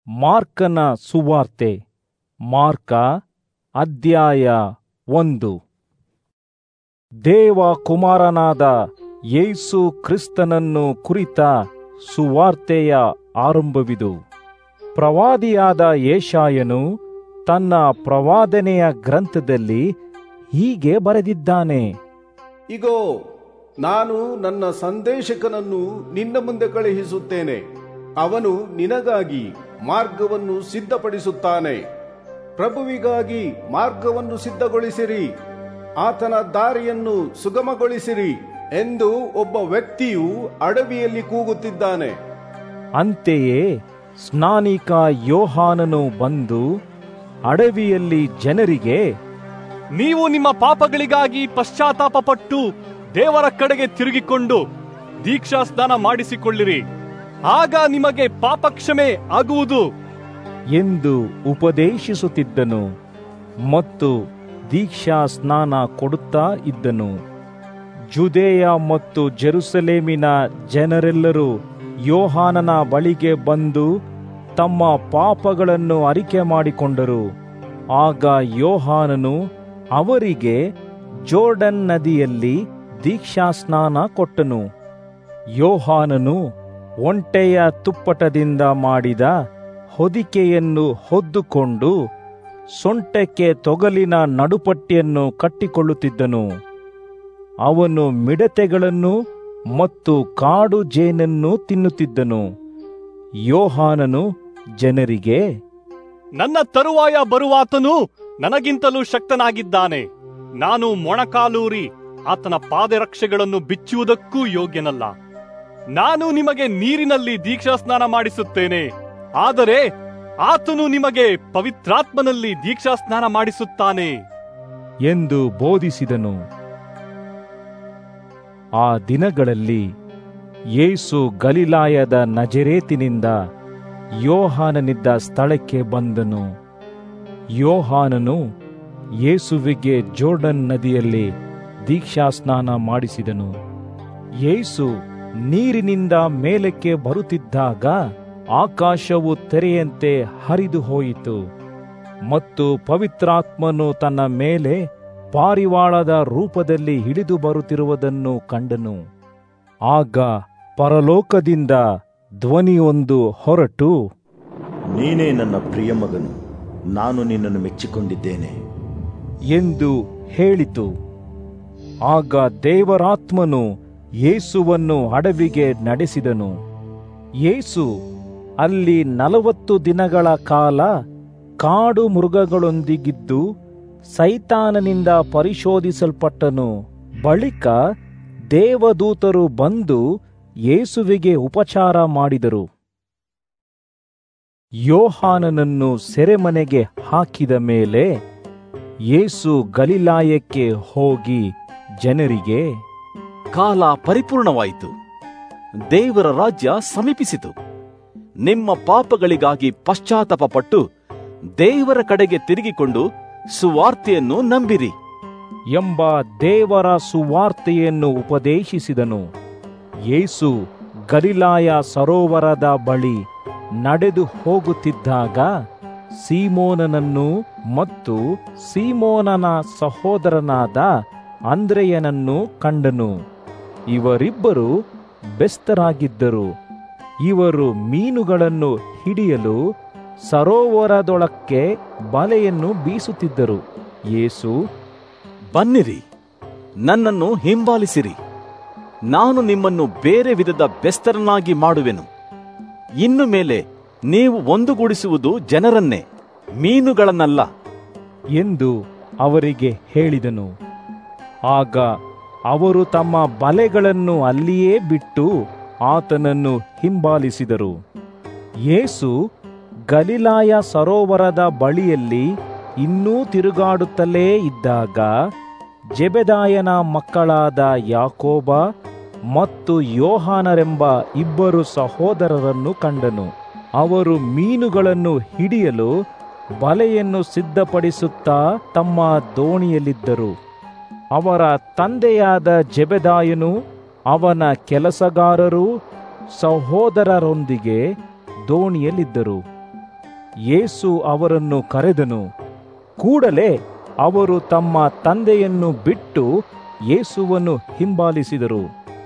ಮಾರ್ಕನ ಸುವಾರ್ತೆ ಮಾರ್ಕ ಅಧ್ಯಾಯ ಒಂದು ದೇವ ಕುಮಾರನಾದ ಯೇಸು ಕ್ರಿಸ್ತನನ್ನು ಕುರಿತ ಸುವಾರ್ತೆಯ ಆರಂಭವಿದು ಪ್ರವಾದಿಯಾದ ಯೇಷಾಯನು ತನ್ನ ಪ್ರವಾದನೆಯ ಗ್ರಂಥದಲ್ಲಿ ಹೀಗೆ ಬರೆದಿದ್ದಾನೆ ಇಗೋ ನಾನು ನನ್ನ ಸಂದೇಶಕನನ್ನು ನಿನ್ನ ಮುಂದೆ ಕಳುಹಿಸುತ್ತೇನೆ ಅವನು ನಿನಗಾಗಿ ಮಾರ್ಗವನ್ನು ಸಿದ್ಧಪಡಿಸುತ್ತಾನೆ ಪ್ರಭುವಿಗಾಗಿ ಮಾರ್ಗವನ್ನು ಸಿದ್ಧಗೊಳಿಸಿರಿ ಆತನ ದಾರಿಯನ್ನು ಸುಗಮಗೊಳಿಸಿರಿ ಎಂದು ಒಬ್ಬ ವ್ಯಕ್ತಿಯು ಅಡವಿಯಲ್ಲಿ ಕೂಗುತ್ತಿದ್ದಾನೆ ಅಂತೆಯೇ ಸ್ನಾನಿಕ ಯೋಹಾನನು ಬಂದು ಅಡವಿಯಲ್ಲಿ ಜನರಿಗೆ ನೀವು ನಿಮ್ಮ ಪಾಪಗಳಿಗಾಗಿ ಪಶ್ಚಾತ್ತಾಪಪಟ್ಟು ದೇವರ ಕಡೆಗೆ ತಿರುಗಿಕೊಂಡು ದೀಕ್ಷಾ ಸ್ನಾನ ಮಾಡಿಸಿಕೊಳ್ಳಿರಿ ಆಗ ನಿಮಗೆ ಪಾಪಕ್ಷಮೆ ಆಗುವುದು ಎಂದು ಉಪದೇಶಿಸುತ್ತಿದ್ದನು ಮತ್ತು ದೀಕ್ಷಾ ಸ್ನಾನ ಕೊಡುತ್ತಾ ಇದ್ದನು ಜುದೇಯ ಮತ್ತು ಜೆರುಸಲೇಮಿನ ಜನರೆಲ್ಲರೂ ಯೋಹಾನನ ಬಳಿಗೆ ಬಂದು ತಮ್ಮ ಪಾಪಗಳನ್ನು ಅರಿಕೆ ಮಾಡಿಕೊಂಡರು ಆಗ ಯೋಹಾನನು ಅವರಿಗೆ ಜೋರ್ಡನ್ ನದಿಯಲ್ಲಿ ದೀಕ್ಷಾಸ್ನಾನ ಕೊಟ್ಟನು ಯೋಹಾನನು ಒಂಟೆಯ ತುಪ್ಪಟದಿಂದ ಮಾಡಿದ ಹೊದಿಕೆಯನ್ನು ಹೊದ್ದುಕೊಂಡು ಸೊಂಟಕ್ಕೆ ತೊಗಲಿನ ನಡುಪಟ್ಟಿಯನ್ನು ಕಟ್ಟಿಕೊಳ್ಳುತ್ತಿದ್ದನು ಅವನು ಮಿಡತೆಗಳನ್ನು ಮತ್ತು ಕಾಡು ಜೇನನ್ನು ತಿನ್ನುತ್ತಿದ್ದನು ಯೋಹಾನನು ಜನರಿಗೆ ನನ್ನ ತರುವಾಯ ಬರುವಾತನು ನನಗಿಂತಲೂ ಶಕ್ತನಾಗಿದ್ದಾನೆ ನಾನು ಮೊಣಕಾಲೂರಿ ಆತನ ಪಾದರಕ್ಷೆಗಳನ್ನು ಬಿಚ್ಚುವುದಕ್ಕೂ ಯೋಗ್ಯನಲ್ಲ ನಾನು ನಿಮಗೆ ನೀರಿನಲ್ಲಿ ದೀಕ್ಷಾ ಸ್ನಾನ ಮಾಡಿಸುತ್ತೇನೆ ಆದರೆ ಆತನು ನಿಮಗೆ ಪವಿತ್ರಾತ್ಮನಲ್ಲಿ ದೀಕ್ಷಾ ಸ್ನಾನ ಮಾಡಿಸುತ್ತಾನೆ ಎಂದು ಬೋಧಿಸಿದನು ಆ ದಿನಗಳಲ್ಲಿ ಯೇಸು ಗಲಿಲಾಯದ ನಜರೇತಿನಿಂದ ಯೋಹಾನನಿದ್ದ ಸ್ಥಳಕ್ಕೆ ಬಂದನು ಯೋಹಾನನು ಯೇಸುವಿಗೆ ಜೋರ್ಡನ್ ನದಿಯಲ್ಲಿ ದೀಕ್ಷಾಸ್ನಾನ ಮಾಡಿಸಿದನು ಯೇಸು ನೀರಿನಿಂದ ಮೇಲಕ್ಕೆ ಬರುತ್ತಿದ್ದಾಗ ಆಕಾಶವು ತೆರೆಯಂತೆ ಹರಿದು ಹೋಯಿತು ಮತ್ತು ಪವಿತ್ರಾತ್ಮನು ತನ್ನ ಮೇಲೆ ಪಾರಿವಾಳದ ರೂಪದಲ್ಲಿ ಹಿಡಿದು ಬರುತ್ತಿರುವುದನ್ನು ಕಂಡನು ಆಗ ಪರಲೋಕದಿಂದ ಧ್ವನಿಯೊಂದು ಹೊರಟು ನೀನೇ ನನ್ನ ಪ್ರಿಯ ಮಗನು ನಾನು ನಿನ್ನನ್ನು ಮೆಚ್ಚಿಕೊಂಡಿದ್ದೇನೆ ಎಂದು ಹೇಳಿತು ಆಗ ದೇವರಾತ್ಮನು ಯೇಸುವನ್ನು ಅಡವಿಗೆ ನಡೆಸಿದನು ಯೇಸು ಅಲ್ಲಿ ನಲವತ್ತು ದಿನಗಳ ಕಾಲ ಕಾಡು ಮೃಗಗಳೊಂದಿಗಿದ್ದು ಸೈತಾನನಿಂದ ಪರಿಶೋಧಿಸಲ್ಪಟ್ಟನು ಬಳಿಕ ದೇವದೂತರು ಬಂದು ಯೇಸುವಿಗೆ ಉಪಚಾರ ಮಾಡಿದರು ಯೋಹಾನನನ್ನು ಸೆರೆಮನೆಗೆ ಹಾಕಿದ ಮೇಲೆ ಯೇಸು ಗಲಿಲಾಯಕ್ಕೆ ಹೋಗಿ ಜನರಿಗೆ ಕಾಲ ಪರಿಪೂರ್ಣವಾಯಿತು ದೇವರ ರಾಜ್ಯ ಸಮೀಪಿಸಿತು ನಿಮ್ಮ ಪಾಪಗಳಿಗಾಗಿ ಪಶ್ಚಾತ್ತಾಪಪಟ್ಟು ದೇವರ ಕಡೆಗೆ ತಿರುಗಿಕೊಂಡು ಸುವಾರ್ತೆಯನ್ನು ನಂಬಿರಿ ಎಂಬ ದೇವರ ಸುವಾರ್ತೆಯನ್ನು ಉಪದೇಶಿಸಿದನು ಯೇಸು ಗಲಿಲಾಯ ಸರೋವರದ ಬಳಿ ನಡೆದು ಹೋಗುತ್ತಿದ್ದಾಗ ಸೀಮೋನನನ್ನು ಮತ್ತು ಸೀಮೋನನ ಸಹೋದರನಾದ ಅಂದ್ರೆಯನನ್ನು ಕಂಡನು ಇವರಿಬ್ಬರು ಬೆಸ್ತರಾಗಿದ್ದರು ಇವರು ಮೀನುಗಳನ್ನು ಹಿಡಿಯಲು ಸರೋವರದೊಳಕ್ಕೆ ಬಲೆಯನ್ನು ಬೀಸುತ್ತಿದ್ದರು ಯೇಸು ಬನ್ನಿರಿ ನನ್ನನ್ನು ಹಿಂಬಾಲಿಸಿರಿ ನಾನು ನಿಮ್ಮನ್ನು ಬೇರೆ ವಿಧದ ಬೆಸ್ತರನ್ನಾಗಿ ಮಾಡುವೆನು ಇನ್ನು ಮೇಲೆ ನೀವು ಒಂದುಗೂಡಿಸುವುದು ಜನರನ್ನೇ ಮೀನುಗಳನ್ನಲ್ಲ ಎಂದು ಅವರಿಗೆ ಹೇಳಿದನು ಆಗ ಅವರು ತಮ್ಮ ಬಲೆಗಳನ್ನು ಅಲ್ಲಿಯೇ ಬಿಟ್ಟು ಆತನನ್ನು ಹಿಂಬಾಲಿಸಿದರು ಯೇಸು ಗಲಿಲಾಯ ಸರೋವರದ ಬಳಿಯಲ್ಲಿ ಇನ್ನೂ ತಿರುಗಾಡುತ್ತಲೇ ಇದ್ದಾಗ ಜೆಬೆದಾಯನ ಮಕ್ಕಳಾದ ಯಾಕೋಬ ಮತ್ತು ಯೋಹಾನರೆಂಬ ಇಬ್ಬರು ಸಹೋದರರನ್ನು ಕಂಡನು ಅವರು ಮೀನುಗಳನ್ನು ಹಿಡಿಯಲು ಬಲೆಯನ್ನು ಸಿದ್ಧಪಡಿಸುತ್ತಾ ತಮ್ಮ ದೋಣಿಯಲ್ಲಿದ್ದರು ಅವರ ತಂದೆಯಾದ ಜೆಬೆದಾಯನು ಅವನ ಕೆಲಸಗಾರರು ಸಹೋದರರೊಂದಿಗೆ ದೋಣಿಯಲ್ಲಿದ್ದರು ಯೇಸು ಅವರನ್ನು ಕರೆದನು ಕೂಡಲೇ ಅವರು ತಮ್ಮ ತಂದೆಯನ್ನು ಬಿಟ್ಟು ಯೇಸುವನ್ನು ಹಿಂಬಾಲಿಸಿದರು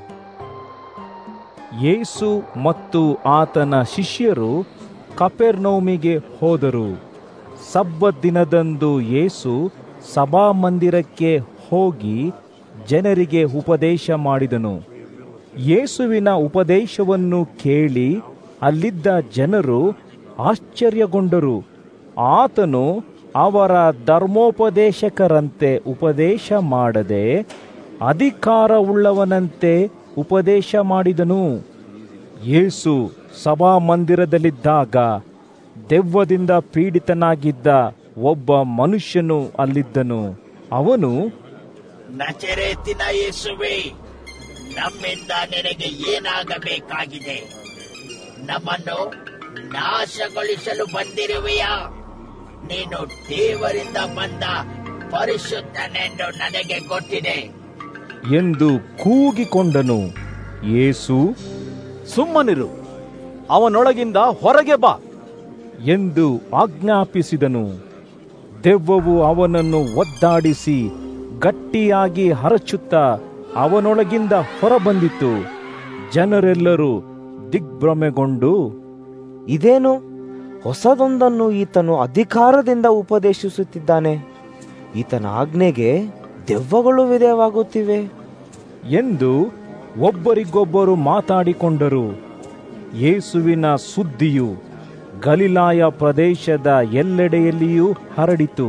ಯೇಸು ಮತ್ತು ಆತನ ಶಿಷ್ಯರು ಕಪೆರ್ನೌಮಿಗೆ ಹೋದರು ಸಬ್ಬತ್ ದಿನದಂದು ಯೇಸು ಸಭಾಮಂದಿರಕ್ಕೆ ಹೋಗಿ ಜನರಿಗೆ ಉಪದೇಶ ಮಾಡಿದನು ಯೇಸುವಿನ ಉಪದೇಶವನ್ನು ಕೇಳಿ ಅಲ್ಲಿದ್ದ ಜನರು ಆಶ್ಚರ್ಯಗೊಂಡರು ಆತನು ಅವರ ಧರ್ಮೋಪದೇಶಕರಂತೆ ಉಪದೇಶ ಮಾಡದೆ ಅಧಿಕಾರವುಳ್ಳವನಂತೆ ಉಪದೇಶ ಮಾಡಿದನು ಯೇಸು ಸಭಾಮಂದಿರದಲ್ಲಿದ್ದಾಗ ದೆವ್ವದಿಂದ ಪೀಡಿತನಾಗಿದ್ದ ಒಬ್ಬ ಮನುಷ್ಯನು ಅಲ್ಲಿದ್ದನು ಅವನು ನಚರೇತಿನ ಯೇಸುವೆ ನಮ್ಮಿಂದ ನಿನಗೆ ಏನಾಗಬೇಕಾಗಿದೆ ನಮ್ಮನ್ನು ನಾಶಗೊಳಿಸಲು ಬಂದಿರುವೆಯಾ ನೀನು ದೇವರಿಂದ ಬಂದ ಪರಿಶುದ್ಧನೆಂದು ನನಗೆ ಗೊತ್ತಿದೆ ಎಂದು ಕೂಗಿಕೊಂಡನು ಯೇಸು ಸುಮ್ಮನಿರು ಅವನೊಳಗಿಂದ ಹೊರಗೆ ಬಾ ಎಂದು ಆಜ್ಞಾಪಿಸಿದನು ದೆವ್ವವು ಅವನನ್ನು ಒದ್ದಾಡಿಸಿ ಗಟ್ಟಿಯಾಗಿ ಹರಚುತ್ತಾ ಅವನೊಳಗಿಂದ ಹೊರಬಂದಿತು ಜನರೆಲ್ಲರೂ ದಿಗ್ಭ್ರಮೆಗೊಂಡು ಇದೇನು ಹೊಸದೊಂದನ್ನು ಈತನು ಅಧಿಕಾರದಿಂದ ಉಪದೇಶಿಸುತ್ತಿದ್ದಾನೆ ಈತನ ಆಜ್ಞೆಗೆ ದೆವ್ವಗಳು ವಿಧೇಯವಾಗುತ್ತಿವೆ ಎಂದು ಒಬ್ಬರಿಗೊಬ್ಬರು ಮಾತಾಡಿಕೊಂಡರು ಯೇಸುವಿನ ಸುದ್ದಿಯು ಗಲಿಲಾಯ ಪ್ರದೇಶದ ಎಲ್ಲೆಡೆಯಲ್ಲಿಯೂ ಹರಡಿತು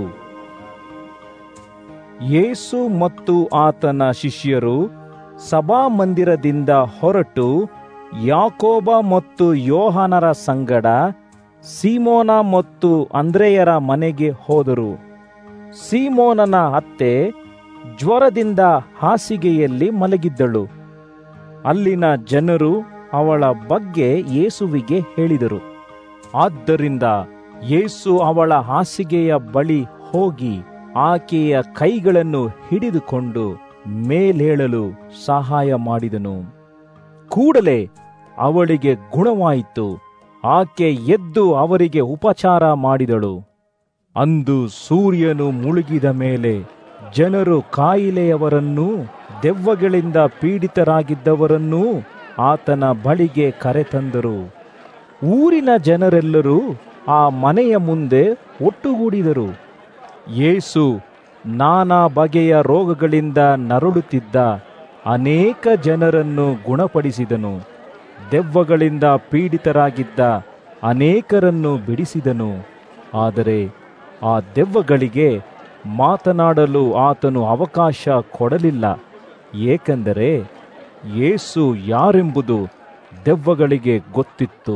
ಯೇಸು ಮತ್ತು ಆತನ ಶಿಷ್ಯರು ಸಭಾಮಂದಿರದಿಂದ ಹೊರಟು ಯಾಕೋಬ ಮತ್ತು ಯೋಹಾನರ ಸಂಗಡ ಸೀಮೋನ ಮತ್ತು ಅಂದ್ರೆಯರ ಮನೆಗೆ ಹೋದರು ಸೀಮೋನನ ಅತ್ತೆ ಜ್ವರದಿಂದ ಹಾಸಿಗೆಯಲ್ಲಿ ಮಲಗಿದ್ದಳು ಅಲ್ಲಿನ ಜನರು ಅವಳ ಬಗ್ಗೆ ಯೇಸುವಿಗೆ ಹೇಳಿದರು ಆದ್ದರಿಂದ ಯೇಸು ಅವಳ ಹಾಸಿಗೆಯ ಬಳಿ ಹೋಗಿ ಆಕೆಯ ಕೈಗಳನ್ನು ಹಿಡಿದುಕೊಂಡು ಮೇಲೇಳಲು ಸಹಾಯ ಮಾಡಿದನು ಕೂಡಲೇ ಅವಳಿಗೆ ಗುಣವಾಯಿತು ಆಕೆ ಎದ್ದು ಅವರಿಗೆ ಉಪಚಾರ ಮಾಡಿದಳು ಅಂದು ಸೂರ್ಯನು ಮುಳುಗಿದ ಮೇಲೆ ಜನರು ಕಾಯಿಲೆಯವರನ್ನೂ ದೆವ್ವಗಳಿಂದ ಪೀಡಿತರಾಗಿದ್ದವರನ್ನೂ ಆತನ ಬಳಿಗೆ ಕರೆತಂದರು ಊರಿನ ಜನರೆಲ್ಲರೂ ಆ ಮನೆಯ ಮುಂದೆ ಒಟ್ಟುಗೂಡಿದರು ಯೇಸು ನಾನಾ ಬಗೆಯ ರೋಗಗಳಿಂದ ನರಳುತ್ತಿದ್ದ ಅನೇಕ ಜನರನ್ನು ಗುಣಪಡಿಸಿದನು ದೆವ್ವಗಳಿಂದ ಪೀಡಿತರಾಗಿದ್ದ ಅನೇಕರನ್ನು ಬಿಡಿಸಿದನು ಆದರೆ ಆ ದೆವ್ವಗಳಿಗೆ ಮಾತನಾಡಲು ಆತನು ಅವಕಾಶ ಕೊಡಲಿಲ್ಲ ಏಕೆಂದರೆ ಯೇಸು ಯಾರೆಂಬುದು ದೆವ್ವಗಳಿಗೆ ಗೊತ್ತಿತ್ತು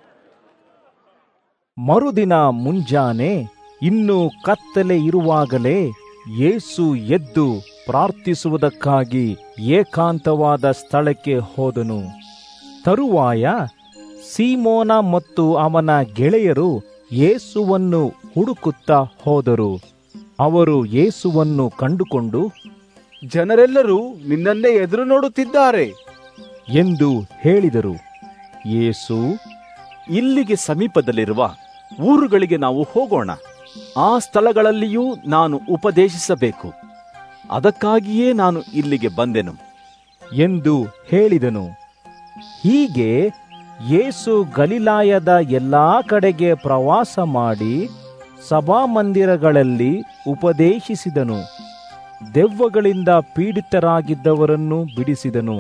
ಮರುದಿನ ಮುಂಜಾನೆ ಇನ್ನೂ ಕತ್ತಲೆ ಇರುವಾಗಲೇ ಯೇಸು ಎದ್ದು ಪ್ರಾರ್ಥಿಸುವುದಕ್ಕಾಗಿ ಏಕಾಂತವಾದ ಸ್ಥಳಕ್ಕೆ ಹೋದನು ತರುವಾಯ ಸೀಮೋನ ಮತ್ತು ಅವನ ಗೆಳೆಯರು ಯೇಸುವನ್ನು ಹುಡುಕುತ್ತಾ ಹೋದರು ಅವರು ಯೇಸುವನ್ನು ಕಂಡುಕೊಂಡು ಜನರೆಲ್ಲರೂ ನಿನ್ನನ್ನೇ ಎದುರು ನೋಡುತ್ತಿದ್ದಾರೆ ಎಂದು ಹೇಳಿದರು ಯೇಸು ಇಲ್ಲಿಗೆ ಸಮೀಪದಲ್ಲಿರುವ ಊರುಗಳಿಗೆ ನಾವು ಹೋಗೋಣ ಆ ಸ್ಥಳಗಳಲ್ಲಿಯೂ ನಾನು ಉಪದೇಶಿಸಬೇಕು ಅದಕ್ಕಾಗಿಯೇ ನಾನು ಇಲ್ಲಿಗೆ ಬಂದೆನು ಎಂದು ಹೇಳಿದನು ಹೀಗೆ ಯೇಸು ಗಲಿಲಾಯದ ಎಲ್ಲಾ ಕಡೆಗೆ ಪ್ರವಾಸ ಮಾಡಿ ಸಭಾಮಂದಿರಗಳಲ್ಲಿ ಉಪದೇಶಿಸಿದನು ದೆವ್ವಗಳಿಂದ ಪೀಡಿತರಾಗಿದ್ದವರನ್ನು ಬಿಡಿಸಿದನು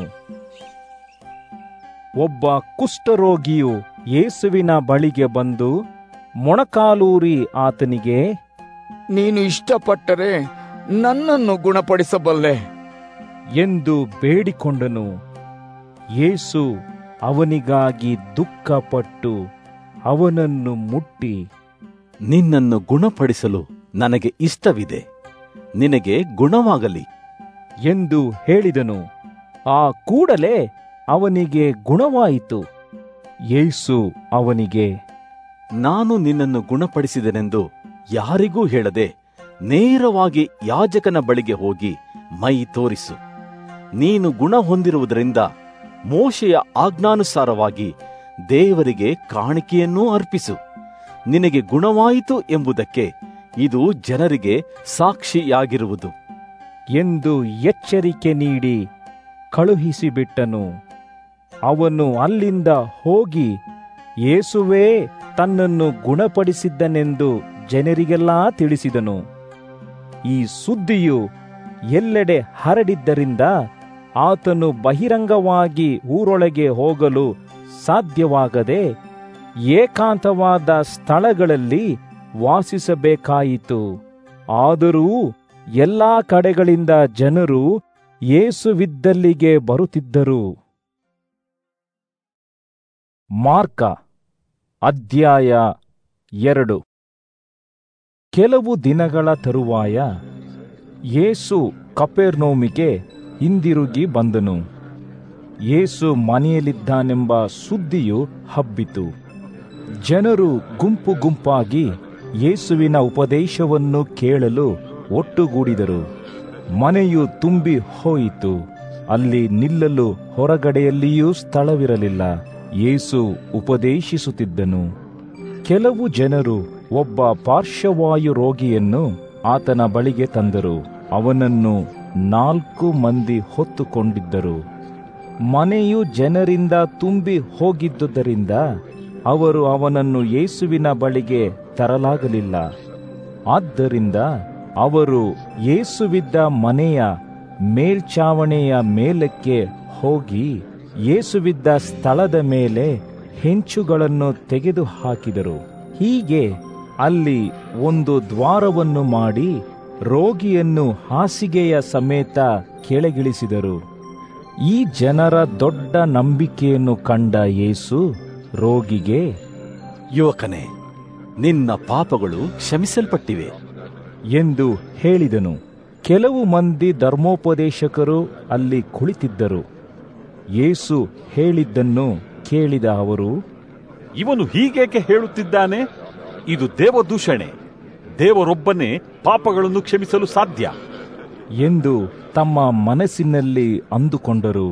ಒಬ್ಬ ಕುಷ್ಠರೋಗಿಯು ಯೇಸುವಿನ ಬಳಿಗೆ ಬಂದು ಮೊಣಕಾಲೂರಿ ಆತನಿಗೆ ನೀನು ಇಷ್ಟಪಟ್ಟರೆ ನನ್ನನ್ನು ಗುಣಪಡಿಸಬಲ್ಲೆ ಎಂದು ಬೇಡಿಕೊಂಡನು ಯೇಸು ಅವನಿಗಾಗಿ ದುಃಖಪಟ್ಟು ಅವನನ್ನು ಮುಟ್ಟಿ ನಿನ್ನನ್ನು ಗುಣಪಡಿಸಲು ನನಗೆ ಇಷ್ಟವಿದೆ ನಿನಗೆ ಗುಣವಾಗಲಿ ಎಂದು ಹೇಳಿದನು ಆ ಕೂಡಲೇ ಅವನಿಗೆ ಗುಣವಾಯಿತು ಯೇಸು ಅವನಿಗೆ ನಾನು ನಿನ್ನನ್ನು ಗುಣಪಡಿಸಿದೆನೆಂದು ಯಾರಿಗೂ ಹೇಳದೆ ನೇರವಾಗಿ ಯಾಜಕನ ಬಳಿಗೆ ಹೋಗಿ ಮೈ ತೋರಿಸು ನೀನು ಗುಣ ಹೊಂದಿರುವುದರಿಂದ ಮೋಶೆಯ ಆಜ್ಞಾನುಸಾರವಾಗಿ ದೇವರಿಗೆ ಕಾಣಿಕೆಯನ್ನೂ ಅರ್ಪಿಸು ನಿನಗೆ ಗುಣವಾಯಿತು ಎಂಬುದಕ್ಕೆ ಇದು ಜನರಿಗೆ ಸಾಕ್ಷಿಯಾಗಿರುವುದು ಎಂದು ಎಚ್ಚರಿಕೆ ನೀಡಿ ಕಳುಹಿಸಿಬಿಟ್ಟನು ಅವನು ಅಲ್ಲಿಂದ ಹೋಗಿ ಯೇಸುವೇ ತನ್ನನ್ನು ಗುಣಪಡಿಸಿದ್ದನೆಂದು ಜನರಿಗೆಲ್ಲಾ ತಿಳಿಸಿದನು ಈ ಸುದ್ದಿಯು ಎಲ್ಲೆಡೆ ಹರಡಿದ್ದರಿಂದ ಆತನು ಬಹಿರಂಗವಾಗಿ ಊರೊಳಗೆ ಹೋಗಲು ಸಾಧ್ಯವಾಗದೆ ಏಕಾಂತವಾದ ಸ್ಥಳಗಳಲ್ಲಿ ವಾಸಿಸಬೇಕಾಯಿತು ಆದರೂ ಎಲ್ಲಾ ಕಡೆಗಳಿಂದ ಜನರು ಯೇಸುವಿದ್ದಲ್ಲಿಗೆ ಬರುತ್ತಿದ್ದರು ಮಾರ್ಕ ಅಧ್ಯಾಯ ಎರಡು ಕೆಲವು ದಿನಗಳ ತರುವಾಯ ಯೇಸು ಕಪೆರ್ನೋಮಿಗೆ ಹಿಂದಿರುಗಿ ಬಂದನು ಯೇಸು ಮನೆಯಲ್ಲಿದ್ದಾನೆಂಬ ಸುದ್ದಿಯು ಹಬ್ಬಿತು ಜನರು ಗುಂಪು ಗುಂಪಾಗಿ ಯೇಸುವಿನ ಉಪದೇಶವನ್ನು ಕೇಳಲು ಒಟ್ಟುಗೂಡಿದರು ಮನೆಯು ತುಂಬಿ ಹೋಯಿತು ಅಲ್ಲಿ ನಿಲ್ಲಲು ಹೊರಗಡೆಯಲ್ಲಿಯೂ ಸ್ಥಳವಿರಲಿಲ್ಲ ಯೇಸು ಉಪದೇಶಿಸುತ್ತಿದ್ದನು ಕೆಲವು ಜನರು ಒಬ್ಬ ಪಾರ್ಶ್ವವಾಯು ರೋಗಿಯನ್ನು ಆತನ ಬಳಿಗೆ ತಂದರು ಅವನನ್ನು ನಾಲ್ಕು ಮಂದಿ ಹೊತ್ತುಕೊಂಡಿದ್ದರು ಮನೆಯು ಜನರಿಂದ ತುಂಬಿ ಹೋಗಿದ್ದುದರಿಂದ ಅವರು ಅವನನ್ನು ಯೇಸುವಿನ ಬಳಿಗೆ ತರಲಾಗಲಿಲ್ಲ ಆದ್ದರಿಂದ ಅವರು ಯೇಸುವಿದ್ದ ಮನೆಯ ಮೇಲ್ಚಾವಣೆಯ ಮೇಲಕ್ಕೆ ಹೋಗಿ ಯೇಸುವಿದ್ದ ಸ್ಥಳದ ಮೇಲೆ ಹೆಂಚುಗಳನ್ನು ತೆಗೆದು ಹಾಕಿದರು ಹೀಗೆ ಅಲ್ಲಿ ಒಂದು ದ್ವಾರವನ್ನು ಮಾಡಿ ರೋಗಿಯನ್ನು ಹಾಸಿಗೆಯ ಸಮೇತ ಕೆಳಗಿಳಿಸಿದರು ಈ ಜನರ ದೊಡ್ಡ ನಂಬಿಕೆಯನ್ನು ಕಂಡ ಯೇಸು ರೋಗಿಗೆ ಯುವಕನೇ ನಿನ್ನ ಪಾಪಗಳು ಕ್ಷಮಿಸಲ್ಪಟ್ಟಿವೆ ಎಂದು ಹೇಳಿದನು ಕೆಲವು ಮಂದಿ ಧರ್ಮೋಪದೇಶಕರು ಅಲ್ಲಿ ಕುಳಿತಿದ್ದರು ಯೇಸು ಹೇಳಿದ್ದನ್ನು ಕೇಳಿದ ಅವರು ಇವನು ಹೀಗೇಕೆ ಹೇಳುತ್ತಿದ್ದಾನೆ ಇದು ದೇವದೂಷಣೆ ದೇವರೊಬ್ಬನೇ ಪಾಪಗಳನ್ನು ಕ್ಷಮಿಸಲು ಸಾಧ್ಯ ಎಂದು ತಮ್ಮ ಮನಸ್ಸಿನಲ್ಲಿ ಅಂದುಕೊಂಡರು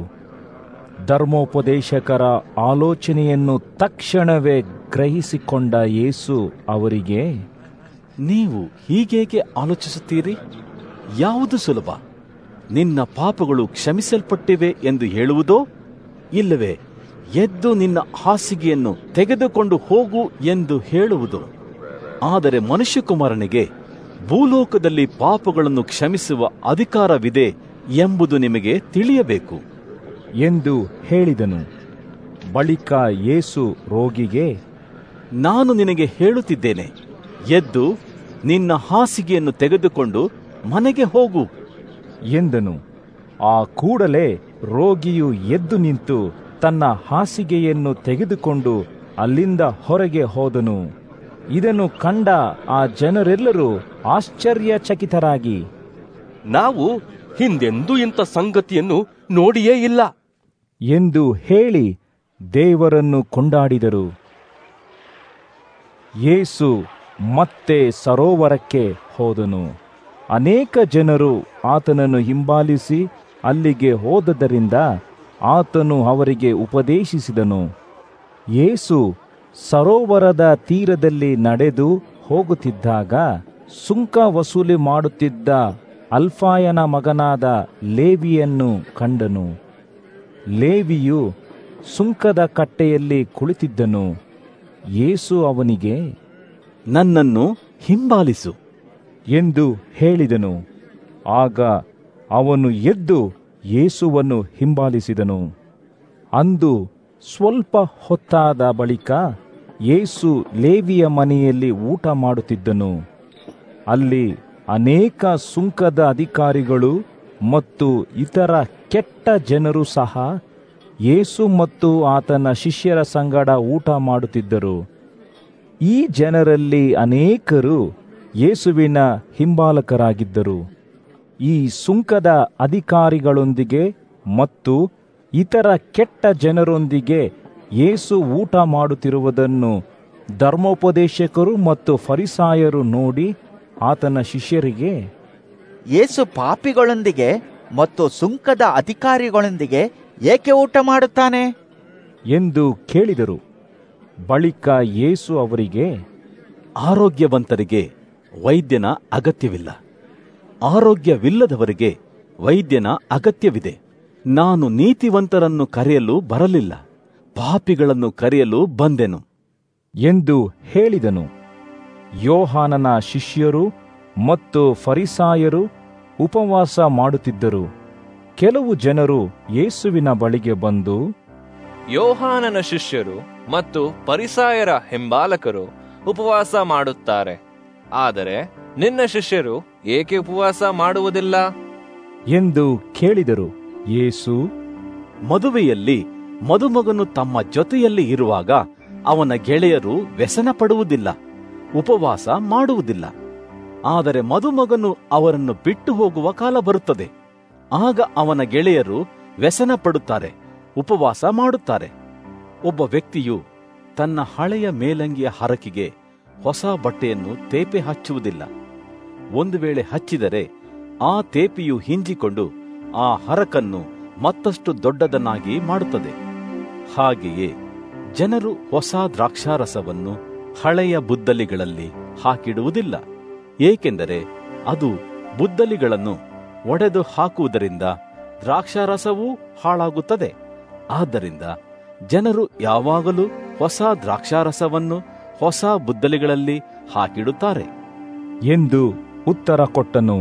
ಧರ್ಮೋಪದೇಶಕರ ಆಲೋಚನೆಯನ್ನು ತಕ್ಷಣವೇ ಗ್ರಹಿಸಿಕೊಂಡ ಯೇಸು ಅವರಿಗೆ ನೀವು ಹೀಗೇಕೆ ಆಲೋಚಿಸುತ್ತೀರಿ ಯಾವುದು ಸುಲಭ ನಿನ್ನ ಪಾಪಗಳು ಕ್ಷಮಿಸಲ್ಪಟ್ಟಿವೆ ಎಂದು ಹೇಳುವುದೋ ಇಲ್ಲವೇ ಎದ್ದು ನಿನ್ನ ಹಾಸಿಗೆಯನ್ನು ತೆಗೆದುಕೊಂಡು ಹೋಗು ಎಂದು ಹೇಳುವುದು ಆದರೆ ಮನುಷ್ಯಕುಮಾರನಿಗೆ ಭೂಲೋಕದಲ್ಲಿ ಪಾಪಗಳನ್ನು ಕ್ಷಮಿಸುವ ಅಧಿಕಾರವಿದೆ ಎಂಬುದು ನಿಮಗೆ ತಿಳಿಯಬೇಕು ಎಂದು ಹೇಳಿದನು ಬಳಿಕ ಯೇಸು ರೋಗಿಗೆ ನಾನು ನಿನಗೆ ಹೇಳುತ್ತಿದ್ದೇನೆ ಎದ್ದು ನಿನ್ನ ಹಾಸಿಗೆಯನ್ನು ತೆಗೆದುಕೊಂಡು ಮನೆಗೆ ಹೋಗು ಎಂದನು ಆ ಕೂಡಲೇ ರೋಗಿಯು ಎದ್ದು ನಿಂತು ತನ್ನ ಹಾಸಿಗೆಯನ್ನು ತೆಗೆದುಕೊಂಡು ಅಲ್ಲಿಂದ ಹೊರಗೆ ಹೋದನು ಇದನ್ನು ಕಂಡ ಆ ಜನರೆಲ್ಲರೂ ಆಶ್ಚರ್ಯಚಕಿತರಾಗಿ ನಾವು ಹಿಂದೆಂದೂ ಇಂಥ ಸಂಗತಿಯನ್ನು ನೋಡಿಯೇ ಇಲ್ಲ ಎಂದು ಹೇಳಿ ದೇವರನ್ನು ಕೊಂಡಾಡಿದರು ಯೇಸು ಮತ್ತೆ ಸರೋವರಕ್ಕೆ ಹೋದನು ಅನೇಕ ಜನರು ಆತನನ್ನು ಹಿಂಬಾಲಿಸಿ ಅಲ್ಲಿಗೆ ಹೋದದರಿಂದ ಆತನು ಅವರಿಗೆ ಉಪದೇಶಿಸಿದನು ಯೇಸು ಸರೋವರದ ತೀರದಲ್ಲಿ ನಡೆದು ಹೋಗುತ್ತಿದ್ದಾಗ ಸುಂಕ ವಸೂಲಿ ಮಾಡುತ್ತಿದ್ದ ಅಲ್ಫಾಯನ ಮಗನಾದ ಲೇವಿಯನ್ನು ಕಂಡನು ಲೇವಿಯು ಸುಂಕದ ಕಟ್ಟೆಯಲ್ಲಿ ಕುಳಿತಿದ್ದನು ಯೇಸು ಅವನಿಗೆ ನನ್ನನ್ನು ಹಿಂಬಾಲಿಸು ಎಂದು ಹೇಳಿದನು ಆಗ ಅವನು ಎದ್ದು ಯೇಸುವನ್ನು ಹಿಂಬಾಲಿಸಿದನು ಅಂದು ಸ್ವಲ್ಪ ಹೊತ್ತಾದ ಬಳಿಕ ಯೇಸು ಲೇವಿಯ ಮನೆಯಲ್ಲಿ ಊಟ ಮಾಡುತ್ತಿದ್ದನು ಅಲ್ಲಿ ಅನೇಕ ಸುಂಕದ ಅಧಿಕಾರಿಗಳು ಮತ್ತು ಇತರ ಕೆಟ್ಟ ಜನರು ಸಹ ಯೇಸು ಮತ್ತು ಆತನ ಶಿಷ್ಯರ ಸಂಗಡ ಊಟ ಮಾಡುತ್ತಿದ್ದರು ಈ ಜನರಲ್ಲಿ ಅನೇಕರು ಯೇಸುವಿನ ಹಿಂಬಾಲಕರಾಗಿದ್ದರು ಈ ಸುಂಕದ ಅಧಿಕಾರಿಗಳೊಂದಿಗೆ ಮತ್ತು ಇತರ ಕೆಟ್ಟ ಜನರೊಂದಿಗೆ ಯೇಸು ಊಟ ಮಾಡುತ್ತಿರುವುದನ್ನು ಧರ್ಮೋಪದೇಶಕರು ಮತ್ತು ಫರಿಸಾಯರು ನೋಡಿ ಆತನ ಶಿಷ್ಯರಿಗೆ ಯೇಸು ಪಾಪಿಗಳೊಂದಿಗೆ ಮತ್ತು ಸುಂಕದ ಅಧಿಕಾರಿಗಳೊಂದಿಗೆ ಏಕೆ ಊಟ ಮಾಡುತ್ತಾನೆ ಎಂದು ಕೇಳಿದರು ಬಳಿಕ ಯೇಸು ಅವರಿಗೆ ಆರೋಗ್ಯವಂತರಿಗೆ ವೈದ್ಯನ ಅಗತ್ಯವಿಲ್ಲ ಆರೋಗ್ಯವಿಲ್ಲದವರಿಗೆ ವೈದ್ಯನ ಅಗತ್ಯವಿದೆ ನಾನು ನೀತಿವಂತರನ್ನು ಕರೆಯಲು ಬರಲಿಲ್ಲ ಪಾಪಿಗಳನ್ನು ಕರೆಯಲು ಬಂದೆನು ಎಂದು ಹೇಳಿದನು ಯೋಹಾನನ ಶಿಷ್ಯರು ಮತ್ತು ಫರಿಸಾಯರು ಉಪವಾಸ ಮಾಡುತ್ತಿದ್ದರು ಕೆಲವು ಜನರು ಯೇಸುವಿನ ಬಳಿಗೆ ಬಂದು ಯೋಹಾನನ ಶಿಷ್ಯರು ಮತ್ತು ಪರಿಸಾಯರ ಹಿಂಬಾಲಕರು ಉಪವಾಸ ಮಾಡುತ್ತಾರೆ ಆದರೆ ನಿನ್ನ ಶಿಷ್ಯರು ಏಕೆ ಉಪವಾಸ ಮಾಡುವುದಿಲ್ಲ ಎಂದು ಕೇಳಿದರು ಯೇಸು ಮದುವೆಯಲ್ಲಿ ಮದುಮಗನು ತಮ್ಮ ಜೊತೆಯಲ್ಲಿ ಇರುವಾಗ ಅವನ ಗೆಳೆಯರು ವ್ಯಸನ ಪಡುವುದಿಲ್ಲ ಉಪವಾಸ ಮಾಡುವುದಿಲ್ಲ ಆದರೆ ಮದುಮಗನು ಅವರನ್ನು ಬಿಟ್ಟು ಹೋಗುವ ಕಾಲ ಬರುತ್ತದೆ ಆಗ ಅವನ ಗೆಳೆಯರು ವ್ಯಸನ ಪಡುತ್ತಾರೆ ಉಪವಾಸ ಮಾಡುತ್ತಾರೆ ಒಬ್ಬ ವ್ಯಕ್ತಿಯು ತನ್ನ ಹಳೆಯ ಮೇಲಂಗಿಯ ಹರಕಿಗೆ ಹೊಸ ಬಟ್ಟೆಯನ್ನು ತೇಪೆ ಹಚ್ಚುವುದಿಲ್ಲ ಒಂದು ವೇಳೆ ಹಚ್ಚಿದರೆ ಆ ತೇಪೆಯು ಹಿಂಜಿಕೊಂಡು ಆ ಹರಕನ್ನು ಮತ್ತಷ್ಟು ದೊಡ್ಡದನ್ನಾಗಿ ಮಾಡುತ್ತದೆ ಹಾಗೆಯೇ ಜನರು ಹೊಸ ದ್ರಾಕ್ಷಾರಸವನ್ನು ಹಳೆಯ ಬುದ್ದಲಿಗಳಲ್ಲಿ ಹಾಕಿಡುವುದಿಲ್ಲ ಏಕೆಂದರೆ ಅದು ಬುದ್ದಲಿಗಳನ್ನು ಒಡೆದು ಹಾಕುವುದರಿಂದ ದ್ರಾಕ್ಷಾರಸವೂ ಹಾಳಾಗುತ್ತದೆ ಆದ್ದರಿಂದ ಜನರು ಯಾವಾಗಲೂ ಹೊಸ ದ್ರಾಕ್ಷಾರಸವನ್ನು ಹೊಸ ಬುದ್ದಲಿಗಳಲ್ಲಿ ಹಾಕಿಡುತ್ತಾರೆ ಎಂದು ಉತ್ತರ ಕೊಟ್ಟನು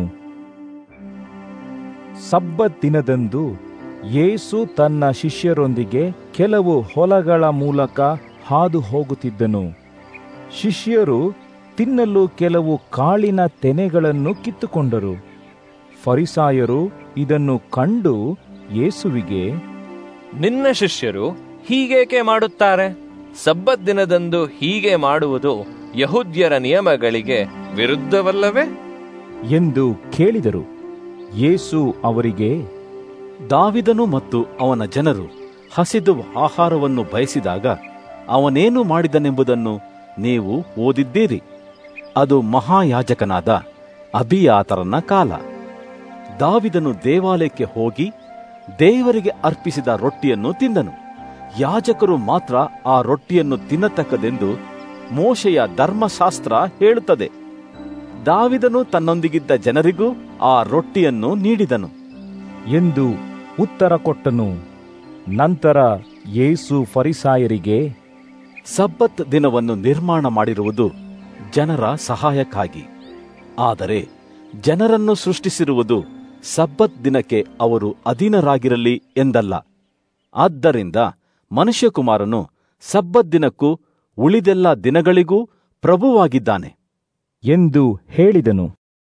ಸಬ್ಬತ್ ದಿನದಂದು ಯೇಸು ತನ್ನ ಶಿಷ್ಯರೊಂದಿಗೆ ಕೆಲವು ಹೊಲಗಳ ಮೂಲಕ ಹಾದು ಹೋಗುತ್ತಿದ್ದನು ಶಿಷ್ಯರು ತಿನ್ನಲು ಕೆಲವು ಕಾಳಿನ ತೆನೆಗಳನ್ನು ಕಿತ್ತುಕೊಂಡರು ಫರಿಸಾಯರು ಇದನ್ನು ಕಂಡು ಯೇಸುವಿಗೆ ನಿನ್ನ ಶಿಷ್ಯರು ಹೀಗೇಕೆ ಮಾಡುತ್ತಾರೆ ಸಬ್ಬತ್ ದಿನದಂದು ಹೀಗೆ ಮಾಡುವುದು ಯಹುದ್ಯರ ನಿಯಮಗಳಿಗೆ ವಿರುದ್ಧವಲ್ಲವೇ ಎಂದು ಕೇಳಿದರು ಯೇಸು ಅವರಿಗೆ ದಾವಿದನು ಮತ್ತು ಅವನ ಜನರು ಹಸಿದು ಆಹಾರವನ್ನು ಬಯಸಿದಾಗ ಅವನೇನು ಮಾಡಿದನೆಂಬುದನ್ನು ನೀವು ಓದಿದ್ದೀರಿ ಅದು ಮಹಾಯಾಜಕನಾದ ಅಭಿಯಾತರನ ಕಾಲ ದಾವಿದನು ದೇವಾಲಯಕ್ಕೆ ಹೋಗಿ ದೇವರಿಗೆ ಅರ್ಪಿಸಿದ ರೊಟ್ಟಿಯನ್ನು ತಿಂದನು ಯಾಜಕರು ಮಾತ್ರ ಆ ರೊಟ್ಟಿಯನ್ನು ತಿನ್ನತಕ್ಕದೆಂದು ಮೋಶೆಯ ಧರ್ಮಶಾಸ್ತ್ರ ಹೇಳುತ್ತದೆ ದಾವಿದನು ತನ್ನೊಂದಿಗಿದ್ದ ಜನರಿಗೂ ಆ ರೊಟ್ಟಿಯನ್ನು ನೀಡಿದನು ಎಂದು ಉತ್ತರ ಕೊಟ್ಟನು ನಂತರ ಯೇಸು ಫರಿಸಾಯರಿಗೆ ಸಬ್ಬತ್ ದಿನವನ್ನು ನಿರ್ಮಾಣ ಮಾಡಿರುವುದು ಜನರ ಸಹಾಯಕ್ಕಾಗಿ ಆದರೆ ಜನರನ್ನು ಸೃಷ್ಟಿಸಿರುವುದು ಸಬ್ಬತ್ ದಿನಕ್ಕೆ ಅವರು ಅಧೀನರಾಗಿರಲಿ ಎಂದಲ್ಲ ಆದ್ದರಿಂದ ಮನುಷ್ಯಕುಮಾರನು ಸಬ್ಬತ್ ದಿನಕ್ಕೂ ಉಳಿದೆಲ್ಲ ದಿನಗಳಿಗೂ ಪ್ರಭುವಾಗಿದ್ದಾನೆ ಎಂದು ಹೇಳಿದನು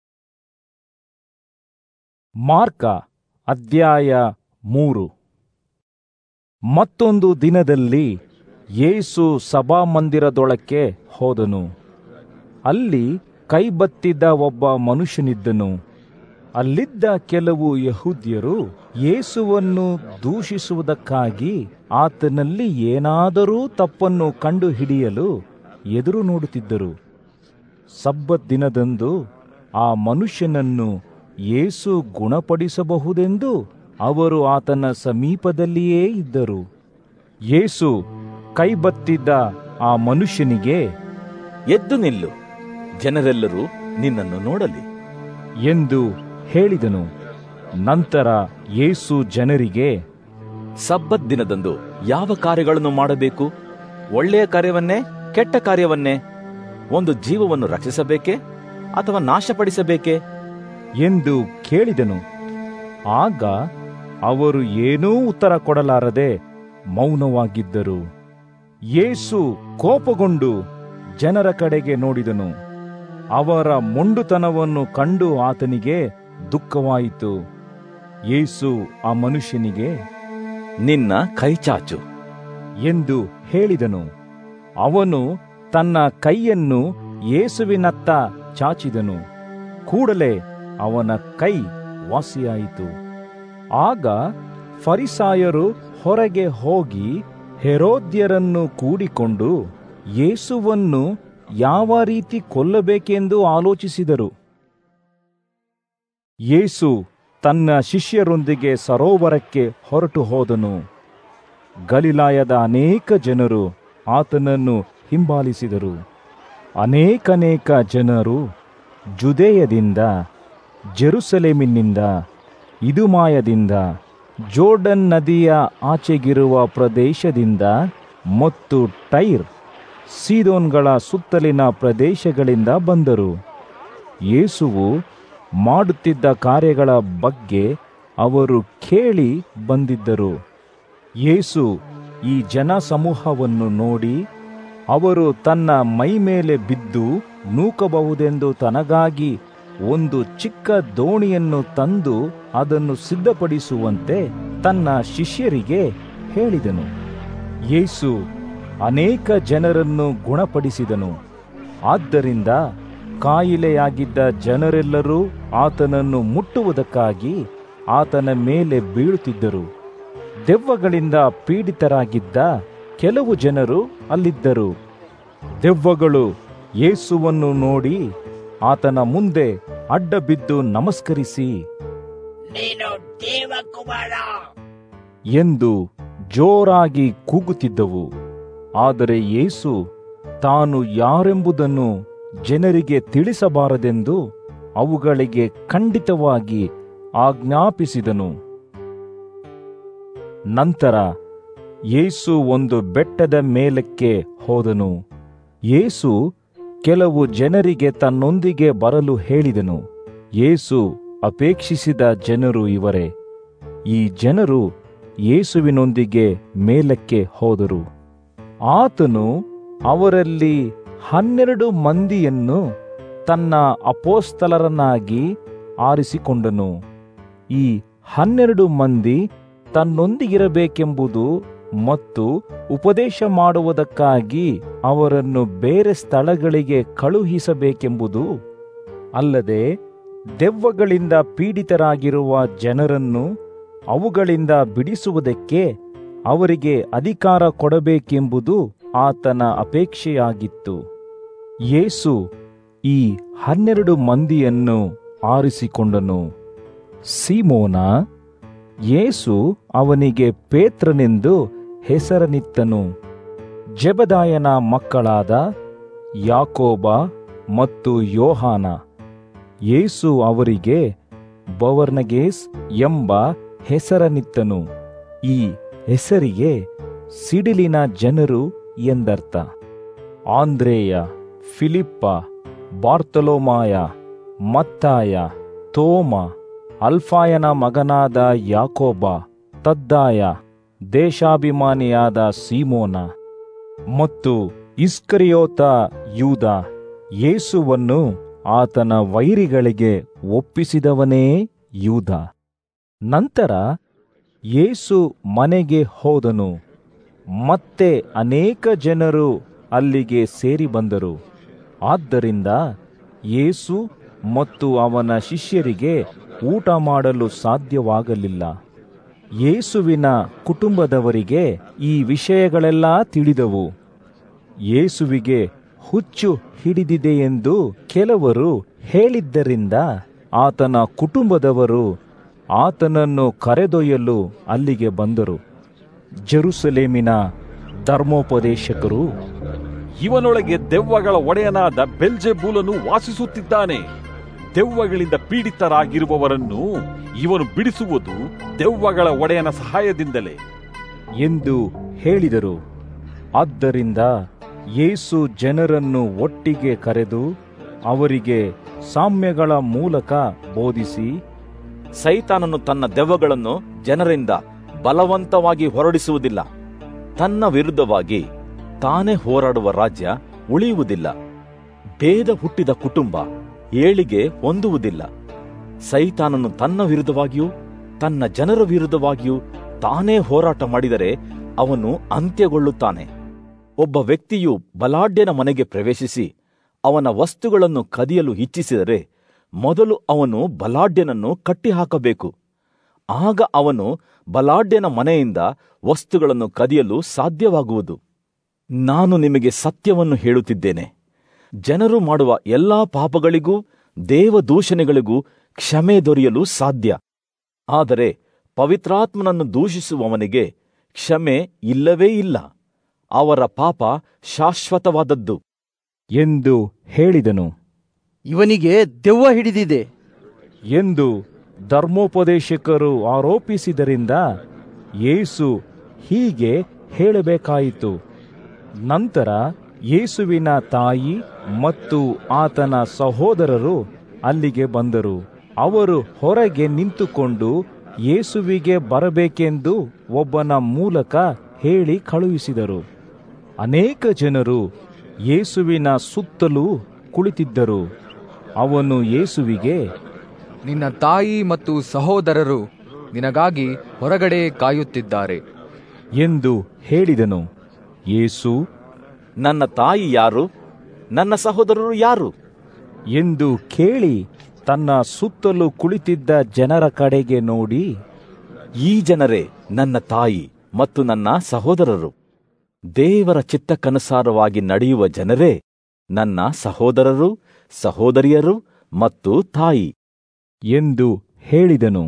ಮಾರ್ಕ ಅಧ್ಯಾಯ ಮೂರು ಮತ್ತೊಂದು ದಿನದಲ್ಲಿ ಯೇಸು ಸಭಾಮಂದಿರದೊಳಕ್ಕೆ ಹೋದನು ಅಲ್ಲಿ ಕೈಬತ್ತಿದ್ದ ಒಬ್ಬ ಮನುಷ್ಯನಿದ್ದನು ಅಲ್ಲಿದ್ದ ಕೆಲವು ಯಹೂದ್ಯರು ಯೇಸುವನ್ನು ದೂಷಿಸುವುದಕ್ಕಾಗಿ ಆತನಲ್ಲಿ ಏನಾದರೂ ತಪ್ಪನ್ನು ಕಂಡುಹಿಡಿಯಲು ಎದುರು ನೋಡುತ್ತಿದ್ದರು ಸಬ್ಬತ್ ದಿನದಂದು ಆ ಮನುಷ್ಯನನ್ನು ಯೇಸು ಗುಣಪಡಿಸಬಹುದೆಂದು ಅವರು ಆತನ ಸಮೀಪದಲ್ಲಿಯೇ ಇದ್ದರು ಯೇಸು ಕೈಬತ್ತಿದ್ದ ಆ ಮನುಷ್ಯನಿಗೆ ಎದ್ದು ನಿಲ್ಲು ಜನರೆಲ್ಲರೂ ನಿನ್ನನ್ನು ನೋಡಲಿ ಎಂದು ಹೇಳಿದನು ನಂತರ ಯೇಸು ಜನರಿಗೆ ಸಬ್ಬತ್ ದಿನದಂದು ಯಾವ ಕಾರ್ಯಗಳನ್ನು ಮಾಡಬೇಕು ಒಳ್ಳೆಯ ಕಾರ್ಯವನ್ನೇ ಕೆಟ್ಟ ಕಾರ್ಯವನ್ನೇ ಒಂದು ಜೀವವನ್ನು ರಕ್ಷಿಸಬೇಕೇ ಅಥವಾ ನಾಶಪಡಿಸಬೇಕೇ ಎಂದು ಕೇಳಿದನು ಆಗ ಅವರು ಏನೂ ಉತ್ತರ ಕೊಡಲಾರದೆ ಮೌನವಾಗಿದ್ದರು ಯೇಸು ಕೋಪಗೊಂಡು ಜನರ ಕಡೆಗೆ ನೋಡಿದನು ಅವರ ಮೊಂಡುತನವನ್ನು ಕಂಡು ಆತನಿಗೆ ದುಃಖವಾಯಿತು ಯೇಸು ಆ ಮನುಷ್ಯನಿಗೆ ನಿನ್ನ ಕೈಚಾಚು ಎಂದು ಹೇಳಿದನು ಅವನು ತನ್ನ ಕೈಯನ್ನು ಯೇಸುವಿನತ್ತ ಚಾಚಿದನು ಕೂಡಲೇ ಅವನ ಕೈ ವಾಸಿಯಾಯಿತು ಆಗ ಫರಿಸಾಯರು ಹೊರಗೆ ಹೋಗಿ ಹೆರೋದ್ಯರನ್ನು ಕೂಡಿಕೊಂಡು ಯೇಸುವನ್ನು ಯಾವ ರೀತಿ ಕೊಲ್ಲಬೇಕೆಂದು ಆಲೋಚಿಸಿದರು ಯೇಸು ತನ್ನ ಶಿಷ್ಯರೊಂದಿಗೆ ಸರೋವರಕ್ಕೆ ಹೊರಟು ಹೋದನು ಗಲಿಲಾಯದ ಅನೇಕ ಜನರು ಆತನನ್ನು ಹಿಂಬಾಲಿಸಿದರು ಅನೇಕನೇಕ ಜನರು ಜುದೇಯದಿಂದ ಜೆರುಸಲೇಮಿನಿಂದ ಇದುಮಾಯದಿಂದ ಜೋರ್ಡನ್ ನದಿಯ ಆಚೆಗಿರುವ ಪ್ರದೇಶದಿಂದ ಮತ್ತು ಟೈರ್ ಸೀದೋನ್ಗಳ ಸುತ್ತಲಿನ ಪ್ರದೇಶಗಳಿಂದ ಬಂದರು ಯೇಸುವು ಮಾಡುತ್ತಿದ್ದ ಕಾರ್ಯಗಳ ಬಗ್ಗೆ ಅವರು ಕೇಳಿ ಬಂದಿದ್ದರು ಯೇಸು ಈ ಜನ ಸಮೂಹವನ್ನು ನೋಡಿ ಅವರು ತನ್ನ ಮೈ ಮೇಲೆ ಬಿದ್ದು ನೂಕಬಹುದೆಂದು ತನಗಾಗಿ ಒಂದು ಚಿಕ್ಕ ದೋಣಿಯನ್ನು ತಂದು ಅದನ್ನು ಸಿದ್ಧಪಡಿಸುವಂತೆ ತನ್ನ ಶಿಷ್ಯರಿಗೆ ಹೇಳಿದನು ಯೇಸು ಅನೇಕ ಜನರನ್ನು ಗುಣಪಡಿಸಿದನು ಆದ್ದರಿಂದ ಕಾಯಿಲೆಯಾಗಿದ್ದ ಜನರೆಲ್ಲರೂ ಆತನನ್ನು ಮುಟ್ಟುವುದಕ್ಕಾಗಿ ಆತನ ಮೇಲೆ ಬೀಳುತ್ತಿದ್ದರು ದೆವ್ವಗಳಿಂದ ಪೀಡಿತರಾಗಿದ್ದ ಕೆಲವು ಜನರು ಅಲ್ಲಿದ್ದರು ದೆವ್ವಗಳು ಯೇಸುವನ್ನು ನೋಡಿ ಆತನ ಮುಂದೆ ಅಡ್ಡ ಬಿದ್ದು ನಮಸ್ಕರಿಸಿ ನೀನು ದೇವಕುಮಾರ ಎಂದು ಜೋರಾಗಿ ಕೂಗುತ್ತಿದ್ದವು ಆದರೆ ಯೇಸು ತಾನು ಯಾರೆಂಬುದನ್ನು ಜನರಿಗೆ ತಿಳಿಸಬಾರದೆಂದು ಅವುಗಳಿಗೆ ಖಂಡಿತವಾಗಿ ಆಜ್ಞಾಪಿಸಿದನು ನಂತರ ಯೇಸು ಒಂದು ಬೆಟ್ಟದ ಮೇಲಕ್ಕೆ ಹೋದನು ಯೇಸು ಕೆಲವು ಜನರಿಗೆ ತನ್ನೊಂದಿಗೆ ಬರಲು ಹೇಳಿದನು ಯೇಸು ಅಪೇಕ್ಷಿಸಿದ ಜನರು ಇವರೇ ಈ ಜನರು ಯೇಸುವಿನೊಂದಿಗೆ ಮೇಲಕ್ಕೆ ಹೋದರು ಆತನು ಅವರಲ್ಲಿ ಹನ್ನೆರಡು ಮಂದಿಯನ್ನು ತನ್ನ ಅಪೋಸ್ತಲರನ್ನಾಗಿ ಆರಿಸಿಕೊಂಡನು ಈ ಹನ್ನೆರಡು ಮಂದಿ ತನ್ನೊಂದಿಗಿರಬೇಕೆಂಬುದು ಮತ್ತು ಉಪದೇಶ ಮಾಡುವುದಕ್ಕಾಗಿ ಅವರನ್ನು ಬೇರೆ ಸ್ಥಳಗಳಿಗೆ ಕಳುಹಿಸಬೇಕೆಂಬುದು ಅಲ್ಲದೆ ದೆವ್ವಗಳಿಂದ ಪೀಡಿತರಾಗಿರುವ ಜನರನ್ನು ಅವುಗಳಿಂದ ಬಿಡಿಸುವುದಕ್ಕೆ ಅವರಿಗೆ ಅಧಿಕಾರ ಕೊಡಬೇಕೆಂಬುದು ಆತನ ಅಪೇಕ್ಷೆಯಾಗಿತ್ತು ಯೇಸು ಈ ಹನ್ನೆರಡು ಮಂದಿಯನ್ನು ಆರಿಸಿಕೊಂಡನು ಸೀಮೋನ ಯೇಸು ಅವನಿಗೆ ಪೇತ್ರನೆಂದು ಹೆಸರನಿತ್ತನು ಜೆಬದಾಯನ ಮಕ್ಕಳಾದ ಯಾಕೋಬ ಮತ್ತು ಯೋಹಾನ ಯೇಸು ಅವರಿಗೆ ಬವರ್ನಗೇಸ್ ಎಂಬ ಹೆಸರನಿತ್ತನು ಈ ಹೆಸರಿಗೆ ಸಿಡಿಲಿನ ಜನರು ಎಂದರ್ಥ ಆಂದ್ರೇಯ ಫಿಲಿಪ್ಪ ಬಾರ್ತಲೋಮಾಯ ಮತ್ತಾಯ ತೋಮ ಅಲ್ಫಾಯನ ಮಗನಾದ ಯಾಕೋಬ ತದ್ದಾಯ ದೇಶಾಭಿಮಾನಿಯಾದ ಸೀಮೋನ ಮತ್ತು ಇಸ್ಕರಿಯೋತ ಯೂದ ಯೇಸುವನ್ನು ಆತನ ವೈರಿಗಳಿಗೆ ಒಪ್ಪಿಸಿದವನೇ ಯೂದ ನಂತರ ಯೇಸು ಮನೆಗೆ ಹೋದನು ಮತ್ತೆ ಅನೇಕ ಜನರು ಅಲ್ಲಿಗೆ ಸೇರಿ ಬಂದರು ಆದ್ದರಿಂದ ಯೇಸು ಮತ್ತು ಅವನ ಶಿಷ್ಯರಿಗೆ ಊಟ ಮಾಡಲು ಸಾಧ್ಯವಾಗಲಿಲ್ಲ ಯೇಸುವಿನ ಕುಟುಂಬದವರಿಗೆ ಈ ವಿಷಯಗಳೆಲ್ಲ ತಿಳಿದವು ಯೇಸುವಿಗೆ ಹುಚ್ಚು ಹಿಡಿದಿದೆಯೆಂದು ಕೆಲವರು ಹೇಳಿದ್ದರಿಂದ ಆತನ ಕುಟುಂಬದವರು ಆತನನ್ನು ಕರೆದೊಯ್ಯಲು ಅಲ್ಲಿಗೆ ಬಂದರು ಜೆರುಸಲೇಮಿನ ಧರ್ಮೋಪದೇಶಕರು ಇವನೊಳಗೆ ದೆವ್ವಗಳ ಒಡೆಯನಾದ ಬೆಲ್ಜೆಬೂಲನು ವಾಸಿಸುತ್ತಿದ್ದಾನೆ ದೆವ್ವಗಳಿಂದ ಪೀಡಿತರಾಗಿರುವವರನ್ನು ಇವನು ಬಿಡಿಸುವುದು ದೆವ್ವಗಳ ಒಡೆಯನ ಸಹಾಯದಿಂದಲೇ ಎಂದು ಹೇಳಿದರು ಆದ್ದರಿಂದ ಯೇಸು ಜನರನ್ನು ಒಟ್ಟಿಗೆ ಕರೆದು ಅವರಿಗೆ ಸಾಮ್ಯಗಳ ಮೂಲಕ ಬೋಧಿಸಿ ಸೈತಾನನು ತನ್ನ ದೆವ್ವಗಳನ್ನು ಜನರಿಂದ ಬಲವಂತವಾಗಿ ಹೊರಡಿಸುವುದಿಲ್ಲ ತನ್ನ ವಿರುದ್ಧವಾಗಿ ತಾನೇ ಹೋರಾಡುವ ರಾಜ್ಯ ಉಳಿಯುವುದಿಲ್ಲ ಭೇದ ಹುಟ್ಟಿದ ಕುಟುಂಬ ಏಳಿಗೆ ಹೊಂದುವುದಿಲ್ಲ ಸೈತಾನನು ತನ್ನ ವಿರುದ್ಧವಾಗಿಯೂ ತನ್ನ ಜನರ ವಿರುದ್ಧವಾಗಿಯೂ ತಾನೇ ಹೋರಾಟ ಮಾಡಿದರೆ ಅವನು ಅಂತ್ಯಗೊಳ್ಳುತ್ತಾನೆ ಒಬ್ಬ ವ್ಯಕ್ತಿಯು ಬಲಾಢ್ಯನ ಮನೆಗೆ ಪ್ರವೇಶಿಸಿ ಅವನ ವಸ್ತುಗಳನ್ನು ಕದಿಯಲು ಇಚ್ಛಿಸಿದರೆ ಮೊದಲು ಅವನು ಬಲಾಢ್ಯನನ್ನು ಕಟ್ಟಿಹಾಕಬೇಕು ಆಗ ಅವನು ಬಲಾಢ್ಯನ ಮನೆಯಿಂದ ವಸ್ತುಗಳನ್ನು ಕದಿಯಲು ಸಾಧ್ಯವಾಗುವುದು ನಾನು ನಿಮಗೆ ಸತ್ಯವನ್ನು ಹೇಳುತ್ತಿದ್ದೇನೆ ಜನರು ಮಾಡುವ ಎಲ್ಲಾ ಪಾಪಗಳಿಗೂ ದೇವದೂಷಣೆಗಳಿಗೂ ಕ್ಷಮೆ ದೊರೆಯಲು ಸಾಧ್ಯ ಆದರೆ ಪವಿತ್ರಾತ್ಮನನ್ನು ದೂಷಿಸುವವನಿಗೆ ಕ್ಷಮೆ ಇಲ್ಲವೇ ಇಲ್ಲ ಅವರ ಪಾಪ ಶಾಶ್ವತವಾದದ್ದು ಎಂದು ಹೇಳಿದನು ಇವನಿಗೆ ದೆವ್ವ ಹಿಡಿದಿದೆ ಎಂದು ಧರ್ಮೋಪದೇಶಕರು ಆರೋಪಿಸಿದರಿಂದ ಯೇಸು ಹೀಗೆ ಹೇಳಬೇಕಾಯಿತು ನಂತರ ಯೇಸುವಿನ ತಾಯಿ ಮತ್ತು ಆತನ ಸಹೋದರರು ಅಲ್ಲಿಗೆ ಬಂದರು ಅವರು ಹೊರಗೆ ನಿಂತುಕೊಂಡು ಯೇಸುವಿಗೆ ಬರಬೇಕೆಂದು ಒಬ್ಬನ ಮೂಲಕ ಹೇಳಿ ಕಳುಹಿಸಿದರು ಅನೇಕ ಜನರು ಯೇಸುವಿನ ಸುತ್ತಲೂ ಕುಳಿತಿದ್ದರು ಅವನು ಯೇಸುವಿಗೆ ನಿನ್ನ ತಾಯಿ ಮತ್ತು ಸಹೋದರರು ನಿನಗಾಗಿ ಹೊರಗಡೆ ಕಾಯುತ್ತಿದ್ದಾರೆ ಎಂದು ಹೇಳಿದನು ಯೇಸು ನನ್ನ ತಾಯಿ ಯಾರು ನನ್ನ ಸಹೋದರರು ಯಾರು ಎಂದು ಕೇಳಿ ತನ್ನ ಸುತ್ತಲೂ ಕುಳಿತಿದ್ದ ಜನರ ಕಡೆಗೆ ನೋಡಿ ಈ ಜನರೇ ನನ್ನ ತಾಯಿ ಮತ್ತು ನನ್ನ ಸಹೋದರರು ದೇವರ ಚಿತ್ತಕ್ಕನುಸಾರವಾಗಿ ನಡೆಯುವ ಜನರೇ ನನ್ನ ಸಹೋದರರು ಸಹೋದರಿಯರು ಮತ್ತು ತಾಯಿ ಎಂದು ಹೇಳಿದನು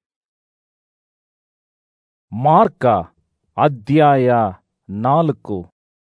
ಮಾರ್ಕ ಅಧ್ಯಾಯ ನಾಲ್ಕು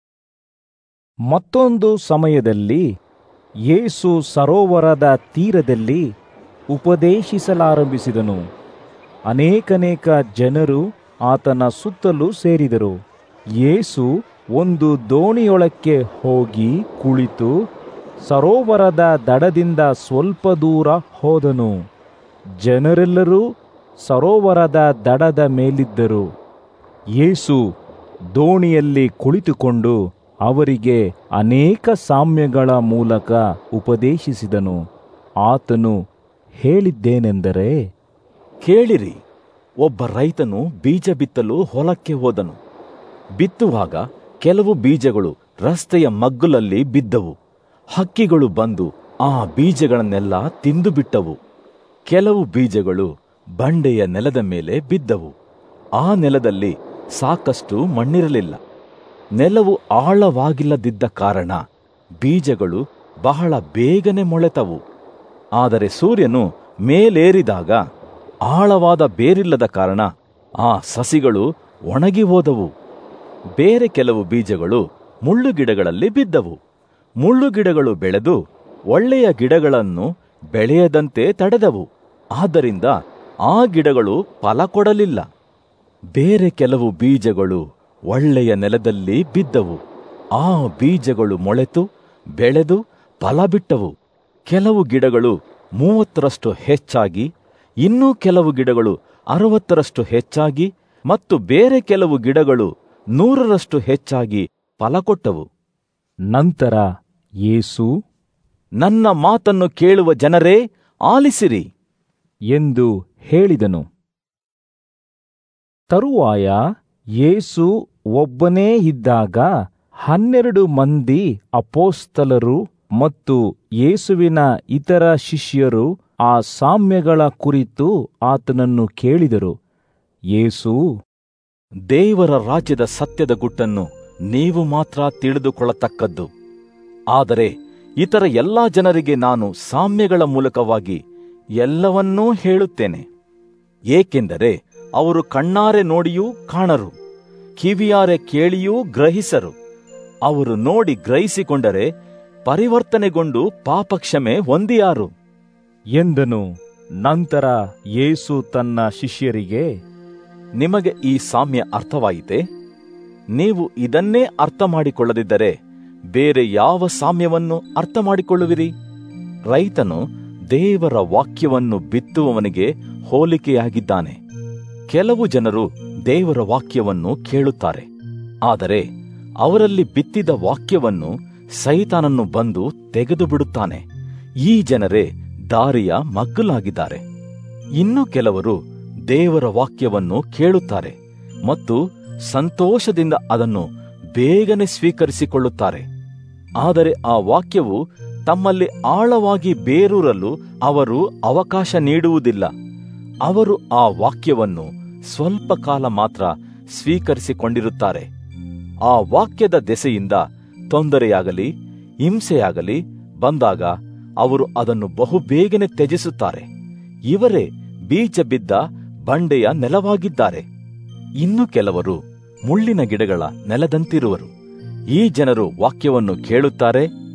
ಮತ್ತೊಂದು ಸಮಯದಲ್ಲಿ ಯೇಸು ಸರೋವರದ ತೀರದಲ್ಲಿ ಉಪದೇಶಿಸಲಾರಂಭಿಸಿದನು ಅನೇಕನೇಕ ಜನರು ಆತನ ಸುತ್ತಲೂ ಸೇರಿದರು ಯೇಸು ಒಂದು ದೋಣಿಯೊಳಕ್ಕೆ ಹೋಗಿ ಕುಳಿತು ಸರೋವರದ ದಡದಿಂದ ಸ್ವಲ್ಪ ದೂರ ಹೋದನು ಜನರೆಲ್ಲರೂ ಸರೋವರದ ದಡದ ಮೇಲಿದ್ದರು ಯೇಸು ದೋಣಿಯಲ್ಲಿ ಕುಳಿತುಕೊಂಡು ಅವರಿಗೆ ಅನೇಕ ಸಾಮ್ಯಗಳ ಮೂಲಕ ಉಪದೇಶಿಸಿದನು ಆತನು ಹೇಳಿದ್ದೇನೆಂದರೆ ಕೇಳಿರಿ ಒಬ್ಬ ರೈತನು ಬೀಜ ಬಿತ್ತಲು ಹೊಲಕ್ಕೆ ಹೋದನು ಬಿತ್ತುವಾಗ ಕೆಲವು ಬೀಜಗಳು ರಸ್ತೆಯ ಮಗ್ಗುಲಲ್ಲಿ ಬಿದ್ದವು ಹಕ್ಕಿಗಳು ಬಂದು ಆ ಬೀಜಗಳನ್ನೆಲ್ಲ ತಿಂದು ಬಿಟ್ಟವು ಕೆಲವು ಬೀಜಗಳು ಬಂಡೆಯ ನೆಲದ ಮೇಲೆ ಬಿದ್ದವು ಆ ನೆಲದಲ್ಲಿ ಸಾಕಷ್ಟು ಮಣ್ಣಿರಲಿಲ್ಲ ನೆಲವು ಆಳವಾಗಿಲ್ಲದಿದ್ದ ಕಾರಣ ಬೀಜಗಳು ಬಹಳ ಬೇಗನೆ ಮೊಳೆತವು ಆದರೆ ಸೂರ್ಯನು ಮೇಲೇರಿದಾಗ ಆಳವಾದ ಬೇರಿಲ್ಲದ ಕಾರಣ ಆ ಸಸಿಗಳು ಒಣಗಿ ಹೋದವು ಬೇರೆ ಕೆಲವು ಬೀಜಗಳು ಮುಳ್ಳುಗಿಡಗಳಲ್ಲಿ ಬಿದ್ದವು ಮುಳ್ಳುಗಿಡಗಳು ಬೆಳೆದು ಒಳ್ಳೆಯ ಗಿಡಗಳನ್ನು ಬೆಳೆಯದಂತೆ ತಡೆದವು ಆದ್ದರಿಂದ ಆ ಗಿಡಗಳು ಫಲ ಕೊಡಲಿಲ್ಲ ಬೇರೆ ಕೆಲವು ಬೀಜಗಳು ಒಳ್ಳೆಯ ನೆಲದಲ್ಲಿ ಬಿದ್ದವು ಆ ಬೀಜಗಳು ಮೊಳೆತು ಬೆಳೆದು ಫಲ ಬಿಟ್ಟವು ಕೆಲವು ಗಿಡಗಳು ಮೂವತ್ತರಷ್ಟು ಹೆಚ್ಚಾಗಿ ಇನ್ನೂ ಕೆಲವು ಗಿಡಗಳು ಅರವತ್ತರಷ್ಟು ಹೆಚ್ಚಾಗಿ ಮತ್ತು ಬೇರೆ ಕೆಲವು ಗಿಡಗಳು ನೂರರಷ್ಟು ಹೆಚ್ಚಾಗಿ ಫಲ ಕೊಟ್ಟವು ನಂತರ ಯೇಸು ನನ್ನ ಮಾತನ್ನು ಕೇಳುವ ಜನರೇ ಆಲಿಸಿರಿ ಎಂದು ಹೇಳಿದನು ತರುವಾಯ ಯೇಸು ಒಬ್ಬನೇ ಇದ್ದಾಗ ಹನ್ನೆರಡು ಮಂದಿ ಅಪೋಸ್ತಲರು ಮತ್ತು ಯೇಸುವಿನ ಇತರ ಶಿಷ್ಯರು ಆ ಸಾಮ್ಯಗಳ ಕುರಿತು ಆತನನ್ನು ಕೇಳಿದರು ಯೇಸು ದೇವರ ರಾಜ್ಯದ ಸತ್ಯದ ಗುಟ್ಟನ್ನು ನೀವು ಮಾತ್ರ ತಿಳಿದುಕೊಳ್ಳತಕ್ಕದ್ದು ಆದರೆ ಇತರ ಎಲ್ಲಾ ಜನರಿಗೆ ನಾನು ಸಾಮ್ಯಗಳ ಮೂಲಕವಾಗಿ ಎಲ್ಲವನ್ನೂ ಹೇಳುತ್ತೇನೆ ಏಕೆಂದರೆ ಅವರು ಕಣ್ಣಾರೆ ನೋಡಿಯೂ ಕಾಣರು ಕಿವಿಯಾರೆ ಕೇಳಿಯೂ ಗ್ರಹಿಸರು ಅವರು ನೋಡಿ ಗ್ರಹಿಸಿಕೊಂಡರೆ ಪರಿವರ್ತನೆಗೊಂಡು ಪಾಪಕ್ಷಮೆ ಹೊಂದಿಯಾರು ಎಂದನು ನಂತರ ಯೇಸು ತನ್ನ ಶಿಷ್ಯರಿಗೆ ನಿಮಗೆ ಈ ಸಾಮ್ಯ ಅರ್ಥವಾಯಿತೆ ನೀವು ಇದನ್ನೇ ಅರ್ಥ ಮಾಡಿಕೊಳ್ಳದಿದ್ದರೆ ಬೇರೆ ಯಾವ ಸಾಮ್ಯವನ್ನು ಅರ್ಥ ಮಾಡಿಕೊಳ್ಳುವಿರಿ ರೈತನು ದೇವರ ವಾಕ್ಯವನ್ನು ಬಿತ್ತುವವನಿಗೆ ಹೋಲಿಕೆಯಾಗಿದ್ದಾನೆ ಕೆಲವು ಜನರು ದೇವರ ವಾಕ್ಯವನ್ನು ಕೇಳುತ್ತಾರೆ ಆದರೆ ಅವರಲ್ಲಿ ಬಿತ್ತಿದ ವಾಕ್ಯವನ್ನು ಸೈತಾನನ್ನು ಬಂದು ತೆಗೆದು ಬಿಡುತ್ತಾನೆ ಈ ಜನರೇ ದಾರಿಯ ಮಗ್ಗುಲಾಗಿದ್ದಾರೆ ಇನ್ನು ಕೆಲವರು ದೇವರ ವಾಕ್ಯವನ್ನು ಕೇಳುತ್ತಾರೆ ಮತ್ತು ಸಂತೋಷದಿಂದ ಅದನ್ನು ಬೇಗನೆ ಸ್ವೀಕರಿಸಿಕೊಳ್ಳುತ್ತಾರೆ ಆದರೆ ಆ ವಾಕ್ಯವು ತಮ್ಮಲ್ಲಿ ಆಳವಾಗಿ ಬೇರೂರಲು ಅವರು ಅವಕಾಶ ನೀಡುವುದಿಲ್ಲ ಅವರು ಆ ವಾಕ್ಯವನ್ನು ಸ್ವಲ್ಪ ಕಾಲ ಮಾತ್ರ ಸ್ವೀಕರಿಸಿಕೊಂಡಿರುತ್ತಾರೆ ಆ ವಾಕ್ಯದ ದೆಸೆಯಿಂದ ತೊಂದರೆಯಾಗಲಿ ಹಿಂಸೆಯಾಗಲಿ ಬಂದಾಗ ಅವರು ಅದನ್ನು ಬಹುಬೇಗನೆ ತ್ಯಜಿಸುತ್ತಾರೆ ಇವರೇ ಬೀಜ ಬಿದ್ದ ಬಂಡೆಯ ನೆಲವಾಗಿದ್ದಾರೆ ಇನ್ನು ಕೆಲವರು ಮುಳ್ಳಿನ ಗಿಡಗಳ ನೆಲದಂತಿರುವರು ಈ ಜನರು ವಾಕ್ಯವನ್ನು ಕೇಳುತ್ತಾರೆ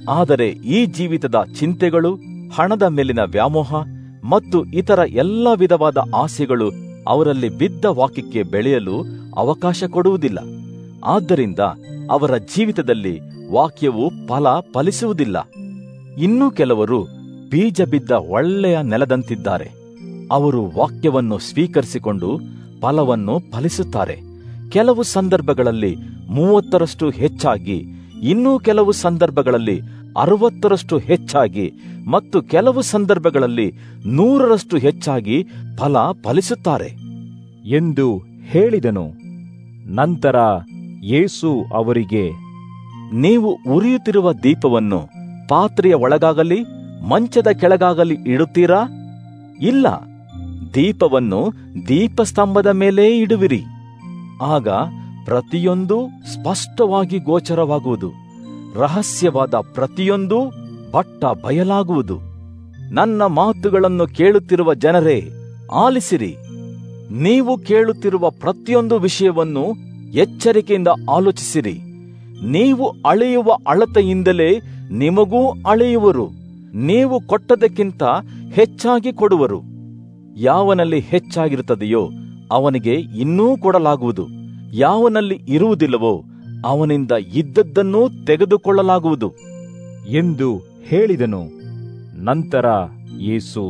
ಆದರೆ ಈ ಜೀವಿತದ ಚಿಂತೆಗಳು ಹಣದ ಮೇಲಿನ ವ್ಯಾಮೋಹ ಮತ್ತು ಇತರ ಎಲ್ಲ ವಿಧವಾದ ಆಸೆಗಳು ಅವರಲ್ಲಿ ಬಿದ್ದ ವಾಕ್ಯಕ್ಕೆ ಬೆಳೆಯಲು ಅವಕಾಶ ಕೊಡುವುದಿಲ್ಲ ಆದ್ದರಿಂದ ಅವರ ಜೀವಿತದಲ್ಲಿ ವಾಕ್ಯವು ಫಲ ಫಲಿಸುವುದಿಲ್ಲ ಇನ್ನೂ ಕೆಲವರು ಬೀಜ ಬಿದ್ದ ಒಳ್ಳೆಯ ನೆಲದಂತಿದ್ದಾರೆ ಅವರು ವಾಕ್ಯವನ್ನು ಸ್ವೀಕರಿಸಿಕೊಂಡು ಫಲವನ್ನು ಫಲಿಸುತ್ತಾರೆ ಕೆಲವು ಸಂದರ್ಭಗಳಲ್ಲಿ ಮೂವತ್ತರಷ್ಟು ಹೆಚ್ಚಾಗಿ ಇನ್ನೂ ಕೆಲವು ಸಂದರ್ಭಗಳಲ್ಲಿ ಅರವತ್ತರಷ್ಟು ಹೆಚ್ಚಾಗಿ ಮತ್ತು ಕೆಲವು ಸಂದರ್ಭಗಳಲ್ಲಿ ನೂರರಷ್ಟು ಹೆಚ್ಚಾಗಿ ಫಲ ಫಲಿಸುತ್ತಾರೆ ಎಂದು ಹೇಳಿದನು ನಂತರ ಯೇಸು ಅವರಿಗೆ ನೀವು ಉರಿಯುತ್ತಿರುವ ದೀಪವನ್ನು ಪಾತ್ರೆಯ ಒಳಗಾಗಲಿ ಮಂಚದ ಕೆಳಗಾಗಲಿ ಇಡುತ್ತೀರಾ ಇಲ್ಲ ದೀಪವನ್ನು ದೀಪಸ್ತಂಭದ ಮೇಲೆ ಇಡುವಿರಿ ಆಗ ಪ್ರತಿಯೊಂದು ಸ್ಪಷ್ಟವಾಗಿ ಗೋಚರವಾಗುವುದು ರಹಸ್ಯವಾದ ಪ್ರತಿಯೊಂದು ಬಟ್ಟ ಬಯಲಾಗುವುದು ನನ್ನ ಮಾತುಗಳನ್ನು ಕೇಳುತ್ತಿರುವ ಜನರೇ ಆಲಿಸಿರಿ ನೀವು ಕೇಳುತ್ತಿರುವ ಪ್ರತಿಯೊಂದು ವಿಷಯವನ್ನು ಎಚ್ಚರಿಕೆಯಿಂದ ಆಲೋಚಿಸಿರಿ ನೀವು ಅಳೆಯುವ ಅಳತೆಯಿಂದಲೇ ನಿಮಗೂ ಅಳೆಯುವರು ನೀವು ಕೊಟ್ಟದಕ್ಕಿಂತ ಹೆಚ್ಚಾಗಿ ಕೊಡುವರು ಯಾವನಲ್ಲಿ ಹೆಚ್ಚಾಗಿರುತ್ತದೆಯೋ ಅವನಿಗೆ ಇನ್ನೂ ಕೊಡಲಾಗುವುದು ಯಾವನಲ್ಲಿ ಇರುವುದಿಲ್ಲವೋ ಅವನಿಂದ ಇದ್ದದ್ದನ್ನೂ ತೆಗೆದುಕೊಳ್ಳಲಾಗುವುದು ಎಂದು ಹೇಳಿದನು ನಂತರ ಯೇಸು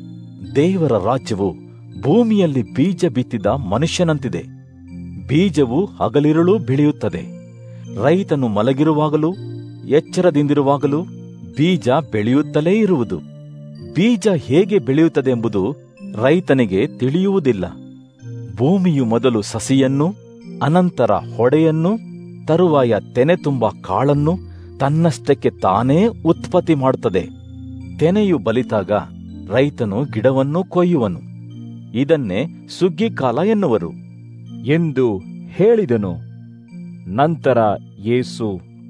ದೇವರ ರಾಜ್ಯವು ಭೂಮಿಯಲ್ಲಿ ಬೀಜ ಬಿತ್ತಿದ ಮನುಷ್ಯನಂತಿದೆ ಬೀಜವು ಹಗಲಿರುಳು ಬೆಳೆಯುತ್ತದೆ ರೈತನು ಮಲಗಿರುವಾಗಲೂ ಎಚ್ಚರದಿಂದಿರುವಾಗಲೂ ಬೀಜ ಬೆಳೆಯುತ್ತಲೇ ಇರುವುದು ಬೀಜ ಹೇಗೆ ಬೆಳೆಯುತ್ತದೆ ಎಂಬುದು ರೈತನಿಗೆ ತಿಳಿಯುವುದಿಲ್ಲ ಭೂಮಿಯು ಮೊದಲು ಸಸಿಯನ್ನು ಅನಂತರ ಹೊಡೆಯನ್ನು ತರುವಾಯ ತೆನೆ ತುಂಬ ಕಾಳನ್ನು ತನ್ನಷ್ಟಕ್ಕೆ ತಾನೇ ಉತ್ಪತ್ತಿ ಮಾಡುತ್ತದೆ ತೆನೆಯು ಬಲಿತಾಗ ರೈತನು ಗಿಡವನ್ನು ಕೊಯ್ಯುವನು ಇದನ್ನೇ ಸುಗ್ಗಿಕಾಲ ಎನ್ನುವರು ಎಂದು ಹೇಳಿದನು ನಂತರ ಯೇಸು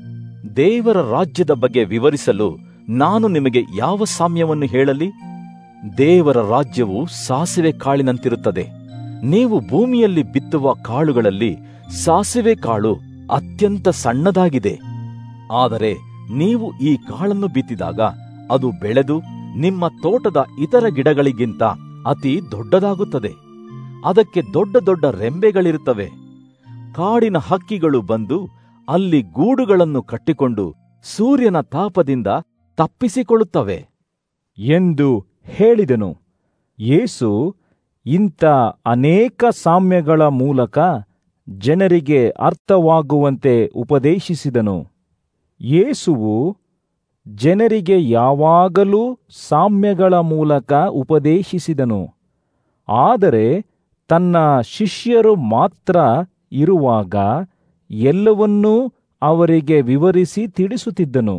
ದೇವರ ರಾಜ್ಯದ ಬಗ್ಗೆ ವಿವರಿಸಲು ನಾನು ನಿಮಗೆ ಯಾವ ಸಾಮ್ಯವನ್ನು ಹೇಳಲಿ ದೇವರ ರಾಜ್ಯವು ಸಾಸಿವೆ ಕಾಳಿನಂತಿರುತ್ತದೆ ನೀವು ಭೂಮಿಯಲ್ಲಿ ಬಿತ್ತುವ ಕಾಳುಗಳಲ್ಲಿ ಸಾಸಿವೆ ಕಾಳು ಅತ್ಯಂತ ಸಣ್ಣದಾಗಿದೆ ಆದರೆ ನೀವು ಈ ಕಾಳನ್ನು ಬಿತ್ತಿದಾಗ ಅದು ಬೆಳೆದು ನಿಮ್ಮ ತೋಟದ ಇತರ ಗಿಡಗಳಿಗಿಂತ ಅತಿ ದೊಡ್ಡದಾಗುತ್ತದೆ ಅದಕ್ಕೆ ದೊಡ್ಡ ದೊಡ್ಡ ರೆಂಬೆಗಳಿರುತ್ತವೆ ಕಾಡಿನ ಹಕ್ಕಿಗಳು ಬಂದು ಅಲ್ಲಿ ಗೂಡುಗಳನ್ನು ಕಟ್ಟಿಕೊಂಡು ಸೂರ್ಯನ ತಾಪದಿಂದ ತಪ್ಪಿಸಿಕೊಳ್ಳುತ್ತವೆ ಎಂದು ಹೇಳಿದನು ಯೇಸು ಇಂಥ ಅನೇಕ ಸಾಮ್ಯಗಳ ಮೂಲಕ ಜನರಿಗೆ ಅರ್ಥವಾಗುವಂತೆ ಉಪದೇಶಿಸಿದನು ಯೇಸುವು ಜನರಿಗೆ ಯಾವಾಗಲೂ ಸಾಮ್ಯಗಳ ಮೂಲಕ ಉಪದೇಶಿಸಿದನು ಆದರೆ ತನ್ನ ಶಿಷ್ಯರು ಮಾತ್ರ ಇರುವಾಗ ಎಲ್ಲವನ್ನೂ ಅವರಿಗೆ ವಿವರಿಸಿ ತಿಳಿಸುತ್ತಿದ್ದನು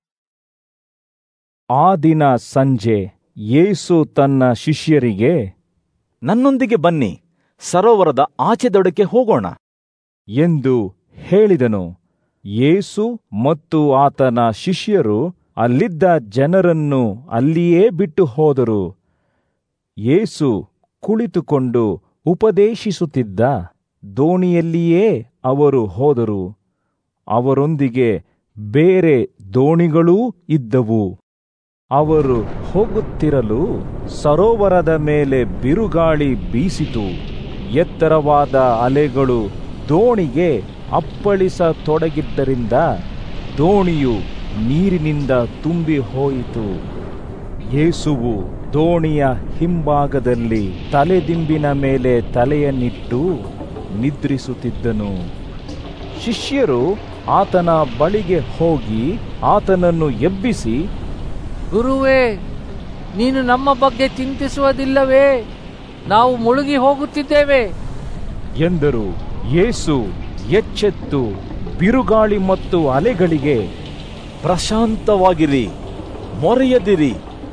ಆ ದಿನ ಸಂಜೆ ಯೇಸು ತನ್ನ ಶಿಷ್ಯರಿಗೆ ನನ್ನೊಂದಿಗೆ ಬನ್ನಿ ಸರೋವರದ ಆಚೆ ದೊಡಕ್ಕೆ ಹೋಗೋಣ ಎಂದು ಹೇಳಿದನು ಯೇಸು ಮತ್ತು ಆತನ ಶಿಷ್ಯರು ಅಲ್ಲಿದ್ದ ಜನರನ್ನು ಅಲ್ಲಿಯೇ ಬಿಟ್ಟು ಹೋದರು ಯೇಸು ಕುಳಿತುಕೊಂಡು ಉಪದೇಶಿಸುತ್ತಿದ್ದ ದೋಣಿಯಲ್ಲಿಯೇ ಅವರು ಹೋದರು ಅವರೊಂದಿಗೆ ಬೇರೆ ದೋಣಿಗಳೂ ಇದ್ದವು ಅವರು ಹೋಗುತ್ತಿರಲು ಸರೋವರದ ಮೇಲೆ ಬಿರುಗಾಳಿ ಬೀಸಿತು ಎತ್ತರವಾದ ಅಲೆಗಳು ದೋಣಿಗೆ ಅಪ್ಪಳಿಸತೊಡಗಿದ್ದರಿಂದ ದೋಣಿಯು ನೀರಿನಿಂದ ತುಂಬಿ ಹೋಯಿತು ಯೇಸುವು ದೋಣಿಯ ಹಿಂಭಾಗದಲ್ಲಿ ತಲೆದಿಂಬಿನ ಮೇಲೆ ತಲೆಯನ್ನಿಟ್ಟು ನಿದ್ರಿಸುತ್ತಿದ್ದನು ಶಿಷ್ಯರು ಆತನ ಬಳಿಗೆ ಹೋಗಿ ಆತನನ್ನು ಎಬ್ಬಿಸಿ ಗುರುವೇ ನೀನು ನಮ್ಮ ಬಗ್ಗೆ ಚಿಂತಿಸುವುದಿಲ್ಲವೇ ನಾವು ಮುಳುಗಿ ಹೋಗುತ್ತಿದ್ದೇವೆ ಎಂದರು ಯೇಸು ಎಚ್ಚೆತ್ತು ಬಿರುಗಾಳಿ ಮತ್ತು ಅಲೆಗಳಿಗೆ ಪ್ರಶಾಂತವಾಗಿರಿ ಮೊರೆಯದಿರಿ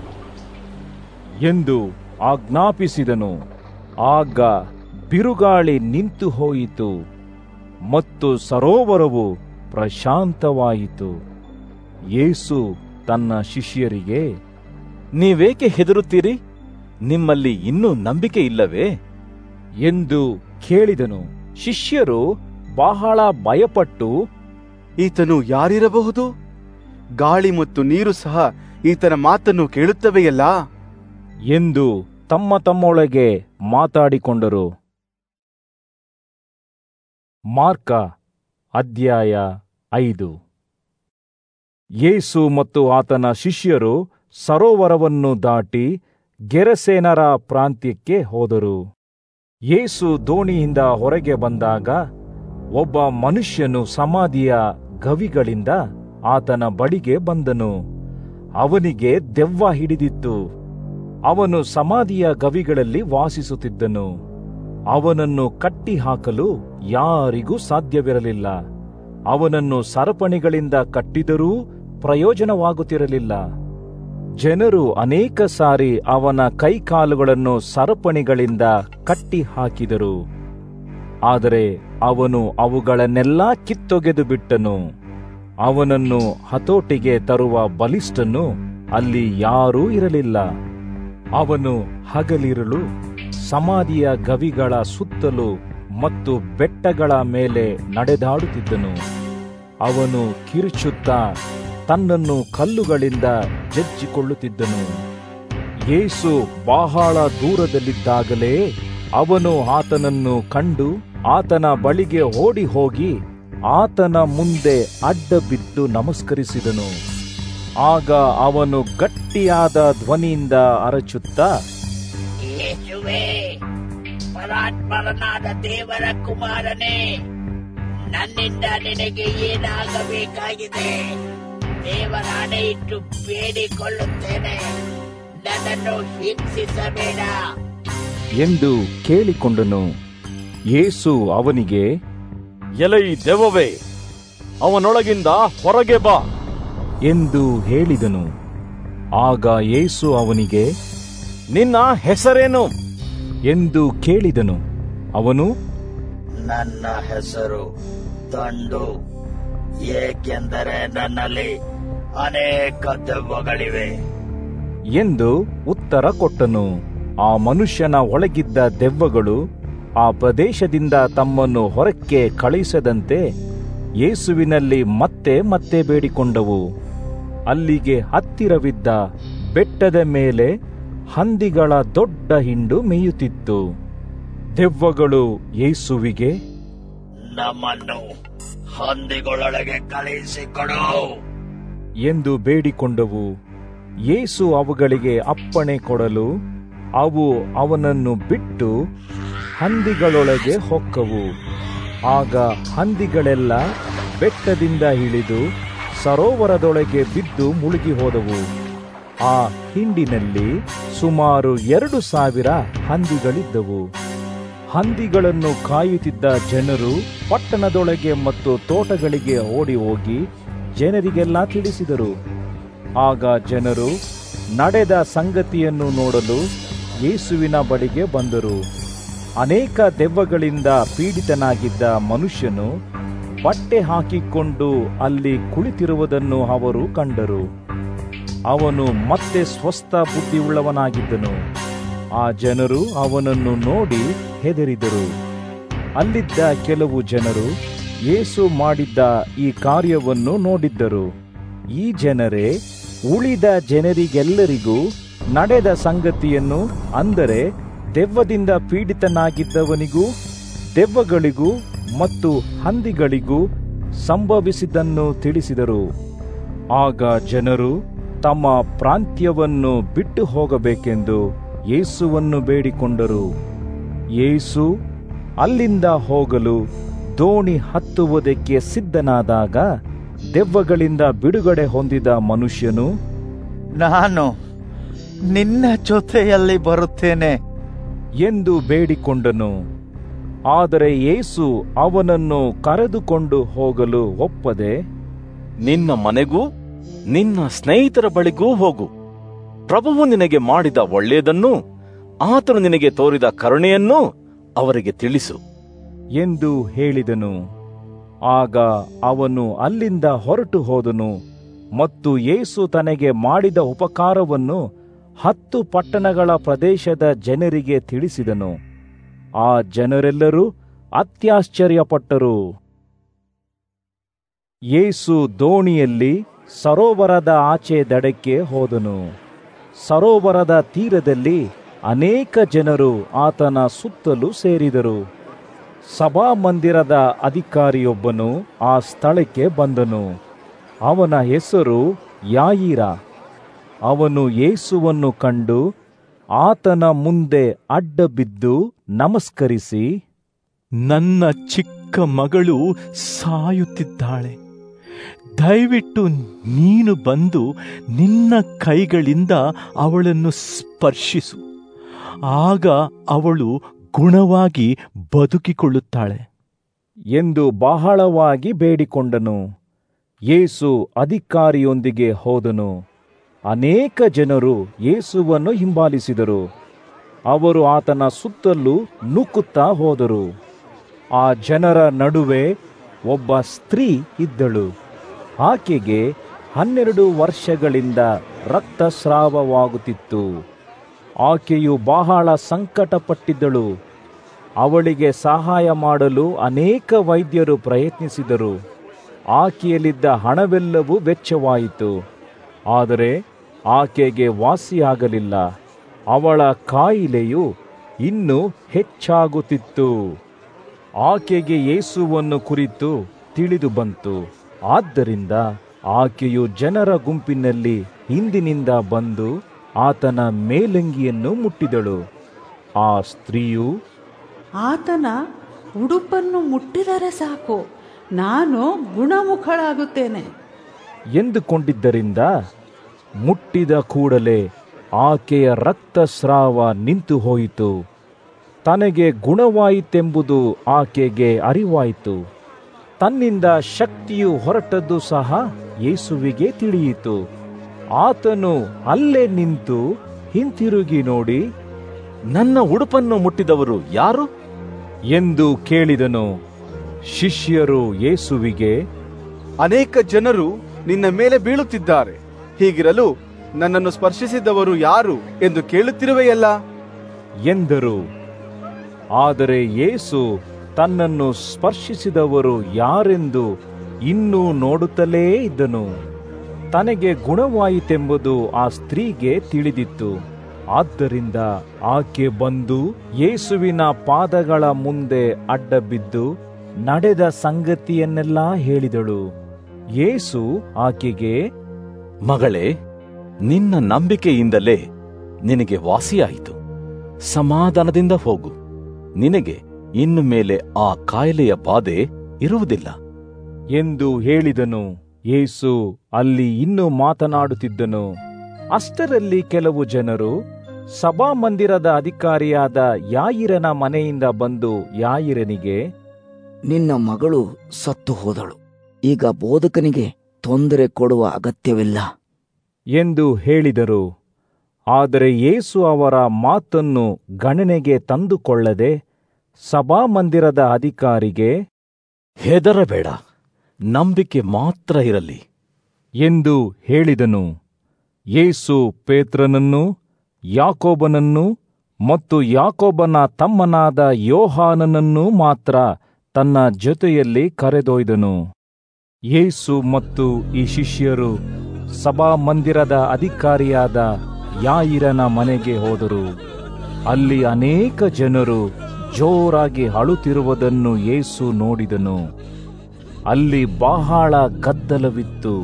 ಎಂದು ಆಜ್ಞಾಪಿಸಿದನು ಆಗ ಬಿರುಗಾಳಿ ನಿಂತು ಹೋಯಿತು ಮತ್ತು ಸರೋವರವು ಪ್ರಶಾಂತವಾಯಿತು ಯೇಸು ತನ್ನ ಶಿಷ್ಯರಿಗೆ ನೀವೇಕೆ ಹೆದರುತ್ತೀರಿ ನಿಮ್ಮಲ್ಲಿ ಇನ್ನೂ ನಂಬಿಕೆ ಇಲ್ಲವೇ ಎಂದು ಕೇಳಿದನು ಶಿಷ್ಯರು ಬಹಳ ಭಯಪಟ್ಟು ಈತನು ಯಾರಿರಬಹುದು ಗಾಳಿ ಮತ್ತು ನೀರು ಸಹ ಈತನ ಮಾತನ್ನು ಕೇಳುತ್ತವೆಯಲ್ಲ ಎಂದು ತಮ್ಮ ತಮ್ಮೊಳಗೆ ಮಾತಾಡಿಕೊಂಡರು ಮಾರ್ಕ ಅಧ್ಯಾಯ ಐದು ಯೇಸು ಮತ್ತು ಆತನ ಶಿಷ್ಯರು ಸರೋವರವನ್ನು ದಾಟಿ ಗೆರಸೇನರ ಪ್ರಾಂತ್ಯಕ್ಕೆ ಹೋದರು ಯೇಸು ದೋಣಿಯಿಂದ ಹೊರಗೆ ಬಂದಾಗ ಒಬ್ಬ ಮನುಷ್ಯನು ಸಮಾಧಿಯ ಗವಿಗಳಿಂದ ಆತನ ಬಳಿಗೆ ಬಂದನು ಅವನಿಗೆ ದೆವ್ವ ಹಿಡಿದಿತ್ತು ಅವನು ಸಮಾಧಿಯ ಗವಿಗಳಲ್ಲಿ ವಾಸಿಸುತ್ತಿದ್ದನು ಅವನನ್ನು ಕಟ್ಟಿ ಹಾಕಲು ಯಾರಿಗೂ ಸಾಧ್ಯವಿರಲಿಲ್ಲ ಅವನನ್ನು ಸರಪಣಿಗಳಿಂದ ಕಟ್ಟಿದರೂ ಪ್ರಯೋಜನವಾಗುತ್ತಿರಲಿಲ್ಲ ಜನರು ಅನೇಕ ಸಾರಿ ಅವನ ಕೈಕಾಲುಗಳನ್ನು ಸರಪಣಿಗಳಿಂದ ಕಟ್ಟಿ ಹಾಕಿದರು ಆದರೆ ಅವನು ಅವುಗಳನ್ನೆಲ್ಲ ಕಿತ್ತೊಗೆದು ಬಿಟ್ಟನು ಅವನನ್ನು ಹತೋಟಿಗೆ ತರುವ ಬಲಿಷ್ಠನು ಅಲ್ಲಿ ಯಾರೂ ಇರಲಿಲ್ಲ ಅವನು ಹಗಲಿರುಳು ಸಮಾಧಿಯ ಗವಿಗಳ ಸುತ್ತಲೂ ಮತ್ತು ಬೆಟ್ಟಗಳ ಮೇಲೆ ನಡೆದಾಡುತ್ತಿದ್ದನು ಅವನು ಕಿರುಚುತ್ತಾ ತನ್ನನ್ನು ಕಲ್ಲುಗಳಿಂದ ಜಜ್ಜಿಕೊಳ್ಳುತ್ತಿದ್ದನು ಯೇಸು ಬಹಳ ದೂರದಲ್ಲಿದ್ದಾಗಲೇ ಅವನು ಆತನನ್ನು ಕಂಡು ಆತನ ಬಳಿಗೆ ಓಡಿ ಹೋಗಿ ಆತನ ಮುಂದೆ ಅಡ್ಡ ಬಿದ್ದು ನಮಸ್ಕರಿಸಿದನು ಆಗ ಅವನು ಗಟ್ಟಿಯಾದ ಧ್ವನಿಯಿಂದ ಅರಚುತ್ತಾ ಯೇಸುವೇ ಪರಾತ್ಮರನಾದ ದೇವರ ಕುಮಾರನೇ ನನ್ನಿಂದ ನಿನಗೆ ಏನಾಗಬೇಕಾಗಿದೆ ದೇವರ ಹಣೆ ಇಟ್ಟು ಬೇಡಿಕೊಳ್ಳುತ್ತೇನೆ ನನ್ನನ್ನು ಹಿಂಸಿಸಬೇಡ ಎಂದು ಕೇಳಿಕೊಂಡನು ಯೇಸು ಅವನಿಗೆ ಎಲೈ ದೆವ್ವವೇ ಅವನೊಳಗಿಂದ ಹೊರಗೆ ಬಾ ಎಂದು ಹೇಳಿದನು ಆಗ ಯೇಸು ಅವನಿಗೆ ನಿನ್ನ ಹೆಸರೇನು ಎಂದು ಕೇಳಿದನು ಅವನು ನನ್ನ ಹೆಸರು ದಂಡು ಏಕೆಂದರೆ ನನ್ನಲ್ಲಿ ಅನೇಕ ದೆವ್ವಗಳಿವೆ ಎಂದು ಉತ್ತರ ಕೊಟ್ಟನು ಆ ಮನುಷ್ಯನ ಒಳಗಿದ್ದ ದೆವ್ವಗಳು ಆ ಪ್ರದೇಶದಿಂದ ತಮ್ಮನ್ನು ಹೊರಕ್ಕೆ ಕಳುಹಿಸದಂತೆ ಯೇಸುವಿನಲ್ಲಿ ಮತ್ತೆ ಮತ್ತೆ ಬೇಡಿಕೊಂಡವು ಅಲ್ಲಿಗೆ ಹತ್ತಿರವಿದ್ದ ಬೆಟ್ಟದ ಮೇಲೆ ಹಂದಿಗಳ ದೊಡ್ಡ ಹಿಂಡು ಮೇಯುತ್ತಿತ್ತು ದೆವ್ವಗಳು ಯೇಸುವಿಗೆ ನಮ್ಮನ್ನು ಹಂದಿಗಳೊಳಗೆ ಕಳುಹಿಸಿಕೊಡು ಎಂದು ಬೇಡಿಕೊಂಡವು ಯೇಸು ಅವುಗಳಿಗೆ ಅಪ್ಪಣೆ ಕೊಡಲು ಅವು ಅವನನ್ನು ಬಿಟ್ಟು ಹಂದಿಗಳೊಳಗೆ ಹೊಕ್ಕವು ಆಗ ಹಂದಿಗಳೆಲ್ಲ ಬೆಟ್ಟದಿಂದ ಇಳಿದು ಸರೋವರದೊಳಗೆ ಬಿದ್ದು ಮುಳುಗಿ ಹೋದವು ಆ ಹಿಂಡಿನಲ್ಲಿ ಸುಮಾರು ಎರಡು ಸಾವಿರ ಹಂದಿಗಳಿದ್ದವು ಹಂದಿಗಳನ್ನು ಕಾಯುತ್ತಿದ್ದ ಜನರು ಪಟ್ಟಣದೊಳಗೆ ಮತ್ತು ತೋಟಗಳಿಗೆ ಓಡಿ ಹೋಗಿ ಜನರಿಗೆಲ್ಲ ತಿಳಿಸಿದರು ಆಗ ಜನರು ನಡೆದ ಸಂಗತಿಯನ್ನು ನೋಡಲು ಯೇಸುವಿನ ಬಳಿಗೆ ಬಂದರು ಅನೇಕ ದೆವ್ವಗಳಿಂದ ಪೀಡಿತನಾಗಿದ್ದ ಮನುಷ್ಯನು ಬಟ್ಟೆ ಹಾಕಿಕೊಂಡು ಅಲ್ಲಿ ಕುಳಿತಿರುವುದನ್ನು ಅವರು ಕಂಡರು ಅವನು ಮತ್ತೆ ಸ್ವಸ್ಥ ಬುದ್ಧಿಯುಳ್ಳವನಾಗಿದ್ದನು ಆ ಜನರು ಅವನನ್ನು ನೋಡಿ ಹೆದರಿದರು ಅಲ್ಲಿದ್ದ ಕೆಲವು ಜನರು ಯೇಸು ಮಾಡಿದ್ದ ಈ ಕಾರ್ಯವನ್ನು ನೋಡಿದ್ದರು ಈ ಜನರೇ ಉಳಿದ ಜನರಿಗೆಲ್ಲರಿಗೂ ನಡೆದ ಸಂಗತಿಯನ್ನು ಅಂದರೆ ದೆವ್ವದಿಂದ ಪೀಡಿತನಾಗಿದ್ದವನಿಗೂ ದೆವ್ವಗಳಿಗೂ ಮತ್ತು ಹಂದಿಗಳಿಗೂ ಸಂಭವಿಸಿದ್ದನ್ನು ತಿಳಿಸಿದರು ಆಗ ಜನರು ತಮ್ಮ ಪ್ರಾಂತ್ಯವನ್ನು ಬಿಟ್ಟು ಹೋಗಬೇಕೆಂದು ಯೇಸುವನ್ನು ಬೇಡಿಕೊಂಡರು ಯೇಸು ಅಲ್ಲಿಂದ ಹೋಗಲು ದೋಣಿ ಹತ್ತುವುದಕ್ಕೆ ಸಿದ್ಧನಾದಾಗ ದೆವ್ವಗಳಿಂದ ಬಿಡುಗಡೆ ಹೊಂದಿದ ಮನುಷ್ಯನು ನಾನು ನಿನ್ನ ಜೊತೆಯಲ್ಲಿ ಬರುತ್ತೇನೆ ಎಂದು ಬೇಡಿಕೊಂಡನು ಆದರೆ ಯೇಸು ಅವನನ್ನು ಕರೆದುಕೊಂಡು ಹೋಗಲು ಒಪ್ಪದೆ ನಿನ್ನ ಮನೆಗೂ ನಿನ್ನ ಸ್ನೇಹಿತರ ಬಳಿಗೂ ಹೋಗು ಪ್ರಭುವು ನಿನಗೆ ಮಾಡಿದ ಒಳ್ಳೆಯದನ್ನು ಆತನು ನಿನಗೆ ತೋರಿದ ಕರುಣೆಯನ್ನು ಅವರಿಗೆ ತಿಳಿಸು ಎಂದು ಹೇಳಿದನು ಆಗ ಅವನು ಅಲ್ಲಿಂದ ಹೊರಟು ಹೋದನು ಮತ್ತು ಯೇಸು ತನಗೆ ಮಾಡಿದ ಉಪಕಾರವನ್ನು ಹತ್ತು ಪಟ್ಟಣಗಳ ಪ್ರದೇಶದ ಜನರಿಗೆ ತಿಳಿಸಿದನು ಆ ಜನರೆಲ್ಲರೂ ಅತ್ಯಾಶ್ಚರ್ಯಪಟ್ಟರು ಯೇಸು ದೋಣಿಯಲ್ಲಿ ಸರೋವರದ ಆಚೆ ದಡಕ್ಕೆ ಹೋದನು ಸರೋವರದ ತೀರದಲ್ಲಿ ಅನೇಕ ಜನರು ಆತನ ಸುತ್ತಲೂ ಸೇರಿದರು ಸಭಾಮಂದಿರದ ಅಧಿಕಾರಿಯೊಬ್ಬನು ಆ ಸ್ಥಳಕ್ಕೆ ಬಂದನು ಅವನ ಹೆಸರು ಯಾಯಿರ ಅವನು ಯೇಸುವನ್ನು ಕಂಡು ಆತನ ಮುಂದೆ ಅಡ್ಡ ಬಿದ್ದು ನಮಸ್ಕರಿಸಿ ನನ್ನ ಚಿಕ್ಕ ಮಗಳು ಸಾಯುತ್ತಿದ್ದಾಳೆ ದಯವಿಟ್ಟು ನೀನು ಬಂದು ನಿನ್ನ ಕೈಗಳಿಂದ ಅವಳನ್ನು ಸ್ಪರ್ಶಿಸು ಆಗ ಅವಳು ಗುಣವಾಗಿ ಬದುಕಿಕೊಳ್ಳುತ್ತಾಳೆ ಎಂದು ಬಹಳವಾಗಿ ಬೇಡಿಕೊಂಡನು ಯೇಸು ಅಧಿಕಾರಿಯೊಂದಿಗೆ ಹೋದನು ಅನೇಕ ಜನರು ಯೇಸುವನ್ನು ಹಿಂಬಾಲಿಸಿದರು ಅವರು ಆತನ ಸುತ್ತಲೂ ನುಕ್ಕುತ್ತಾ ಹೋದರು ಆ ಜನರ ನಡುವೆ ಒಬ್ಬ ಸ್ತ್ರೀ ಇದ್ದಳು ಆಕೆಗೆ ಹನ್ನೆರಡು ವರ್ಷಗಳಿಂದ ರಕ್ತಸ್ರಾವವಾಗುತ್ತಿತ್ತು ಆಕೆಯು ಬಹಳ ಸಂಕಟಪಟ್ಟಿದ್ದಳು ಅವಳಿಗೆ ಸಹಾಯ ಮಾಡಲು ಅನೇಕ ವೈದ್ಯರು ಪ್ರಯತ್ನಿಸಿದರು ಆಕೆಯಲ್ಲಿದ್ದ ಹಣವೆಲ್ಲವೂ ವೆಚ್ಚವಾಯಿತು ಆದರೆ ಆಕೆಗೆ ವಾಸಿಯಾಗಲಿಲ್ಲ ಅವಳ ಕಾಯಿಲೆಯು ಇನ್ನೂ ಹೆಚ್ಚಾಗುತ್ತಿತ್ತು ಆಕೆಗೆ ಯೇಸುವನ್ನು ಕುರಿತು ತಿಳಿದು ಬಂತು ಆದ್ದರಿಂದ ಆಕೆಯು ಜನರ ಗುಂಪಿನಲ್ಲಿ ಹಿಂದಿನಿಂದ ಬಂದು ಆತನ ಮೇಲಂಗಿಯನ್ನು ಮುಟ್ಟಿದಳು ಆ ಸ್ತ್ರೀಯು ಆತನ ಉಡುಪನ್ನು ಮುಟ್ಟಿದರೆ ಸಾಕು ನಾನು ಗುಣಮುಖಳಾಗುತ್ತೇನೆ ಎಂದುಕೊಂಡಿದ್ದರಿಂದ ಮುಟ್ಟಿದ ಕೂಡಲೇ ಆಕೆಯ ರಕ್ತಸ್ರಾವ ನಿಂತು ಹೋಯಿತು ತನಗೆ ಗುಣವಾಯಿತೆಂಬುದು ಆಕೆಗೆ ಅರಿವಾಯಿತು ತನ್ನಿಂದ ಶಕ್ತಿಯು ಹೊರಟದ್ದು ಸಹ ಯೇಸುವಿಗೆ ತಿಳಿಯಿತು ಆತನು ಅಲ್ಲೇ ನಿಂತು ಹಿಂತಿರುಗಿ ನೋಡಿ ನನ್ನ ಉಡುಪನ್ನು ಮುಟ್ಟಿದವರು ಯಾರು ಎಂದು ಕೇಳಿದನು ಶಿಷ್ಯರು ಯೇಸುವಿಗೆ ಅನೇಕ ಜನರು ನಿನ್ನ ಮೇಲೆ ಬೀಳುತ್ತಿದ್ದಾರೆ ಹೀಗಿರಲು ನನ್ನನ್ನು ಸ್ಪರ್ಶಿಸಿದವರು ಯಾರು ಎಂದು ಕೇಳುತ್ತಿರುವೆಯಲ್ಲ ಎಂದರು ಆದರೆ ಯೇಸು ತನ್ನನ್ನು ಸ್ಪರ್ಶಿಸಿದವರು ಯಾರೆಂದು ಇನ್ನೂ ನೋಡುತ್ತಲೇ ಇದ್ದನು ತನಗೆ ಗುಣವಾಯಿತೆಂಬುದು ಆ ಸ್ತ್ರೀಗೆ ತಿಳಿದಿತ್ತು ಆದ್ದರಿಂದ ಆಕೆ ಬಂದು ಯೇಸುವಿನ ಪಾದಗಳ ಮುಂದೆ ಅಡ್ಡ ಬಿದ್ದು ನಡೆದ ಸಂಗತಿಯನ್ನೆಲ್ಲ ಹೇಳಿದಳು ಯೇಸು ಆಕೆಗೆ ಮಗಳೇ ನಿನ್ನ ನಂಬಿಕೆಯಿಂದಲೇ ನಿನಗೆ ವಾಸಿಯಾಯಿತು ಸಮಾಧಾನದಿಂದ ಹೋಗು ನಿನಗೆ ಇನ್ನು ಮೇಲೆ ಆ ಕಾಯಿಲೆಯ ಬಾಧೆ ಇರುವುದಿಲ್ಲ ಎಂದು ಹೇಳಿದನು ಯೇಸು ಅಲ್ಲಿ ಇನ್ನೂ ಮಾತನಾಡುತ್ತಿದ್ದನು ಅಷ್ಟರಲ್ಲಿ ಕೆಲವು ಜನರು ಸಭಾಮಂದಿರದ ಅಧಿಕಾರಿಯಾದ ಯಾಯಿರನ ಮನೆಯಿಂದ ಬಂದು ಯಾಯಿರನಿಗೆ ನಿನ್ನ ಮಗಳು ಸತ್ತು ಹೋದಳು ಈಗ ಬೋಧಕನಿಗೆ ತೊಂದರೆ ಕೊಡುವ ಅಗತ್ಯವಿಲ್ಲ ಎಂದು ಹೇಳಿದರು ಆದರೆ ಯೇಸು ಅವರ ಮಾತನ್ನು ಗಣನೆಗೆ ತಂದುಕೊಳ್ಳದೆ ಸಭಾಮಂದಿರದ ಅಧಿಕಾರಿಗೆ ಹೆದರಬೇಡ ನಂಬಿಕೆ ಮಾತ್ರ ಇರಲಿ ಎಂದು ಹೇಳಿದನು ಯೇಸು ಪೇತ್ರನನ್ನು ಯಾಕೋಬನನ್ನು ಮತ್ತು ಯಾಕೋಬನ ತಮ್ಮನಾದ ಯೋಹಾನನನ್ನು ಮಾತ್ರ ತನ್ನ ಜೊತೆಯಲ್ಲಿ ಕರೆದೊಯ್ದನು ಯೇಸು ಮತ್ತು ಈ ಶಿಷ್ಯರು ಸಭಾಮಂದಿರದ ಅಧಿಕಾರಿಯಾದ ಯಾಯಿರನ ಮನೆಗೆ ಹೋದರು ಅಲ್ಲಿ ಅನೇಕ ಜನರು ಜೋರಾಗಿ ಅಳುತ್ತಿರುವುದನ್ನು ಯೇಸು ನೋಡಿದನು ಅಲ್ಲಿ ಬಹಳ ಗದ್ದಲವಿತ್ತು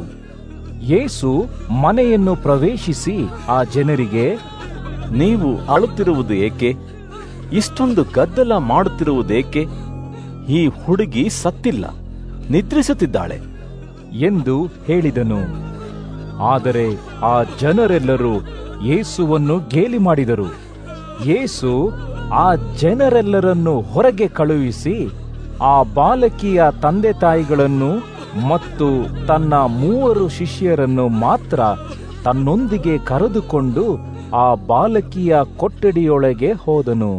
ಯೇಸು ಮನೆಯನ್ನು ಪ್ರವೇಶಿಸಿ ಆ ಜನರಿಗೆ ನೀವು ಅಳುತ್ತಿರುವುದು ಏಕೆ ಇಷ್ಟೊಂದು ಗದ್ದಲ ಮಾಡುತ್ತಿರುವುದೇಕೆ ಈ ಹುಡುಗಿ ಸತ್ತಿಲ್ಲ ನಿದ್ರಿಸುತ್ತಿದ್ದಾಳೆ ಎಂದು ಹೇಳಿದನು ಆದರೆ ಆ ಜನರೆಲ್ಲರೂ ಯೇಸುವನ್ನು ಗೇಲಿ ಮಾಡಿದರು ಯೇಸು ಆ ಜನರೆಲ್ಲರನ್ನು ಹೊರಗೆ ಕಳುಹಿಸಿ ಆ ಬಾಲಕಿಯ ತಂದೆ ತಾಯಿಗಳನ್ನು ಮತ್ತು ತನ್ನ ಮೂವರು ಶಿಷ್ಯರನ್ನು ಮಾತ್ರ ತನ್ನೊಂದಿಗೆ ಕರೆದುಕೊಂಡು ಆ ಬಾಲಕಿಯ ಕೊಠಡಿಯೊಳಗೆ ಹೋದನು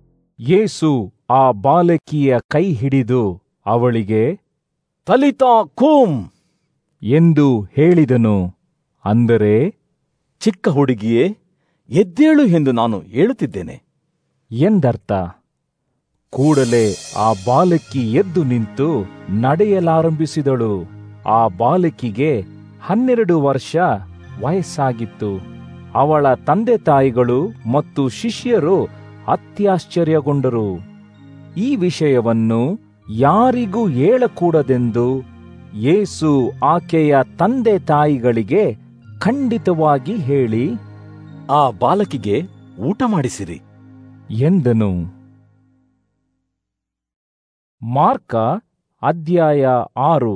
ಯೇಸು ಆ ಬಾಲಕಿಯ ಕೈ ಹಿಡಿದು ಅವಳಿಗೆ ತಲಿತಾ ಕೂಮ್ ಎಂದು ಹೇಳಿದನು ಅಂದರೆ ಚಿಕ್ಕ ಹುಡುಗಿಯೇ ಎದ್ದೇಳು ಎಂದು ನಾನು ಹೇಳುತ್ತಿದ್ದೇನೆ ಎಂದರ್ಥ ಕೂಡಲೇ ಆ ಬಾಲಕಿ ಎದ್ದು ನಿಂತು ನಡೆಯಲಾರಂಭಿಸಿದಳು ಆ ಬಾಲಕಿಗೆ ಹನ್ನೆರಡು ವರ್ಷ ವಯಸ್ಸಾಗಿತ್ತು ಅವಳ ತಂದೆ ತಾಯಿಗಳು ಮತ್ತು ಶಿಷ್ಯರು ಅತ್ಯಾಶ್ಚರ್ಯಗೊಂಡರು ಈ ವಿಷಯವನ್ನು ಯಾರಿಗೂ ಹೇಳಕೂಡದೆಂದು ಯೇಸು ಆಕೆಯ ತಂದೆ ತಾಯಿಗಳಿಗೆ ಖಂಡಿತವಾಗಿ ಹೇಳಿ ಆ ಬಾಲಕಿಗೆ ಊಟ ಮಾಡಿಸಿರಿ ಎಂದನು ಮಾರ್ಕ ಅಧ್ಯಾಯ ಆರು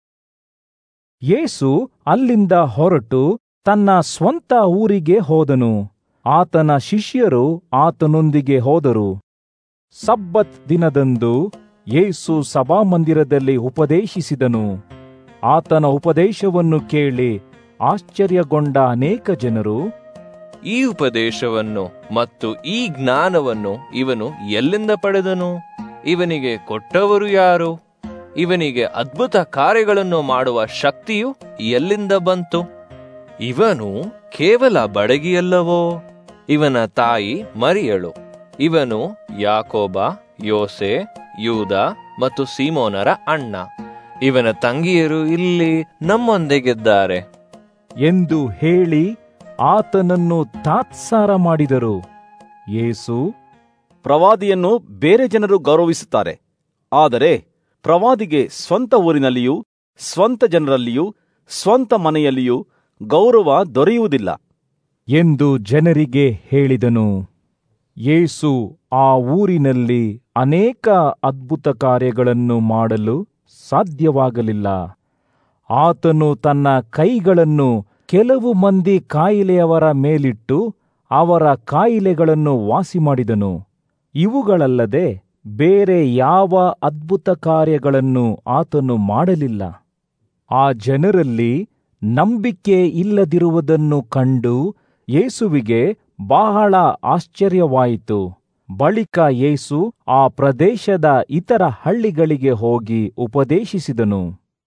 ಯೇಸು ಅಲ್ಲಿಂದ ಹೊರಟು ತನ್ನ ಸ್ವಂತ ಊರಿಗೆ ಹೋದನು ಆತನ ಶಿಷ್ಯರು ಆತನೊಂದಿಗೆ ಹೋದರು ಸಬ್ಬತ್ ದಿನದಂದು ಯೇಸು ಸಭಾಮಂದಿರದಲ್ಲಿ ಉಪದೇಶಿಸಿದನು ಆತನ ಉಪದೇಶವನ್ನು ಕೇಳಿ ಆಶ್ಚರ್ಯಗೊಂಡ ಅನೇಕ ಜನರು ಈ ಉಪದೇಶವನ್ನು ಮತ್ತು ಈ ಜ್ಞಾನವನ್ನು ಇವನು ಎಲ್ಲಿಂದ ಪಡೆದನು ಇವನಿಗೆ ಕೊಟ್ಟವರು ಯಾರು ಇವನಿಗೆ ಅದ್ಭುತ ಕಾರ್ಯಗಳನ್ನು ಮಾಡುವ ಶಕ್ತಿಯು ಎಲ್ಲಿಂದ ಬಂತು ಇವನು ಕೇವಲ ಬಡಗಿಯಲ್ಲವೋ ಇವನ ತಾಯಿ ಮರಿಯಳು ಇವನು ಯಾಕೋಬ ಯೋಸೆ ಯೂದ ಮತ್ತು ಸೀಮೋನರ ಅಣ್ಣ ಇವನ ತಂಗಿಯರು ಇಲ್ಲಿ ನಮ್ಮೊಂದಿಗಿದ್ದಾರೆ ಎಂದು ಹೇಳಿ ಆತನನ್ನು ತಾತ್ಸಾರ ಮಾಡಿದರು ಯೇಸು ಪ್ರವಾದಿಯನ್ನು ಬೇರೆ ಜನರು ಗೌರವಿಸುತ್ತಾರೆ ಆದರೆ ಪ್ರವಾದಿಗೆ ಸ್ವಂತ ಊರಿನಲ್ಲಿಯೂ ಸ್ವಂತ ಜನರಲ್ಲಿಯೂ ಸ್ವಂತ ಮನೆಯಲ್ಲಿಯೂ ಗೌರವ ದೊರೆಯುವುದಿಲ್ಲ ಎಂದು ಜನರಿಗೆ ಹೇಳಿದನು ಯೇಸು ಆ ಊರಿನಲ್ಲಿ ಅನೇಕ ಅದ್ಭುತ ಕಾರ್ಯಗಳನ್ನು ಮಾಡಲು ಸಾಧ್ಯವಾಗಲಿಲ್ಲ ಆತನು ತನ್ನ ಕೈಗಳನ್ನು ಕೆಲವು ಮಂದಿ ಕಾಯಿಲೆಯವರ ಮೇಲಿಟ್ಟು ಅವರ ಕಾಯಿಲೆಗಳನ್ನು ವಾಸಿ ಮಾಡಿದನು ಇವುಗಳಲ್ಲದೆ ಬೇರೆ ಯಾವ ಅದ್ಭುತ ಕಾರ್ಯಗಳನ್ನು ಆತನು ಮಾಡಲಿಲ್ಲ ಆ ಜನರಲ್ಲಿ ನಂಬಿಕೆ ಇಲ್ಲದಿರುವುದನ್ನು ಕಂಡು ಯೇಸುವಿಗೆ ಬಹಳ ಆಶ್ಚರ್ಯವಾಯಿತು ಬಳಿಕ ಯೇಸು ಆ ಪ್ರದೇಶದ ಇತರ ಹಳ್ಳಿಗಳಿಗೆ ಹೋಗಿ ಉಪದೇಶಿಸಿದನು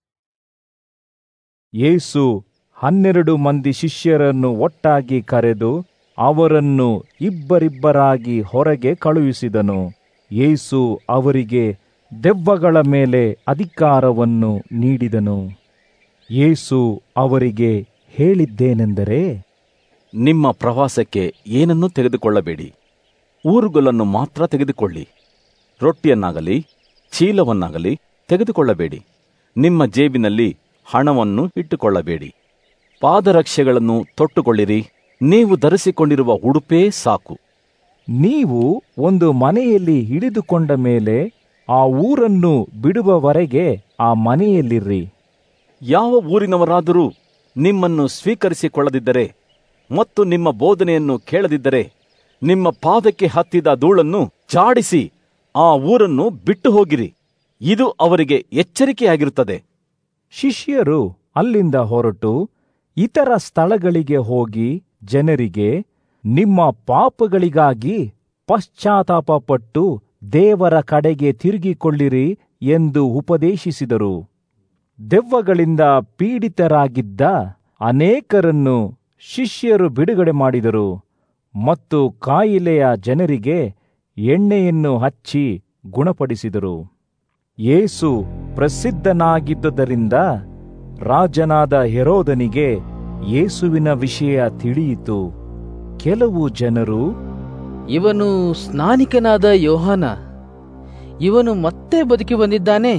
ಯೇಸು ಹನ್ನೆರಡು ಮಂದಿ ಶಿಷ್ಯರನ್ನು ಒಟ್ಟಾಗಿ ಕರೆದು ಅವರನ್ನು ಇಬ್ಬರಿಬ್ಬರಾಗಿ ಹೊರಗೆ ಕಳುಹಿಸಿದನು ಯೇಸು ಅವರಿಗೆ ದೆವ್ವಗಳ ಮೇಲೆ ಅಧಿಕಾರವನ್ನು ನೀಡಿದನು ಯೇಸು ಅವರಿಗೆ ಹೇಳಿದ್ದೇನೆಂದರೆ ನಿಮ್ಮ ಪ್ರವಾಸಕ್ಕೆ ಏನನ್ನೂ ತೆಗೆದುಕೊಳ್ಳಬೇಡಿ ಊರುಗಳನ್ನು ಮಾತ್ರ ತೆಗೆದುಕೊಳ್ಳಿ ರೊಟ್ಟಿಯನ್ನಾಗಲಿ ಚೀಲವನ್ನಾಗಲಿ ತೆಗೆದುಕೊಳ್ಳಬೇಡಿ ನಿಮ್ಮ ಜೇಬಿನಲ್ಲಿ ಹಣವನ್ನು ಇಟ್ಟುಕೊಳ್ಳಬೇಡಿ ಪಾದರಕ್ಷೆಗಳನ್ನು ತೊಟ್ಟುಕೊಳ್ಳಿರಿ ನೀವು ಧರಿಸಿಕೊಂಡಿರುವ ಉಡುಪೇ ಸಾಕು ನೀವು ಒಂದು ಮನೆಯಲ್ಲಿ ಹಿಡಿದುಕೊಂಡ ಮೇಲೆ ಆ ಊರನ್ನು ಬಿಡುವವರೆಗೆ ಆ ಮನೆಯಲ್ಲಿರ್ರಿ ಯಾವ ಊರಿನವರಾದರೂ ನಿಮ್ಮನ್ನು ಸ್ವೀಕರಿಸಿಕೊಳ್ಳದಿದ್ದರೆ ಮತ್ತು ನಿಮ್ಮ ಬೋಧನೆಯನ್ನು ಕೇಳದಿದ್ದರೆ ನಿಮ್ಮ ಪಾದಕ್ಕೆ ಹತ್ತಿದ ಧೂಳನ್ನು ಜಾಡಿಸಿ ಆ ಊರನ್ನು ಬಿಟ್ಟು ಹೋಗಿರಿ ಇದು ಅವರಿಗೆ ಎಚ್ಚರಿಕೆಯಾಗಿರುತ್ತದೆ ಶಿಷ್ಯರು ಅಲ್ಲಿಂದ ಹೊರಟು ಇತರ ಸ್ಥಳಗಳಿಗೆ ಹೋಗಿ ಜನರಿಗೆ ನಿಮ್ಮ ಪಾಪಗಳಿಗಾಗಿ ಪಶ್ಚಾತ್ತಾಪಪಟ್ಟು ದೇವರ ಕಡೆಗೆ ತಿರುಗಿಕೊಳ್ಳಿರಿ ಎಂದು ಉಪದೇಶಿಸಿದರು ದೆವ್ವಗಳಿಂದ ಪೀಡಿತರಾಗಿದ್ದ ಅನೇಕರನ್ನು ಶಿಷ್ಯರು ಬಿಡುಗಡೆ ಮಾಡಿದರು ಮತ್ತು ಕಾಯಿಲೆಯ ಜನರಿಗೆ ಎಣ್ಣೆಯನ್ನು ಹಚ್ಚಿ ಗುಣಪಡಿಸಿದರು ಯೇಸು ಪ್ರಸಿದ್ಧನಾಗಿದ್ದುದರಿಂದ ರಾಜನಾದ ಹೆರೋದನಿಗೆ ಯೇಸುವಿನ ವಿಷಯ ತಿಳಿಯಿತು ಕೆಲವು ಜನರು ಇವನು ಸ್ನಾನಿಕನಾದ ಯೋಹಾನ ಇವನು ಮತ್ತೆ ಬದುಕಿ ಬಂದಿದ್ದಾನೆ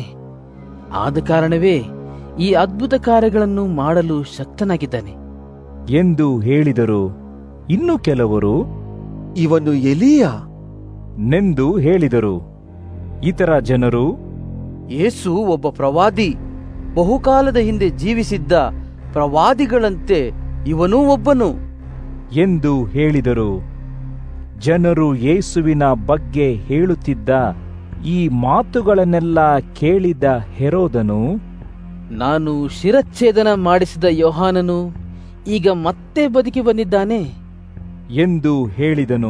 ಆದ ಕಾರಣವೇ ಈ ಅದ್ಭುತ ಕಾರ್ಯಗಳನ್ನು ಮಾಡಲು ಶಕ್ತನಾಗಿದ್ದಾನೆ ಎಂದು ಹೇಳಿದರು ಇನ್ನು ಕೆಲವರು ಇವನು ಎಲಿಯ ನೆಂದು ಹೇಳಿದರು ಇತರ ಜನರು ಯೇಸು ಒಬ್ಬ ಪ್ರವಾದಿ ಬಹುಕಾಲದ ಹಿಂದೆ ಜೀವಿಸಿದ್ದ ಪ್ರವಾದಿಗಳಂತೆ ಇವನೂ ಒಬ್ಬನು ಎಂದು ಹೇಳಿದರು ಜನರು ಯೇಸುವಿನ ಬಗ್ಗೆ ಹೇಳುತ್ತಿದ್ದ ಈ ಮಾತುಗಳನ್ನೆಲ್ಲ ಕೇಳಿದ ಹೆರೋದನು ನಾನು ಶಿರಚ್ಛೇದನ ಮಾಡಿಸಿದ ಯೋಹಾನನು ಈಗ ಮತ್ತೆ ಬದುಕಿ ಬಂದಿದ್ದಾನೆ ಎಂದು ಹೇಳಿದನು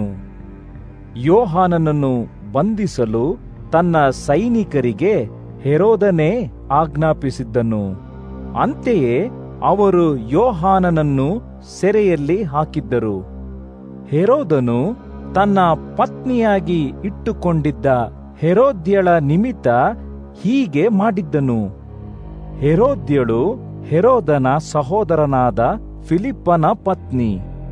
ಯೋಹಾನನನ್ನು ಬಂಧಿಸಲು ತನ್ನ ಸೈನಿಕರಿಗೆ ಹೆರೋದನೇ ಆಜ್ಞಾಪಿಸಿದ್ದನು ಅಂತೆಯೇ ಅವರು ಯೋಹಾನನನ್ನು ಸೆರೆಯಲ್ಲಿ ಹಾಕಿದ್ದರು ಹೆರೋದನು ತನ್ನ ಪತ್ನಿಯಾಗಿ ಇಟ್ಟುಕೊಂಡಿದ್ದ ಹೆರೋದ್ಯಳ ನಿಮಿತ್ತ ಹೀಗೆ ಮಾಡಿದ್ದನು ಹೆರೋದ್ಯಳು ಹೆರೋದನ ಸಹೋದರನಾದ ಫಿಲಿಪ್ಪನ ಪತ್ನಿ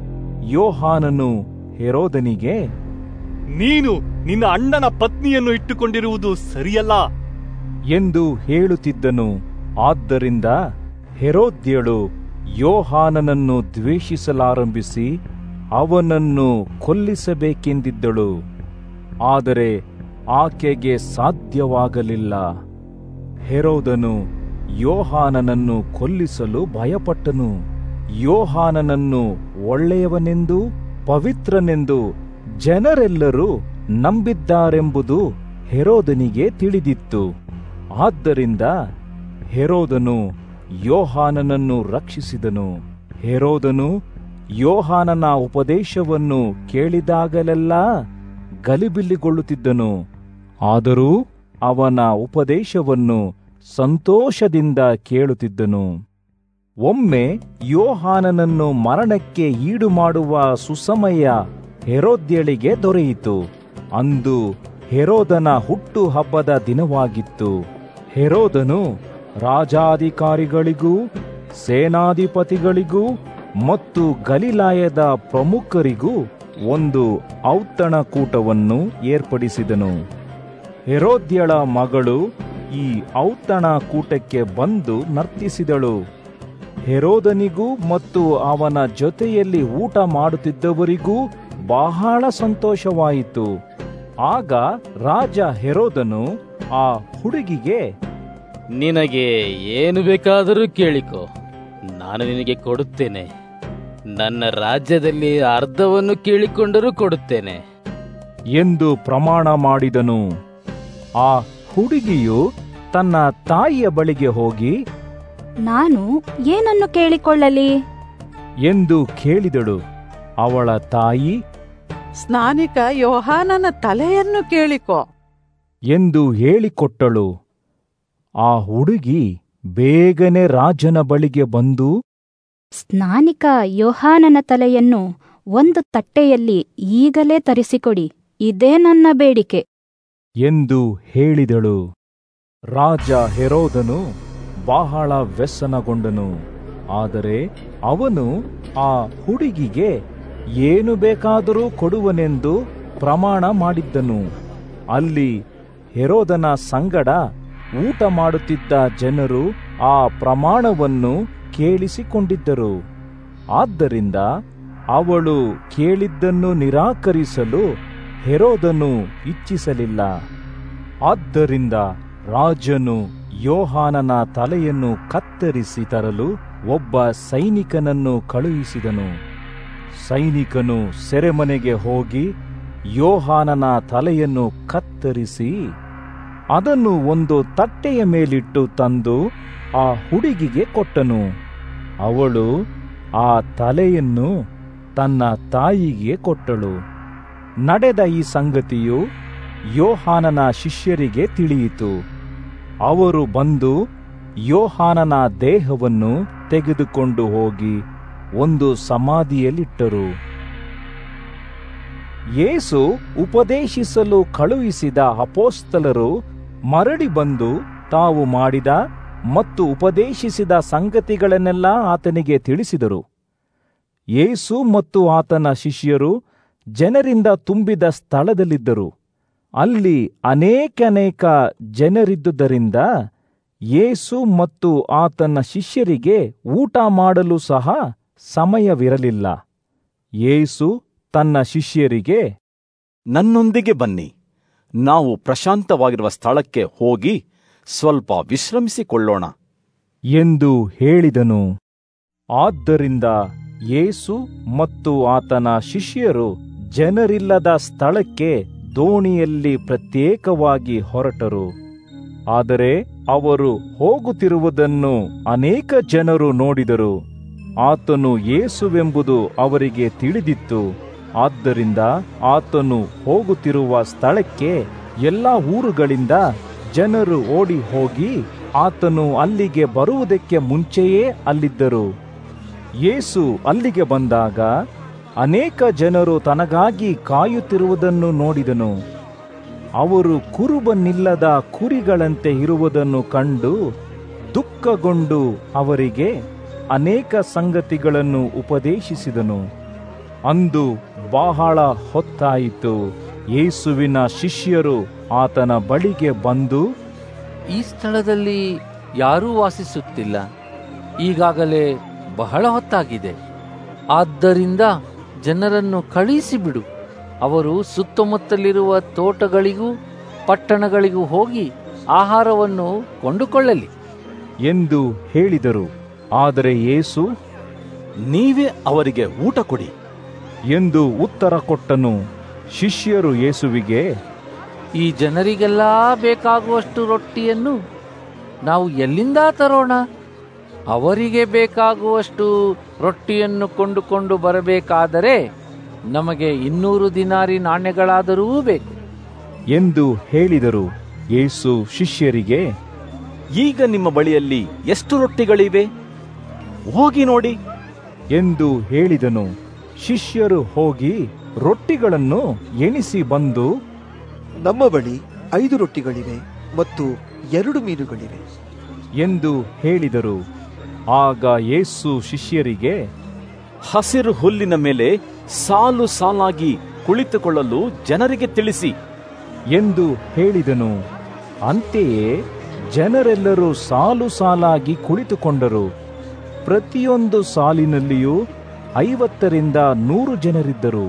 ಯೋಹಾನನು ಹೆರೋದನಿಗೆ ನೀನು ನಿನ್ನ ಅಣ್ಣನ ಪತ್ನಿಯನ್ನು ಇಟ್ಟುಕೊಂಡಿರುವುದು ಸರಿಯಲ್ಲ ಎಂದು ಹೇಳುತ್ತಿದ್ದನು ಆದ್ದರಿಂದ ಹೆರೋದ್ಯಳು ಯೋಹಾನನನ್ನು ದ್ವೇಷಿಸಲಾರಂಭಿಸಿ ಅವನನ್ನು ಕೊಲ್ಲಿಸಬೇಕೆಂದಿದ್ದಳು ಆದರೆ ಆಕೆಗೆ ಸಾಧ್ಯವಾಗಲಿಲ್ಲ ಹೆರೋದನು ಯೋಹಾನನನ್ನು ಕೊಲ್ಲಿಸಲು ಭಯಪಟ್ಟನು ಯೋಹಾನನನ್ನು ಒಳ್ಳೆಯವನೆಂದು ಪವಿತ್ರನೆಂದು ಜನರೆಲ್ಲರೂ ನಂಬಿದ್ದಾರೆಂಬುದು ಹೆರೋದನಿಗೆ ತಿಳಿದಿತ್ತು ಆದ್ದರಿಂದ ಹೆರೋದನು ಯೋಹಾನನನ್ನು ರಕ್ಷಿಸಿದನು ಹೆರೋದನು ಯೋಹಾನನ ಉಪದೇಶವನ್ನು ಕೇಳಿದಾಗಲೆಲ್ಲ ಗಲಿಬಿಲಿಗೊಳ್ಳುತ್ತಿದ್ದನು ಆದರೂ ಅವನ ಉಪದೇಶವನ್ನು ಸಂತೋಷದಿಂದ ಕೇಳುತ್ತಿದ್ದನು ಒಮ್ಮೆ ಯೋಹಾನನನ್ನು ಮರಣಕ್ಕೆ ಈಡು ಮಾಡುವ ಸುಸಮಯ ಹೆರೋದ್ಯಳಿಗೆ ದೊರೆಯಿತು ಅಂದು ಹೆರೋದನ ಹುಟ್ಟು ಹಬ್ಬದ ದಿನವಾಗಿತ್ತು ಹೆರೋದನು ರಾಜಾಧಿಕಾರಿಗಳಿಗೂ ಸೇನಾಧಿಪತಿಗಳಿಗೂ ಮತ್ತು ಗಲಿಲಾಯದ ಪ್ರಮುಖರಿಗೂ ಒಂದು ಔತಣಕೂಟವನ್ನು ಏರ್ಪಡಿಸಿದನು ಹೆರೋದ್ಯಳ ಮಗಳು ಈ ಔತಣ ಕೂಟಕ್ಕೆ ಬಂದು ನರ್ತಿಸಿದಳು ಹೆರೋದನಿಗೂ ಮತ್ತು ಅವನ ಜೊತೆಯಲ್ಲಿ ಊಟ ಮಾಡುತ್ತಿದ್ದವರಿಗೂ ಬಹಳ ಸಂತೋಷವಾಯಿತು ಆಗ ರಾಜ ಹೆರೋದನು ಆ ಹುಡುಗಿಗೆ ನಿನಗೆ ಏನು ಬೇಕಾದರೂ ಕೇಳಿಕೊ ನಾನು ನಿನಗೆ ಕೊಡುತ್ತೇನೆ ನನ್ನ ರಾಜ್ಯದಲ್ಲಿ ಅರ್ಧವನ್ನು ಕೇಳಿಕೊಂಡರೂ ಕೊಡುತ್ತೇನೆ ಎಂದು ಪ್ರಮಾಣ ಮಾಡಿದನು ಆ ಹುಡುಗಿಯು ತನ್ನ ತಾಯಿಯ ಬಳಿಗೆ ಹೋಗಿ ನಾನು ಏನನ್ನು ಕೇಳಿಕೊಳ್ಳಲಿ ಎಂದು ಕೇಳಿದಳು ಅವಳ ತಾಯಿ ಸ್ನಾನಿಕ ಯೋಹಾನನ ತಲೆಯನ್ನು ಕೇಳಿಕೊ ಎಂದು ಹೇಳಿಕೊಟ್ಟಳು ಆ ಹುಡುಗಿ ಬೇಗನೆ ರಾಜನ ಬಳಿಗೆ ಬಂದು ಸ್ನಾನಿಕ ಯೋಹಾನನ ತಲೆಯನ್ನು ಒಂದು ತಟ್ಟೆಯಲ್ಲಿ ಈಗಲೇ ತರಿಸಿಕೊಡಿ ಇದೇ ನನ್ನ ಬೇಡಿಕೆ ಎಂದು ಹೇಳಿದಳು ರಾಜ ಹೆರೋದನು ಬಹಳ ವ್ಯಸನಗೊಂಡನು ಆದರೆ ಅವನು ಆ ಹುಡುಗಿಗೆ ಏನು ಬೇಕಾದರೂ ಕೊಡುವನೆಂದು ಪ್ರಮಾಣ ಮಾಡಿದ್ದನು ಅಲ್ಲಿ ಹೆರೋದನ ಸಂಗಡ ಊಟ ಮಾಡುತ್ತಿದ್ದ ಜನರು ಆ ಪ್ರಮಾಣವನ್ನು ಕೇಳಿಸಿಕೊಂಡಿದ್ದರು ಆದ್ದರಿಂದ ಅವಳು ಕೇಳಿದ್ದನ್ನು ನಿರಾಕರಿಸಲು ಹೆರೋದನು ಇಚ್ಛಿಸಲಿಲ್ಲ ಆದ್ದರಿಂದ ರಾಜನು ಯೋಹಾನನ ತಲೆಯನ್ನು ಕತ್ತರಿಸಿ ತರಲು ಒಬ್ಬ ಸೈನಿಕನನ್ನು ಕಳುಹಿಸಿದನು ಸೈನಿಕನು ಸೆರೆಮನೆಗೆ ಹೋಗಿ ಯೋಹಾನನ ತಲೆಯನ್ನು ಕತ್ತರಿಸಿ ಅದನ್ನು ಒಂದು ತಟ್ಟೆಯ ಮೇಲಿಟ್ಟು ತಂದು ಆ ಹುಡುಗಿಗೆ ಕೊಟ್ಟನು ಅವಳು ಆ ತಲೆಯನ್ನು ತನ್ನ ತಾಯಿಗೆ ಕೊಟ್ಟಳು ನಡೆದ ಈ ಸಂಗತಿಯು ಯೋಹಾನನ ಶಿಷ್ಯರಿಗೆ ತಿಳಿಯಿತು ಅವರು ಬಂದು ಯೋಹಾನನ ದೇಹವನ್ನು ತೆಗೆದುಕೊಂಡು ಹೋಗಿ ಒಂದು ಸಮಾಧಿಯಲ್ಲಿಟ್ಟರು ಯೇಸು ಉಪದೇಶಿಸಲು ಕಳುಹಿಸಿದ ಅಪೋಸ್ತಲರು ಮರಳಿ ಬಂದು ತಾವು ಮಾಡಿದ ಮತ್ತು ಉಪದೇಶಿಸಿದ ಸಂಗತಿಗಳನ್ನೆಲ್ಲ ಆತನಿಗೆ ತಿಳಿಸಿದರು ಯೇಸು ಮತ್ತು ಆತನ ಶಿಷ್ಯರು ಜನರಿಂದ ತುಂಬಿದ ಸ್ಥಳದಲ್ಲಿದ್ದರು ಅಲ್ಲಿ ಅನೇಕನೇಕ ಜನರಿದ್ದುದರಿಂದ ಯೇಸು ಮತ್ತು ಆತನ ಶಿಷ್ಯರಿಗೆ ಊಟ ಮಾಡಲು ಸಹ ಸಮಯವಿರಲಿಲ್ಲ ಯೇಸು ತನ್ನ ಶಿಷ್ಯರಿಗೆ ನನ್ನೊಂದಿಗೆ ಬನ್ನಿ ನಾವು ಪ್ರಶಾಂತವಾಗಿರುವ ಸ್ಥಳಕ್ಕೆ ಹೋಗಿ ಸ್ವಲ್ಪ ವಿಶ್ರಮಿಸಿಕೊಳ್ಳೋಣ ಎಂದು ಹೇಳಿದನು ಆದ್ದರಿಂದ ಯೇಸು ಮತ್ತು ಆತನ ಶಿಷ್ಯರು ಜನರಿಲ್ಲದ ಸ್ಥಳಕ್ಕೆ ದೋಣಿಯಲ್ಲಿ ಪ್ರತ್ಯೇಕವಾಗಿ ಹೊರಟರು ಆದರೆ ಅವರು ಹೋಗುತ್ತಿರುವುದನ್ನು ಅನೇಕ ಜನರು ನೋಡಿದರು ಆತನು ಯೇಸುವೆಂಬುದು ಅವರಿಗೆ ತಿಳಿದಿತ್ತು ಆದ್ದರಿಂದ ಆತನು ಹೋಗುತ್ತಿರುವ ಸ್ಥಳಕ್ಕೆ ಎಲ್ಲ ಊರುಗಳಿಂದ ಜನರು ಓಡಿ ಹೋಗಿ ಆತನು ಅಲ್ಲಿಗೆ ಬರುವುದಕ್ಕೆ ಮುಂಚೆಯೇ ಅಲ್ಲಿದ್ದರು ಯೇಸು ಅಲ್ಲಿಗೆ ಬಂದಾಗ ಅನೇಕ ಜನರು ತನಗಾಗಿ ಕಾಯುತ್ತಿರುವುದನ್ನು ನೋಡಿದನು ಅವರು ಕುರುಬನಿಲ್ಲದ ಕುರಿಗಳಂತೆ ಇರುವುದನ್ನು ಕಂಡು ದುಃಖಗೊಂಡು ಅವರಿಗೆ ಅನೇಕ ಸಂಗತಿಗಳನ್ನು ಉಪದೇಶಿಸಿದನು ಅಂದು ಬಹಳ ಹೊತ್ತಾಯಿತು ಯೇಸುವಿನ ಶಿಷ್ಯರು ಆತನ ಬಳಿಗೆ ಬಂದು ಈ ಸ್ಥಳದಲ್ಲಿ ಯಾರೂ ವಾಸಿಸುತ್ತಿಲ್ಲ ಈಗಾಗಲೇ ಬಹಳ ಹೊತ್ತಾಗಿದೆ ಆದ್ದರಿಂದ ಜನರನ್ನು ಕಳುಹಿಸಿಬಿಡು ಅವರು ಸುತ್ತಮುತ್ತಲಿರುವ ತೋಟಗಳಿಗೂ ಪಟ್ಟಣಗಳಿಗೂ ಹೋಗಿ ಆಹಾರವನ್ನು ಕೊಂಡುಕೊಳ್ಳಲಿ ಎಂದು ಹೇಳಿದರು ಆದರೆ ಯೇಸು ನೀವೇ ಅವರಿಗೆ ಊಟ ಕೊಡಿ ಎಂದು ಉತ್ತರ ಕೊಟ್ಟನು ಶಿಷ್ಯರು ಯೇಸುವಿಗೆ ಈ ಜನರಿಗೆಲ್ಲ ಬೇಕಾಗುವಷ್ಟು ರೊಟ್ಟಿಯನ್ನು ನಾವು ಎಲ್ಲಿಂದ ತರೋಣ ಅವರಿಗೆ ಬೇಕಾಗುವಷ್ಟು ರೊಟ್ಟಿಯನ್ನು ಕೊಂಡುಕೊಂಡು ಬರಬೇಕಾದರೆ ನಮಗೆ ಇನ್ನೂರು ದಿನಾರಿ ನಾಣ್ಯಗಳಾದರೂ ಬೇಕು ಎಂದು ಹೇಳಿದರು ಯೇಸು ಶಿಷ್ಯರಿಗೆ ಈಗ ನಿಮ್ಮ ಬಳಿಯಲ್ಲಿ ಎಷ್ಟು ರೊಟ್ಟಿಗಳಿವೆ ಹೋಗಿ ನೋಡಿ ಎಂದು ಹೇಳಿದನು ಶಿಷ್ಯರು ಹೋಗಿ ರೊಟ್ಟಿಗಳನ್ನು ಎಣಿಸಿ ಬಂದು ನಮ್ಮ ಬಳಿ ಐದು ರೊಟ್ಟಿಗಳಿವೆ ಮತ್ತು ಎರಡು ಮೀನುಗಳಿವೆ ಎಂದು ಹೇಳಿದರು ಆಗ ಯೇಸು ಶಿಷ್ಯರಿಗೆ ಹಸಿರು ಹುಲ್ಲಿನ ಮೇಲೆ ಸಾಲು ಸಾಲಾಗಿ ಕುಳಿತುಕೊಳ್ಳಲು ಜನರಿಗೆ ತಿಳಿಸಿ ಎಂದು ಹೇಳಿದನು ಅಂತೆಯೇ ಜನರೆಲ್ಲರೂ ಸಾಲು ಸಾಲಾಗಿ ಕುಳಿತುಕೊಂಡರು ಪ್ರತಿಯೊಂದು ಸಾಲಿನಲ್ಲಿಯೂ ಐವತ್ತರಿಂದ ನೂರು ಜನರಿದ್ದರು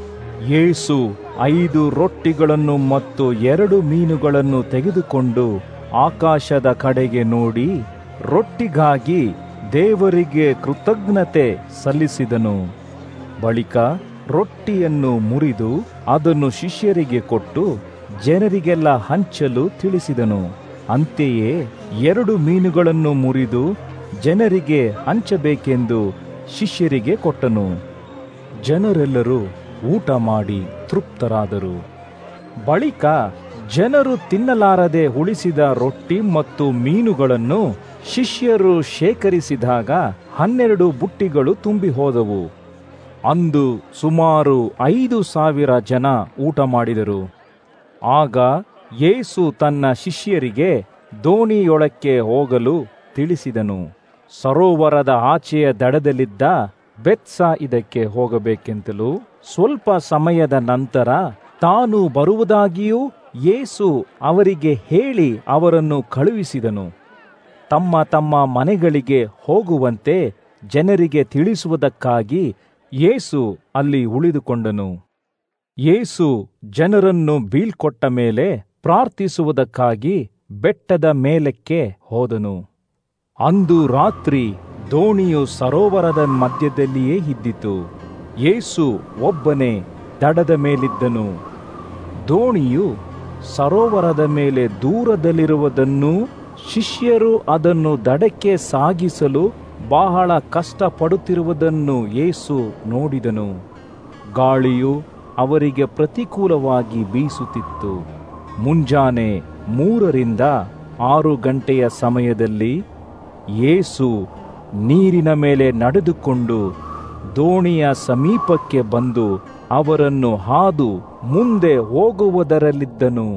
ಯೇಸು ಐದು ರೊಟ್ಟಿಗಳನ್ನು ಮತ್ತು ಎರಡು ಮೀನುಗಳನ್ನು ತೆಗೆದುಕೊಂಡು ಆಕಾಶದ ಕಡೆಗೆ ನೋಡಿ ರೊಟ್ಟಿಗಾಗಿ ದೇವರಿಗೆ ಕೃತಜ್ಞತೆ ಸಲ್ಲಿಸಿದನು ಬಳಿಕ ರೊಟ್ಟಿಯನ್ನು ಮುರಿದು ಅದನ್ನು ಶಿಷ್ಯರಿಗೆ ಕೊಟ್ಟು ಜನರಿಗೆಲ್ಲ ಹಂಚಲು ತಿಳಿಸಿದನು ಅಂತೆಯೇ ಎರಡು ಮೀನುಗಳನ್ನು ಮುರಿದು ಜನರಿಗೆ ಹಂಚಬೇಕೆಂದು ಶಿಷ್ಯರಿಗೆ ಕೊಟ್ಟನು ಜನರೆಲ್ಲರೂ ಊಟ ಮಾಡಿ ತೃಪ್ತರಾದರು ಬಳಿಕ ಜನರು ತಿನ್ನಲಾರದೆ ಉಳಿಸಿದ ರೊಟ್ಟಿ ಮತ್ತು ಮೀನುಗಳನ್ನು ಶಿಷ್ಯರು ಶೇಖರಿಸಿದಾಗ ಹನ್ನೆರಡು ಬುಟ್ಟಿಗಳು ತುಂಬಿ ಹೋದವು ಅಂದು ಸುಮಾರು ಐದು ಸಾವಿರ ಜನ ಊಟ ಮಾಡಿದರು ಆಗ ಯೇಸು ತನ್ನ ಶಿಷ್ಯರಿಗೆ ದೋಣಿಯೊಳಕ್ಕೆ ಹೋಗಲು ತಿಳಿಸಿದನು ಸರೋವರದ ಆಚೆಯ ದಡದಲ್ಲಿದ್ದ ಬೆತ್ಸ ಇದಕ್ಕೆ ಹೋಗಬೇಕೆಂತಲೂ ಸ್ವಲ್ಪ ಸಮಯದ ನಂತರ ತಾನು ಬರುವುದಾಗಿಯೂ ಯೇಸು ಅವರಿಗೆ ಹೇಳಿ ಅವರನ್ನು ಕಳುಹಿಸಿದನು ತಮ್ಮ ತಮ್ಮ ಮನೆಗಳಿಗೆ ಹೋಗುವಂತೆ ಜನರಿಗೆ ತಿಳಿಸುವುದಕ್ಕಾಗಿ ಯೇಸು ಅಲ್ಲಿ ಉಳಿದುಕೊಂಡನು ಯೇಸು ಜನರನ್ನು ಬೀಳ್ಕೊಟ್ಟ ಮೇಲೆ ಪ್ರಾರ್ಥಿಸುವುದಕ್ಕಾಗಿ ಬೆಟ್ಟದ ಮೇಲಕ್ಕೆ ಹೋದನು ಅಂದು ರಾತ್ರಿ ದೋಣಿಯು ಸರೋವರದ ಮಧ್ಯದಲ್ಲಿಯೇ ಇದ್ದಿತು ಯೇಸು ಒಬ್ಬನೇ ದಡದ ಮೇಲಿದ್ದನು ದೋಣಿಯು ಸರೋವರದ ಮೇಲೆ ದೂರದಲ್ಲಿರುವುದನ್ನು ಶಿಷ್ಯರು ಅದನ್ನು ದಡಕ್ಕೆ ಸಾಗಿಸಲು ಬಹಳ ಕಷ್ಟಪಡುತ್ತಿರುವುದನ್ನು ಯೇಸು ನೋಡಿದನು ಗಾಳಿಯು ಅವರಿಗೆ ಪ್ರತಿಕೂಲವಾಗಿ ಬೀಸುತ್ತಿತ್ತು ಮುಂಜಾನೆ ಮೂರರಿಂದ ಆರು ಗಂಟೆಯ ಸಮಯದಲ್ಲಿ ಯೇಸು ನೀರಿನ ಮೇಲೆ ನಡೆದುಕೊಂಡು ದೋಣಿಯ ಸಮೀಪಕ್ಕೆ ಬಂದು ಅವರನ್ನು ಹಾದು ಮುಂದೆ ಹೋಗುವುದರಲ್ಲಿದ್ದನು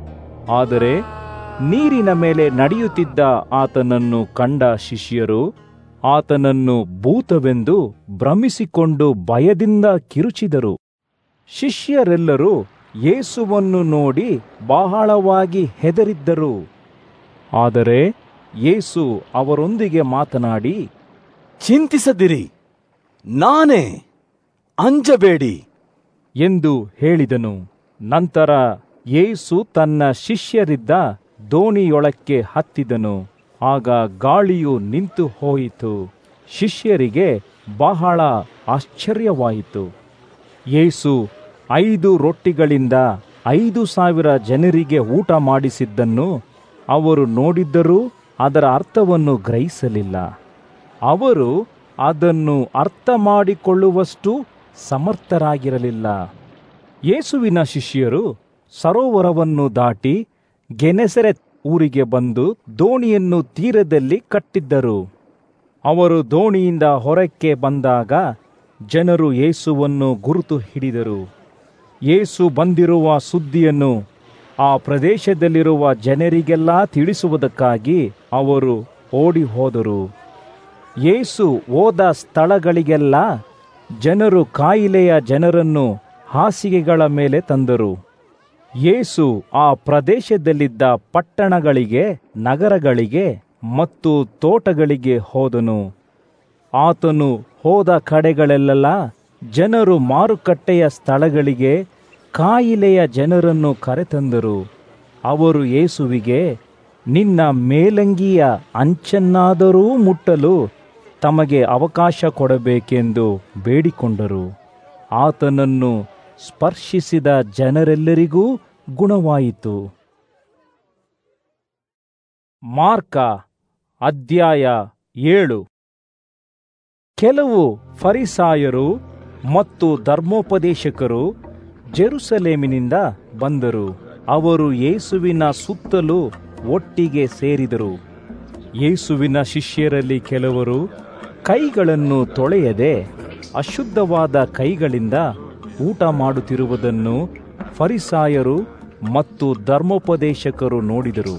ಆದರೆ ನೀರಿನ ಮೇಲೆ ನಡೆಯುತ್ತಿದ್ದ ಆತನನ್ನು ಕಂಡ ಶಿಷ್ಯರು ಆತನನ್ನು ಭೂತವೆಂದು ಭ್ರಮಿಸಿಕೊಂಡು ಭಯದಿಂದ ಕಿರುಚಿದರು ಶಿಷ್ಯರೆಲ್ಲರೂ ಯೇಸುವನ್ನು ನೋಡಿ ಬಹಳವಾಗಿ ಹೆದರಿದ್ದರು ಆದರೆ ಯೇಸು ಅವರೊಂದಿಗೆ ಮಾತನಾಡಿ ಚಿಂತಿಸದಿರಿ ನಾನೇ ಅಂಜಬೇಡಿ ಎಂದು ಹೇಳಿದನು ನಂತರ ಯೇಸು ತನ್ನ ಶಿಷ್ಯರಿದ್ದ ದೋಣಿಯೊಳಕ್ಕೆ ಹತ್ತಿದನು ಆಗ ಗಾಳಿಯು ನಿಂತು ಹೋಯಿತು ಶಿಷ್ಯರಿಗೆ ಬಹಳ ಆಶ್ಚರ್ಯವಾಯಿತು ಯೇಸು ಐದು ರೊಟ್ಟಿಗಳಿಂದ ಐದು ಸಾವಿರ ಜನರಿಗೆ ಊಟ ಮಾಡಿಸಿದ್ದನ್ನು ಅವರು ನೋಡಿದ್ದರೂ ಅದರ ಅರ್ಥವನ್ನು ಗ್ರಹಿಸಲಿಲ್ಲ ಅವರು ಅದನ್ನು ಅರ್ಥ ಮಾಡಿಕೊಳ್ಳುವಷ್ಟು ಸಮರ್ಥರಾಗಿರಲಿಲ್ಲ ಯೇಸುವಿನ ಶಿಷ್ಯರು ಸರೋವರವನ್ನು ದಾಟಿ ಗೆನೆಸರೆತ್ ಊರಿಗೆ ಬಂದು ದೋಣಿಯನ್ನು ತೀರದಲ್ಲಿ ಕಟ್ಟಿದ್ದರು ಅವರು ದೋಣಿಯಿಂದ ಹೊರಕ್ಕೆ ಬಂದಾಗ ಜನರು ಯೇಸುವನ್ನು ಗುರುತು ಹಿಡಿದರು ಯೇಸು ಬಂದಿರುವ ಸುದ್ದಿಯನ್ನು ಆ ಪ್ರದೇಶದಲ್ಲಿರುವ ಜನರಿಗೆಲ್ಲ ತಿಳಿಸುವುದಕ್ಕಾಗಿ ಅವರು ಓಡಿ ಹೋದರು ಯೇಸು ಹೋದ ಸ್ಥಳಗಳಿಗೆಲ್ಲ ಜನರು ಕಾಯಿಲೆಯ ಜನರನ್ನು ಹಾಸಿಗೆಗಳ ಮೇಲೆ ತಂದರು ಯೇಸು ಆ ಪ್ರದೇಶದಲ್ಲಿದ್ದ ಪಟ್ಟಣಗಳಿಗೆ ನಗರಗಳಿಗೆ ಮತ್ತು ತೋಟಗಳಿಗೆ ಹೋದನು ಆತನು ಹೋದ ಕಡೆಗಳೆಲ್ಲ ಜನರು ಮಾರುಕಟ್ಟೆಯ ಸ್ಥಳಗಳಿಗೆ ಕಾಯಿಲೆಯ ಜನರನ್ನು ಕರೆತಂದರು ಅವರು ಯೇಸುವಿಗೆ ನಿನ್ನ ಮೇಲಂಗಿಯ ಅಂಚನ್ನಾದರೂ ಮುಟ್ಟಲು ತಮಗೆ ಅವಕಾಶ ಕೊಡಬೇಕೆಂದು ಬೇಡಿಕೊಂಡರು ಆತನನ್ನು ಸ್ಪರ್ಶಿಸಿದ ಜನರೆಲ್ಲರಿಗೂ ಗುಣವಾಯಿತು ಮಾರ್ಕ ಅಧ್ಯಾಯ ಏಳು ಕೆಲವು ಫರಿಸಾಯರು ಮತ್ತು ಧರ್ಮೋಪದೇಶಕರು ಜೆರುಸಲೇಮಿನಿಂದ ಬಂದರು ಅವರು ಯೇಸುವಿನ ಸುತ್ತಲೂ ಒಟ್ಟಿಗೆ ಸೇರಿದರು ಯೇಸುವಿನ ಶಿಷ್ಯರಲ್ಲಿ ಕೆಲವರು ಕೈಗಳನ್ನು ತೊಳೆಯದೆ ಅಶುದ್ಧವಾದ ಕೈಗಳಿಂದ ಊಟ ಮಾಡುತ್ತಿರುವುದನ್ನು ಫರಿಸಾಯರು ಮತ್ತು ಧರ್ಮೋಪದೇಶಕರು ನೋಡಿದರು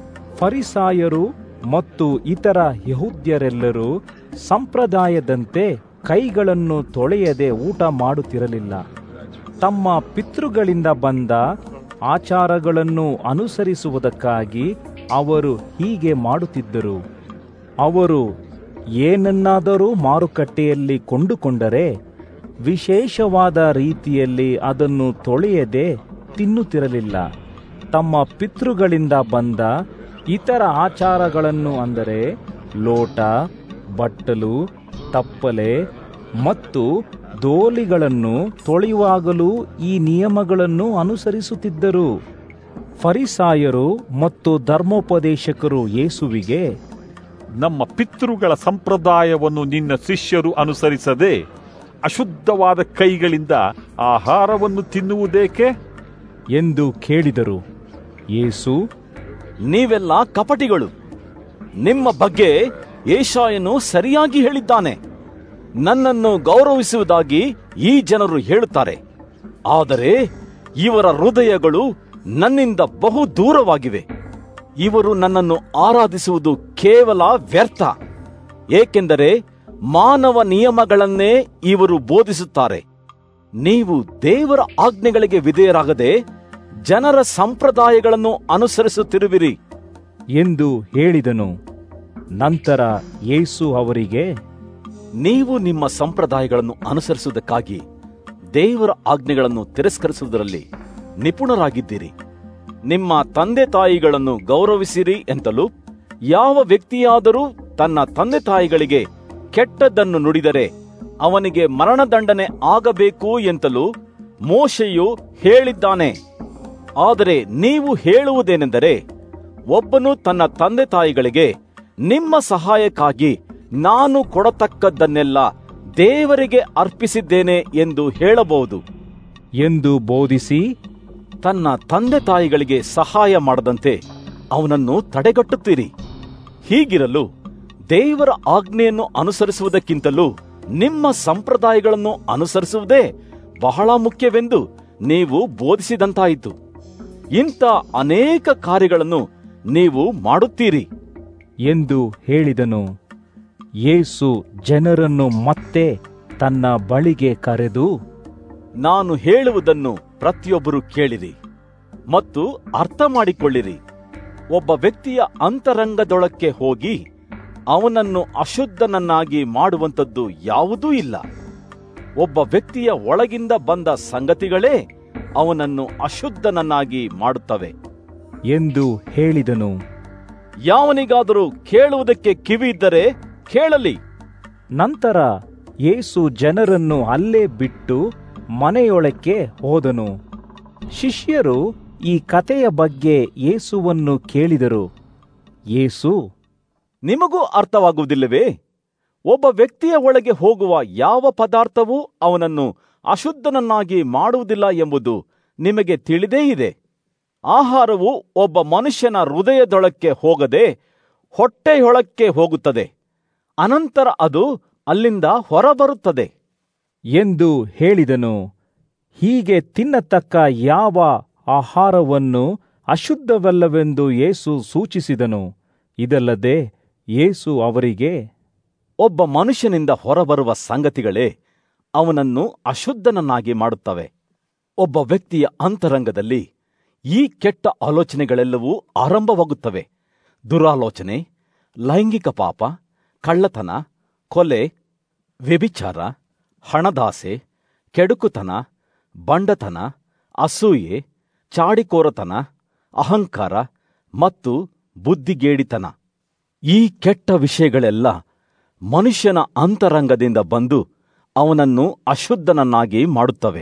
ಫರಿಸಾಯರು ಮತ್ತು ಇತರ ಯಹೂದ್ಯರೆಲ್ಲರೂ ಸಂಪ್ರದಾಯದಂತೆ ಕೈಗಳನ್ನು ತೊಳೆಯದೆ ಊಟ ಮಾಡುತ್ತಿರಲಿಲ್ಲ ತಮ್ಮ ಪಿತೃಗಳಿಂದ ಬಂದ ಆಚಾರಗಳನ್ನು ಅನುಸರಿಸುವುದಕ್ಕಾಗಿ ಅವರು ಹೀಗೆ ಮಾಡುತ್ತಿದ್ದರು ಅವರು ಏನನ್ನಾದರೂ ಮಾರುಕಟ್ಟೆಯಲ್ಲಿ ಕೊಂಡುಕೊಂಡರೆ ವಿಶೇಷವಾದ ರೀತಿಯಲ್ಲಿ ಅದನ್ನು ತೊಳೆಯದೆ ತಿನ್ನುತ್ತಿರಲಿಲ್ಲ ತಮ್ಮ ಪಿತೃಗಳಿಂದ ಬಂದ ಇತರ ಆಚಾರಗಳನ್ನು ಅಂದರೆ ಲೋಟ ಬಟ್ಟಲು ತಪ್ಪಲೆ ಮತ್ತು ದೋಲಿಗಳನ್ನು ತೊಳೆಯುವಾಗಲೂ ಈ ನಿಯಮಗಳನ್ನು ಅನುಸರಿಸುತ್ತಿದ್ದರು ಫರಿಸಾಯರು ಮತ್ತು ಧರ್ಮೋಪದೇಶಕರು ಯೇಸುವಿಗೆ ನಮ್ಮ ಪಿತೃಗಳ ಸಂಪ್ರದಾಯವನ್ನು ನಿನ್ನ ಶಿಷ್ಯರು ಅನುಸರಿಸದೆ ಅಶುದ್ಧವಾದ ಕೈಗಳಿಂದ ಆಹಾರವನ್ನು ತಿನ್ನುವುದೇಕೆ ಎಂದು ಕೇಳಿದರು ಯೇಸು ನೀವೆಲ್ಲ ಕಪಟಿಗಳು ನಿಮ್ಮ ಬಗ್ಗೆ ಏಷಾಯನು ಸರಿಯಾಗಿ ಹೇಳಿದ್ದಾನೆ ನನ್ನನ್ನು ಗೌರವಿಸುವುದಾಗಿ ಈ ಜನರು ಹೇಳುತ್ತಾರೆ ಆದರೆ ಇವರ ಹೃದಯಗಳು ನನ್ನಿಂದ ಬಹು ದೂರವಾಗಿವೆ ಇವರು ನನ್ನನ್ನು ಆರಾಧಿಸುವುದು ಕೇವಲ ವ್ಯರ್ಥ ಏಕೆಂದರೆ ಮಾನವ ನಿಯಮಗಳನ್ನೇ ಇವರು ಬೋಧಿಸುತ್ತಾರೆ ನೀವು ದೇವರ ಆಜ್ಞೆಗಳಿಗೆ ವಿಧೇಯರಾಗದೆ ಜನರ ಸಂಪ್ರದಾಯಗಳನ್ನು ಅನುಸರಿಸುತ್ತಿರುವಿರಿ ಎಂದು ಹೇಳಿದನು ನಂತರ ಯೇಸು ಅವರಿಗೆ ನೀವು ನಿಮ್ಮ ಸಂಪ್ರದಾಯಗಳನ್ನು ಅನುಸರಿಸುವುದಕ್ಕಾಗಿ ದೇವರ ಆಜ್ಞೆಗಳನ್ನು ತಿರಸ್ಕರಿಸುವುದರಲ್ಲಿ ನಿಪುಣರಾಗಿದ್ದೀರಿ ನಿಮ್ಮ ತಂದೆ ತಾಯಿಗಳನ್ನು ಗೌರವಿಸಿರಿ ಎಂತಲೂ ಯಾವ ವ್ಯಕ್ತಿಯಾದರೂ ತನ್ನ ತಂದೆ ತಾಯಿಗಳಿಗೆ ಕೆಟ್ಟದ್ದನ್ನು ನುಡಿದರೆ ಅವನಿಗೆ ಮರಣದಂಡನೆ ಆಗಬೇಕು ಎಂತಲೂ ಮೋಶೆಯು ಹೇಳಿದ್ದಾನೆ ಆದರೆ ನೀವು ಹೇಳುವುದೇನೆಂದರೆ ಒಬ್ಬನು ತನ್ನ ತಂದೆ ತಾಯಿಗಳಿಗೆ ನಿಮ್ಮ ಸಹಾಯಕ್ಕಾಗಿ ನಾನು ಕೊಡತಕ್ಕದ್ದನ್ನೆಲ್ಲ ದೇವರಿಗೆ ಅರ್ಪಿಸಿದ್ದೇನೆ ಎಂದು ಹೇಳಬಹುದು ಎಂದು ಬೋಧಿಸಿ ತನ್ನ ತಂದೆ ತಾಯಿಗಳಿಗೆ ಸಹಾಯ ಮಾಡದಂತೆ ಅವನನ್ನು ತಡೆಗಟ್ಟುತ್ತೀರಿ ಹೀಗಿರಲು ದೇವರ ಆಜ್ಞೆಯನ್ನು ಅನುಸರಿಸುವುದಕ್ಕಿಂತಲೂ ನಿಮ್ಮ ಸಂಪ್ರದಾಯಗಳನ್ನು ಅನುಸರಿಸುವುದೇ ಬಹಳ ಮುಖ್ಯವೆಂದು ನೀವು ಬೋಧಿಸಿದಂತಾಯಿತು ಇಂಥ ಅನೇಕ ಕಾರ್ಯಗಳನ್ನು ನೀವು ಮಾಡುತ್ತೀರಿ ಎಂದು ಹೇಳಿದನು ಯೇಸು ಜನರನ್ನು ಮತ್ತೆ ತನ್ನ ಬಳಿಗೆ ಕರೆದು ನಾನು ಹೇಳುವುದನ್ನು ಪ್ರತಿಯೊಬ್ಬರು ಕೇಳಿರಿ ಮತ್ತು ಅರ್ಥ ಮಾಡಿಕೊಳ್ಳಿರಿ ಒಬ್ಬ ವ್ಯಕ್ತಿಯ ಅಂತರಂಗದೊಳಕ್ಕೆ ಹೋಗಿ ಅವನನ್ನು ಅಶುದ್ಧನನ್ನಾಗಿ ಮಾಡುವಂಥದ್ದು ಯಾವುದೂ ಇಲ್ಲ ಒಬ್ಬ ವ್ಯಕ್ತಿಯ ಒಳಗಿಂದ ಬಂದ ಸಂಗತಿಗಳೇ ಅವನನ್ನು ಅಶುದ್ಧನನ್ನಾಗಿ ಮಾಡುತ್ತವೆ ಎಂದು ಹೇಳಿದನು ಯಾವನಿಗಾದರೂ ಕೇಳುವುದಕ್ಕೆ ಕಿವಿ ಇದ್ದರೆ ಕೇಳಲಿ ನಂತರ ಯೇಸು ಜನರನ್ನು ಅಲ್ಲೇ ಬಿಟ್ಟು ಮನೆಯೊಳಕ್ಕೆ ಹೋದನು ಶಿಷ್ಯರು ಈ ಕತೆಯ ಬಗ್ಗೆ ಯೇಸುವನ್ನು ಕೇಳಿದರು ಯೇಸು ನಿಮಗೂ ಅರ್ಥವಾಗುವುದಿಲ್ಲವೇ ಒಬ್ಬ ವ್ಯಕ್ತಿಯ ಒಳಗೆ ಹೋಗುವ ಯಾವ ಪದಾರ್ಥವೂ ಅವನನ್ನು ಅಶುದ್ಧನನ್ನಾಗಿ ಮಾಡುವುದಿಲ್ಲ ಎಂಬುದು ನಿಮಗೆ ತಿಳಿದೇ ಇದೆ ಆಹಾರವು ಒಬ್ಬ ಮನುಷ್ಯನ ಹೃದಯದೊಳಕ್ಕೆ ಹೋಗದೆ ಹೊಟ್ಟೆಯೊಳಕ್ಕೆ ಹೋಗುತ್ತದೆ ಅನಂತರ ಅದು ಅಲ್ಲಿಂದ ಹೊರಬರುತ್ತದೆ ಎಂದು ಹೇಳಿದನು ಹೀಗೆ ತಿನ್ನತಕ್ಕ ಯಾವ ಆಹಾರವನ್ನು ಅಶುದ್ಧವಲ್ಲವೆಂದು ಯೇಸು ಸೂಚಿಸಿದನು ಇದಲ್ಲದೆ ಯೇಸು ಅವರಿಗೆ ಒಬ್ಬ ಮನುಷ್ಯನಿಂದ ಹೊರಬರುವ ಸಂಗತಿಗಳೇ ಅವನನ್ನು ಅಶುದ್ಧನನ್ನಾಗಿ ಮಾಡುತ್ತವೆ ಒಬ್ಬ ವ್ಯಕ್ತಿಯ ಅಂತರಂಗದಲ್ಲಿ ಈ ಕೆಟ್ಟ ಆಲೋಚನೆಗಳೆಲ್ಲವೂ ಆರಂಭವಾಗುತ್ತವೆ ದುರಾಲೋಚನೆ ಲೈಂಗಿಕ ಪಾಪ ಕಳ್ಳತನ ಕೊಲೆ ವ್ಯಭಿಚಾರ ಹಣದಾಸೆ ಕೆಡುಕುತನ ಬಂಡತನ ಅಸೂಯೆ ಚಾಡಿಕೋರತನ ಅಹಂಕಾರ ಮತ್ತು ಬುದ್ಧಿಗೇಡಿತನ ಈ ಕೆಟ್ಟ ವಿಷಯಗಳೆಲ್ಲ ಮನುಷ್ಯನ ಅಂತರಂಗದಿಂದ ಬಂದು ಅವನನ್ನು ಅಶುದ್ಧನನ್ನಾಗಿ ಮಾಡುತ್ತವೆ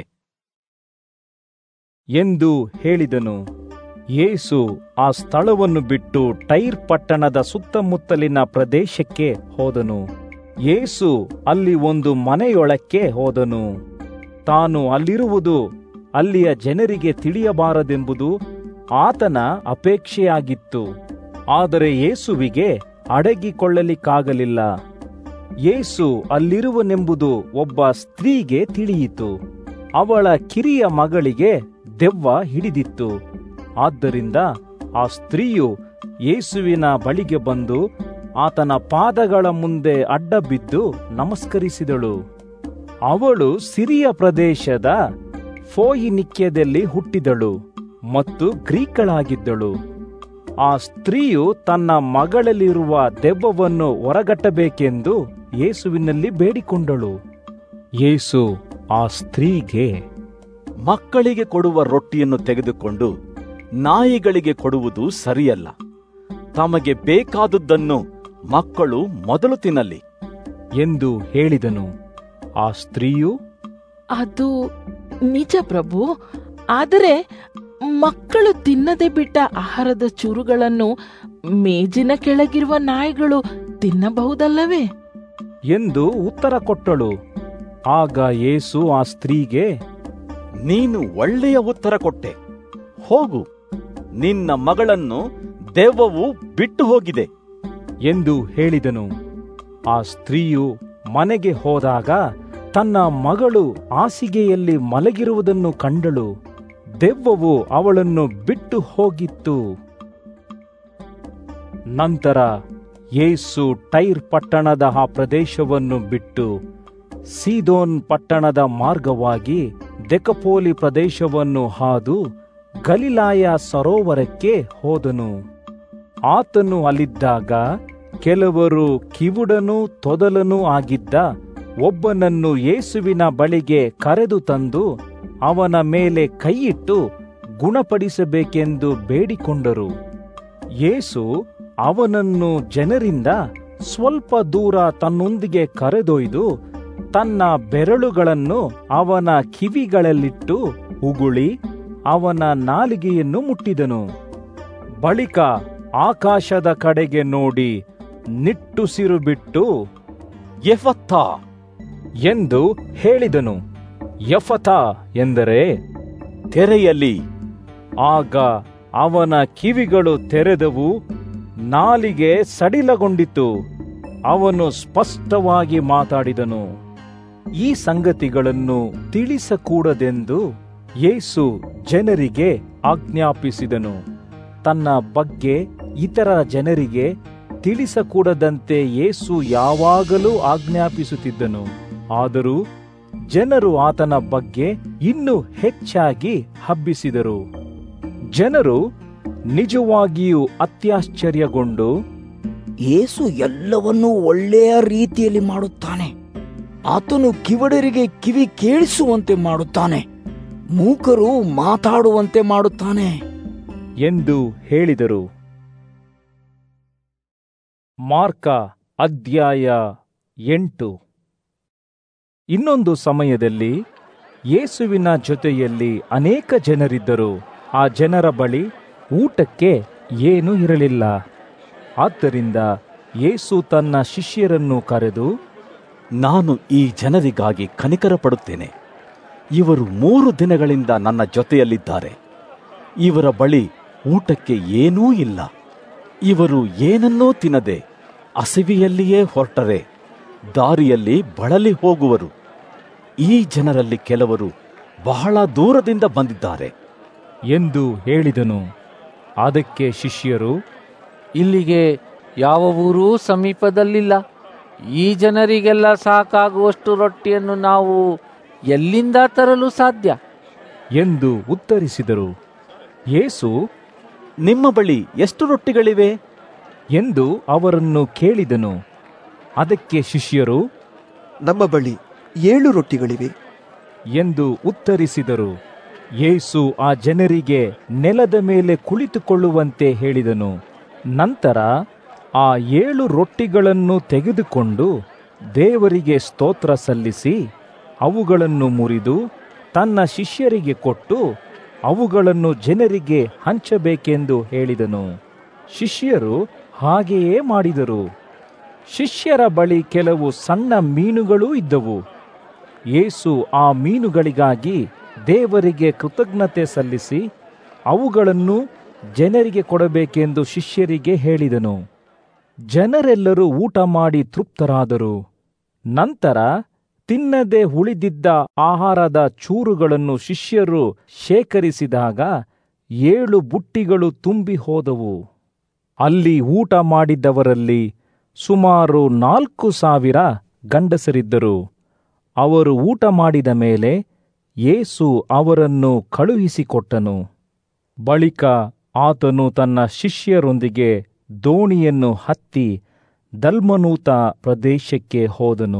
ಎಂದು ಹೇಳಿದನು ಯೇಸು ಆ ಸ್ಥಳವನ್ನು ಬಿಟ್ಟು ಟೈರ್ ಪಟ್ಟಣದ ಸುತ್ತಮುತ್ತಲಿನ ಪ್ರದೇಶಕ್ಕೆ ಹೋದನು ಯೇಸು ಅಲ್ಲಿ ಒಂದು ಮನೆಯೊಳಕ್ಕೆ ಹೋದನು ತಾನು ಅಲ್ಲಿರುವುದು ಅಲ್ಲಿಯ ಜನರಿಗೆ ತಿಳಿಯಬಾರದೆಂಬುದು ಆತನ ಅಪೇಕ್ಷೆಯಾಗಿತ್ತು ಆದರೆ ಯೇಸುವಿಗೆ ಅಡಗಿಕೊಳ್ಳಲಿಕ್ಕಾಗಲಿಲ್ಲ ಯೇಸು ಅಲ್ಲಿರುವನೆಂಬುದು ಒಬ್ಬ ಸ್ತ್ರೀಗೆ ತಿಳಿಯಿತು ಅವಳ ಕಿರಿಯ ಮಗಳಿಗೆ ದೆವ್ವ ಹಿಡಿದಿತ್ತು ಆದ್ದರಿಂದ ಆ ಸ್ತ್ರೀಯು ಯೇಸುವಿನ ಬಳಿಗೆ ಬಂದು ಆತನ ಪಾದಗಳ ಮುಂದೆ ಅಡ್ಡಬಿದ್ದು ನಮಸ್ಕರಿಸಿದಳು ಅವಳು ಸಿರಿಯ ಪ್ರದೇಶದ ಫೋಯಿನಿಕ್ಯದಲ್ಲಿ ಹುಟ್ಟಿದಳು ಮತ್ತು ಗ್ರೀಕಳಾಗಿದ್ದಳು ಆ ಸ್ತ್ರೀಯು ತನ್ನ ಮಗಳಲ್ಲಿರುವ ದೆವ್ವವನ್ನು ಹೊರಗಟ್ಟಬೇಕೆಂದು ಯೇಸುವಿನಲ್ಲಿ ಬೇಡಿಕೊಂಡಳು ಯೇಸು ಆ ಸ್ತ್ರೀಗೆ ಮಕ್ಕಳಿಗೆ ಕೊಡುವ ರೊಟ್ಟಿಯನ್ನು ತೆಗೆದುಕೊಂಡು ನಾಯಿಗಳಿಗೆ ಕೊಡುವುದು ಸರಿಯಲ್ಲ ತಮಗೆ ಬೇಕಾದುದನ್ನು ಮಕ್ಕಳು ಮೊದಲು ತಿನ್ನಲಿ ಎಂದು ಹೇಳಿದನು ಆ ಸ್ತ್ರೀಯು ಅದು ನಿಜ ಪ್ರಭು ಆದರೆ ಮಕ್ಕಳು ತಿನ್ನದೆ ಬಿಟ್ಟ ಆಹಾರದ ಚೂರುಗಳನ್ನು ಮೇಜಿನ ಕೆಳಗಿರುವ ನಾಯಿಗಳು ತಿನ್ನಬಹುದಲ್ಲವೇ ಎಂದು ಉತ್ತರ ಕೊಟ್ಟಳು ಆಗ ಯೇಸು ಆ ಸ್ತ್ರೀಗೆ ನೀನು ಒಳ್ಳೆಯ ಉತ್ತರ ಕೊಟ್ಟೆ ಹೋಗು ನಿನ್ನ ಮಗಳನ್ನು ದೆವ್ವವು ಬಿಟ್ಟು ಹೋಗಿದೆ ಎಂದು ಹೇಳಿದನು ಆ ಸ್ತ್ರೀಯು ಮನೆಗೆ ಹೋದಾಗ ತನ್ನ ಮಗಳು ಹಾಸಿಗೆಯಲ್ಲಿ ಮಲಗಿರುವುದನ್ನು ಕಂಡಳು ದೆವ್ವವು ಅವಳನ್ನು ಬಿಟ್ಟು ಹೋಗಿತ್ತು ನಂತರ ಯೇಸು ಟೈರ್ ಪಟ್ಟಣದ ಆ ಪ್ರದೇಶವನ್ನು ಬಿಟ್ಟು ಸೀದೋನ್ ಪಟ್ಟಣದ ಮಾರ್ಗವಾಗಿ ದೆಕಪೋಲಿ ಪ್ರದೇಶವನ್ನು ಹಾದು ಗಲಿಲಾಯ ಸರೋವರಕ್ಕೆ ಹೋದನು ಆತನು ಅಲ್ಲಿದ್ದಾಗ ಕೆಲವರು ಕಿವುಡನೂ ತೊದಲನೂ ಆಗಿದ್ದ ಒಬ್ಬನನ್ನು ಯೇಸುವಿನ ಬಳಿಗೆ ಕರೆದು ತಂದು ಅವನ ಮೇಲೆ ಕೈಯಿಟ್ಟು ಗುಣಪಡಿಸಬೇಕೆಂದು ಬೇಡಿಕೊಂಡರು ಯೇಸು ಅವನನ್ನು ಜನರಿಂದ ಸ್ವಲ್ಪ ದೂರ ತನ್ನೊಂದಿಗೆ ಕರೆದೊಯ್ದು ತನ್ನ ಬೆರಳುಗಳನ್ನು ಅವನ ಕಿವಿಗಳಲ್ಲಿಟ್ಟು ಉಗುಳಿ ಅವನ ನಾಲಿಗೆಯನ್ನು ಮುಟ್ಟಿದನು ಬಳಿಕ ಆಕಾಶದ ಕಡೆಗೆ ನೋಡಿ ನಿಟ್ಟುಸಿರು ಬಿಟ್ಟು ಎಫತ್ತ ಎಂದು ಹೇಳಿದನು ಯಫತ ಎಂದರೆ ತೆರೆಯಲಿ ಆಗ ಅವನ ಕಿವಿಗಳು ತೆರೆದವು ನಾಲಿಗೆ ಸಡಿಲಗೊಂಡಿತು ಅವನು ಸ್ಪಷ್ಟವಾಗಿ ಮಾತಾಡಿದನು ಈ ಸಂಗತಿಗಳನ್ನು ತಿಳಿಸಕೂಡದೆಂದು ಯೇಸು ಜನರಿಗೆ ಆಜ್ಞಾಪಿಸಿದನು ತನ್ನ ಬಗ್ಗೆ ಇತರ ಜನರಿಗೆ ತಿಳಿಸಕೂಡದಂತೆ ಯೇಸು ಯಾವಾಗಲೂ ಆಜ್ಞಾಪಿಸುತ್ತಿದ್ದನು ಆದರೂ ಜನರು ಆತನ ಬಗ್ಗೆ ಇನ್ನೂ ಹೆಚ್ಚಾಗಿ ಹಬ್ಬಿಸಿದರು ಜನರು ನಿಜವಾಗಿಯೂ ಅತ್ಯಾಶ್ಚರ್ಯಗೊಂಡು ಯೇಸು ಎಲ್ಲವನ್ನೂ ಒಳ್ಳೆಯ ರೀತಿಯಲ್ಲಿ ಮಾಡುತ್ತಾನೆ ಆತನು ಕಿವಡರಿಗೆ ಕಿವಿ ಕೇಳಿಸುವಂತೆ ಮಾಡುತ್ತಾನೆ ಮೂಕರು ಮಾತಾಡುವಂತೆ ಮಾಡುತ್ತಾನೆ ಎಂದು ಹೇಳಿದರು ಮಾರ್ಕ ಅಧ್ಯಾಯ ಎಂಟು ಇನ್ನೊಂದು ಸಮಯದಲ್ಲಿ ಯೇಸುವಿನ ಜೊತೆಯಲ್ಲಿ ಅನೇಕ ಜನರಿದ್ದರು ಆ ಜನರ ಬಳಿ ಊಟಕ್ಕೆ ಏನೂ ಇರಲಿಲ್ಲ ಆದ್ದರಿಂದ ಯೇಸು ತನ್ನ ಶಿಷ್ಯರನ್ನು ಕರೆದು ನಾನು ಈ ಜನರಿಗಾಗಿ ಕನಿಕರ ಪಡುತ್ತೇನೆ ಇವರು ಮೂರು ದಿನಗಳಿಂದ ನನ್ನ ಜೊತೆಯಲ್ಲಿದ್ದಾರೆ ಇವರ ಬಳಿ ಊಟಕ್ಕೆ ಏನೂ ಇಲ್ಲ ಇವರು ಏನನ್ನೂ ತಿನ್ನದೆ ಹಸಿವೆಯಲ್ಲಿಯೇ ಹೊರಟರೆ ದಾರಿಯಲ್ಲಿ ಬಳಲಿ ಹೋಗುವರು ಈ ಜನರಲ್ಲಿ ಕೆಲವರು ಬಹಳ ದೂರದಿಂದ ಬಂದಿದ್ದಾರೆ ಎಂದು ಹೇಳಿದನು ಅದಕ್ಕೆ ಶಿಷ್ಯರು ಇಲ್ಲಿಗೆ ಯಾವ ಊರೂ ಸಮೀಪದಲ್ಲಿಲ್ಲ ಈ ಜನರಿಗೆಲ್ಲ ಸಾಕಾಗುವಷ್ಟು ರೊಟ್ಟಿಯನ್ನು ನಾವು ಎಲ್ಲಿಂದ ತರಲು ಸಾಧ್ಯ ಎಂದು ಉತ್ತರಿಸಿದರು ಯೇಸು ನಿಮ್ಮ ಬಳಿ ಎಷ್ಟು ರೊಟ್ಟಿಗಳಿವೆ ಎಂದು ಅವರನ್ನು ಕೇಳಿದನು ಅದಕ್ಕೆ ಶಿಷ್ಯರು ನಮ್ಮ ಬಳಿ ಏಳು ರೊಟ್ಟಿಗಳಿವೆ ಎಂದು ಉತ್ತರಿಸಿದರು ಯೇಸು ಆ ಜನರಿಗೆ ನೆಲದ ಮೇಲೆ ಕುಳಿತುಕೊಳ್ಳುವಂತೆ ಹೇಳಿದನು ನಂತರ ಆ ಏಳು ರೊಟ್ಟಿಗಳನ್ನು ತೆಗೆದುಕೊಂಡು ದೇವರಿಗೆ ಸ್ತೋತ್ರ ಸಲ್ಲಿಸಿ ಅವುಗಳನ್ನು ಮುರಿದು ತನ್ನ ಶಿಷ್ಯರಿಗೆ ಕೊಟ್ಟು ಅವುಗಳನ್ನು ಜನರಿಗೆ ಹಂಚಬೇಕೆಂದು ಹೇಳಿದನು ಶಿಷ್ಯರು ಹಾಗೆಯೇ ಮಾಡಿದರು ಶಿಷ್ಯರ ಬಳಿ ಕೆಲವು ಸಣ್ಣ ಮೀನುಗಳೂ ಇದ್ದವು ಯೇಸು ಆ ಮೀನುಗಳಿಗಾಗಿ ದೇವರಿಗೆ ಕೃತಜ್ಞತೆ ಸಲ್ಲಿಸಿ ಅವುಗಳನ್ನು ಜನರಿಗೆ ಕೊಡಬೇಕೆಂದು ಶಿಷ್ಯರಿಗೆ ಹೇಳಿದನು ಜನರೆಲ್ಲರೂ ಊಟ ಮಾಡಿ ತೃಪ್ತರಾದರು ನಂತರ ತಿನ್ನದೆ ಉಳಿದಿದ್ದ ಆಹಾರದ ಚೂರುಗಳನ್ನು ಶಿಷ್ಯರು ಶೇಖರಿಸಿದಾಗ ಏಳು ಬುಟ್ಟಿಗಳು ತುಂಬಿ ಹೋದವು ಅಲ್ಲಿ ಊಟ ಮಾಡಿದ್ದವರಲ್ಲಿ ಸುಮಾರು ನಾಲ್ಕು ಸಾವಿರ ಗಂಡಸರಿದ್ದರು ಅವರು ಊಟ ಮಾಡಿದ ಮೇಲೆ ಯೇಸು ಅವರನ್ನು ಕಳುಹಿಸಿಕೊಟ್ಟನು ಬಳಿಕ ಆತನು ತನ್ನ ಶಿಷ್ಯರೊಂದಿಗೆ ದೋಣಿಯನ್ನು ಹತ್ತಿ ದಲ್ಮನೂತ ಪ್ರದೇಶಕ್ಕೆ ಹೋದನು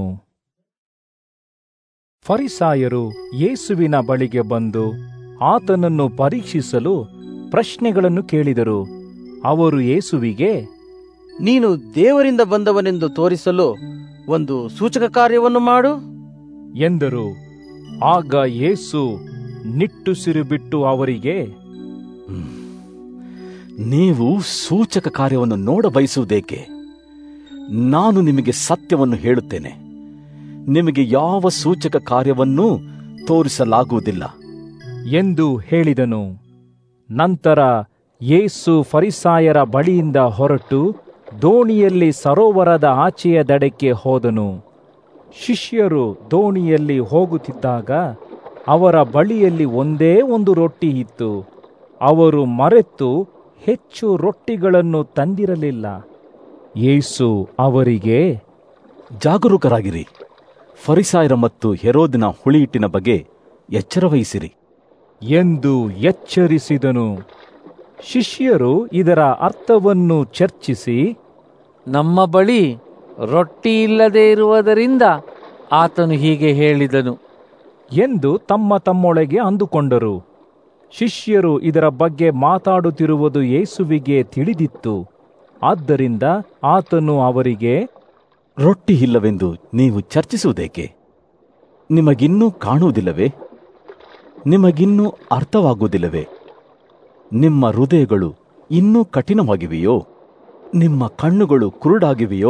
ಫರಿಸಾಯರು ಯೇಸುವಿನ ಬಳಿಗೆ ಬಂದು ಆತನನ್ನು ಪರೀಕ್ಷಿಸಲು ಪ್ರಶ್ನೆಗಳನ್ನು ಕೇಳಿದರು ಅವರು ಯೇಸುವಿಗೆ ನೀನು ದೇವರಿಂದ ಬಂದವನೆಂದು ತೋರಿಸಲು ಒಂದು ಸೂಚಕ ಕಾರ್ಯವನ್ನು ಮಾಡು ಎಂದರು ಆಗ ಯೇಸು ನಿಟ್ಟುಸಿರು ಬಿಟ್ಟು ಅವರಿಗೆ ನೀವು ಸೂಚಕ ಕಾರ್ಯವನ್ನು ನೋಡ ಬಯಸುವುದೇಕೆ ನಾನು ನಿಮಗೆ ಸತ್ಯವನ್ನು ಹೇಳುತ್ತೇನೆ ನಿಮಗೆ ಯಾವ ಸೂಚಕ ಕಾರ್ಯವನ್ನೂ ತೋರಿಸಲಾಗುವುದಿಲ್ಲ ಎಂದು ಹೇಳಿದನು ನಂತರ ಯೇಸು ಫರಿಸಾಯರ ಬಳಿಯಿಂದ ಹೊರಟು ದೋಣಿಯಲ್ಲಿ ಸರೋವರದ ಆಚೆಯ ದಡಕ್ಕೆ ಹೋದನು ಶಿಷ್ಯರು ದೋಣಿಯಲ್ಲಿ ಹೋಗುತ್ತಿದ್ದಾಗ ಅವರ ಬಳಿಯಲ್ಲಿ ಒಂದೇ ಒಂದು ರೊಟ್ಟಿ ಇತ್ತು ಅವರು ಮರೆತು ಹೆಚ್ಚು ರೊಟ್ಟಿಗಳನ್ನು ತಂದಿರಲಿಲ್ಲ ಯೇಸು ಅವರಿಗೆ ಜಾಗರೂಕರಾಗಿರಿ ಫರಿಸಾಯರ ಮತ್ತು ಹೆರೋದಿನ ಹುಳಿಹಿಟ್ಟಿನ ಬಗ್ಗೆ ಎಚ್ಚರವಹಿಸಿರಿ ಎಂದು ಎಚ್ಚರಿಸಿದನು ಶಿಷ್ಯರು ಇದರ ಅರ್ಥವನ್ನು ಚರ್ಚಿಸಿ ನಮ್ಮ ಬಳಿ ರೊಟ್ಟಿ ಇಲ್ಲದೆ ಇರುವುದರಿಂದ ಆತನು ಹೀಗೆ ಹೇಳಿದನು ಎಂದು ತಮ್ಮ ತಮ್ಮೊಳಗೆ ಅಂದುಕೊಂಡರು ಶಿಷ್ಯರು ಇದರ ಬಗ್ಗೆ ಮಾತಾಡುತ್ತಿರುವುದು ಯೇಸುವಿಗೆ ತಿಳಿದಿತ್ತು ಆದ್ದರಿಂದ ಆತನು ಅವರಿಗೆ ರೊಟ್ಟಿ ಇಲ್ಲವೆಂದು ನೀವು ಚರ್ಚಿಸುವುದೇಕೆ ನಿಮಗಿನ್ನೂ ಕಾಣುವುದಿಲ್ಲವೇ ನಿಮಗಿನ್ನೂ ಅರ್ಥವಾಗುವುದಿಲ್ಲವೇ ನಿಮ್ಮ ಹೃದಯಗಳು ಇನ್ನೂ ಕಠಿಣವಾಗಿವೆಯೋ ನಿಮ್ಮ ಕಣ್ಣುಗಳು ಕುರುಡಾಗಿವೆಯೋ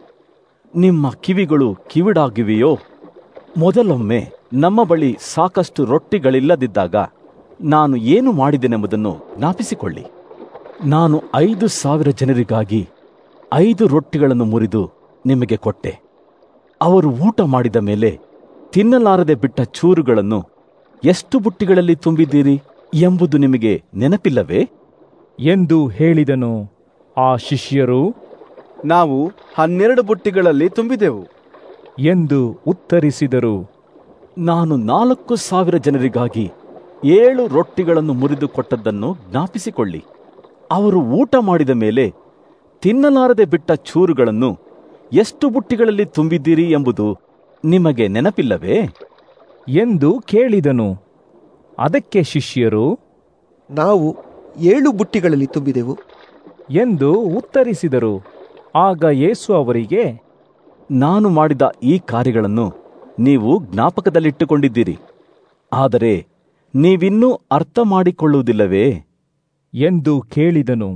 ನಿಮ್ಮ ಕಿವಿಗಳು ಕಿವಿಡಾಗಿವೆಯೋ ಮೊದಲೊಮ್ಮೆ ನಮ್ಮ ಬಳಿ ಸಾಕಷ್ಟು ರೊಟ್ಟಿಗಳಿಲ್ಲದಿದ್ದಾಗ ನಾನು ಏನು ಮಾಡಿದೆನೆಂಬುದನ್ನು ಜ್ಞಾಪಿಸಿಕೊಳ್ಳಿ ನಾನು ಐದು ಸಾವಿರ ಜನರಿಗಾಗಿ ಐದು ರೊಟ್ಟಿಗಳನ್ನು ಮುರಿದು ನಿಮಗೆ ಕೊಟ್ಟೆ ಅವರು ಊಟ ಮಾಡಿದ ಮೇಲೆ ತಿನ್ನಲಾರದೆ ಬಿಟ್ಟ ಚೂರುಗಳನ್ನು ಎಷ್ಟು ಬುಟ್ಟಿಗಳಲ್ಲಿ ತುಂಬಿದ್ದೀರಿ ಎಂಬುದು ನಿಮಗೆ ನೆನಪಿಲ್ಲವೇ ಎಂದು ಹೇಳಿದನು ಆ ಶಿಷ್ಯರು ನಾವು ಹನ್ನೆರಡು ಬುಟ್ಟಿಗಳಲ್ಲಿ ತುಂಬಿದೆವು ಎಂದು ಉತ್ತರಿಸಿದರು ನಾನು ನಾಲ್ಕು ಸಾವಿರ ಜನರಿಗಾಗಿ ಏಳು ರೊಟ್ಟಿಗಳನ್ನು ಮುರಿದು ಕೊಟ್ಟದ್ದನ್ನು ಜ್ಞಾಪಿಸಿಕೊಳ್ಳಿ ಅವರು ಊಟ ಮಾಡಿದ ಮೇಲೆ ತಿನ್ನಲಾರದೆ ಬಿಟ್ಟ ಚೂರುಗಳನ್ನು ಎಷ್ಟು ಬುಟ್ಟಿಗಳಲ್ಲಿ ತುಂಬಿದ್ದೀರಿ ಎಂಬುದು ನಿಮಗೆ ನೆನಪಿಲ್ಲವೇ ಎಂದು ಕೇಳಿದನು ಅದಕ್ಕೆ ಶಿಷ್ಯರು ನಾವು ಏಳು ಬುಟ್ಟಿಗಳಲ್ಲಿ ತುಂಬಿದೆವು ಎಂದು ಉತ್ತರಿಸಿದರು ಆಗ ಯೇಸು ಅವರಿಗೆ ನಾನು ಮಾಡಿದ ಈ ಕಾರ್ಯಗಳನ್ನು ನೀವು ಜ್ಞಾಪಕದಲ್ಲಿಟ್ಟುಕೊಂಡಿದ್ದೀರಿ ಆದರೆ ನೀವಿನ್ನೂ ಅರ್ಥ ಮಾಡಿಕೊಳ್ಳುವುದಿಲ್ಲವೇ ಎಂದು ಕೇಳಿದನು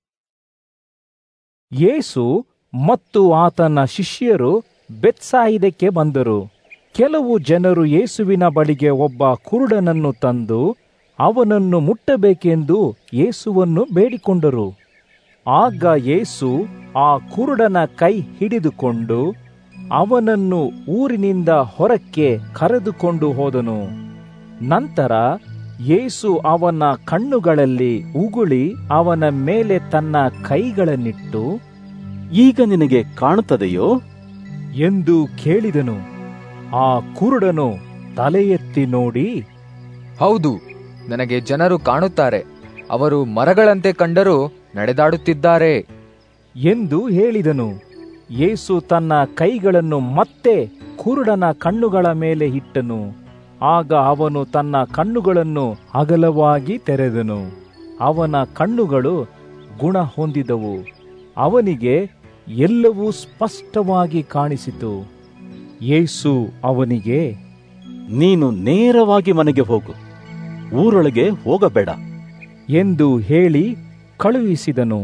ಯೇಸು ಮತ್ತು ಆತನ ಶಿಷ್ಯರು ಬೆತ್ಸಾಯಿದಕ್ಕೆ ಬಂದರು ಕೆಲವು ಜನರು ಯೇಸುವಿನ ಬಳಿಗೆ ಒಬ್ಬ ಕುರುಡನನ್ನು ತಂದು ಅವನನ್ನು ಮುಟ್ಟಬೇಕೆಂದು ಯೇಸುವನ್ನು ಬೇಡಿಕೊಂಡರು ಆಗ ಯೇಸು ಆ ಕುರುಡನ ಕೈ ಹಿಡಿದುಕೊಂಡು ಅವನನ್ನು ಊರಿನಿಂದ ಹೊರಕ್ಕೆ ಕರೆದುಕೊಂಡು ಹೋದನು ನಂತರ ಯೇಸು ಅವನ ಕಣ್ಣುಗಳಲ್ಲಿ ಉಗುಳಿ ಅವನ ಮೇಲೆ ತನ್ನ ಕೈಗಳನ್ನಿಟ್ಟು ಈಗ ನಿನಗೆ ಕಾಣುತ್ತದೆಯೋ ಎಂದು ಕೇಳಿದನು ಆ ಕುರುಡನು ತಲೆ ಎತ್ತಿ ನೋಡಿ ಹೌದು ನನಗೆ ಜನರು ಕಾಣುತ್ತಾರೆ ಅವರು ಮರಗಳಂತೆ ಕಂಡರೂ ನಡೆದಾಡುತ್ತಿದ್ದಾರೆ ಎಂದು ಹೇಳಿದನು ಯೇಸು ತನ್ನ ಕೈಗಳನ್ನು ಮತ್ತೆ ಕುರುಡನ ಕಣ್ಣುಗಳ ಮೇಲೆ ಇಟ್ಟನು ಆಗ ಅವನು ತನ್ನ ಕಣ್ಣುಗಳನ್ನು ಅಗಲವಾಗಿ ತೆರೆದನು ಅವನ ಕಣ್ಣುಗಳು ಗುಣ ಹೊಂದಿದವು ಅವನಿಗೆ ಎಲ್ಲವೂ ಸ್ಪಷ್ಟವಾಗಿ ಕಾಣಿಸಿತು ಯೇಸು ಅವನಿಗೆ ನೀನು ನೇರವಾಗಿ ಮನೆಗೆ ಹೋಗು ಊರೊಳಗೆ ಹೋಗಬೇಡ ಎಂದು ಹೇಳಿ ಕಳುಹಿಸಿದನು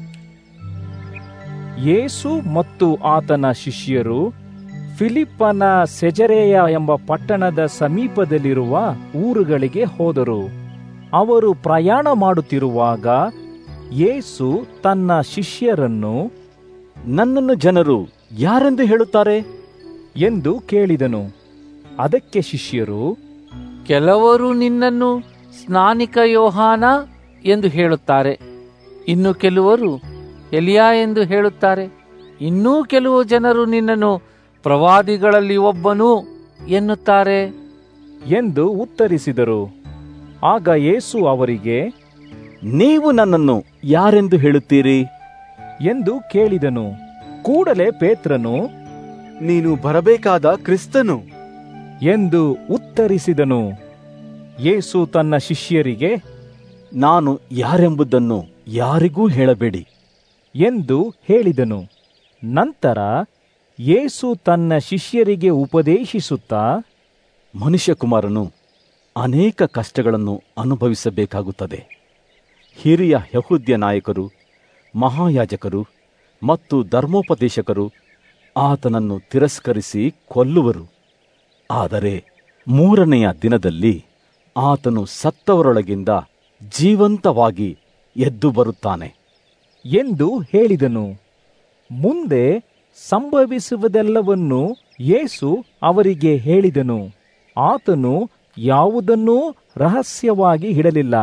ಯೇಸು ಮತ್ತು ಆತನ ಶಿಷ್ಯರು ಫಿಲಿಪ್ಪನ ಸೆಜರೆಯ ಎಂಬ ಪಟ್ಟಣದ ಸಮೀಪದಲ್ಲಿರುವ ಊರುಗಳಿಗೆ ಹೋದರು ಅವರು ಪ್ರಯಾಣ ಮಾಡುತ್ತಿರುವಾಗ ಯೇಸು ತನ್ನ ಶಿಷ್ಯರನ್ನು ನನ್ನನ್ನು ಜನರು ಯಾರೆಂದು ಹೇಳುತ್ತಾರೆ ಎಂದು ಕೇಳಿದನು ಅದಕ್ಕೆ ಶಿಷ್ಯರು ಕೆಲವರು ನಿನ್ನನ್ನು ಸ್ನಾನಿಕ ಯೋಹಾನ ಎಂದು ಹೇಳುತ್ತಾರೆ ಇನ್ನು ಕೆಲವರು ಎಲಿಯಾ ಎಂದು ಹೇಳುತ್ತಾರೆ ಇನ್ನೂ ಕೆಲವು ಜನರು ನಿನ್ನನ್ನು ಪ್ರವಾದಿಗಳಲ್ಲಿ ಒಬ್ಬನು ಎನ್ನುತ್ತಾರೆ ಎಂದು ಉತ್ತರಿಸಿದರು ಆಗ ಯೇಸು ಅವರಿಗೆ ನೀವು ನನ್ನನ್ನು ಯಾರೆಂದು ಹೇಳುತ್ತೀರಿ ಎಂದು ಕೇಳಿದನು ಕೂಡಲೇ ಪೇತ್ರನು ನೀನು ಬರಬೇಕಾದ ಕ್ರಿಸ್ತನು ಎಂದು ಉತ್ತರಿಸಿದನು ಯೇಸು ತನ್ನ ಶಿಷ್ಯರಿಗೆ ನಾನು ಯಾರೆಂಬುದನ್ನು ಯಾರಿಗೂ ಹೇಳಬೇಡಿ ಎಂದು ಹೇಳಿದನು ನಂತರ ಯೇಸು ತನ್ನ ಶಿಷ್ಯರಿಗೆ ಉಪದೇಶಿಸುತ್ತಾ ಮನುಷ್ಯಕುಮಾರನು ಅನೇಕ ಕಷ್ಟಗಳನ್ನು ಅನುಭವಿಸಬೇಕಾಗುತ್ತದೆ ಹಿರಿಯ ಯಹೂದ್ಯ ನಾಯಕರು ಮಹಾಯಾಜಕರು ಮತ್ತು ಧರ್ಮೋಪದೇಶಕರು ಆತನನ್ನು ತಿರಸ್ಕರಿಸಿ ಕೊಲ್ಲುವರು ಆದರೆ ಮೂರನೆಯ ದಿನದಲ್ಲಿ ಆತನು ಸತ್ತವರೊಳಗಿಂದ ಜೀವಂತವಾಗಿ ಎದ್ದು ಬರುತ್ತಾನೆ ಎಂದು ಹೇಳಿದನು ಮುಂದೆ ಸಂಭವಿಸುವುದೆಲ್ಲವನ್ನು ಯೇಸು ಅವರಿಗೆ ಹೇಳಿದನು ಆತನು ಯಾವುದನ್ನೂ ರಹಸ್ಯವಾಗಿ ಇಡಲಿಲ್ಲ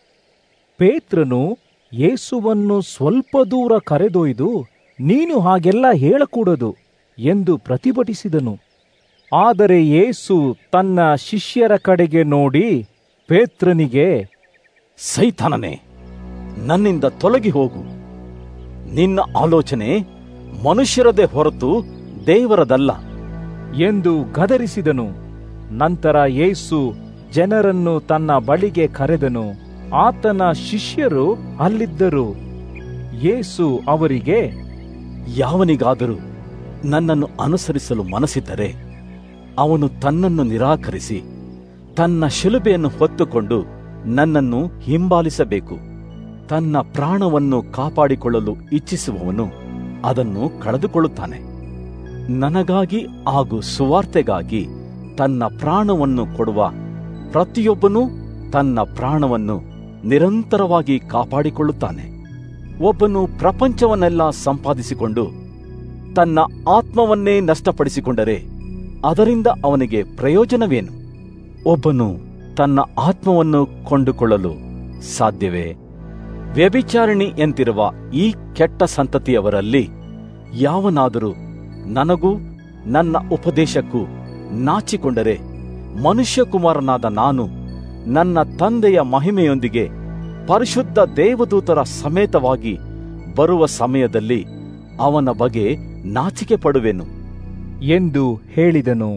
ಪೇತ್ರನು ಯೇಸುವನ್ನು ಸ್ವಲ್ಪ ದೂರ ಕರೆದೊಯ್ದು ನೀನು ಹಾಗೆಲ್ಲ ಹೇಳಕೂಡದು ಎಂದು ಪ್ರತಿಭಟಿಸಿದನು ಆದರೆ ಯೇಸು ತನ್ನ ಶಿಷ್ಯರ ಕಡೆಗೆ ನೋಡಿ ಪೇತ್ರನಿಗೆ ಸೈತಾನನೇ ನನ್ನಿಂದ ತೊಲಗಿ ಹೋಗು ನಿನ್ನ ಆಲೋಚನೆ ಮನುಷ್ಯರದೇ ಹೊರತು ದೇವರದಲ್ಲ ಎಂದು ಗದರಿಸಿದನು ನಂತರ ಯೇಸು ಜನರನ್ನು ತನ್ನ ಬಳಿಗೆ ಕರೆದನು ಆತನ ಶಿಷ್ಯರು ಅಲ್ಲಿದ್ದರು ಯೇಸು ಅವರಿಗೆ ಯಾವನಿಗಾದರೂ ನನ್ನನ್ನು ಅನುಸರಿಸಲು ಮನಸ್ಸಿದ್ದರೆ ಅವನು ತನ್ನನ್ನು ನಿರಾಕರಿಸಿ ತನ್ನ ಶಿಲುಬೆಯನ್ನು ಹೊತ್ತುಕೊಂಡು ನನ್ನನ್ನು ಹಿಂಬಾಲಿಸಬೇಕು ತನ್ನ ಪ್ರಾಣವನ್ನು ಕಾಪಾಡಿಕೊಳ್ಳಲು ಇಚ್ಛಿಸುವವನು ಅದನ್ನು ಕಳೆದುಕೊಳ್ಳುತ್ತಾನೆ ನನಗಾಗಿ ಹಾಗೂ ಸುವಾರ್ತೆಗಾಗಿ ತನ್ನ ಪ್ರಾಣವನ್ನು ಕೊಡುವ ಪ್ರತಿಯೊಬ್ಬನೂ ತನ್ನ ಪ್ರಾಣವನ್ನು ನಿರಂತರವಾಗಿ ಕಾಪಾಡಿಕೊಳ್ಳುತ್ತಾನೆ ಒಬ್ಬನು ಪ್ರಪಂಚವನ್ನೆಲ್ಲ ಸಂಪಾದಿಸಿಕೊಂಡು ತನ್ನ ಆತ್ಮವನ್ನೇ ನಷ್ಟಪಡಿಸಿಕೊಂಡರೆ ಅದರಿಂದ ಅವನಿಗೆ ಪ್ರಯೋಜನವೇನು ಒಬ್ಬನು ತನ್ನ ಆತ್ಮವನ್ನು ಕೊಂಡುಕೊಳ್ಳಲು ಸಾಧ್ಯವೇ ವ್ಯಭಿಚಾರಿಣಿ ಎಂತಿರುವ ಈ ಕೆಟ್ಟ ಸಂತತಿಯವರಲ್ಲಿ ಯಾವನಾದರೂ ನನಗೂ ನನ್ನ ಉಪದೇಶಕ್ಕೂ ನಾಚಿಕೊಂಡರೆ ಮನುಷ್ಯಕುಮಾರನಾದ ನಾನು ನನ್ನ ತಂದೆಯ ಮಹಿಮೆಯೊಂದಿಗೆ ಪರಿಶುದ್ಧ ದೇವದೂತರ ಸಮೇತವಾಗಿ ಬರುವ ಸಮಯದಲ್ಲಿ ಅವನ ಬಗ್ಗೆ ನಾಚಿಕೆ ಪಡುವೆನು ಎಂದು ಹೇಳಿದನು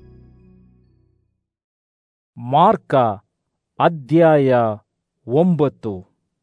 ಮಾರ್ಕ ಅಧ್ಯಾಯ ಒಂಬತ್ತು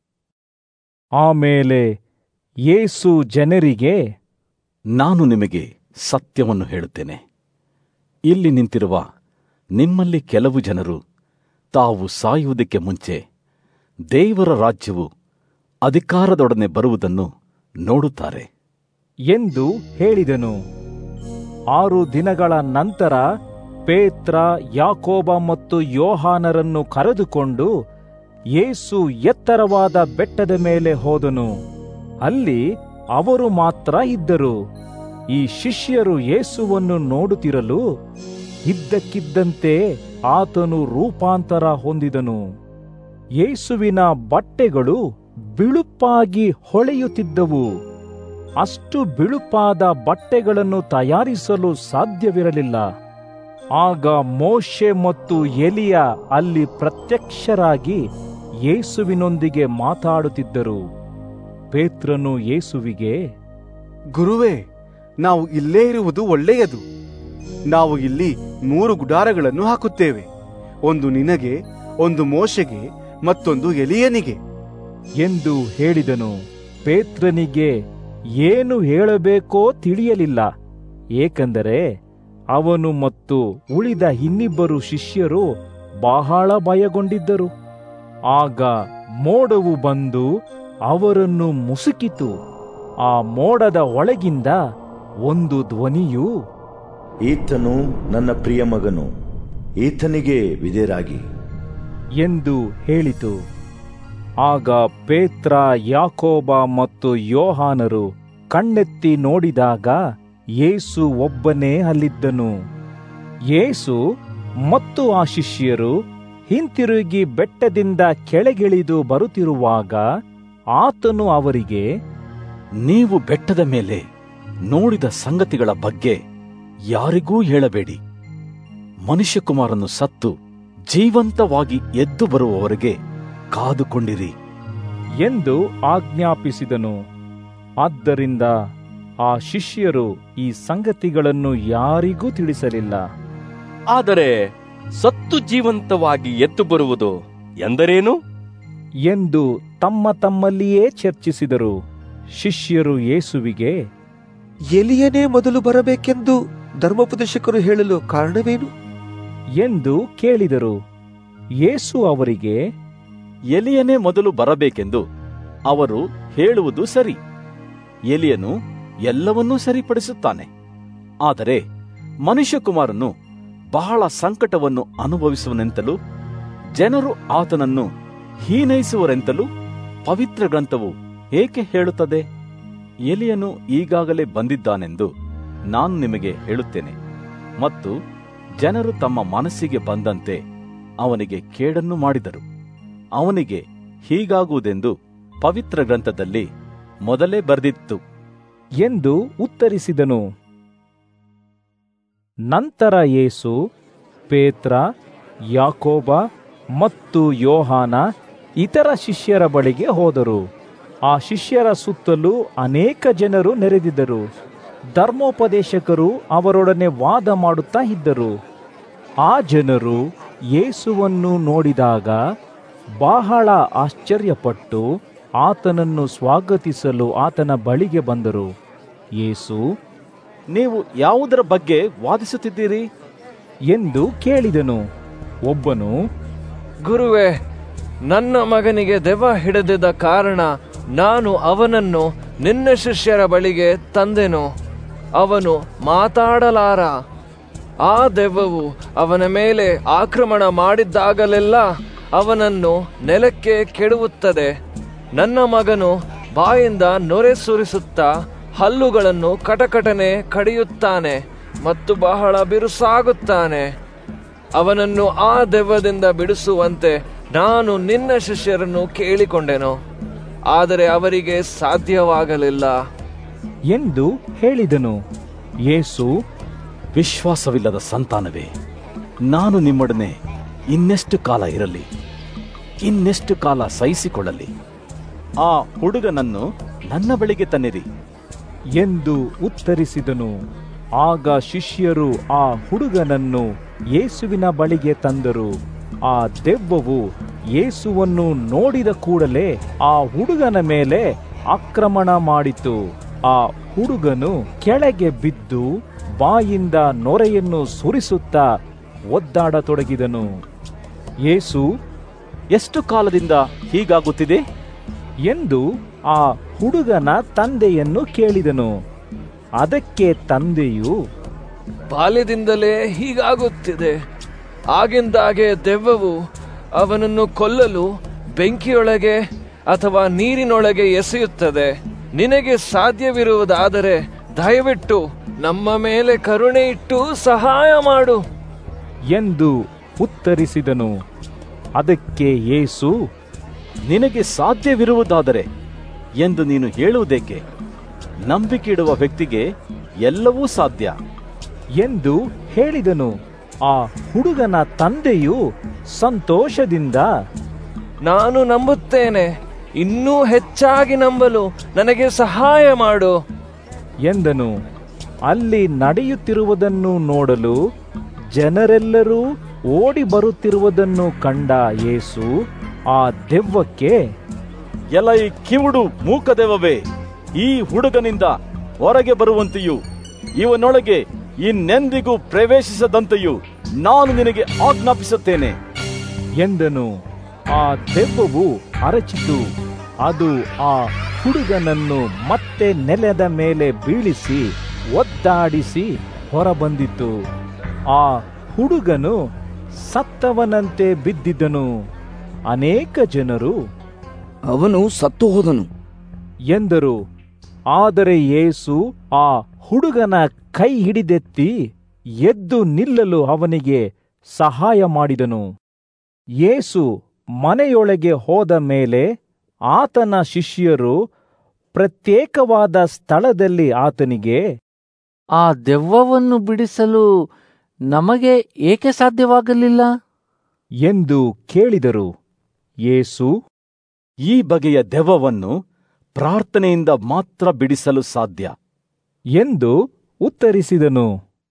ಆಮೇಲೆ ಯೇಸು ಜನರಿಗೆ ನಾನು ನಿಮಗೆ ಸತ್ಯವನ್ನು ಹೇಳುತ್ತೇನೆ ಇಲ್ಲಿ ನಿಂತಿರುವ ನಿಮ್ಮಲ್ಲಿ ಕೆಲವು ಜನರು ತಾವು ಸಾಯುವುದಕ್ಕೆ ಮುಂಚೆ ದೇವರ ರಾಜ್ಯವು ಅಧಿಕಾರದೊಡನೆ ಬರುವುದನ್ನು ನೋಡುತ್ತಾರೆ ಎಂದು ಹೇಳಿದನು ಆರು ದಿನಗಳ ನಂತರ ಪೇತ್ರ ಯಾಕೋಬ ಮತ್ತು ಯೋಹಾನರನ್ನು ಕರೆದುಕೊಂಡು ಯೇಸು ಎತ್ತರವಾದ ಬೆಟ್ಟದ ಮೇಲೆ ಹೋದನು ಅಲ್ಲಿ ಅವರು ಮಾತ್ರ ಇದ್ದರು ಈ ಶಿಷ್ಯರು ಯೇಸುವನ್ನು ನೋಡುತ್ತಿರಲು ಇದ್ದಕ್ಕಿದ್ದಂತೆ ಆತನು ರೂಪಾಂತರ ಹೊಂದಿದನು ಯೇಸುವಿನ ಬಟ್ಟೆಗಳು ಬಿಳುಪಾಗಿ ಹೊಳೆಯುತ್ತಿದ್ದವು ಅಷ್ಟು ಬಿಳುಪಾದ ಬಟ್ಟೆಗಳನ್ನು ತಯಾರಿಸಲು ಸಾಧ್ಯವಿರಲಿಲ್ಲ ಆಗ ಮೋಶೆ ಮತ್ತು ಎಲಿಯ ಅಲ್ಲಿ ಪ್ರತ್ಯಕ್ಷರಾಗಿ ಯೇಸುವಿನೊಂದಿಗೆ ಮಾತಾಡುತ್ತಿದ್ದರು ಪೇತ್ರನು ಯೇಸುವಿಗೆ ಗುರುವೇ ನಾವು ಇಲ್ಲೇ ಇರುವುದು ಒಳ್ಳೆಯದು ನಾವು ಇಲ್ಲಿ ಮೂರು ಗುಡಾರಗಳನ್ನು ಹಾಕುತ್ತೇವೆ ಒಂದು ನಿನಗೆ ಒಂದು ಮೋಶೆಗೆ ಮತ್ತೊಂದು ಎಲಿಯನಿಗೆ ಎಂದು ಹೇಳಿದನು ಪೇತ್ರನಿಗೆ ಏನು ಹೇಳಬೇಕೋ ತಿಳಿಯಲಿಲ್ಲ ಏಕೆಂದರೆ ಅವನು ಮತ್ತು ಉಳಿದ ಇನ್ನಿಬ್ಬರು ಶಿಷ್ಯರು ಬಹಳ ಭಯಗೊಂಡಿದ್ದರು ಆಗ ಮೋಡವು ಬಂದು ಅವರನ್ನು ಮುಸುಕಿತು ಆ ಮೋಡದ ಒಳಗಿಂದ ಒಂದು ಧ್ವನಿಯು ಈತನು ನನ್ನ ಪ್ರಿಯ ಮಗನು ಈತನಿಗೆ ವಿಧೇರಾಗಿ ಎಂದು ಹೇಳಿತು ಆಗ ಪೇತ್ರ ಯಾಕೋಬ ಮತ್ತು ಯೋಹಾನರು ಕಣ್ಣೆತ್ತಿ ನೋಡಿದಾಗ ಯೇಸು ಒಬ್ಬನೇ ಅಲ್ಲಿದ್ದನು ಯೇಸು ಮತ್ತು ಆ ಶಿಷ್ಯರು ಹಿಂತಿರುಗಿ ಬೆಟ್ಟದಿಂದ ಕೆಳಗಿಳಿದು ಬರುತ್ತಿರುವಾಗ ಆತನು ಅವರಿಗೆ ನೀವು ಬೆಟ್ಟದ ಮೇಲೆ ನೋಡಿದ ಸಂಗತಿಗಳ ಬಗ್ಗೆ ಯಾರಿಗೂ ಹೇಳಬೇಡಿ ಮನುಷ್ಯಕುಮಾರನು ಸತ್ತು ಜೀವಂತವಾಗಿ ಎದ್ದು ಬರುವವರೆಗೆ ಕಾದುಕೊಂಡಿರಿ ಎಂದು ಆಜ್ಞಾಪಿಸಿದನು ಆದ್ದರಿಂದ ಆ ಶಿಷ್ಯರು ಈ ಸಂಗತಿಗಳನ್ನು ಯಾರಿಗೂ ತಿಳಿಸಲಿಲ್ಲ ಆದರೆ ಸತ್ತು ಜೀವಂತವಾಗಿ ಎದ್ದು ಬರುವುದು ಎಂದರೇನು ಎಂದು ತಮ್ಮ ತಮ್ಮಲ್ಲಿಯೇ ಚರ್ಚಿಸಿದರು ಶಿಷ್ಯರು ಯೇಸುವಿಗೆ ಎಲಿಯನೇ ಮೊದಲು ಬರಬೇಕೆಂದು ಧರ್ಮೋಪದೇಶಕರು ಹೇಳಲು ಕಾರಣವೇನು ಎಂದು ಕೇಳಿದರು ಯೇಸು ಅವರಿಗೆ ಎಲಿಯನೇ ಮೊದಲು ಬರಬೇಕೆಂದು ಅವರು ಹೇಳುವುದು ಸರಿ ಎಲಿಯನು ಎಲ್ಲವನ್ನೂ ಸರಿಪಡಿಸುತ್ತಾನೆ ಆದರೆ ಮನುಷ್ಯಕುಮಾರನು ಬಹಳ ಸಂಕಟವನ್ನು ಅನುಭವಿಸುವನೆಂತಲೂ ಜನರು ಆತನನ್ನು ಹೀನೈಸುವರೆಂತಲೂ ಪವಿತ್ರ ಗ್ರಂಥವು ಏಕೆ ಹೇಳುತ್ತದೆ ಎಲಿಯನು ಈಗಾಗಲೇ ಬಂದಿದ್ದಾನೆಂದು ನಾನು ನಿಮಗೆ ಹೇಳುತ್ತೇನೆ ಮತ್ತು ಜನರು ತಮ್ಮ ಮನಸ್ಸಿಗೆ ಬಂದಂತೆ ಅವನಿಗೆ ಕೇಡನ್ನು ಮಾಡಿದರು ಅವನಿಗೆ ಹೀಗಾಗುವುದೆಂದು ಪವಿತ್ರ ಗ್ರಂಥದಲ್ಲಿ ಮೊದಲೇ ಬರೆದಿತ್ತು ಎಂದು ಉತ್ತರಿಸಿದನು ನಂತರ ಯೇಸು ಪೇತ್ರ ಯಾಕೋಬ ಮತ್ತು ಯೋಹಾನ ಇತರ ಶಿಷ್ಯರ ಬಳಿಗೆ ಹೋದರು ಆ ಶಿಷ್ಯರ ಸುತ್ತಲೂ ಅನೇಕ ಜನರು ನೆರೆದಿದ್ದರು ಧರ್ಮೋಪದೇಶಕರು ಅವರೊಡನೆ ವಾದ ಮಾಡುತ್ತಾ ಇದ್ದರು ಆ ಜನರು ಯೇಸುವನ್ನು ನೋಡಿದಾಗ ಬಹಳ ಆಶ್ಚರ್ಯಪಟ್ಟು ಆತನನ್ನು ಸ್ವಾಗತಿಸಲು ಆತನ ಬಳಿಗೆ ಬಂದರು ಯೇಸು ನೀವು ಯಾವುದರ ಬಗ್ಗೆ ವಾದಿಸುತ್ತಿದ್ದೀರಿ ಎಂದು ಕೇಳಿದನು ಒಬ್ಬನು ಗುರುವೇ ನನ್ನ ಮಗನಿಗೆ ದೆವ್ವ ಹಿಡಿದಿದ್ದ ಕಾರಣ ನಾನು ಅವನನ್ನು ನಿನ್ನ ಶಿಷ್ಯರ ಬಳಿಗೆ ತಂದೆನು ಅವನು ಮಾತಾಡಲಾರ ಆ ದೆವ್ವವು ಅವನ ಮೇಲೆ ಆಕ್ರಮಣ ಮಾಡಿದ್ದಾಗಲೆಲ್ಲ ಅವನನ್ನು ನೆಲಕ್ಕೆ ಕೆಡವುತ್ತದೆ ನನ್ನ ಮಗನು ಬಾಯಿಂದ ನೊರೆ ಸುರಿಸುತ್ತಾ ಹಲ್ಲುಗಳನ್ನು ಕಟಕಟನೆ ಕಡಿಯುತ್ತಾನೆ ಮತ್ತು ಬಹಳ ಬಿರುಸಾಗುತ್ತಾನೆ ಅವನನ್ನು ಆ ದೆವ್ವದಿಂದ ಬಿಡಿಸುವಂತೆ ನಾನು ನಿನ್ನ ಶಿಷ್ಯರನ್ನು ಕೇಳಿಕೊಂಡೆನು ಆದರೆ ಅವರಿಗೆ ಸಾಧ್ಯವಾಗಲಿಲ್ಲ ಎಂದು ಹೇಳಿದನು ಯೇಸು ವಿಶ್ವಾಸವಿಲ್ಲದ ಸಂತಾನವೇ ನಾನು ನಿಮ್ಮೊಡನೆ ಇನ್ನೆಷ್ಟು ಕಾಲ ಇರಲಿ ಇನ್ನೆಷ್ಟು ಕಾಲ ಸಹಿಸಿಕೊಳ್ಳಲಿ ಆ ಹುಡುಗನನ್ನು ನನ್ನ ಬಳಿಗೆ ತನ್ನಿರಿ ಎಂದು ಉತ್ತರಿಸಿದನು ಆಗ ಶಿಷ್ಯರು ಆ ಹುಡುಗನನ್ನು ಯೇಸುವಿನ ಬಳಿಗೆ ತಂದರು ಆ ದೆವ್ವವು ಯೇಸುವನ್ನು ನೋಡಿದ ಕೂಡಲೇ ಆ ಹುಡುಗನ ಮೇಲೆ ಆಕ್ರಮಣ ಮಾಡಿತು ಆ ಹುಡುಗನು ಕೆಳಗೆ ಬಿದ್ದು ಬಾಯಿಂದ ನೊರೆಯನ್ನು ಸುರಿಸುತ್ತಾ ಒದ್ದಾಡತೊಡಗಿದನು ಯೇಸು ಎಷ್ಟು ಕಾಲದಿಂದ ಹೀಗಾಗುತ್ತಿದೆ ಎಂದು ಆ ಹುಡುಗನ ತಂದೆಯನ್ನು ಕೇಳಿದನು ಅದಕ್ಕೆ ತಂದೆಯು ಬಾಲ್ಯದಿಂದಲೇ ಹೀಗಾಗುತ್ತಿದೆ ಆಗಿಂದಾಗೆ ದೆವ್ವವು ಅವನನ್ನು ಕೊಲ್ಲಲು ಬೆಂಕಿಯೊಳಗೆ ಅಥವಾ ನೀರಿನೊಳಗೆ ಎಸೆಯುತ್ತದೆ ನಿನಗೆ ಸಾಧ್ಯವಿರುವುದಾದರೆ ದಯವಿಟ್ಟು ನಮ್ಮ ಮೇಲೆ ಕರುಣೆ ಇಟ್ಟು ಸಹಾಯ ಮಾಡು ಎಂದು ಉತ್ತರಿಸಿದನು ಅದಕ್ಕೆ ಯೇಸು ನಿನಗೆ ಸಾಧ್ಯವಿರುವುದಾದರೆ ಎಂದು ನೀನು ಹೇಳುವುದೇಕೆ ನಂಬಿಕೆ ಇಡುವ ವ್ಯಕ್ತಿಗೆ ಎಲ್ಲವೂ ಸಾಧ್ಯ ಎಂದು ಹೇಳಿದನು ಆ ಹುಡುಗನ ತಂದೆಯು ಸಂತೋಷದಿಂದ ನಾನು ನಂಬುತ್ತೇನೆ ಇನ್ನೂ ಹೆಚ್ಚಾಗಿ ನಂಬಲು ನನಗೆ ಸಹಾಯ ಮಾಡು ಎಂದನು ಅಲ್ಲಿ ನಡೆಯುತ್ತಿರುವುದನ್ನು ನೋಡಲು ಜನರೆಲ್ಲರೂ ಓಡಿ ಬರುತ್ತಿರುವುದನ್ನು ಕಂಡ ಯೇಸು ಆ ದೆವ್ವಕ್ಕೆ ಎಲೈ ಕಿವುಡು ಮೂಕದೆವವೇ ಈ ಹುಡುಗನಿಂದ ಹೊರಗೆ ಬರುವಂತೆಯೂ ಇವನೊಳಗೆ ಇನ್ನೆಂದಿಗೂ ಪ್ರವೇಶಿಸದಂತೆಯೂ ನಾನು ನಿನಗೆ ಆಜ್ಞಾಪಿಸುತ್ತೇನೆ ಎಂದನು ಆ ದೆವ್ವವು ಅರಚಿತು ಅದು ಆ ಹುಡುಗನನ್ನು ಮತ್ತೆ ನೆಲದ ಮೇಲೆ ಬೀಳಿಸಿ ಒದ್ದಾಡಿಸಿ ಹೊರಬಂದಿತು ಆ ಹುಡುಗನು ಸತ್ತವನಂತೆ ಬಿದ್ದಿದ್ದನು ಅನೇಕ ಜನರು ಅವನು ಸತ್ತು ಹೋದನು ಎಂದರು ಆದರೆ ಯೇಸು ಆ ಹುಡುಗನ ಕೈ ಹಿಡಿದೆತ್ತಿ ಎದ್ದು ನಿಲ್ಲಲು ಅವನಿಗೆ ಸಹಾಯ ಮಾಡಿದನು ಯೇಸು ಮನೆಯೊಳಗೆ ಹೋದ ಮೇಲೆ ಆತನ ಶಿಷ್ಯರು ಪ್ರತ್ಯೇಕವಾದ ಸ್ಥಳದಲ್ಲಿ ಆತನಿಗೆ ಆ ದೆವ್ವವನ್ನು ಬಿಡಿಸಲು ನಮಗೆ ಏಕೆ ಸಾಧ್ಯವಾಗಲಿಲ್ಲ ಎಂದು ಕೇಳಿದರು ಯೇಸು ಈ ಬಗೆಯ ದೆವ್ವವನ್ನು ಪ್ರಾರ್ಥನೆಯಿಂದ ಮಾತ್ರ ಬಿಡಿಸಲು ಸಾಧ್ಯ ಎಂದು ಉತ್ತರಿಸಿದನು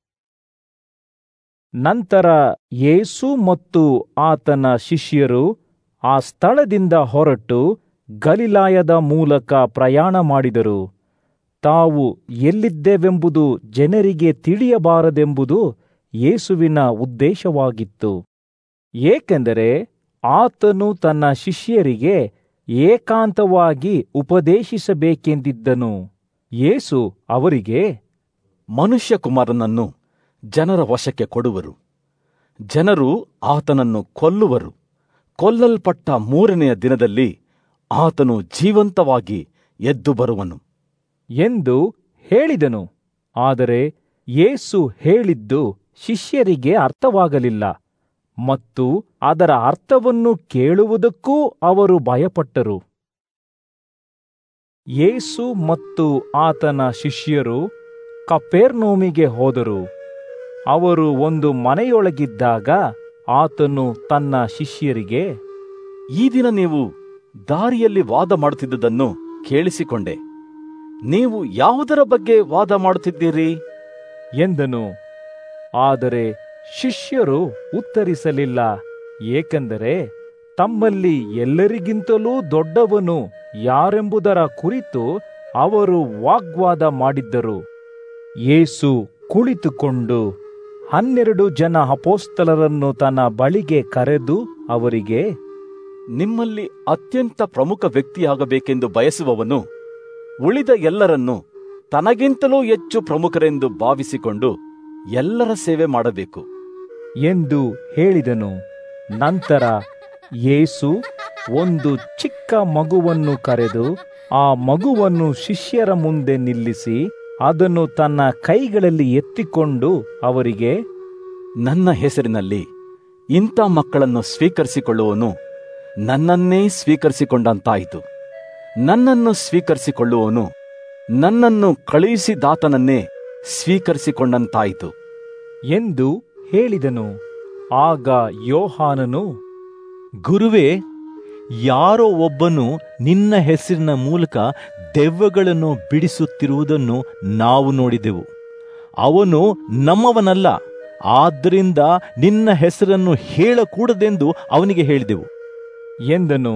ನಂತರ ಯೇಸು ಮತ್ತು ಆತನ ಶಿಷ್ಯರು ಆ ಸ್ಥಳದಿಂದ ಹೊರಟು ಗಲಿಲಾಯದ ಮೂಲಕ ಪ್ರಯಾಣ ಮಾಡಿದರು ತಾವು ಎಲ್ಲಿದ್ದೇವೆಂಬುದು ಜನರಿಗೆ ತಿಳಿಯಬಾರದೆಂಬುದು ಯೇಸುವಿನ ಉದ್ದೇಶವಾಗಿತ್ತು ಏಕೆಂದರೆ ಆತನು ತನ್ನ ಶಿಷ್ಯರಿಗೆ ಏಕಾಂತವಾಗಿ ಉಪದೇಶಿಸಬೇಕೆಂದಿದ್ದನು ಯೇಸು ಅವರಿಗೆ ಮನುಷ್ಯಕುಮಾರನನ್ನು ಜನರ ವಶಕ್ಕೆ ಕೊಡುವರು ಜನರು ಆತನನ್ನು ಕೊಲ್ಲುವರು ಕೊಲ್ಲಲ್ಪಟ್ಟ ಮೂರನೆಯ ದಿನದಲ್ಲಿ ಆತನು ಜೀವಂತವಾಗಿ ಎದ್ದು ಬರುವನು ಎಂದು ಹೇಳಿದನು ಆದರೆ ಯೇಸು ಹೇಳಿದ್ದು ಶಿಷ್ಯರಿಗೆ ಅರ್ಥವಾಗಲಿಲ್ಲ ಮತ್ತು ಅದರ ಅರ್ಥವನ್ನು ಕೇಳುವುದಕ್ಕೂ ಅವರು ಭಯಪಟ್ಟರು ಯೇಸು ಮತ್ತು ಆತನ ಶಿಷ್ಯರು ಕಪೇರ್ನೋಮಿಗೆ ಹೋದರು ಅವರು ಒಂದು ಮನೆಯೊಳಗಿದ್ದಾಗ ಆತನು ತನ್ನ ಶಿಷ್ಯರಿಗೆ ಈ ದಿನ ನೀವು ದಾರಿಯಲ್ಲಿ ವಾದ ಮಾಡುತ್ತಿದ್ದುದನ್ನು ಕೇಳಿಸಿಕೊಂಡೆ ನೀವು ಯಾವುದರ ಬಗ್ಗೆ ವಾದ ಮಾಡುತ್ತಿದ್ದೀರಿ ಎಂದನು ಆದರೆ ಶಿಷ್ಯರು ಉತ್ತರಿಸಲಿಲ್ಲ ಏಕೆಂದರೆ ತಮ್ಮಲ್ಲಿ ಎಲ್ಲರಿಗಿಂತಲೂ ದೊಡ್ಡವನು ಯಾರೆಂಬುದರ ಕುರಿತು ಅವರು ವಾಗ್ವಾದ ಮಾಡಿದ್ದರು ಯೇಸು ಕುಳಿತುಕೊಂಡು ಹನ್ನೆರಡು ಜನ ಅಪೋಸ್ತಲರನ್ನು ತನ್ನ ಬಳಿಗೆ ಕರೆದು ಅವರಿಗೆ ನಿಮ್ಮಲ್ಲಿ ಅತ್ಯಂತ ಪ್ರಮುಖ ವ್ಯಕ್ತಿಯಾಗಬೇಕೆಂದು ಬಯಸುವವನು ಉಳಿದ ಎಲ್ಲರನ್ನು ತನಗಿಂತಲೂ ಹೆಚ್ಚು ಪ್ರಮುಖರೆಂದು ಭಾವಿಸಿಕೊಂಡು ಎಲ್ಲರ ಸೇವೆ ಮಾಡಬೇಕು ಎಂದು ಹೇಳಿದನು ನಂತರ ಯೇಸು ಒಂದು ಚಿಕ್ಕ ಮಗುವನ್ನು ಕರೆದು ಆ ಮಗುವನ್ನು ಶಿಷ್ಯರ ಮುಂದೆ ನಿಲ್ಲಿಸಿ ಅದನ್ನು ತನ್ನ ಕೈಗಳಲ್ಲಿ ಎತ್ತಿಕೊಂಡು ಅವರಿಗೆ ನನ್ನ ಹೆಸರಿನಲ್ಲಿ ಇಂಥ ಮಕ್ಕಳನ್ನು ಸ್ವೀಕರಿಸಿಕೊಳ್ಳುವನು ನನ್ನನ್ನೇ ಸ್ವೀಕರಿಸಿಕೊಂಡಂತಾಯಿತು ನನ್ನನ್ನು ಸ್ವೀಕರಿಸಿಕೊಳ್ಳುವವನು ನನ್ನನ್ನು ಕಳುಹಿಸಿದಾತನನ್ನೇ ಸ್ವೀಕರಿಸಿಕೊಂಡಂತಾಯಿತು ಎಂದು ಹೇಳಿದನು ಆಗ ಯೋಹಾನನು ಗುರುವೇ ಯಾರೋ ಒಬ್ಬನು ನಿನ್ನ ಹೆಸರಿನ ಮೂಲಕ ದೆವ್ವಗಳನ್ನು ಬಿಡಿಸುತ್ತಿರುವುದನ್ನು ನಾವು ನೋಡಿದೆವು ಅವನು ನಮ್ಮವನಲ್ಲ ಆದ್ದರಿಂದ ನಿನ್ನ ಹೆಸರನ್ನು ಹೇಳಕೂಡದೆಂದು ಅವನಿಗೆ ಹೇಳಿದೆವು ಎಂದನು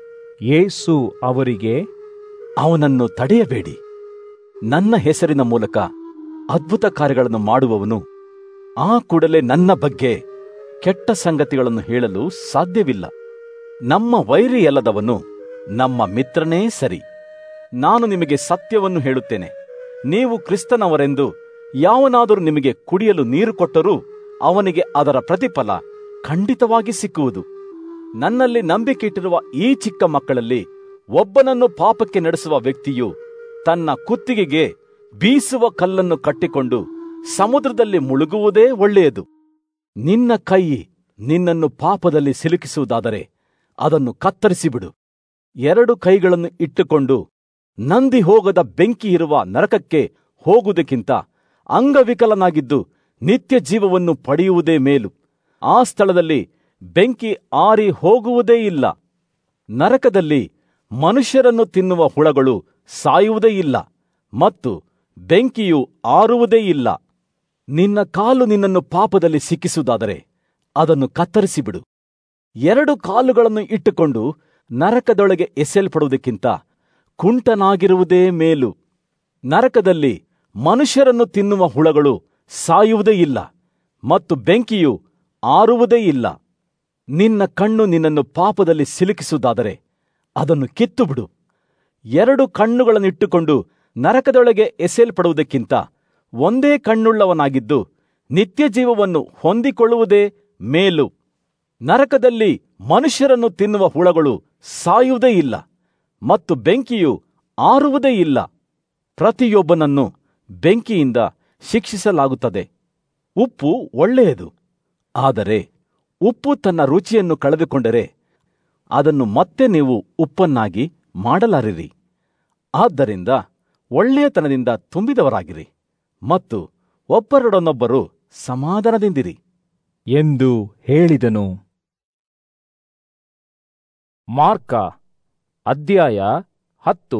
ಯೇಸು ಅವರಿಗೆ ಅವನನ್ನು ತಡೆಯಬೇಡಿ ನನ್ನ ಹೆಸರಿನ ಮೂಲಕ ಅದ್ಭುತ ಕಾರ್ಯಗಳನ್ನು ಮಾಡುವವನು ಆ ಕೂಡಲೇ ನನ್ನ ಬಗ್ಗೆ ಕೆಟ್ಟ ಸಂಗತಿಗಳನ್ನು ಹೇಳಲು ಸಾಧ್ಯವಿಲ್ಲ ನಮ್ಮ ವೈರಿಯಲ್ಲದವನು ನಮ್ಮ ಮಿತ್ರನೇ ಸರಿ ನಾನು ನಿಮಗೆ ಸತ್ಯವನ್ನು ಹೇಳುತ್ತೇನೆ ನೀವು ಕ್ರಿಸ್ತನವರೆಂದು ಯಾವನಾದರೂ ನಿಮಗೆ ಕುಡಿಯಲು ನೀರು ಕೊಟ್ಟರೂ ಅವನಿಗೆ ಅದರ ಪ್ರತಿಫಲ ಖಂಡಿತವಾಗಿ ಸಿಕ್ಕುವುದು ನನ್ನಲ್ಲಿ ನಂಬಿಕೆ ಇಟ್ಟಿರುವ ಈ ಚಿಕ್ಕ ಮಕ್ಕಳಲ್ಲಿ ಒಬ್ಬನನ್ನು ಪಾಪಕ್ಕೆ ನಡೆಸುವ ವ್ಯಕ್ತಿಯು ತನ್ನ ಕುತ್ತಿಗೆಗೆ ಬೀಸುವ ಕಲ್ಲನ್ನು ಕಟ್ಟಿಕೊಂಡು ಸಮುದ್ರದಲ್ಲಿ ಮುಳುಗುವುದೇ ಒಳ್ಳೆಯದು ನಿನ್ನ ಕೈ ನಿನ್ನನ್ನು ಪಾಪದಲ್ಲಿ ಸಿಲುಕಿಸುವುದಾದರೆ ಅದನ್ನು ಕತ್ತರಿಸಿಬಿಡು ಎರಡು ಕೈಗಳನ್ನು ಇಟ್ಟುಕೊಂಡು ನಂದಿ ಹೋಗದ ಬೆಂಕಿ ಇರುವ ನರಕಕ್ಕೆ ಹೋಗುವುದಕ್ಕಿಂತ ಅಂಗವಿಕಲನಾಗಿದ್ದು ನಿತ್ಯ ಜೀವವನ್ನು ಪಡೆಯುವುದೇ ಮೇಲು ಆ ಸ್ಥಳದಲ್ಲಿ ಬೆಂಕಿ ಆರಿ ಹೋಗುವುದೇ ಇಲ್ಲ ನರಕದಲ್ಲಿ ಮನುಷ್ಯರನ್ನು ತಿನ್ನುವ ಹುಳಗಳು ಸಾಯುವುದೇ ಇಲ್ಲ ಮತ್ತು ಬೆಂಕಿಯು ಆರುವುದೇ ಇಲ್ಲ ನಿನ್ನ ಕಾಲು ನಿನ್ನನ್ನು ಪಾಪದಲ್ಲಿ ಸಿಕ್ಕಿಸುವುದಾದರೆ ಅದನ್ನು ಕತ್ತರಿಸಿಬಿಡು ಎರಡು ಕಾಲುಗಳನ್ನು ಇಟ್ಟುಕೊಂಡು ನರಕದೊಳಗೆ ಎಸೆಯಲ್ಪಡುವುದಕ್ಕಿಂತ ಕುಂಟನಾಗಿರುವುದೇ ಮೇಲು ನರಕದಲ್ಲಿ ಮನುಷ್ಯರನ್ನು ತಿನ್ನುವ ಹುಳಗಳು ಸಾಯುವುದೇ ಇಲ್ಲ ಮತ್ತು ಬೆಂಕಿಯು ಆರುವುದೇ ಇಲ್ಲ ನಿನ್ನ ಕಣ್ಣು ನಿನ್ನನ್ನು ಪಾಪದಲ್ಲಿ ಸಿಲುಕಿಸುವುದಾದರೆ ಅದನ್ನು ಕಿತ್ತುಬಿಡು ಎರಡು ಕಣ್ಣುಗಳನ್ನಿಟ್ಟುಕೊಂಡು ನರಕದೊಳಗೆ ಎಸೆಯಲ್ಪಡುವುದಕ್ಕಿಂತ ಒಂದೇ ಕಣ್ಣುಳ್ಳವನಾಗಿದ್ದು ನಿತ್ಯ ಜೀವವನ್ನು ಹೊಂದಿಕೊಳ್ಳುವುದೇ ಮೇಲು ನರಕದಲ್ಲಿ ಮನುಷ್ಯರನ್ನು ತಿನ್ನುವ ಹುಳಗಳು ಸಾಯುವುದೇ ಇಲ್ಲ ಮತ್ತು ಬೆಂಕಿಯು ಆರುವುದೇ ಇಲ್ಲ ಪ್ರತಿಯೊಬ್ಬನನ್ನು ಬೆಂಕಿಯಿಂದ ಶಿಕ್ಷಿಸಲಾಗುತ್ತದೆ ಉಪ್ಪು ಒಳ್ಳೆಯದು ಆದರೆ ಉಪ್ಪು ತನ್ನ ರುಚಿಯನ್ನು ಕಳೆದುಕೊಂಡರೆ ಅದನ್ನು ಮತ್ತೆ ನೀವು ಉಪ್ಪನ್ನಾಗಿ ಮಾಡಲಾರಿರಿ ಆದ್ದರಿಂದ ಒಳ್ಳೆಯತನದಿಂದ ತುಂಬಿದವರಾಗಿರಿ ಮತ್ತು ಒಬ್ಬರೊಡನೊಬ್ಬರು ಸಮಾಧಾನದಿಂದಿರಿ ಎಂದು ಹೇಳಿದನು ಮಾರ್ಕ ಅಧ್ಯಾಯ ಹತ್ತು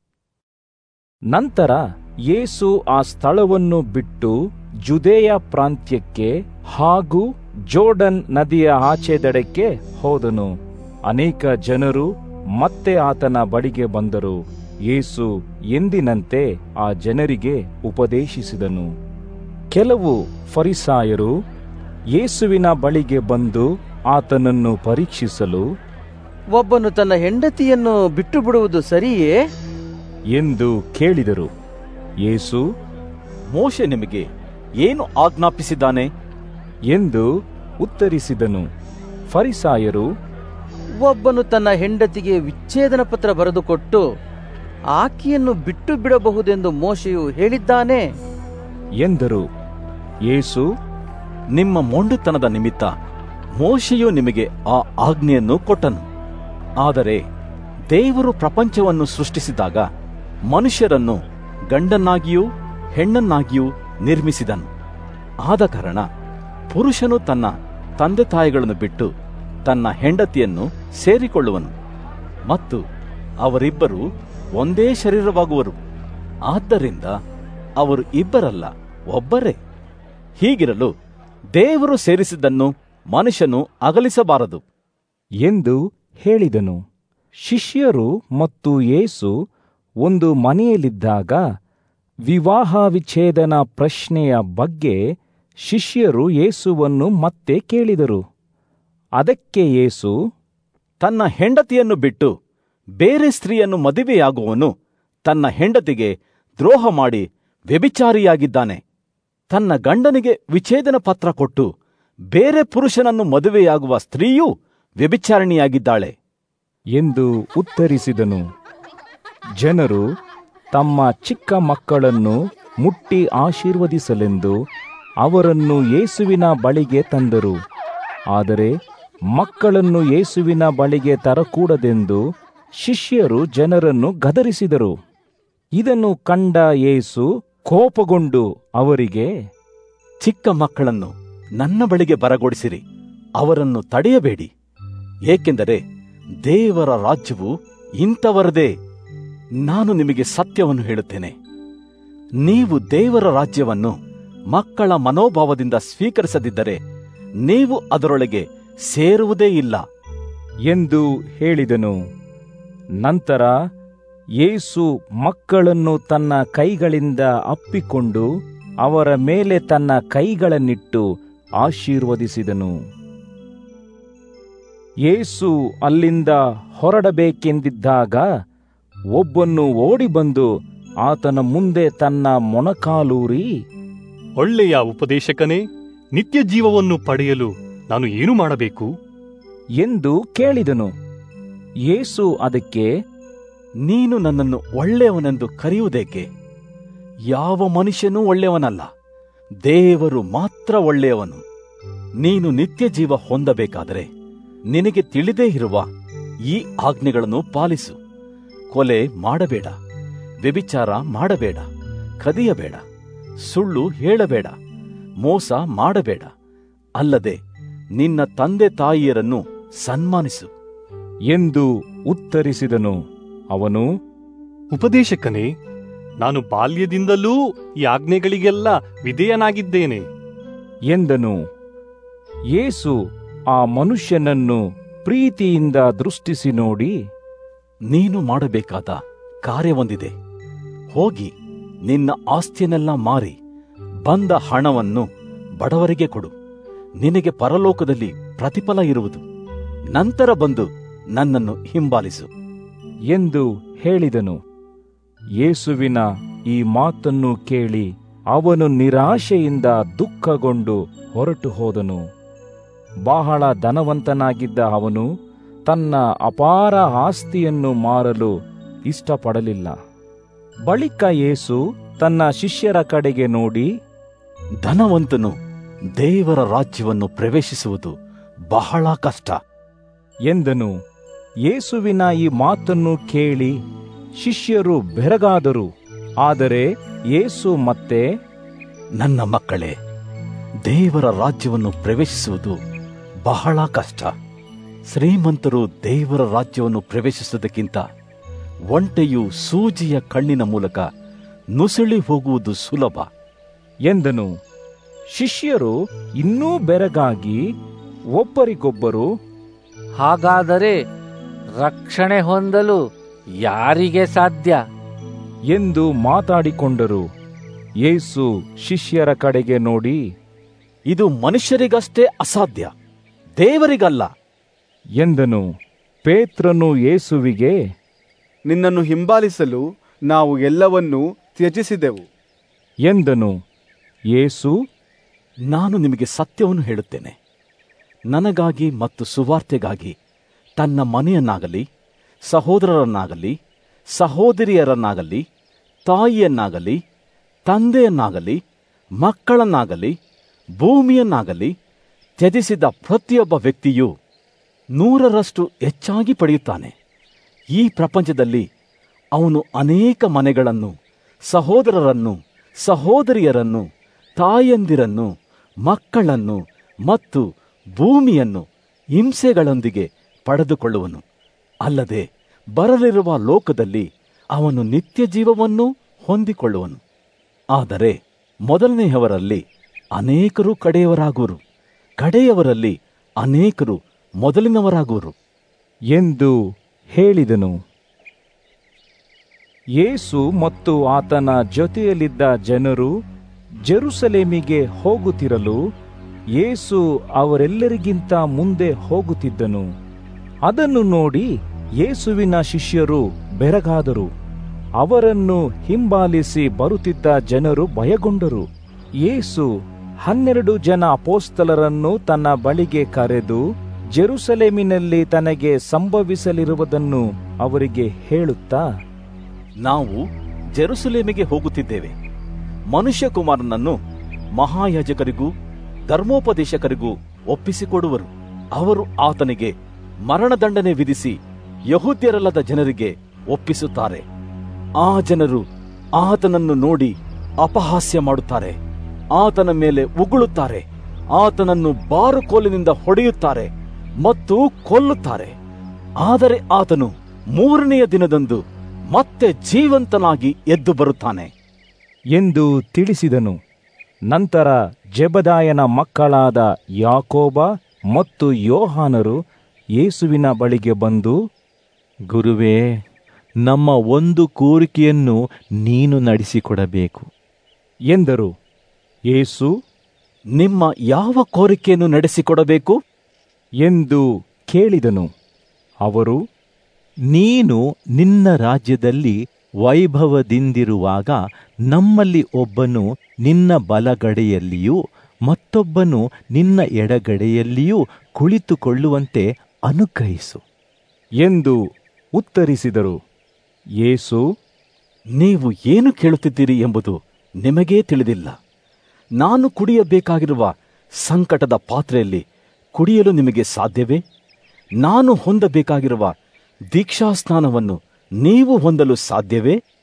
ನಂತರ ಯೇಸು ಆ ಸ್ಥಳವನ್ನು ಬಿಟ್ಟು ಜುದೇಯ ಪ್ರಾಂತ್ಯಕ್ಕೆ ಹಾಗೂ ಜೋರ್ಡನ್ ನದಿಯ ಆಚೆದಡಕ್ಕೆ ಹೋದನು ಅನೇಕ ಜನರು ಮತ್ತೆ ಆತನ ಬಳಿಗೆ ಬಂದರು ಯೇಸು ಎಂದಿನಂತೆ ಆ ಜನರಿಗೆ ಉಪದೇಶಿಸಿದನು ಕೆಲವು ಫರಿಸಾಯರು ಯೇಸುವಿನ ಬಳಿಗೆ ಬಂದು ಆತನನ್ನು ಪರೀಕ್ಷಿಸಲು ಒಬ್ಬನು ತನ್ನ ಹೆಂಡತಿಯನ್ನು ಬಿಟ್ಟು ಬಿಡುವುದು ಸರಿಯೇ ಎಂದು ಕೇಳಿದರು ಯೇಸು ಮೋಶೆ ನಿಮಗೆ ಏನು ಆಜ್ಞಾಪಿಸಿದ್ದಾನೆ ಎಂದು ಉತ್ತರಿಸಿದನು ಫರಿಸಾಯರು ಒಬ್ಬನು ತನ್ನ ಹೆಂಡತಿಗೆ ವಿಚ್ಛೇದನ ಪತ್ರ ಬರೆದುಕೊಟ್ಟು ಆಕೆಯನ್ನು ಬಿಟ್ಟು ಬಿಡಬಹುದೆಂದು ಮೋಶೆಯು ಹೇಳಿದ್ದಾನೆ ಎಂದರು ಯೇಸು ನಿಮ್ಮ ಮೊಂಡುತನದ ನಿಮಿತ್ತ ಮೋಶೆಯು ನಿಮಗೆ ಆ ಆಜ್ಞೆಯನ್ನು ಕೊಟ್ಟನು ಆದರೆ ದೇವರು ಪ್ರಪಂಚವನ್ನು ಸೃಷ್ಟಿಸಿದಾಗ ಮನುಷ್ಯರನ್ನು ಗಂಡನ್ನಾಗಿಯೂ ಹೆಣ್ಣನ್ನಾಗಿಯೂ ನಿರ್ಮಿಸಿದನು ಆದ ಕಾರಣ ಪುರುಷನು ತನ್ನ ತಂದೆ ತಾಯಿಗಳನ್ನು ಬಿಟ್ಟು ತನ್ನ ಹೆಂಡತಿಯನ್ನು ಸೇರಿಕೊಳ್ಳುವನು ಮತ್ತು ಅವರಿಬ್ಬರು ಒಂದೇ ಶರೀರವಾಗುವರು ಆದ್ದರಿಂದ ಅವರು ಇಬ್ಬರಲ್ಲ ಒಬ್ಬರೇ ಹೀಗಿರಲು ದೇವರು ಸೇರಿಸಿದ್ದನ್ನು ಮನುಷ್ಯನು ಅಗಲಿಸಬಾರದು ಎಂದು ಹೇಳಿದನು ಶಿಷ್ಯರು ಮತ್ತು ಯೇಸು ಒಂದು ಮನೆಯಲ್ಲಿದ್ದಾಗ ವಿವಾಹ ವಿಚ್ಛೇದನ ಪ್ರಶ್ನೆಯ ಬಗ್ಗೆ ಶಿಷ್ಯರು ಯೇಸುವನ್ನು ಮತ್ತೆ ಕೇಳಿದರು ಅದಕ್ಕೆ ಯೇಸು ತನ್ನ ಹೆಂಡತಿಯನ್ನು ಬಿಟ್ಟು ಬೇರೆ ಸ್ತ್ರೀಯನ್ನು ಮದುವೆಯಾಗುವವನು ತನ್ನ ಹೆಂಡತಿಗೆ ದ್ರೋಹ ಮಾಡಿ ವ್ಯಭಿಚಾರಿಯಾಗಿದ್ದಾನೆ ತನ್ನ ಗಂಡನಿಗೆ ವಿಚ್ಛೇದನ ಪತ್ರ ಕೊಟ್ಟು ಬೇರೆ ಪುರುಷನನ್ನು ಮದುವೆಯಾಗುವ ಸ್ತ್ರೀಯೂ ವ್ಯಭಿಚಾರಿಣಿಯಾಗಿದ್ದಾಳೆ ಎಂದು ಉತ್ತರಿಸಿದನು ಜನರು ತಮ್ಮ ಚಿಕ್ಕ ಮಕ್ಕಳನ್ನು ಮುಟ್ಟಿ ಆಶೀರ್ವದಿಸಲೆಂದು ಅವರನ್ನು ಯೇಸುವಿನ ಬಳಿಗೆ ತಂದರು ಆದರೆ ಮಕ್ಕಳನ್ನು ಯೇಸುವಿನ ಬಳಿಗೆ ತರಕೂಡದೆಂದು ಶಿಷ್ಯರು ಜನರನ್ನು ಗದರಿಸಿದರು ಇದನ್ನು ಕಂಡ ಯೇಸು ಕೋಪಗೊಂಡು ಅವರಿಗೆ ಚಿಕ್ಕ ಮಕ್ಕಳನ್ನು ನನ್ನ ಬಳಿಗೆ ಬರಗೊಡಿಸಿರಿ ಅವರನ್ನು ತಡೆಯಬೇಡಿ ಏಕೆಂದರೆ ದೇವರ ರಾಜ್ಯವು ಇಂಥವರದೇ ನಾನು ನಿಮಗೆ ಸತ್ಯವನ್ನು ಹೇಳುತ್ತೇನೆ ನೀವು ದೇವರ ರಾಜ್ಯವನ್ನು ಮಕ್ಕಳ ಮನೋಭಾವದಿಂದ ಸ್ವೀಕರಿಸದಿದ್ದರೆ ನೀವು ಅದರೊಳಗೆ ಸೇರುವುದೇ ಇಲ್ಲ ಎಂದು ಹೇಳಿದನು ನಂತರ ಯೇಸು ಮಕ್ಕಳನ್ನು ತನ್ನ ಕೈಗಳಿಂದ ಅಪ್ಪಿಕೊಂಡು ಅವರ ಮೇಲೆ ತನ್ನ ಕೈಗಳನ್ನಿಟ್ಟು ಆಶೀರ್ವದಿಸಿದನು ಯೇಸು ಅಲ್ಲಿಂದ ಹೊರಡಬೇಕೆಂದಿದ್ದಾಗ ಒಬ್ಬನು ಓಡಿ ಬಂದು ಆತನ ಮುಂದೆ ತನ್ನ ಮೊಣಕಾಲೂರಿ ಒಳ್ಳೆಯ ಉಪದೇಶಕನೇ ನಿತ್ಯ ಜೀವವನ್ನು ಪಡೆಯಲು ನಾನು ಏನು ಮಾಡಬೇಕು ಎಂದು ಕೇಳಿದನು ಯೇಸು ಅದಕ್ಕೆ ನೀನು ನನ್ನನ್ನು ಒಳ್ಳೆಯವನೆಂದು ಕರೆಯುವುದೇಕೆ ಯಾವ ಮನುಷ್ಯನೂ ಒಳ್ಳೆಯವನಲ್ಲ ದೇವರು ಮಾತ್ರ ಒಳ್ಳೆಯವನು ನೀನು ನಿತ್ಯ ಜೀವ ಹೊಂದಬೇಕಾದರೆ ನಿನಗೆ ತಿಳಿದೇ ಇರುವ ಈ ಆಜ್ಞೆಗಳನ್ನು ಪಾಲಿಸು ಕೊಲೆ ಮಾಡಬೇಡ ವ್ಯಭಿಚಾರ ಮಾಡಬೇಡ ಕದಿಯಬೇಡ ಸುಳ್ಳು ಹೇಳಬೇಡ ಮೋಸ ಮಾಡಬೇಡ ಅಲ್ಲದೆ ನಿನ್ನ ತಂದೆ ತಾಯಿಯರನ್ನು ಸನ್ಮಾನಿಸು ಎಂದು ಉತ್ತರಿಸಿದನು ಅವನು ಉಪದೇಶಕನೇ ನಾನು ಬಾಲ್ಯದಿಂದಲೂ ಈ ಆಜ್ಞೆಗಳಿಗೆಲ್ಲ ವಿಧೇಯನಾಗಿದ್ದೇನೆ ಎಂದನು ಯೇಸು ಆ ಮನುಷ್ಯನನ್ನು ಪ್ರೀತಿಯಿಂದ ದೃಷ್ಟಿಸಿ ನೋಡಿ ನೀನು ಮಾಡಬೇಕಾದ ಕಾರ್ಯವೊಂದಿದೆ ಹೋಗಿ ನಿನ್ನ ಆಸ್ತಿಯನ್ನೆಲ್ಲ ಮಾರಿ ಬಂದ ಹಣವನ್ನು ಬಡವರಿಗೆ ಕೊಡು ನಿನಗೆ ಪರಲೋಕದಲ್ಲಿ ಪ್ರತಿಫಲ ಇರುವುದು ನಂತರ ಬಂದು ನನ್ನನ್ನು ಹಿಂಬಾಲಿಸು ಎಂದು ಹೇಳಿದನು ಯೇಸುವಿನ ಈ ಮಾತನ್ನು ಕೇಳಿ ಅವನು ನಿರಾಶೆಯಿಂದ ದುಃಖಗೊಂಡು ಹೊರಟು ಹೋದನು ಬಹಳ ಧನವಂತನಾಗಿದ್ದ ಅವನು ತನ್ನ ಅಪಾರ ಆಸ್ತಿಯನ್ನು ಮಾರಲು ಇಷ್ಟಪಡಲಿಲ್ಲ ಬಳಿಕ ಯೇಸು ತನ್ನ ಶಿಷ್ಯರ ಕಡೆಗೆ ನೋಡಿ ಧನವಂತನು ದೇವರ ರಾಜ್ಯವನ್ನು ಪ್ರವೇಶಿಸುವುದು ಬಹಳ ಕಷ್ಟ ಎಂದನು ಯೇಸುವಿನ ಈ ಮಾತನ್ನು ಕೇಳಿ ಶಿಷ್ಯರು ಬೆರಗಾದರು ಆದರೆ ಯೇಸು ಮತ್ತೆ ನನ್ನ ಮಕ್ಕಳೇ ದೇವರ ರಾಜ್ಯವನ್ನು ಪ್ರವೇಶಿಸುವುದು ಬಹಳ ಕಷ್ಟ ಶ್ರೀಮಂತರು ದೇವರ ರಾಜ್ಯವನ್ನು ಪ್ರವೇಶಿಸುವುದಕ್ಕಿಂತ ಒಂಟೆಯು ಸೂಜಿಯ ಕಣ್ಣಿನ ಮೂಲಕ ನುಸುಳಿ ಹೋಗುವುದು ಸುಲಭ ಎಂದನು ಶಿಷ್ಯರು ಇನ್ನೂ ಬೆರಗಾಗಿ ಒಬ್ಬರಿಗೊಬ್ಬರು ಹಾಗಾದರೆ ರಕ್ಷಣೆ ಹೊಂದಲು ಯಾರಿಗೆ ಸಾಧ್ಯ ಎಂದು ಮಾತಾಡಿಕೊಂಡರು ಯೇಸು ಶಿಷ್ಯರ ಕಡೆಗೆ ನೋಡಿ ಇದು ಮನುಷ್ಯರಿಗಷ್ಟೇ ಅಸಾಧ್ಯ ದೇವರಿಗಲ್ಲ ಎಂದನು ಪೇತ್ರನು ಯೇಸುವಿಗೆ ನಿನ್ನನ್ನು ಹಿಂಬಾಲಿಸಲು ನಾವು ಎಲ್ಲವನ್ನೂ ತ್ಯಜಿಸಿದೆವು ಎಂದನು ಯೇಸು ನಾನು ನಿಮಗೆ ಸತ್ಯವನ್ನು ಹೇಳುತ್ತೇನೆ ನನಗಾಗಿ ಮತ್ತು ಸುವಾರ್ತೆಗಾಗಿ ತನ್ನ ಮನೆಯನ್ನಾಗಲಿ ಸಹೋದರರನ್ನಾಗಲಿ ಸಹೋದರಿಯರನ್ನಾಗಲಿ ತಾಯಿಯನ್ನಾಗಲಿ ತಂದೆಯನ್ನಾಗಲಿ ಮಕ್ಕಳನ್ನಾಗಲಿ ಭೂಮಿಯನ್ನಾಗಲಿ ತ್ಯಜಿಸಿದ ಪ್ರತಿಯೊಬ್ಬ ವ್ಯಕ್ತಿಯು ನೂರರಷ್ಟು ಹೆಚ್ಚಾಗಿ ಪಡೆಯುತ್ತಾನೆ ಈ ಪ್ರಪಂಚದಲ್ಲಿ ಅವನು ಅನೇಕ ಮನೆಗಳನ್ನು ಸಹೋದರರನ್ನು ಸಹೋದರಿಯರನ್ನು ತಾಯಂದಿರನ್ನು ಮಕ್ಕಳನ್ನು ಮತ್ತು ಭೂಮಿಯನ್ನು ಹಿಂಸೆಗಳೊಂದಿಗೆ ಪಡೆದುಕೊಳ್ಳುವನು ಅಲ್ಲದೆ ಬರಲಿರುವ ಲೋಕದಲ್ಲಿ ಅವನು ನಿತ್ಯ ಜೀವವನ್ನು ಹೊಂದಿಕೊಳ್ಳುವನು ಆದರೆ ಮೊದಲನೆಯವರಲ್ಲಿ ಅನೇಕರು ಕಡೆಯವರಾಗುವರು ಕಡೆಯವರಲ್ಲಿ ಅನೇಕರು ಮೊದಲಿನವರಾಗುವರು ಎಂದು ಹೇಳಿದನು ಯೇಸು ಮತ್ತು ಆತನ ಜೊತೆಯಲ್ಲಿದ್ದ ಜನರು ಜೆರುಸಲೇಮಿಗೆ ಹೋಗುತ್ತಿರಲು ಯೇಸು ಅವರೆಲ್ಲರಿಗಿಂತ ಮುಂದೆ ಹೋಗುತ್ತಿದ್ದನು ಅದನ್ನು ನೋಡಿ ಯೇಸುವಿನ ಶಿಷ್ಯರು ಬೆರಗಾದರು ಅವರನ್ನು ಹಿಂಬಾಲಿಸಿ ಬರುತ್ತಿದ್ದ ಜನರು ಭಯಗೊಂಡರು ಯೇಸು ಹನ್ನೆರಡು ಜನ ಅಪೋಸ್ತಲರನ್ನು ತನ್ನ ಬಳಿಗೆ ಕರೆದು ಜೆರುಸಲೇಮಿನಲ್ಲಿ ತನಗೆ ಸಂಭವಿಸಲಿರುವುದನ್ನು ಅವರಿಗೆ ಹೇಳುತ್ತಾ ನಾವು ಜೆರುಸಲೇಮಿಗೆ ಹೋಗುತ್ತಿದ್ದೇವೆ ಮನುಷ್ಯಕುಮಾರನನ್ನು ಮಹಾಯಾಜಕರಿಗೂ ಧರ್ಮೋಪದೇಶಕರಿಗೂ ಒಪ್ಪಿಸಿಕೊಡುವರು ಅವರು ಆತನಿಗೆ ಮರಣದಂಡನೆ ವಿಧಿಸಿ ಯಹೂದ್ಯರಲ್ಲದ ಜನರಿಗೆ ಒಪ್ಪಿಸುತ್ತಾರೆ ಆ ಜನರು ಆತನನ್ನು ನೋಡಿ ಅಪಹಾಸ್ಯ ಮಾಡುತ್ತಾರೆ ಆತನ ಮೇಲೆ ಉಗುಳುತ್ತಾರೆ ಆತನನ್ನು ಬಾರುಕೋಲಿನಿಂದ ಹೊಡೆಯುತ್ತಾರೆ ಮತ್ತು ಕೊಲ್ಲುತ್ತಾರೆ ಆದರೆ ಆತನು ಮೂರನೆಯ ದಿನದಂದು ಮತ್ತೆ ಜೀವಂತನಾಗಿ ಎದ್ದು ಬರುತ್ತಾನೆ ಎಂದು ತಿಳಿಸಿದನು ನಂತರ ಜೆಬದಾಯನ ಮಕ್ಕಳಾದ ಯಾಕೋಬ ಮತ್ತು ಯೋಹಾನರು ಯೇಸುವಿನ ಬಳಿಗೆ ಬಂದು ಗುರುವೇ ನಮ್ಮ ಒಂದು ಕೋರಿಕೆಯನ್ನು ನೀನು ನಡೆಸಿಕೊಡಬೇಕು ಎಂದರು ಯೇಸು ನಿಮ್ಮ ಯಾವ ಕೋರಿಕೆಯನ್ನು ನಡೆಸಿಕೊಡಬೇಕು ಎಂದು ಕೇಳಿದನು ಅವರು ನೀನು ನಿನ್ನ ರಾಜ್ಯದಲ್ಲಿ ವೈಭವದಿಂದಿರುವಾಗ ನಮ್ಮಲ್ಲಿ ಒಬ್ಬನು ನಿನ್ನ ಬಲಗಡೆಯಲ್ಲಿಯೂ ಮತ್ತೊಬ್ಬನು ನಿನ್ನ ಎಡಗಡೆಯಲ್ಲಿಯೂ ಕುಳಿತುಕೊಳ್ಳುವಂತೆ ಅನುಗ್ರಹಿಸು ಎಂದು ಉತ್ತರಿಸಿದರು ಯೇಸು ನೀವು ಏನು ಕೇಳುತ್ತಿದ್ದೀರಿ ಎಂಬುದು ನಿಮಗೇ ತಿಳಿದಿಲ್ಲ ನಾನು ಕುಡಿಯಬೇಕಾಗಿರುವ ಸಂಕಟದ ಪಾತ್ರೆಯಲ್ಲಿ ಕುಡಿಯಲು ನಿಮಗೆ ಸಾಧ್ಯವೇ ನಾನು ಹೊಂದಬೇಕಾಗಿರುವ ದೀಕ್ಷಾಸ್ನಾನವನ್ನು ನೀವು ಹೊಂದಲು ಸಾಧ್ಯವೇ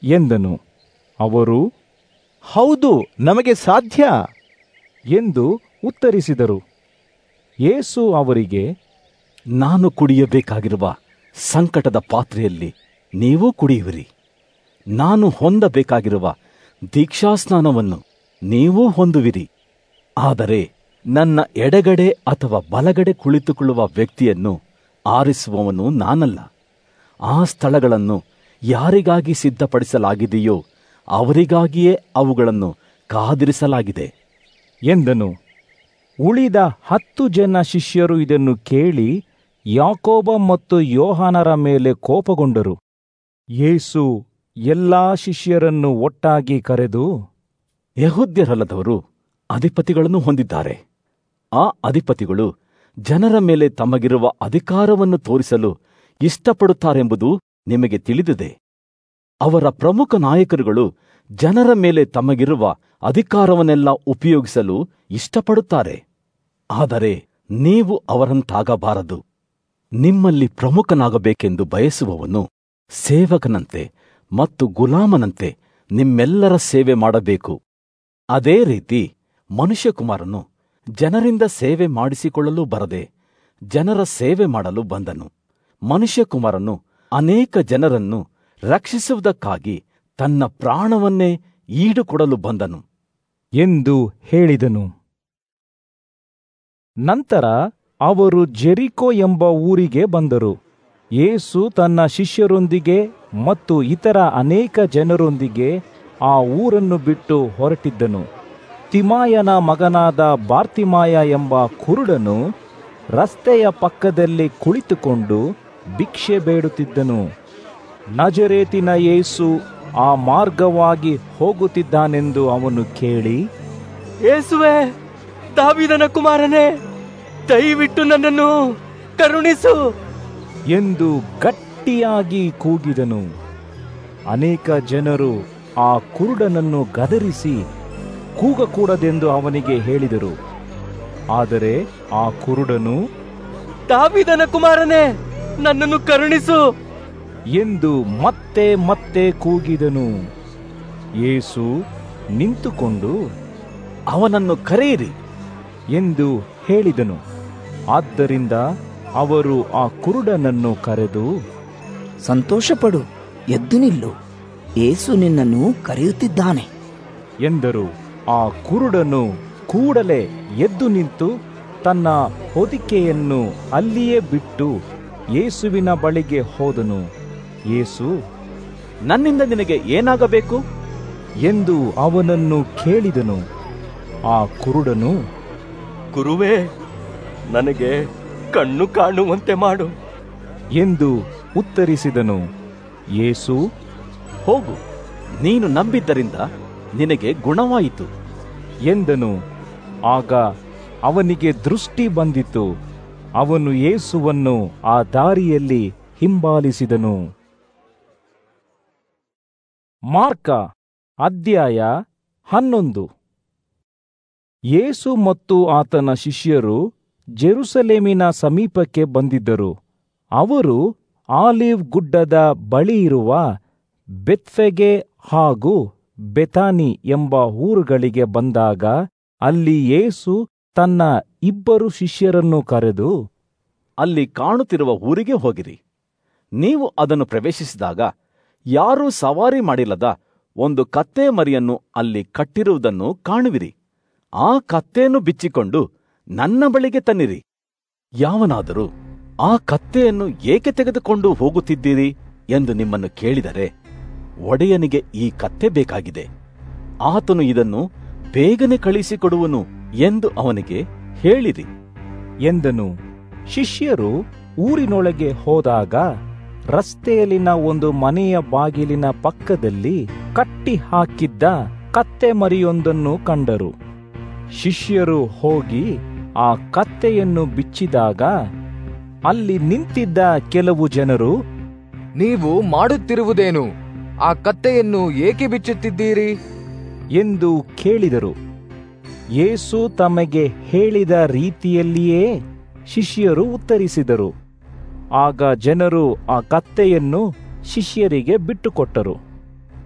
ಎಂದನು ಅವರು ಹೌದು ನಮಗೆ ಸಾಧ್ಯ ಎಂದು ಉತ್ತರಿಸಿದರು ಯೇಸು ಅವರಿಗೆ ನಾನು ಕುಡಿಯಬೇಕಾಗಿರುವ ಸಂಕಟದ ಪಾತ್ರೆಯಲ್ಲಿ ನೀವೂ ಕುಡಿಯುವಿರಿ ನಾನು ಹೊಂದಬೇಕಾಗಿರುವ ದೀಕ್ಷಾಸ್ನಾನವನ್ನು ನೀವೂ ಹೊಂದುವಿರಿ ಆದರೆ ನನ್ನ ಎಡಗಡೆ ಅಥವಾ ಬಲಗಡೆ ಕುಳಿತುಕೊಳ್ಳುವ ವ್ಯಕ್ತಿಯನ್ನು ಆರಿಸುವವನು ನಾನಲ್ಲ ಆ ಸ್ಥಳಗಳನ್ನು ಯಾರಿಗಾಗಿ ಸಿದ್ಧಪಡಿಸಲಾಗಿದೆಯೋ ಅವರಿಗಾಗಿಯೇ ಅವುಗಳನ್ನು ಕಾದಿರಿಸಲಾಗಿದೆ ಎಂದನು ಉಳಿದ ಹತ್ತು ಜನ ಶಿಷ್ಯರು ಇದನ್ನು ಕೇಳಿ ಯಾಕೋಬ ಮತ್ತು ಯೋಹಾನರ ಮೇಲೆ ಕೋಪಗೊಂಡರು ಯೇಸು ಎಲ್ಲಾ ಶಿಷ್ಯರನ್ನು ಒಟ್ಟಾಗಿ ಕರೆದು ಯಹುದ್ಯರಲ್ಲದವರು ಅಧಿಪತಿಗಳನ್ನು ಹೊಂದಿದ್ದಾರೆ ಆ ಅಧಿಪತಿಗಳು ಜನರ ಮೇಲೆ ತಮಗಿರುವ ಅಧಿಕಾರವನ್ನು ತೋರಿಸಲು ಇಷ್ಟಪಡುತ್ತಾರೆಂಬುದು ನಿಮಗೆ ತಿಳಿದಿದೆ ಅವರ ಪ್ರಮುಖ ನಾಯಕರುಗಳು ಜನರ ಮೇಲೆ ತಮಗಿರುವ ಅಧಿಕಾರವನ್ನೆಲ್ಲ ಉಪಯೋಗಿಸಲು ಇಷ್ಟಪಡುತ್ತಾರೆ ಆದರೆ ನೀವು ಅವರಂತಾಗಬಾರದು ನಿಮ್ಮಲ್ಲಿ ಪ್ರಮುಖನಾಗಬೇಕೆಂದು ಬಯಸುವವನು ಸೇವಕನಂತೆ ಮತ್ತು ಗುಲಾಮನಂತೆ ನಿಮ್ಮೆಲ್ಲರ ಸೇವೆ ಮಾಡಬೇಕು ಅದೇ ರೀತಿ ಮನುಷ್ಯಕುಮಾರನು ಜನರಿಂದ ಸೇವೆ ಮಾಡಿಸಿಕೊಳ್ಳಲು ಬರದೆ ಜನರ ಸೇವೆ ಮಾಡಲು ಬಂದನು ಮನುಷ್ಯಕುಮಾರನು ಅನೇಕ ಜನರನ್ನು ರಕ್ಷಿಸುವುದಕ್ಕಾಗಿ ತನ್ನ ಪ್ರಾಣವನ್ನೇ ಈಡುಕೊಡಲು ಬಂದನು ಎಂದು ಹೇಳಿದನು ನಂತರ ಅವರು ಜೆರಿಕೋ ಎಂಬ ಊರಿಗೆ ಬಂದರು ಯೇಸು ತನ್ನ ಶಿಷ್ಯರೊಂದಿಗೆ ಮತ್ತು ಇತರ ಅನೇಕ ಜನರೊಂದಿಗೆ ಆ ಊರನ್ನು ಬಿಟ್ಟು ಹೊರಟಿದ್ದನು ತಿಮಾಯನ ಮಗನಾದ ಬಾರ್ತಿಮಾಯ ಎಂಬ ಕುರುಡನು ರಸ್ತೆಯ ಪಕ್ಕದಲ್ಲಿ ಕುಳಿತುಕೊಂಡು ಭಿಕ್ಷೆ ಬೇಡುತ್ತಿದ್ದನು ನಜರೇತಿನ ಯೇಸು ಆ ಮಾರ್ಗವಾಗಿ ಹೋಗುತ್ತಿದ್ದಾನೆಂದು ಅವನು ಕೇಳಿ ಯೇಸುವೆ ದಾವಿದನ ಕುಮಾರನೇ ದಯವಿಟ್ಟು ನನ್ನನ್ನು ಕರುಣಿಸು ಎಂದು ಗಟ್ಟಿಯಾಗಿ ಕೂಗಿದನು ಅನೇಕ ಜನರು ಆ ಕುರುಡನನ್ನು ಗದರಿಸಿ ಕೂಗಕೂಡದೆಂದು ಅವನಿಗೆ ಹೇಳಿದರು ಆದರೆ ಆ ಕುರುಡನು ದಾವಿದನ ಕುಮಾರನೇ ನನ್ನನ್ನು ಕರುಣಿಸು ಎಂದು ಮತ್ತೆ ಮತ್ತೆ ಕೂಗಿದನು ಯೇಸು ನಿಂತುಕೊಂಡು ಅವನನ್ನು ಕರೆಯಿರಿ ಎಂದು ಹೇಳಿದನು ಆದ್ದರಿಂದ ಅವರು ಆ ಕುರುಡನನ್ನು ಕರೆದು ಸಂತೋಷಪಡು ಎದ್ದು ನಿಲ್ಲು ಏಸು ನಿನ್ನನ್ನು ಕರೆಯುತ್ತಿದ್ದಾನೆ ಎಂದರು ಆ ಕುರುಡನು ಕೂಡಲೇ ಎದ್ದು ನಿಂತು ತನ್ನ ಹೊದಿಕೆಯನ್ನು ಅಲ್ಲಿಯೇ ಬಿಟ್ಟು ಯೇಸುವಿನ ಬಳಿಗೆ ಹೋದನು ಯೇಸು ನನ್ನಿಂದ ನಿನಗೆ ಏನಾಗಬೇಕು ಎಂದು ಅವನನ್ನು ಕೇಳಿದನು ಆ ಕುರುಡನು ಗುರುವೇ ನನಗೆ ಕಣ್ಣು ಕಾಣುವಂತೆ ಮಾಡು ಎಂದು ಉತ್ತರಿಸಿದನು ಯೇಸು ಹೋಗು ನೀನು ನಂಬಿದ್ದರಿಂದ ನಿನಗೆ ಗುಣವಾಯಿತು ಎಂದನು ಆಗ ಅವನಿಗೆ ದೃಷ್ಟಿ ಬಂದಿತು ಅವನು ಯೇಸುವನ್ನು ಆ ದಾರಿಯಲ್ಲಿ ಹಿಂಬಾಲಿಸಿದನು ಮಾರ್ಕ ಅಧ್ಯಾಯ ಹನ್ನೊಂದು ಯೇಸು ಮತ್ತು ಆತನ ಶಿಷ್ಯರು ಜೆರುಸಲೇಮಿನ ಸಮೀಪಕ್ಕೆ ಬಂದಿದ್ದರು ಅವರು ಆಲಿವ್ ಗುಡ್ಡದ ಬಳಿ ಇರುವ ಬೆತ್ಫೆಗೆ ಹಾಗೂ ಬೆತಾನಿ ಎಂಬ ಊರುಗಳಿಗೆ ಬಂದಾಗ ಅಲ್ಲಿ ಯೇಸು ತನ್ನ ಇಬ್ಬರು ಶಿಷ್ಯರನ್ನು ಕರೆದು ಅಲ್ಲಿ ಕಾಣುತ್ತಿರುವ ಊರಿಗೆ ಹೋಗಿರಿ ನೀವು ಅದನ್ನು ಪ್ರವೇಶಿಸಿದಾಗ ಯಾರೂ ಸವಾರಿ ಮಾಡಿಲ್ಲದ ಒಂದು ಕತ್ತೆ ಮರಿಯನ್ನು ಅಲ್ಲಿ ಕಟ್ಟಿರುವುದನ್ನು ಕಾಣುವಿರಿ ಆ ಕತ್ತೆಯನ್ನು ಬಿಚ್ಚಿಕೊಂಡು ನನ್ನ ಬಳಿಗೆ ತನ್ನಿರಿ ಯಾವನಾದರೂ ಆ ಕತ್ತೆಯನ್ನು ಏಕೆ ತೆಗೆದುಕೊಂಡು ಹೋಗುತ್ತಿದ್ದೀರಿ ಎಂದು ನಿಮ್ಮನ್ನು ಕೇಳಿದರೆ ಒಡೆಯನಿಗೆ ಈ ಕತ್ತೆ ಬೇಕಾಗಿದೆ ಆತನು ಇದನ್ನು ಬೇಗನೆ ಕಳಿಸಿಕೊಡುವನು ಎಂದು ಅವನಿಗೆ ಹೇಳಿರಿ ಎಂದನು ಶಿಷ್ಯರು ಊರಿನೊಳಗೆ ಹೋದಾಗ ರಸ್ತೆಯಲ್ಲಿನ ಒಂದು ಮನೆಯ ಬಾಗಿಲಿನ ಪಕ್ಕದಲ್ಲಿ ಕಟ್ಟಿ ಹಾಕಿದ್ದ ಕತ್ತೆ ಮರಿಯೊಂದನ್ನು ಕಂಡರು ಶಿಷ್ಯರು ಹೋಗಿ ಆ ಕತ್ತೆಯನ್ನು ಬಿಚ್ಚಿದಾಗ ಅಲ್ಲಿ ನಿಂತಿದ್ದ ಕೆಲವು ಜನರು ನೀವು ಮಾಡುತ್ತಿರುವುದೇನು ಆ ಕತ್ತೆಯನ್ನು ಏಕೆ ಬಿಚ್ಚುತ್ತಿದ್ದೀರಿ ಎಂದು ಕೇಳಿದರು ಯೇಸು ತಮಗೆ ಹೇಳಿದ ರೀತಿಯಲ್ಲಿಯೇ ಶಿಷ್ಯರು ಉತ್ತರಿಸಿದರು ಆಗ ಜನರು ಆ ಕತ್ತೆಯನ್ನು ಶಿಷ್ಯರಿಗೆ ಬಿಟ್ಟುಕೊಟ್ಟರು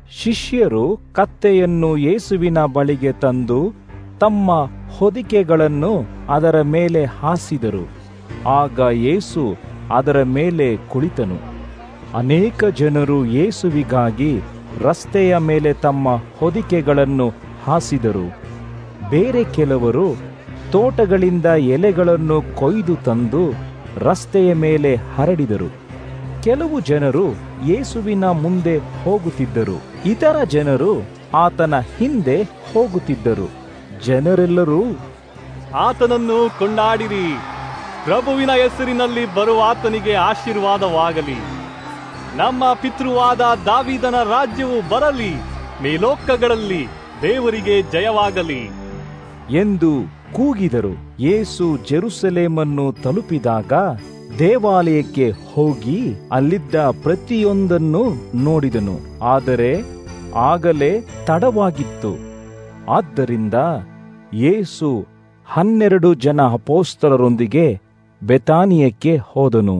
ಶಿಷ್ಯರು ಕತ್ತೆಯನ್ನು ಯೇಸುವಿನ ಬಳಿಗೆ ತಂದು ತಮ್ಮ ಹೊದಿಕೆಗಳನ್ನು ಅದರ ಮೇಲೆ ಹಾಸಿದರು ಆಗ ಯೇಸು ಅದರ ಮೇಲೆ ಕುಳಿತನು ಅನೇಕ ಜನರು ಯೇಸುವಿಗಾಗಿ ರಸ್ತೆಯ ಮೇಲೆ ತಮ್ಮ ಹೊದಿಕೆಗಳನ್ನು ಹಾಸಿದರು ಬೇರೆ ಕೆಲವರು ತೋಟಗಳಿಂದ ಎಲೆಗಳನ್ನು ಕೊಯ್ದು ತಂದು ರಸ್ತೆಯ ಮೇಲೆ ಹರಡಿದರು ಕೆಲವು ಜನರು ಯೇಸುವಿನ ಮುಂದೆ ಹೋಗುತ್ತಿದ್ದರು ಇತರ ಜನರು ಆತನ ಹಿಂದೆ ಹೋಗುತ್ತಿದ್ದರು ಜನರೆಲ್ಲರೂ ಆತನನ್ನು ಕೊಂಡಾಡಿರಿ ಪ್ರಭುವಿನ ಹೆಸರಿನಲ್ಲಿ ಬರುವ ಆತನಿಗೆ ಆಶೀರ್ವಾದವಾಗಲಿ ನಮ್ಮ ಪಿತೃವಾದ ದಾವಿದನ ರಾಜ್ಯವು ಬರಲಿ ಮೇಲೋಕಗಳಲ್ಲಿ ದೇವರಿಗೆ ಜಯವಾಗಲಿ ಎಂದು ಕೂಗಿದರು ಯೇಸು ಜೆರುಸಲೇಮನ್ನು ತಲುಪಿದಾಗ ದೇವಾಲಯಕ್ಕೆ ಹೋಗಿ ಅಲ್ಲಿದ್ದ ಪ್ರತಿಯೊಂದನ್ನು ನೋಡಿದನು ಆದರೆ ಆಗಲೇ ತಡವಾಗಿತ್ತು ಆದ್ದರಿಂದ ಯೇಸು ಹನ್ನೆರಡು ಜನ ಅಪೋಸ್ತಲರೊಂದಿಗೆ ಬೆತಾನಿಯಕ್ಕೆ ಹೋದನು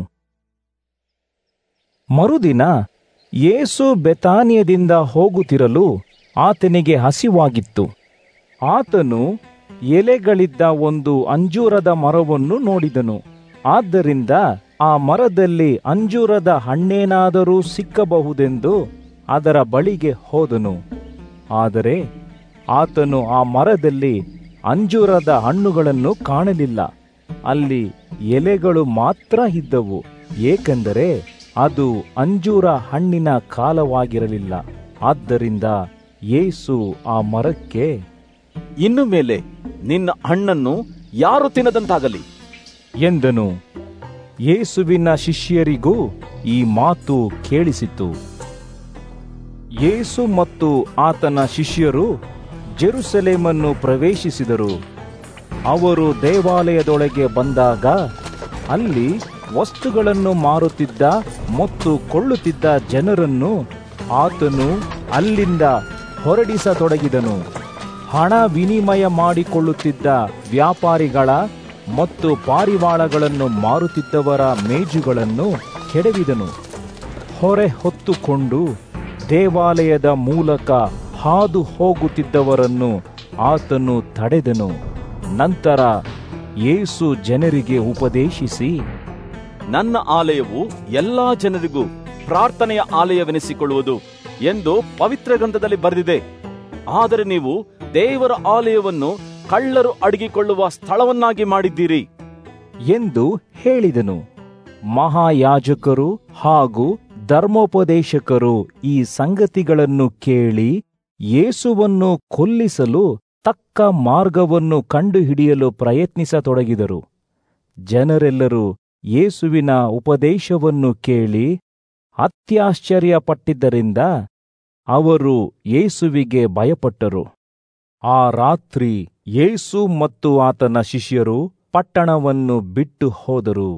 ಮರುದಿನ ಯೇಸು ಬೆತಾನಿಯದಿಂದ ಹೋಗುತ್ತಿರಲು ಆತನಿಗೆ ಹಸಿವಾಗಿತ್ತು ಆತನು ಎಲೆಗಳಿದ್ದ ಒಂದು ಅಂಜೂರದ ಮರವನ್ನು ನೋಡಿದನು ಆದ್ದರಿಂದ ಆ ಮರದಲ್ಲಿ ಅಂಜೂರದ ಹಣ್ಣೇನಾದರೂ ಸಿಕ್ಕಬಹುದೆಂದು ಅದರ ಬಳಿಗೆ ಹೋದನು ಆದರೆ ಆತನು ಆ ಮರದಲ್ಲಿ ಅಂಜೂರದ ಹಣ್ಣುಗಳನ್ನು ಕಾಣಲಿಲ್ಲ ಅಲ್ಲಿ ಎಲೆಗಳು ಮಾತ್ರ ಇದ್ದವು ಏಕೆಂದರೆ ಅದು ಅಂಜೂರ ಹಣ್ಣಿನ ಕಾಲವಾಗಿರಲಿಲ್ಲ ಆದ್ದರಿಂದ ಯೇಸು ಆ ಮರಕ್ಕೆ ಇನ್ನು ಮೇಲೆ ನಿನ್ನ ಹಣ್ಣನ್ನು ಯಾರು ತಿನ್ನದಂತಾಗಲಿ ಎಂದನು ಯೇಸುವಿನ ಶಿಷ್ಯರಿಗೂ ಈ ಮಾತು ಕೇಳಿಸಿತು ಯೇಸು ಮತ್ತು ಆತನ ಶಿಷ್ಯರು ಜೆರುಸಲೇಮನ್ನು ಪ್ರವೇಶಿಸಿದರು ಅವರು ದೇವಾಲಯದೊಳಗೆ ಬಂದಾಗ ಅಲ್ಲಿ ವಸ್ತುಗಳನ್ನು ಮಾರುತ್ತಿದ್ದ ಮತ್ತು ಕೊಳ್ಳುತ್ತಿದ್ದ ಜನರನ್ನು ಆತನು ಅಲ್ಲಿಂದ ಹೊರಡಿಸತೊಡಗಿದನು ಹಣ ವಿನಿಮಯ ಮಾಡಿಕೊಳ್ಳುತ್ತಿದ್ದ ವ್ಯಾಪಾರಿಗಳ ಮತ್ತು ಪಾರಿವಾಳಗಳನ್ನು ಮಾರುತ್ತಿದ್ದವರ ಮೇಜುಗಳನ್ನು ಕೆಡವಿದನು ಹೊರೆ ಹೊತ್ತುಕೊಂಡು ದೇವಾಲಯದ ಮೂಲಕ ಹಾದು ಹೋಗುತ್ತಿದ್ದವರನ್ನು ಆತನು ತಡೆದನು ನಂತರ ಯೇಸು ಜನರಿಗೆ ಉಪದೇಶಿಸಿ ನನ್ನ ಆಲಯವು ಎಲ್ಲಾ ಜನರಿಗೂ ಪ್ರಾರ್ಥನೆಯ ಆಲಯವೆನಿಸಿಕೊಳ್ಳುವುದು ಎಂದು ಪವಿತ್ರ ಗ್ರಂಥದಲ್ಲಿ ಬರೆದಿದೆ ಆದರೆ ನೀವು ದೇವರ ಆಲಯವನ್ನು ಕಳ್ಳರು ಅಡಗಿಕೊಳ್ಳುವ ಸ್ಥಳವನ್ನಾಗಿ ಮಾಡಿದ್ದೀರಿ ಎಂದು ಹೇಳಿದನು ಮಹಾಯಾಜಕರು ಹಾಗೂ ಧರ್ಮೋಪದೇಶಕರು ಈ ಸಂಗತಿಗಳನ್ನು ಕೇಳಿ ಯೇಸುವನ್ನು ಕೊಲ್ಲಿಸಲು ತಕ್ಕ ಮಾರ್ಗವನ್ನು ಕಂಡುಹಿಡಿಯಲು ಪ್ರಯತ್ನಿಸತೊಡಗಿದರು ಜನರೆಲ್ಲರೂ ಯೇಸುವಿನ ಉಪದೇಶವನ್ನು ಕೇಳಿ ಅತ್ಯಾಶ್ಚರ್ಯಪಟ್ಟಿದ್ದರಿಂದ ಅವರು ಯೇಸುವಿಗೆ ಭಯಪಟ್ಟರು ಆ ರಾತ್ರಿ ಯೇಸು ಮತ್ತು ಆತನ ಶಿಷ್ಯರು ಪಟ್ಟಣವನ್ನು ಬಿಟ್ಟು ಹೋದರು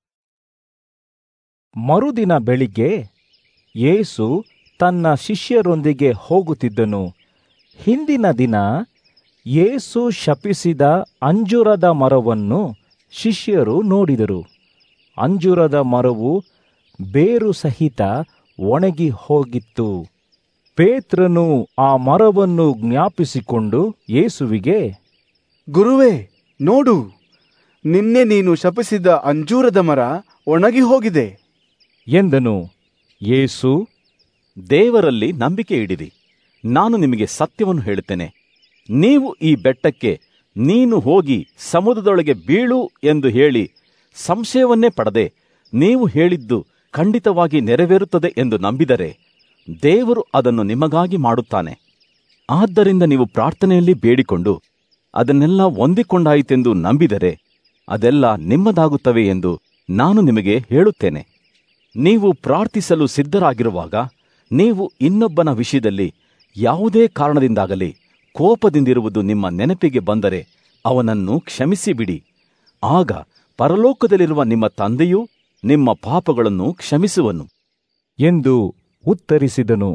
ಮರುದಿನ ಬೆಳಿಗ್ಗೆ ಯೇಸು ತನ್ನ ಶಿಷ್ಯರೊಂದಿಗೆ ಹೋಗುತ್ತಿದ್ದನು ಹಿಂದಿನ ದಿನ ಯೇಸು ಶಪಿಸಿದ ಅಂಜೂರದ ಮರವನ್ನು ಶಿಷ್ಯರು ನೋಡಿದರು ಅಂಜೂರದ ಮರವು ಬೇರು ಸಹಿತ ಒಣಗಿ ಹೋಗಿತ್ತು ಪೇತ್ರನು ಆ ಮರವನ್ನು ಜ್ಞಾಪಿಸಿಕೊಂಡು ಯೇಸುವಿಗೆ ಗುರುವೇ ನೋಡು ನಿನ್ನೆ ನೀನು ಶಪಿಸಿದ ಅಂಜೂರದ ಮರ ಒಣಗಿ ಹೋಗಿದೆ ಎಂದನು ಯೇಸು ದೇವರಲ್ಲಿ ನಂಬಿಕೆ ಇಡಿರಿ ನಾನು ನಿಮಗೆ ಸತ್ಯವನ್ನು ಹೇಳುತ್ತೇನೆ ನೀವು ಈ ಬೆಟ್ಟಕ್ಕೆ ನೀನು ಹೋಗಿ ಸಮುದ್ರದೊಳಗೆ ಬೀಳು ಎಂದು ಹೇಳಿ ಸಂಶಯವನ್ನೇ ಪಡದೆ ನೀವು ಹೇಳಿದ್ದು ಖಂಡಿತವಾಗಿ ನೆರವೇರುತ್ತದೆ ಎಂದು ನಂಬಿದರೆ ದೇವರು ಅದನ್ನು ನಿಮಗಾಗಿ ಮಾಡುತ್ತಾನೆ ಆದ್ದರಿಂದ ನೀವು ಪ್ರಾರ್ಥನೆಯಲ್ಲಿ ಬೇಡಿಕೊಂಡು ಅದನ್ನೆಲ್ಲ ಹೊಂದಿಕೊಂಡಾಯಿತೆಂದು ನಂಬಿದರೆ ಅದೆಲ್ಲ ನಿಮ್ಮದಾಗುತ್ತವೆ ಎಂದು ನಾನು ನಿಮಗೆ ಹೇಳುತ್ತೇನೆ ನೀವು ಪ್ರಾರ್ಥಿಸಲು ಸಿದ್ಧರಾಗಿರುವಾಗ ನೀವು ಇನ್ನೊಬ್ಬನ ವಿಷಯದಲ್ಲಿ ಯಾವುದೇ ಕಾರಣದಿಂದಾಗಲಿ ಕೋಪದಿಂದಿರುವುದು ನಿಮ್ಮ ನೆನಪಿಗೆ ಬಂದರೆ ಅವನನ್ನು ಕ್ಷಮಿಸಿ ಬಿಡಿ ಆಗ ಪರಲೋಕದಲ್ಲಿರುವ ನಿಮ್ಮ ತಂದೆಯೂ ನಿಮ್ಮ ಪಾಪಗಳನ್ನು ಕ್ಷಮಿಸುವನು ಎಂದು ಉತ್ತರಿಸಿದನು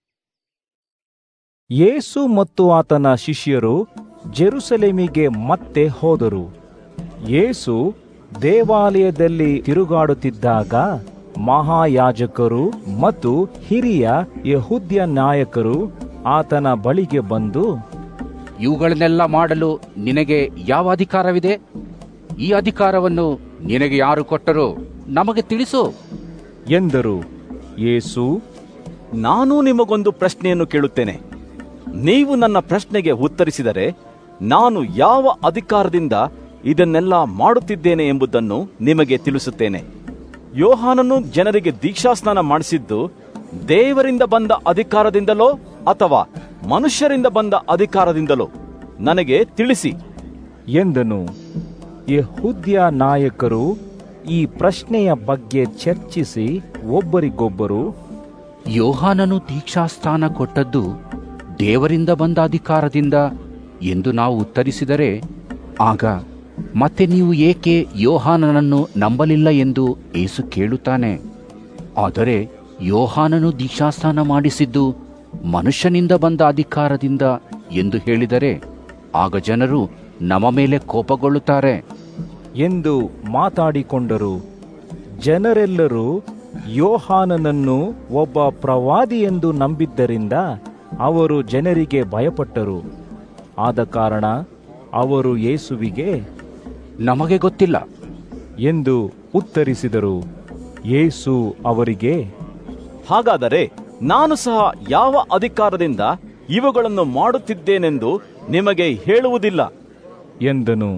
ಯೇಸು ಮತ್ತು ಆತನ ಶಿಷ್ಯರು ಜೆರುಸಲೇಮಿಗೆ ಮತ್ತೆ ಹೋದರು ಯೇಸು ದೇವಾಲಯದಲ್ಲಿ ತಿರುಗಾಡುತ್ತಿದ್ದಾಗ ಮಹಾಯಾಜಕರು ಮತ್ತು ಹಿರಿಯ ಯಹುದ್ಯ ನಾಯಕರು ಆತನ ಬಳಿಗೆ ಬಂದು ಇವುಗಳನ್ನೆಲ್ಲ ಮಾಡಲು ನಿನಗೆ ಯಾವ ಅಧಿಕಾರವಿದೆ ಈ ಅಧಿಕಾರವನ್ನು ನಿನಗೆ ಯಾರು ಕೊಟ್ಟರು ನಮಗೆ ತಿಳಿಸು ಎಂದರು ಯೇಸು ನಾನು ನಿಮಗೊಂದು ಪ್ರಶ್ನೆಯನ್ನು ಕೇಳುತ್ತೇನೆ ನೀವು ನನ್ನ ಪ್ರಶ್ನೆಗೆ ಉತ್ತರಿಸಿದರೆ ನಾನು ಯಾವ ಅಧಿಕಾರದಿಂದ ಇದನ್ನೆಲ್ಲ ಮಾಡುತ್ತಿದ್ದೇನೆ ಎಂಬುದನ್ನು ನಿಮಗೆ ತಿಳಿಸುತ್ತೇನೆ ಯೋಹಾನನು ಜನರಿಗೆ ದೀಕ್ಷಾಸ್ನಾನ ಮಾಡಿಸಿದ್ದು ದೇವರಿಂದ ಬಂದ ಅಧಿಕಾರದಿಂದಲೋ ಅಥವಾ ಮನುಷ್ಯರಿಂದ ಬಂದ ಅಧಿಕಾರದಿಂದಲೋ ನನಗೆ ತಿಳಿಸಿ ಎಂದನು ಯಹುದ್ಯ ನಾಯಕರು ಈ ಪ್ರಶ್ನೆಯ ಬಗ್ಗೆ ಚರ್ಚಿಸಿ ಒಬ್ಬರಿಗೊಬ್ಬರು ಯೋಹಾನನು ದೀಕ್ಷಾಸ್ಥಾನ ಕೊಟ್ಟದ್ದು ದೇವರಿಂದ ಬಂದ ಅಧಿಕಾರದಿಂದ ಎಂದು ನಾವು ಉತ್ತರಿಸಿದರೆ ಆಗ ಮತ್ತೆ ನೀವು ಏಕೆ ಯೋಹಾನನನ್ನು ನಂಬಲಿಲ್ಲ ಎಂದು ಏಸು ಕೇಳುತ್ತಾನೆ ಆದರೆ ಯೋಹಾನನು ದೀಕ್ಷಾಸ್ನಾನ ಮಾಡಿಸಿದ್ದು ಮನುಷ್ಯನಿಂದ ಬಂದ ಅಧಿಕಾರದಿಂದ ಎಂದು ಹೇಳಿದರೆ ಆಗ ಜನರು ನಮ್ಮ ಮೇಲೆ ಕೋಪಗೊಳ್ಳುತ್ತಾರೆ ಎಂದು ಮಾತಾಡಿಕೊಂಡರು ಜನರೆಲ್ಲರೂ ಯೋಹಾನನನ್ನು ಒಬ್ಬ ಪ್ರವಾದಿ ಎಂದು ನಂಬಿದ್ದರಿಂದ ಅವರು ಜನರಿಗೆ ಭಯಪಟ್ಟರು ಆದ ಕಾರಣ ಅವರು ಯೇಸುವಿಗೆ ನಮಗೆ ಗೊತ್ತಿಲ್ಲ ಎಂದು ಉತ್ತರಿಸಿದರು ಯೇಸು ಅವರಿಗೆ ಹಾಗಾದರೆ ನಾನು ಸಹ ಯಾವ ಅಧಿಕಾರದಿಂದ ಇವುಗಳನ್ನು ಮಾಡುತ್ತಿದ್ದೇನೆಂದು ನಿಮಗೆ ಹೇಳುವುದಿಲ್ಲ ಎಂದನು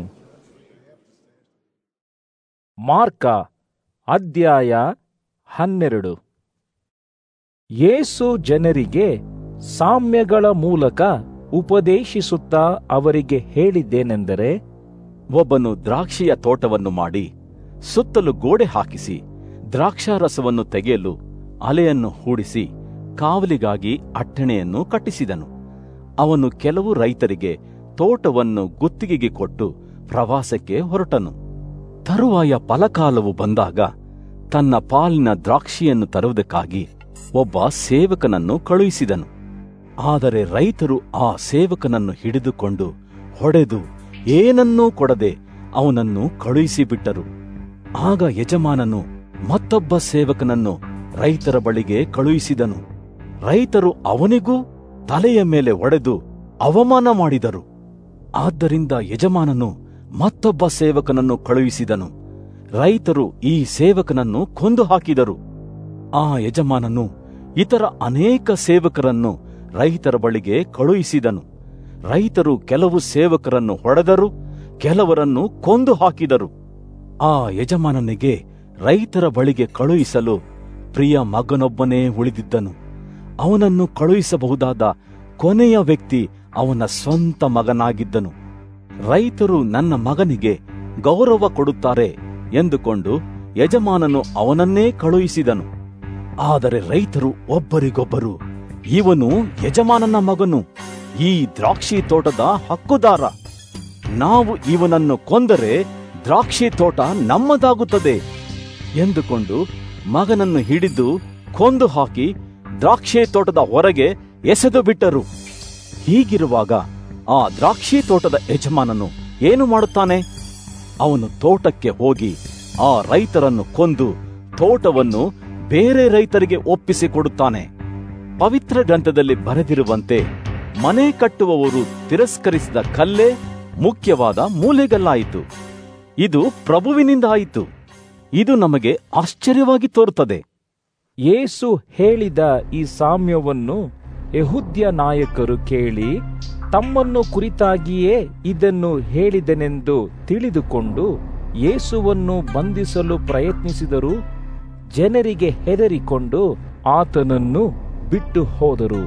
ಮಾರ್ಕ ಅಧ್ಯಾಯ ಹನ್ನೆರಡು ಯೇಸು ಜನರಿಗೆ ಸಾಮ್ಯಗಳ ಮೂಲಕ ಉಪದೇಶಿಸುತ್ತಾ ಅವರಿಗೆ ಹೇಳಿದ್ದೇನೆಂದರೆ ಒಬ್ಬನು ದ್ರಾಕ್ಷಿಯ ತೋಟವನ್ನು ಮಾಡಿ ಸುತ್ತಲೂ ಗೋಡೆ ಹಾಕಿಸಿ ದ್ರಾಕ್ಷಾರಸವನ್ನು ತೆಗೆಯಲು ಅಲೆಯನ್ನು ಹೂಡಿಸಿ ಕಾವಲಿಗಾಗಿ ಅಟ್ಟಣೆಯನ್ನು ಕಟ್ಟಿಸಿದನು ಅವನು ಕೆಲವು ರೈತರಿಗೆ ತೋಟವನ್ನು ಗುತ್ತಿಗೆಗೆ ಕೊಟ್ಟು ಪ್ರವಾಸಕ್ಕೆ ಹೊರಟನು ತರುವಾಯ ಫಲಕಾಲವು ಬಂದಾಗ ತನ್ನ ಪಾಲಿನ ದ್ರಾಕ್ಷಿಯನ್ನು ತರುವುದಕ್ಕಾಗಿ ಒಬ್ಬ ಸೇವಕನನ್ನು ಕಳುಹಿಸಿದನು ಆದರೆ ರೈತರು ಆ ಸೇವಕನನ್ನು ಹಿಡಿದುಕೊಂಡು ಹೊಡೆದು ಏನನ್ನೂ ಕೊಡದೆ ಅವನನ್ನು ಕಳುಹಿಸಿಬಿಟ್ಟರು ಆಗ ಯಜಮಾನನು ಮತ್ತೊಬ್ಬ ಸೇವಕನನ್ನು ರೈತರ ಬಳಿಗೆ ಕಳುಹಿಸಿದನು ರೈತರು ಅವನಿಗೂ ತಲೆಯ ಮೇಲೆ ಒಡೆದು ಅವಮಾನ ಮಾಡಿದರು ಆದ್ದರಿಂದ ಯಜಮಾನನು ಮತ್ತೊಬ್ಬ ಸೇವಕನನ್ನು ಕಳುಹಿಸಿದನು ರೈತರು ಈ ಸೇವಕನನ್ನು ಕೊಂದು ಹಾಕಿದರು ಆ ಯಜಮಾನನು ಇತರ ಅನೇಕ ಸೇವಕರನ್ನು ರೈತರ ಬಳಿಗೆ ಕಳುಹಿಸಿದನು ರೈತರು ಕೆಲವು ಸೇವಕರನ್ನು ಹೊಡೆದರು ಕೆಲವರನ್ನು ಕೊಂದು ಹಾಕಿದರು ಆ ಯಜಮಾನನಿಗೆ ರೈತರ ಬಳಿಗೆ ಕಳುಹಿಸಲು ಪ್ರಿಯ ಮಗನೊಬ್ಬನೇ ಉಳಿದಿದ್ದನು ಅವನನ್ನು ಕಳುಹಿಸಬಹುದಾದ ಕೊನೆಯ ವ್ಯಕ್ತಿ ಅವನ ಸ್ವಂತ ಮಗನಾಗಿದ್ದನು ರೈತರು ನನ್ನ ಮಗನಿಗೆ ಗೌರವ ಕೊಡುತ್ತಾರೆ ಎಂದುಕೊಂಡು ಯಜಮಾನನು ಅವನನ್ನೇ ಕಳುಹಿಸಿದನು ಆದರೆ ರೈತರು ಒಬ್ಬರಿಗೊಬ್ಬರು ಇವನು ಯಜಮಾನನ ಮಗನು ಈ ದ್ರಾಕ್ಷಿ ತೋಟದ ಹಕ್ಕುದಾರ ನಾವು ಇವನನ್ನು ಕೊಂದರೆ ದ್ರಾಕ್ಷಿ ತೋಟ ನಮ್ಮದಾಗುತ್ತದೆ ಎಂದುಕೊಂಡು ಮಗನನ್ನು ಹಿಡಿದು ಕೊಂದು ಹಾಕಿ ದ್ರಾಕ್ಷಿ ತೋಟದ ಹೊರಗೆ ಎಸೆದು ಬಿಟ್ಟರು ಹೀಗಿರುವಾಗ ಆ ದ್ರಾಕ್ಷಿ ತೋಟದ ಯಜಮಾನನು ಏನು ಮಾಡುತ್ತಾನೆ ಅವನು ತೋಟಕ್ಕೆ ಹೋಗಿ ಆ ರೈತರನ್ನು ಕೊಂದು ತೋಟವನ್ನು ಬೇರೆ ರೈತರಿಗೆ ಒಪ್ಪಿಸಿಕೊಡುತ್ತಾನೆ ಪವಿತ್ರ ಗ್ರಂಥದಲ್ಲಿ ಬರೆದಿರುವಂತೆ ಮನೆ ಕಟ್ಟುವವರು ತಿರಸ್ಕರಿಸಿದ ಕಲ್ಲೇ ಮುಖ್ಯವಾದ ಮೂಲೆಗಲ್ಲಾಯಿತು ಇದು ಪ್ರಭುವಿನಿಂದ ಆಯಿತು ಇದು ನಮಗೆ ಆಶ್ಚರ್ಯವಾಗಿ ತೋರುತ್ತದೆ ಯೇಸು ಹೇಳಿದ ಈ ಸಾಮ್ಯವನ್ನು ಯಹುದ್ಯ ನಾಯಕರು ಕೇಳಿ ತಮ್ಮನ್ನು ಕುರಿತಾಗಿಯೇ ಇದನ್ನು ಹೇಳಿದನೆಂದು ತಿಳಿದುಕೊಂಡು ಯೇಸುವನ್ನು ಬಂಧಿಸಲು ಪ್ರಯತ್ನಿಸಿದರು ಜನರಿಗೆ ಹೆದರಿಕೊಂಡು ಆತನನ್ನು ಬಿಟ್ಟು ಹೋದರು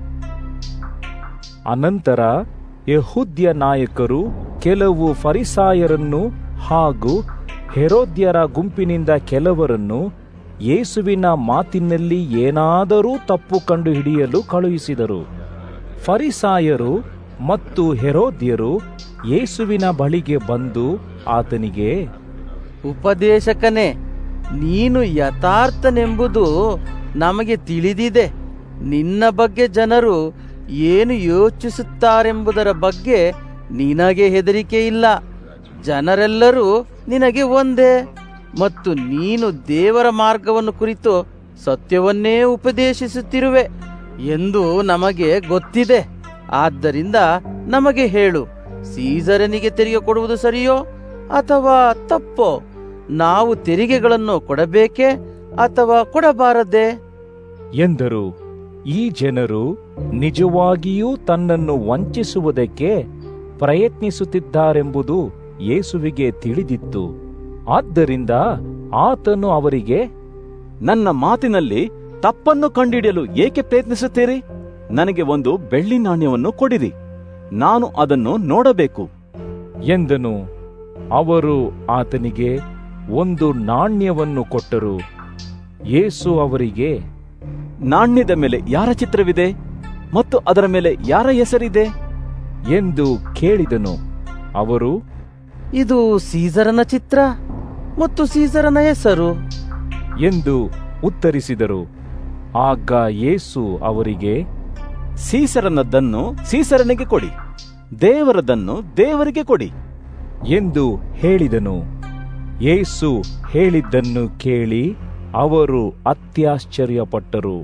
ಅನಂತರ ಯಹುದ್ಯ ನಾಯಕರು ಕೆಲವು ಫರಿಸಾಯರನ್ನು ಹಾಗೂ ಹೆರೋದ್ಯರ ಗುಂಪಿನಿಂದ ಕೆಲವರನ್ನು ಯೇಸುವಿನ ಮಾತಿನಲ್ಲಿ ಏನಾದರೂ ತಪ್ಪು ಕಂಡು ಹಿಡಿಯಲು ಕಳುಹಿಸಿದರು ಫರಿಸಾಯರು ಮತ್ತು ಹೆರೋದ್ಯರು ಯೇಸುವಿನ ಬಳಿಗೆ ಬಂದು ಆತನಿಗೆ ಉಪದೇಶಕನೇ ನೀನು ಯಥಾರ್ಥನೆಂಬುದು ನಮಗೆ ತಿಳಿದಿದೆ ನಿನ್ನ ಬಗ್ಗೆ ಜನರು ಏನು ಯೋಚಿಸುತ್ತಾರೆಂಬುದರ ಬಗ್ಗೆ ನಿನಗೆ ಹೆದರಿಕೆ ಇಲ್ಲ ಜನರೆಲ್ಲರೂ ನಿನಗೆ ಒಂದೇ ಮತ್ತು ನೀನು ದೇವರ ಮಾರ್ಗವನ್ನು ಕುರಿತು ಸತ್ಯವನ್ನೇ ಉಪದೇಶಿಸುತ್ತಿರುವೆ ಎಂದು ನಮಗೆ ಗೊತ್ತಿದೆ ಆದ್ದರಿಂದ ನಮಗೆ ಹೇಳು ಸೀಸರನಿಗೆ ತೆರಿಗೆ ಕೊಡುವುದು ಸರಿಯೋ ಅಥವಾ ತಪ್ಪೋ ನಾವು ತೆರಿಗೆಗಳನ್ನು ಕೊಡಬೇಕೇ ಅಥವಾ ಕೊಡಬಾರದೇ ಎಂದರು ಈ ಜನರು ನಿಜವಾಗಿಯೂ ತನ್ನನ್ನು ವಂಚಿಸುವುದಕ್ಕೆ ಪ್ರಯತ್ನಿಸುತ್ತಿದ್ದಾರೆಂಬುದು ಯೇಸುವಿಗೆ ತಿಳಿದಿತ್ತು ಆದ್ದರಿಂದ ಆತನು ಅವರಿಗೆ ನನ್ನ ಮಾತಿನಲ್ಲಿ ತಪ್ಪನ್ನು ಕಂಡುಹಿಡಿಯಲು ಏಕೆ ಪ್ರಯತ್ನಿಸುತ್ತೀರಿ ನನಗೆ ಒಂದು ಬೆಳ್ಳಿ ನಾಣ್ಯವನ್ನು ಕೊಡಿರಿ ನಾನು ಅದನ್ನು ನೋಡಬೇಕು ಎಂದನು ಅವರು ಆತನಿಗೆ ಒಂದು ನಾಣ್ಯವನ್ನು ಕೊಟ್ಟರು ಯೇಸು ಅವರಿಗೆ ನಾಣ್ಯದ ಮೇಲೆ ಯಾರ ಚಿತ್ರವಿದೆ ಮತ್ತು ಅದರ ಮೇಲೆ ಯಾರ ಹೆಸರಿದೆ ಎಂದು ಕೇಳಿದನು ಅವರು ಇದು ಸೀಸರನ ಚಿತ್ರ ಮತ್ತು ಸೀಸರನ ಹೆಸರು ಎಂದು ಉತ್ತರಿಸಿದರು ಆಗ ಯೇಸು ಅವರಿಗೆ ಸೀಸರನದ್ದನ್ನು ಸೀಸರನಿಗೆ ಕೊಡಿ ದೇವರದನ್ನು ದೇವರಿಗೆ ಕೊಡಿ ಎಂದು ಹೇಳಿದನು ಯೇಸು ಹೇಳಿದ್ದನ್ನು ಕೇಳಿ ಅವರು ಅತ್ಯಾಶ್ಚರ್ಯಪಟ್ಟರು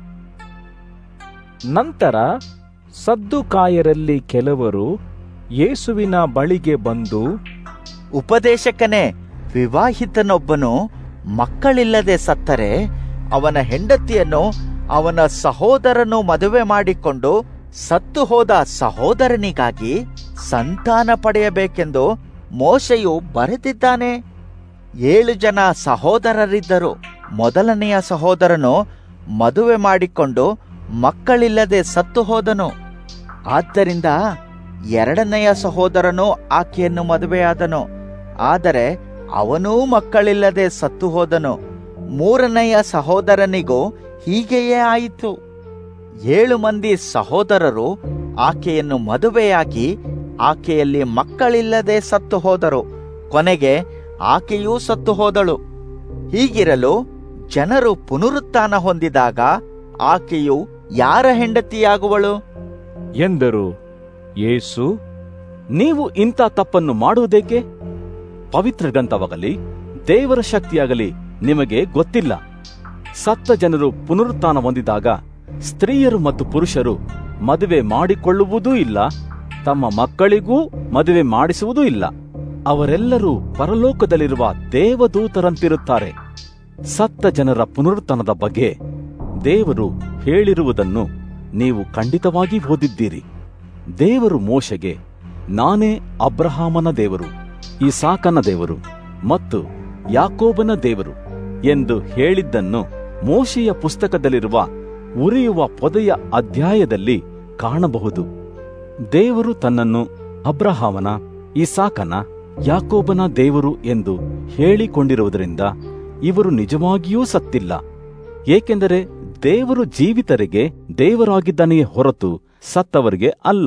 ನಂತರ ಸದ್ದುಕಾಯರಲ್ಲಿ ಕೆಲವರು ಯೇಸುವಿನ ಬಳಿಗೆ ಬಂದು ಉಪದೇಶಕನೇ ವಿವಾಹಿತನೊಬ್ಬನು ಮಕ್ಕಳಿಲ್ಲದೆ ಸತ್ತರೆ ಅವನ ಹೆಂಡತಿಯನ್ನು ಅವನ ಸಹೋದರನು ಮದುವೆ ಮಾಡಿಕೊಂಡು ಸತ್ತು ಹೋದ ಸಹೋದರನಿಗಾಗಿ ಸಂತಾನ ಪಡೆಯಬೇಕೆಂದು ಮೋಶೆಯು ಬರೆದಿದ್ದಾನೆ ಏಳು ಜನ ಸಹೋದರರಿದ್ದರು ಮೊದಲನೆಯ ಸಹೋದರನು ಮದುವೆ ಮಾಡಿಕೊಂಡು ಮಕ್ಕಳಿಲ್ಲದೆ ಸತ್ತು ಹೋದನು ಆದ್ದರಿಂದ ಎರಡನೆಯ ಸಹೋದರನು ಆಕೆಯನ್ನು ಮದುವೆಯಾದನು ಆದರೆ ಅವನೂ ಮಕ್ಕಳಿಲ್ಲದೆ ಸತ್ತು ಹೋದನು ಮೂರನೆಯ ಸಹೋದರನಿಗೂ ಹೀಗೆಯೇ ಆಯಿತು ಏಳು ಮಂದಿ ಸಹೋದರರು ಆಕೆಯನ್ನು ಮದುವೆಯಾಗಿ ಆಕೆಯಲ್ಲಿ ಮಕ್ಕಳಿಲ್ಲದೆ ಸತ್ತು ಹೋದರು ಕೊನೆಗೆ ಆಕೆಯೂ ಸತ್ತು ಹೋದಳು ಹೀಗಿರಲು ಜನರು ಪುನರುತ್ಥಾನ ಹೊಂದಿದಾಗ ಆಕೆಯು ಯಾರ ಹೆಂಡತಿಯಾಗುವಳು ಎಂದರು ಯೇಸು ನೀವು ಇಂಥ ತಪ್ಪನ್ನು ಮಾಡುವುದೇಕೆ ಪವಿತ್ರ ಗ್ರಂಥವಾಗಲಿ ದೇವರ ಶಕ್ತಿಯಾಗಲಿ ನಿಮಗೆ ಗೊತ್ತಿಲ್ಲ ಸತ್ತ ಜನರು ಪುನರುತ್ಥಾನ ಹೊಂದಿದಾಗ ಸ್ತ್ರೀಯರು ಮತ್ತು ಪುರುಷರು ಮದುವೆ ಮಾಡಿಕೊಳ್ಳುವುದೂ ಇಲ್ಲ ತಮ್ಮ ಮಕ್ಕಳಿಗೂ ಮದುವೆ ಮಾಡಿಸುವುದೂ ಇಲ್ಲ ಅವರೆಲ್ಲರೂ ಪರಲೋಕದಲ್ಲಿರುವ ದೇವದೂತರಂತಿರುತ್ತಾರೆ ಸತ್ತ ಜನರ ಪುನರುತ್ಥಾನದ ಬಗ್ಗೆ ದೇವರು ಹೇಳಿರುವುದನ್ನು ನೀವು ಖಂಡಿತವಾಗಿ ಓದಿದ್ದೀರಿ ದೇವರು ಮೋಶೆಗೆ ನಾನೇ ಅಬ್ರಹಾಮನ ದೇವರು ಇಸಾಕನ ದೇವರು ಮತ್ತು ಯಾಕೋಬನ ದೇವರು ಎಂದು ಹೇಳಿದ್ದನ್ನು ಮೋಶೆಯ ಪುಸ್ತಕದಲ್ಲಿರುವ ಉರಿಯುವ ಪೊದೆಯ ಅಧ್ಯಾಯದಲ್ಲಿ ಕಾಣಬಹುದು ದೇವರು ತನ್ನನ್ನು ಅಬ್ರಹಾಮನ ಇಸಾಕನ ಯಾಕೋಬನ ದೇವರು ಎಂದು ಹೇಳಿಕೊಂಡಿರುವುದರಿಂದ ಇವರು ನಿಜವಾಗಿಯೂ ಸತ್ತಿಲ್ಲ ಏಕೆಂದರೆ ದೇವರು ಜೀವಿತರಿಗೆ ದೇವರಾಗಿದ್ದಾನೆಯೇ ಹೊರತು ಸತ್ತವರಿಗೆ ಅಲ್ಲ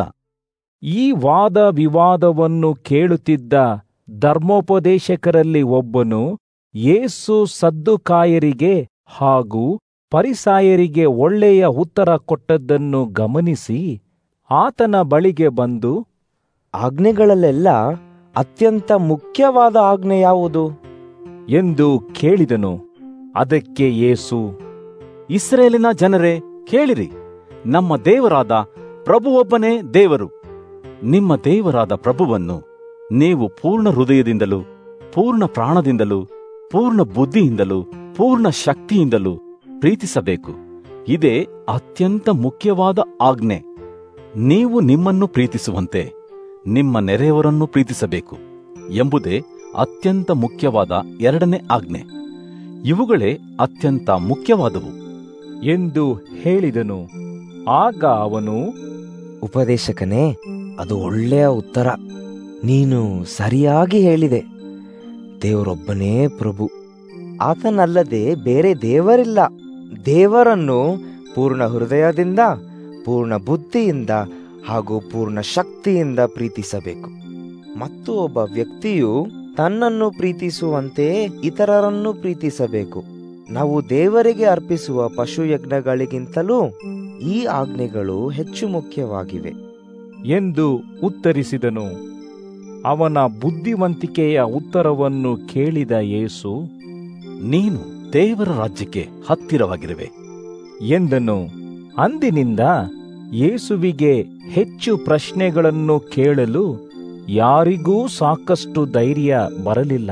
ಈ ವಾದ ವಿವಾದವನ್ನು ಕೇಳುತ್ತಿದ್ದ ಧರ್ಮೋಪದೇಶಕರಲ್ಲಿ ಒಬ್ಬನು ಯೇಸು ಸದ್ದುಕಾಯರಿಗೆ ಹಾಗೂ ಪರಿಸಾಯರಿಗೆ ಒಳ್ಳೆಯ ಉತ್ತರ ಕೊಟ್ಟದ್ದನ್ನು ಗಮನಿಸಿ ಆತನ ಬಳಿಗೆ ಬಂದು ಆಜ್ಞೆಗಳಲ್ಲೆಲ್ಲ ಅತ್ಯಂತ ಮುಖ್ಯವಾದ ಆಜ್ಞೆ ಯಾವುದು ಎಂದು ಕೇಳಿದನು ಅದಕ್ಕೆ ಯೇಸು ಇಸ್ರೇಲಿನ ಜನರೇ ಕೇಳಿರಿ ನಮ್ಮ ದೇವರಾದ ಪ್ರಭುವೊಬ್ಬನೇ ದೇವರು ನಿಮ್ಮ ದೇವರಾದ ಪ್ರಭುವನ್ನು ನೀವು ಪೂರ್ಣ ಹೃದಯದಿಂದಲೂ ಪೂರ್ಣ ಪ್ರಾಣದಿಂದಲೂ ಪೂರ್ಣ ಬುದ್ಧಿಯಿಂದಲೂ ಪೂರ್ಣ ಶಕ್ತಿಯಿಂದಲೂ ಪ್ರೀತಿಸಬೇಕು ಇದೇ ಅತ್ಯಂತ ಮುಖ್ಯವಾದ ಆಜ್ಞೆ ನೀವು ನಿಮ್ಮನ್ನು ಪ್ರೀತಿಸುವಂತೆ ನಿಮ್ಮ ನೆರೆಯವರನ್ನು ಪ್ರೀತಿಸಬೇಕು ಎಂಬುದೇ ಅತ್ಯಂತ ಮುಖ್ಯವಾದ ಎರಡನೇ ಆಜ್ಞೆ ಇವುಗಳೇ ಅತ್ಯಂತ ಮುಖ್ಯವಾದವು ಎಂದು ಹೇಳಿದನು ಆಗ ಅವನು ಉಪದೇಶಕನೇ ಅದು ಒಳ್ಳೆಯ ಉತ್ತರ ನೀನು ಸರಿಯಾಗಿ ಹೇಳಿದೆ ದೇವರೊಬ್ಬನೇ ಪ್ರಭು ಆತನಲ್ಲದೆ ಬೇರೆ ದೇವರಿಲ್ಲ ದೇವರನ್ನು ಪೂರ್ಣ ಹೃದಯದಿಂದ ಪೂರ್ಣ ಬುದ್ಧಿಯಿಂದ ಹಾಗೂ ಪೂರ್ಣ ಶಕ್ತಿಯಿಂದ ಪ್ರೀತಿಸಬೇಕು ಮತ್ತು ಒಬ್ಬ ವ್ಯಕ್ತಿಯು ತನ್ನನ್ನು ಪ್ರೀತಿಸುವಂತೆಯೇ ಇತರರನ್ನು ಪ್ರೀತಿಸಬೇಕು ನಾವು ದೇವರಿಗೆ ಅರ್ಪಿಸುವ ಪಶುಯಜ್ಞಗಳಿಗಿಂತಲೂ ಈ ಆಜ್ಞೆಗಳು ಹೆಚ್ಚು ಮುಖ್ಯವಾಗಿವೆ ಎಂದು ಉತ್ತರಿಸಿದನು ಅವನ ಬುದ್ಧಿವಂತಿಕೆಯ ಉತ್ತರವನ್ನು ಕೇಳಿದ ಯೇಸು ನೀನು ದೇವರ ರಾಜ್ಯಕ್ಕೆ ಹತ್ತಿರವಾಗಿರುವೆ ಎಂದನು ಅಂದಿನಿಂದ ಯೇಸುವಿಗೆ ಹೆಚ್ಚು ಪ್ರಶ್ನೆಗಳನ್ನು ಕೇಳಲು ಯಾರಿಗೂ ಸಾಕಷ್ಟು ಧೈರ್ಯ ಬರಲಿಲ್ಲ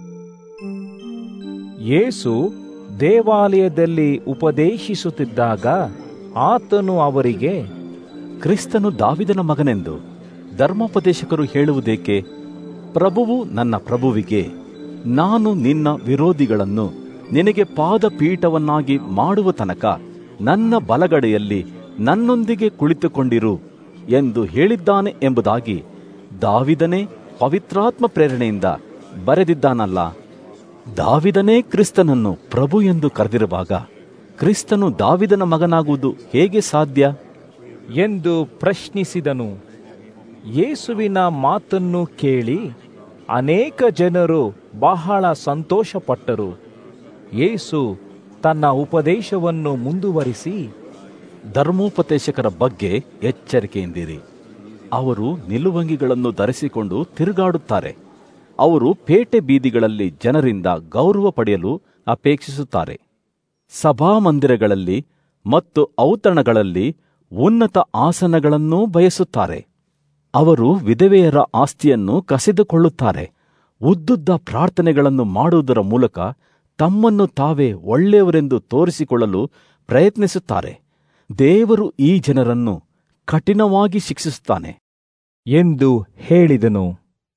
ಯೇಸು ದೇವಾಲಯದಲ್ಲಿ ಉಪದೇಶಿಸುತ್ತಿದ್ದಾಗ ಆತನು ಅವರಿಗೆ ಕ್ರಿಸ್ತನು ದಾವಿದನ ಮಗನೆಂದು ಧರ್ಮೋಪದೇಶಕರು ಹೇಳುವುದೇಕೆ ಪ್ರಭುವು ನನ್ನ ಪ್ರಭುವಿಗೆ ನಾನು ನಿನ್ನ ವಿರೋಧಿಗಳನ್ನು ನಿನಗೆ ಪಾದಪೀಠವನ್ನಾಗಿ ಮಾಡುವ ತನಕ ನನ್ನ ಬಲಗಡೆಯಲ್ಲಿ ನನ್ನೊಂದಿಗೆ ಕುಳಿತುಕೊಂಡಿರು ಎಂದು ಹೇಳಿದ್ದಾನೆ ಎಂಬುದಾಗಿ ದಾವಿದನೇ ಪವಿತ್ರಾತ್ಮ ಪ್ರೇರಣೆಯಿಂದ ಬರೆದಿದ್ದಾನಲ್ಲ ದಾವಿದನೇ ಕ್ರಿಸ್ತನನ್ನು ಪ್ರಭು ಎಂದು ಕರೆದಿರುವಾಗ ಕ್ರಿಸ್ತನು ದಾವಿದನ ಮಗನಾಗುವುದು ಹೇಗೆ ಸಾಧ್ಯ ಎಂದು ಪ್ರಶ್ನಿಸಿದನು ಯೇಸುವಿನ ಮಾತನ್ನು ಕೇಳಿ ಅನೇಕ ಜನರು ಬಹಳ ಸಂತೋಷಪಟ್ಟರು ಯೇಸು ತನ್ನ ಉಪದೇಶವನ್ನು ಮುಂದುವರಿಸಿ ಧರ್ಮೋಪದೇಶಕರ ಬಗ್ಗೆ ಎಚ್ಚರಿಕೆಯಿಂದಿರಿ ಅವರು ನಿಲುವಂಗಿಗಳನ್ನು ಧರಿಸಿಕೊಂಡು ತಿರುಗಾಡುತ್ತಾರೆ ಅವರು ಪೇಟೆ ಬೀದಿಗಳಲ್ಲಿ ಜನರಿಂದ ಗೌರವ ಪಡೆಯಲು ಅಪೇಕ್ಷಿಸುತ್ತಾರೆ ಸಭಾಮಂದಿರಗಳಲ್ಲಿ ಮತ್ತು ಔತಣಗಳಲ್ಲಿ ಉನ್ನತ ಆಸನಗಳನ್ನೂ ಬಯಸುತ್ತಾರೆ ಅವರು ವಿಧವೆಯರ ಆಸ್ತಿಯನ್ನು ಕಸಿದುಕೊಳ್ಳುತ್ತಾರೆ ಉದ್ದುದ್ದ ಪ್ರಾರ್ಥನೆಗಳನ್ನು ಮಾಡುವುದರ ಮೂಲಕ ತಮ್ಮನ್ನು ತಾವೇ ಒಳ್ಳೆಯವರೆಂದು ತೋರಿಸಿಕೊಳ್ಳಲು ಪ್ರಯತ್ನಿಸುತ್ತಾರೆ ದೇವರು ಈ ಜನರನ್ನು ಕಠಿಣವಾಗಿ ಶಿಕ್ಷಿಸುತ್ತಾನೆ ಎಂದು ಹೇಳಿದನು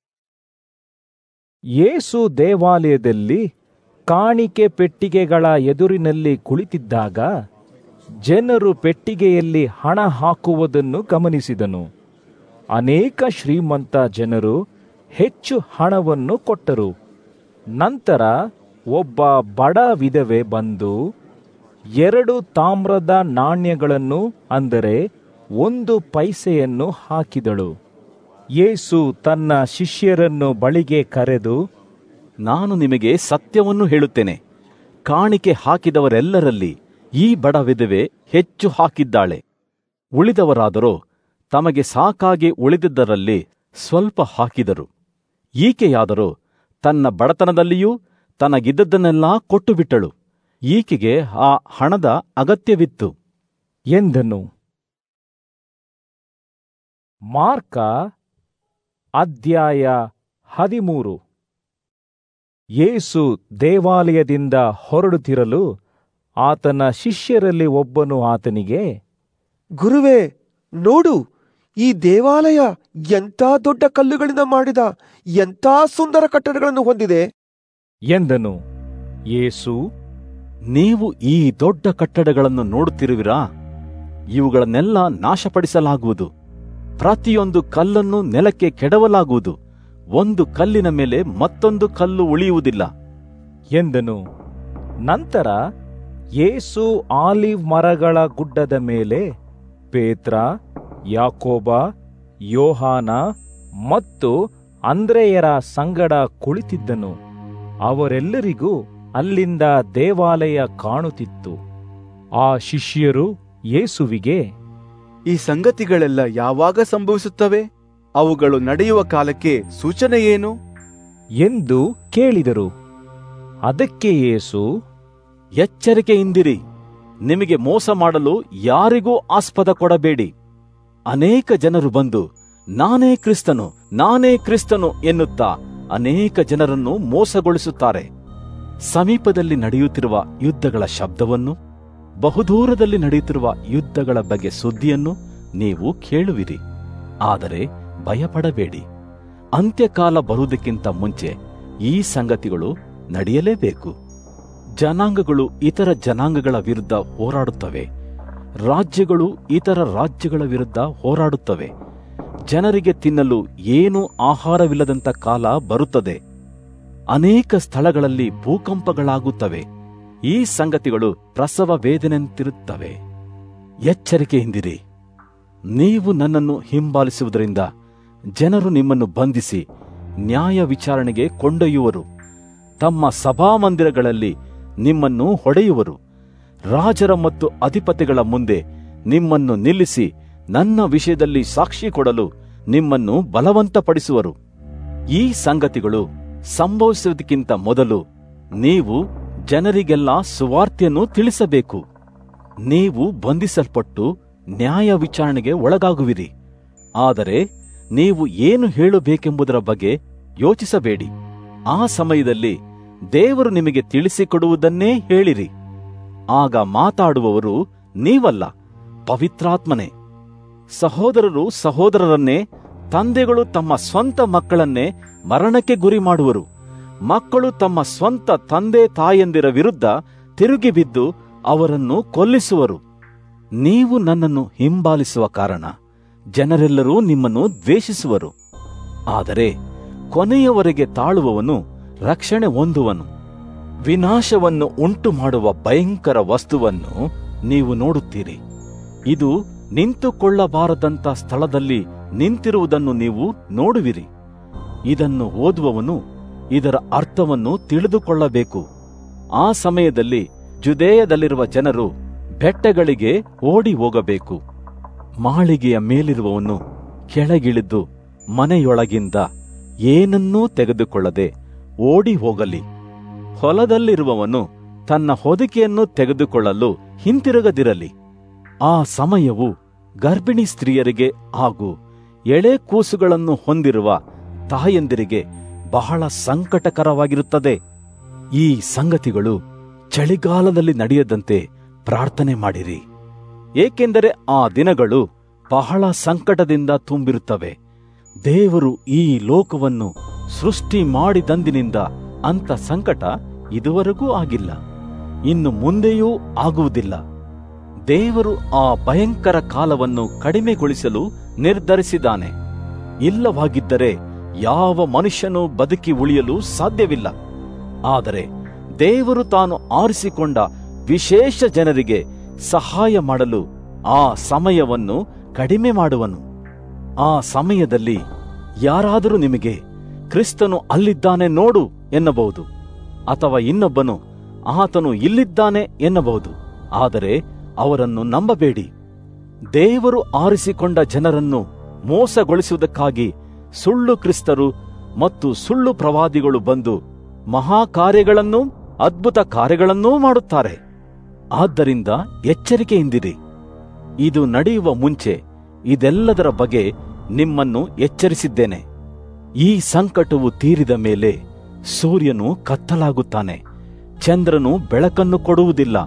ಯೇಸು ದೇವಾಲಯದಲ್ಲಿ ಕಾಣಿಕೆ ಪೆಟ್ಟಿಗೆಗಳ ಎದುರಿನಲ್ಲಿ ಕುಳಿತಿದ್ದಾಗ ಜನರು ಪೆಟ್ಟಿಗೆಯಲ್ಲಿ ಹಣ ಹಾಕುವುದನ್ನು ಗಮನಿಸಿದನು ಅನೇಕ ಶ್ರೀಮಂತ ಜನರು ಹೆಚ್ಚು ಹಣವನ್ನು ಕೊಟ್ಟರು ನಂತರ ಒಬ್ಬ ಬಡ ವಿಧವೆ ಬಂದು ಎರಡು ತಾಮ್ರದ ನಾಣ್ಯಗಳನ್ನು ಅಂದರೆ ಒಂದು ಪೈಸೆಯನ್ನು ಹಾಕಿದಳು ಯೇಸು ತನ್ನ ಶಿಷ್ಯರನ್ನು ಬಳಿಗೆ ಕರೆದು ನಾನು ನಿಮಗೆ ಸತ್ಯವನ್ನು ಹೇಳುತ್ತೇನೆ ಕಾಣಿಕೆ ಹಾಕಿದವರೆಲ್ಲರಲ್ಲಿ ಈ ಬಡ ವಿಧವೆ ಹೆಚ್ಚು ಹಾಕಿದ್ದಾಳೆ ಉಳಿದವರಾದರೋ ತಮಗೆ ಸಾಕಾಗಿ ಉಳಿದಿದ್ದರಲ್ಲಿ ಸ್ವಲ್ಪ ಹಾಕಿದರು ಈಕೆಯಾದರೂ ತನ್ನ ಬಡತನದಲ್ಲಿಯೂ ತನಗಿದ್ದದ್ದನ್ನೆಲ್ಲಾ ಕೊಟ್ಟು ಬಿಟ್ಟಳು ಈಕೆಗೆ ಆ ಹಣದ ಅಗತ್ಯವಿತ್ತು ಎಂದನು ಮಾರ್ಕ ಅಧ್ಯಾಯ ಹದಿಮೂರು ಯೇಸು ದೇವಾಲಯದಿಂದ ಹೊರಡುತ್ತಿರಲು ಆತನ ಶಿಷ್ಯರಲ್ಲಿ ಒಬ್ಬನು ಆತನಿಗೆ ಗುರುವೇ ನೋಡು ಈ ದೇವಾಲಯ ಎಂಥ ದೊಡ್ಡ ಕಲ್ಲುಗಳಿಂದ ಮಾಡಿದ ಎಂಥ ಸುಂದರ ಕಟ್ಟಡಗಳನ್ನು ಹೊಂದಿದೆ ಎಂದನು ಯೇಸು ನೀವು ಈ ದೊಡ್ಡ ಕಟ್ಟಡಗಳನ್ನು ನೋಡುತ್ತಿರುವಿರಾ ಇವುಗಳನ್ನೆಲ್ಲ ನಾಶಪಡಿಸಲಾಗುವುದು ಪ್ರತಿಯೊಂದು ಕಲ್ಲನ್ನು ನೆಲಕ್ಕೆ ಕೆಡವಲಾಗುವುದು ಒಂದು ಕಲ್ಲಿನ ಮೇಲೆ ಮತ್ತೊಂದು ಕಲ್ಲು ಉಳಿಯುವುದಿಲ್ಲ ಎಂದನು ನಂತರ ಯೇಸು ಆಲಿವ್ ಮರಗಳ ಗುಡ್ಡದ ಮೇಲೆ ಪೇತ್ರ ಯಾಕೋಬ ಯೋಹಾನ ಮತ್ತು ಅಂದ್ರೆಯರ ಸಂಗಡ ಕುಳಿತಿದ್ದನು ಅವರೆಲ್ಲರಿಗೂ ಅಲ್ಲಿಂದ ದೇವಾಲಯ ಕಾಣುತ್ತಿತ್ತು ಆ ಶಿಷ್ಯರು ಯೇಸುವಿಗೆ ಈ ಸಂಗತಿಗಳೆಲ್ಲ ಯಾವಾಗ ಸಂಭವಿಸುತ್ತವೆ ಅವುಗಳು ನಡೆಯುವ ಕಾಲಕ್ಕೆ ಸೂಚನೆ ಏನು ಎಂದು ಕೇಳಿದರು ಅದಕ್ಕೆ ಯೇಸು ಎಚ್ಚರಿಕೆಯಿಂದಿರಿ ನಿಮಗೆ ಮೋಸ ಮಾಡಲು ಯಾರಿಗೂ ಆಸ್ಪದ ಕೊಡಬೇಡಿ ಅನೇಕ ಜನರು ಬಂದು ನಾನೇ ಕ್ರಿಸ್ತನು ನಾನೇ ಕ್ರಿಸ್ತನು ಎನ್ನುತ್ತಾ ಅನೇಕ ಜನರನ್ನು ಮೋಸಗೊಳಿಸುತ್ತಾರೆ ಸಮೀಪದಲ್ಲಿ ನಡೆಯುತ್ತಿರುವ ಯುದ್ಧಗಳ ಶಬ್ದವನ್ನು ಬಹುದೂರದಲ್ಲಿ ನಡೆಯುತ್ತಿರುವ ಯುದ್ಧಗಳ ಬಗ್ಗೆ ಸುದ್ದಿಯನ್ನು ನೀವು ಕೇಳುವಿರಿ ಆದರೆ ಭಯಪಡಬೇಡಿ ಅಂತ್ಯಕಾಲ ಬರುವುದಕ್ಕಿಂತ ಮುಂಚೆ ಈ ಸಂಗತಿಗಳು ನಡೆಯಲೇಬೇಕು ಜನಾಂಗಗಳು ಇತರ ಜನಾಂಗಗಳ ವಿರುದ್ಧ ಹೋರಾಡುತ್ತವೆ ರಾಜ್ಯಗಳು ಇತರ ರಾಜ್ಯಗಳ ವಿರುದ್ಧ ಹೋರಾಡುತ್ತವೆ ಜನರಿಗೆ ತಿನ್ನಲು ಏನೂ ಆಹಾರವಿಲ್ಲದಂತ ಕಾಲ ಬರುತ್ತದೆ ಅನೇಕ ಸ್ಥಳಗಳಲ್ಲಿ ಭೂಕಂಪಗಳಾಗುತ್ತವೆ ಈ ಸಂಗತಿಗಳು ಪ್ರಸವ ವೇದನೆಂತಿರುತ್ತವೆ ಎಚ್ಚರಿಕೆಯಿಂದಿರಿ ನೀವು ನನ್ನನ್ನು ಹಿಂಬಾಲಿಸುವುದರಿಂದ ಜನರು ನಿಮ್ಮನ್ನು ಬಂಧಿಸಿ ನ್ಯಾಯ ವಿಚಾರಣೆಗೆ ಕೊಂಡೊಯ್ಯುವರು ತಮ್ಮ ಸಭಾಮಂದಿರಗಳಲ್ಲಿ ನಿಮ್ಮನ್ನು ಹೊಡೆಯುವರು ರಾಜರ ಮತ್ತು ಅಧಿಪತಿಗಳ ಮುಂದೆ ನಿಮ್ಮನ್ನು ನಿಲ್ಲಿಸಿ ನನ್ನ ವಿಷಯದಲ್ಲಿ ಸಾಕ್ಷಿ ಕೊಡಲು ನಿಮ್ಮನ್ನು ಬಲವಂತಪಡಿಸುವರು ಈ ಸಂಗತಿಗಳು ಸಂಭವಿಸುವುದಕ್ಕಿಂತ ಮೊದಲು ನೀವು ಜನರಿಗೆಲ್ಲ ಸುವಾರ್ತೆಯನ್ನು ತಿಳಿಸಬೇಕು ನೀವು ಬಂಧಿಸಲ್ಪಟ್ಟು ನ್ಯಾಯ ವಿಚಾರಣೆಗೆ ಒಳಗಾಗುವಿರಿ ಆದರೆ ನೀವು ಏನು ಹೇಳಬೇಕೆಂಬುದರ ಬಗ್ಗೆ ಯೋಚಿಸಬೇಡಿ ಆ ಸಮಯದಲ್ಲಿ ದೇವರು ನಿಮಗೆ ತಿಳಿಸಿಕೊಡುವುದನ್ನೇ ಹೇಳಿರಿ ಆಗ ಮಾತಾಡುವವರು ನೀವಲ್ಲ ಪವಿತ್ರಾತ್ಮನೇ ಸಹೋದರರು ಸಹೋದರರನ್ನೇ ತಂದೆಗಳು ತಮ್ಮ ಸ್ವಂತ ಮಕ್ಕಳನ್ನೇ ಮರಣಕ್ಕೆ ಗುರಿ ಮಾಡುವರು ಮಕ್ಕಳು ತಮ್ಮ ಸ್ವಂತ ತಂದೆ ತಾಯಂದಿರ ವಿರುದ್ಧ ತಿರುಗಿ ಬಿದ್ದು ಅವರನ್ನು ಕೊಲ್ಲಿಸುವರು ನೀವು ನನ್ನನ್ನು ಹಿಂಬಾಲಿಸುವ ಕಾರಣ ಜನರೆಲ್ಲರೂ ನಿಮ್ಮನ್ನು ದ್ವೇಷಿಸುವರು ಆದರೆ ಕೊನೆಯವರೆಗೆ ತಾಳುವವನು ರಕ್ಷಣೆ ಹೊಂದುವನು ವಿನಾಶವನ್ನು ಉಂಟು ಮಾಡುವ ಭಯಂಕರ ವಸ್ತುವನ್ನು ನೀವು ನೋಡುತ್ತೀರಿ ಇದು ನಿಂತುಕೊಳ್ಳಬಾರದಂತ ಸ್ಥಳದಲ್ಲಿ ನಿಂತಿರುವುದನ್ನು ನೀವು ನೋಡುವಿರಿ ಇದನ್ನು ಓದುವವನು ಇದರ ಅರ್ಥವನ್ನು ತಿಳಿದುಕೊಳ್ಳಬೇಕು ಆ ಸಮಯದಲ್ಲಿ ಜುದೇಯದಲ್ಲಿರುವ ಜನರು ಬೆಟ್ಟಗಳಿಗೆ ಓಡಿ ಹೋಗಬೇಕು ಮಾಳಿಗೆಯ ಮೇಲಿರುವವನು ಕೆಳಗಿಳಿದು ಮನೆಯೊಳಗಿಂದ ಏನನ್ನೂ ತೆಗೆದುಕೊಳ್ಳದೆ ಓಡಿ ಹೋಗಲಿ ಹೊಲದಲ್ಲಿರುವವನು ತನ್ನ ಹೊದಿಕೆಯನ್ನು ತೆಗೆದುಕೊಳ್ಳಲು ಹಿಂತಿರುಗದಿರಲಿ ಆ ಸಮಯವು ಗರ್ಭಿಣಿ ಸ್ತ್ರೀಯರಿಗೆ ಹಾಗೂ ಎಳೆ ಕೂಸುಗಳನ್ನು ಹೊಂದಿರುವ ತಾಯಂದಿರಿಗೆ ಬಹಳ ಸಂಕಟಕರವಾಗಿರುತ್ತದೆ ಈ ಸಂಗತಿಗಳು ಚಳಿಗಾಲದಲ್ಲಿ ನಡೆಯದಂತೆ ಪ್ರಾರ್ಥನೆ ಮಾಡಿರಿ ಏಕೆಂದರೆ ಆ ದಿನಗಳು ಬಹಳ ಸಂಕಟದಿಂದ ತುಂಬಿರುತ್ತವೆ ದೇವರು ಈ ಲೋಕವನ್ನು ಸೃಷ್ಟಿ ಮಾಡಿದಂದಿನಿಂದ ಅಂತ ಸಂಕಟ ಇದುವರೆಗೂ ಆಗಿಲ್ಲ ಇನ್ನು ಮುಂದೆಯೂ ಆಗುವುದಿಲ್ಲ ದೇವರು ಆ ಭಯಂಕರ ಕಾಲವನ್ನು ಕಡಿಮೆಗೊಳಿಸಲು ನಿರ್ಧರಿಸಿದ್ದಾನೆ ಇಲ್ಲವಾಗಿದ್ದರೆ ಯಾವ ಮನುಷ್ಯನೂ ಬದುಕಿ ಉಳಿಯಲು ಸಾಧ್ಯವಿಲ್ಲ ಆದರೆ ದೇವರು ತಾನು ಆರಿಸಿಕೊಂಡ ವಿಶೇಷ ಜನರಿಗೆ ಸಹಾಯ ಮಾಡಲು ಆ ಸಮಯವನ್ನು ಕಡಿಮೆ ಮಾಡುವನು ಆ ಸಮಯದಲ್ಲಿ ಯಾರಾದರೂ ನಿಮಗೆ ಕ್ರಿಸ್ತನು ಅಲ್ಲಿದ್ದಾನೆ ನೋಡು ಎನ್ನಬಹುದು ಅಥವಾ ಇನ್ನೊಬ್ಬನು ಆತನು ಇಲ್ಲಿದ್ದಾನೆ ಎನ್ನಬಹುದು ಆದರೆ ಅವರನ್ನು ನಂಬಬೇಡಿ ದೇವರು ಆರಿಸಿಕೊಂಡ ಜನರನ್ನು ಮೋಸಗೊಳಿಸುವುದಕ್ಕಾಗಿ ಸುಳ್ಳು ಕ್ರಿಸ್ತರು ಮತ್ತು ಸುಳ್ಳು ಪ್ರವಾದಿಗಳು ಬಂದು ಮಹಾಕಾರ್ಯಗಳನ್ನೂ ಅದ್ಭುತ ಕಾರ್ಯಗಳನ್ನೂ ಮಾಡುತ್ತಾರೆ ಆದ್ದರಿಂದ ಎಚ್ಚರಿಕೆಯಿಂದಿರಿ ಇದು ನಡೆಯುವ ಮುಂಚೆ ಇದೆಲ್ಲದರ ಬಗ್ಗೆ ನಿಮ್ಮನ್ನು ಎಚ್ಚರಿಸಿದ್ದೇನೆ ಈ ಸಂಕಟವು ತೀರಿದ ಮೇಲೆ ಸೂರ್ಯನು ಕತ್ತಲಾಗುತ್ತಾನೆ ಚಂದ್ರನು ಬೆಳಕನ್ನು ಕೊಡುವುದಿಲ್ಲ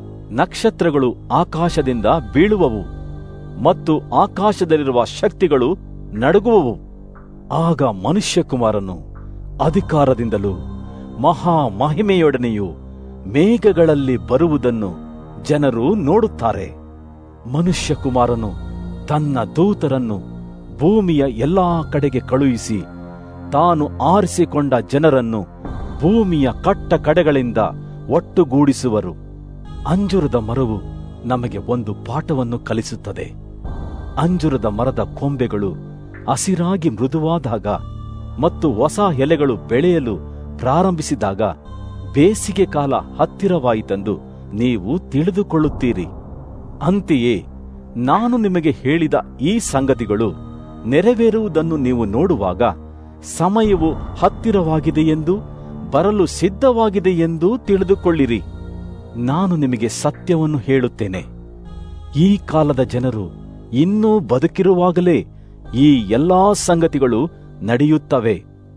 ನಕ್ಷತ್ರಗಳು ಆಕಾಶದಿಂದ ಬೀಳುವವು ಮತ್ತು ಆಕಾಶದಲ್ಲಿರುವ ಶಕ್ತಿಗಳು ನಡುಗುವವು ಆಗ ಮನುಷ್ಯಕುಮಾರನು ಅಧಿಕಾರದಿಂದಲೂ ಮಹಾ ಮಹಿಮೆಯೊಡನೆಯೂ ಮೇಘಗಳಲ್ಲಿ ಬರುವುದನ್ನು ಜನರು ನೋಡುತ್ತಾರೆ ಮನುಷ್ಯಕುಮಾರನು ತನ್ನ ದೂತರನ್ನು ಭೂಮಿಯ ಎಲ್ಲಾ ಕಡೆಗೆ ಕಳುಹಿಸಿ ತಾನು ಆರಿಸಿಕೊಂಡ ಜನರನ್ನು ಭೂಮಿಯ ಕಟ್ಟ ಕಡೆಗಳಿಂದ ಒಟ್ಟುಗೂಡಿಸುವರು ಅಂಜುರದ ಮರವು ನಮಗೆ ಒಂದು ಪಾಠವನ್ನು ಕಲಿಸುತ್ತದೆ ಅಂಜುರದ ಮರದ ಕೊಂಬೆಗಳು ಹಸಿರಾಗಿ ಮೃದುವಾದಾಗ ಮತ್ತು ಹೊಸ ಎಲೆಗಳು ಬೆಳೆಯಲು ಪ್ರಾರಂಭಿಸಿದಾಗ ಬೇಸಿಗೆ ಕಾಲ ಹತ್ತಿರವಾಯಿತೆಂದು ನೀವು ತಿಳಿದುಕೊಳ್ಳುತ್ತೀರಿ ಅಂತೆಯೇ ನಾನು ನಿಮಗೆ ಹೇಳಿದ ಈ ಸಂಗತಿಗಳು ನೆರವೇರುವುದನ್ನು ನೀವು ನೋಡುವಾಗ ಸಮಯವು ಹತ್ತಿರವಾಗಿದೆ ಎಂದು ಬರಲು ಸಿದ್ಧವಾಗಿದೆ ಎಂದು ತಿಳಿದುಕೊಳ್ಳಿರಿ ನಾನು ನಿಮಗೆ ಸತ್ಯವನ್ನು ಹೇಳುತ್ತೇನೆ ಈ ಕಾಲದ ಜನರು ಇನ್ನೂ ಬದುಕಿರುವಾಗಲೇ ಈ ಎಲ್ಲಾ ಸಂಗತಿಗಳು ನಡೆಯುತ್ತವೆ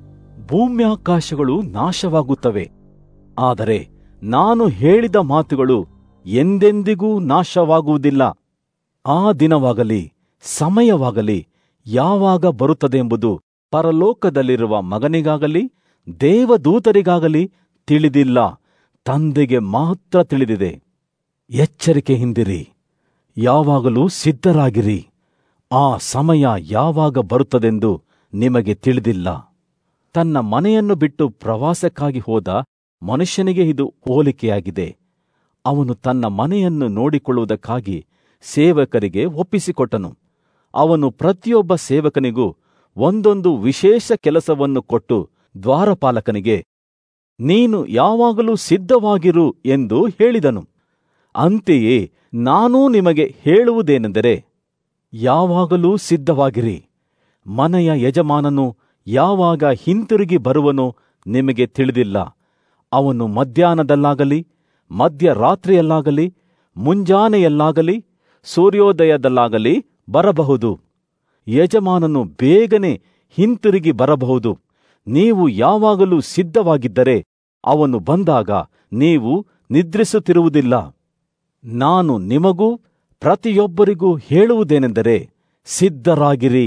ಭೂಮ್ಯಾಕಾಶಗಳು ನಾಶವಾಗುತ್ತವೆ ಆದರೆ ನಾನು ಹೇಳಿದ ಮಾತುಗಳು ಎಂದೆಂದಿಗೂ ನಾಶವಾಗುವುದಿಲ್ಲ ಆ ದಿನವಾಗಲಿ ಸಮಯವಾಗಲಿ ಯಾವಾಗ ಬರುತ್ತದೆಂಬುದು ಪರಲೋಕದಲ್ಲಿರುವ ಮಗನಿಗಾಗಲಿ ದೇವದೂತರಿಗಾಗಲಿ ತಿಳಿದಿಲ್ಲ ತಂದೆಗೆ ಮಾತ್ರ ತಿಳಿದಿದೆ ಎಚ್ಚರಿಕೆ ಹಿಂದಿರಿ ಯಾವಾಗಲೂ ಸಿದ್ಧರಾಗಿರಿ ಆ ಸಮಯ ಯಾವಾಗ ಬರುತ್ತದೆಂದು ನಿಮಗೆ ತಿಳಿದಿಲ್ಲ ತನ್ನ ಮನೆಯನ್ನು ಬಿಟ್ಟು ಪ್ರವಾಸಕ್ಕಾಗಿ ಹೋದ ಮನುಷ್ಯನಿಗೆ ಇದು ಹೋಲಿಕೆಯಾಗಿದೆ ಅವನು ತನ್ನ ಮನೆಯನ್ನು ನೋಡಿಕೊಳ್ಳುವುದಕ್ಕಾಗಿ ಸೇವಕರಿಗೆ ಒಪ್ಪಿಸಿಕೊಟ್ಟನು ಅವನು ಪ್ರತಿಯೊಬ್ಬ ಸೇವಕನಿಗೂ ಒಂದೊಂದು ವಿಶೇಷ ಕೆಲಸವನ್ನು ಕೊಟ್ಟು ದ್ವಾರಪಾಲಕನಿಗೆ ನೀನು ಯಾವಾಗಲೂ ಸಿದ್ಧವಾಗಿರು ಎಂದು ಹೇಳಿದನು ಅಂತೆಯೇ ನಾನೂ ನಿಮಗೆ ಹೇಳುವುದೇನೆಂದರೆ ಯಾವಾಗಲೂ ಸಿದ್ಧವಾಗಿರಿ ಮನೆಯ ಯಜಮಾನನು ಯಾವಾಗ ಹಿಂತಿರುಗಿ ಬರುವನೋ ನಿಮಗೆ ತಿಳಿದಿಲ್ಲ ಅವನು ಮಧ್ಯಾಹ್ನದಲ್ಲಾಗಲಿ ಮಧ್ಯರಾತ್ರಿಯಲ್ಲಾಗಲಿ ಮುಂಜಾನೆಯಲ್ಲಾಗಲಿ ಸೂರ್ಯೋದಯದಲ್ಲಾಗಲಿ ಬರಬಹುದು ಯಜಮಾನನು ಬೇಗನೆ ಹಿಂತಿರುಗಿ ಬರಬಹುದು ನೀವು ಯಾವಾಗಲೂ ಸಿದ್ಧವಾಗಿದ್ದರೆ ಅವನು ಬಂದಾಗ ನೀವು ನಿದ್ರಿಸುತ್ತಿರುವುದಿಲ್ಲ ನಾನು ನಿಮಗೂ ಪ್ರತಿಯೊಬ್ಬರಿಗೂ ಹೇಳುವುದೇನೆಂದರೆ ಸಿದ್ಧರಾಗಿರಿ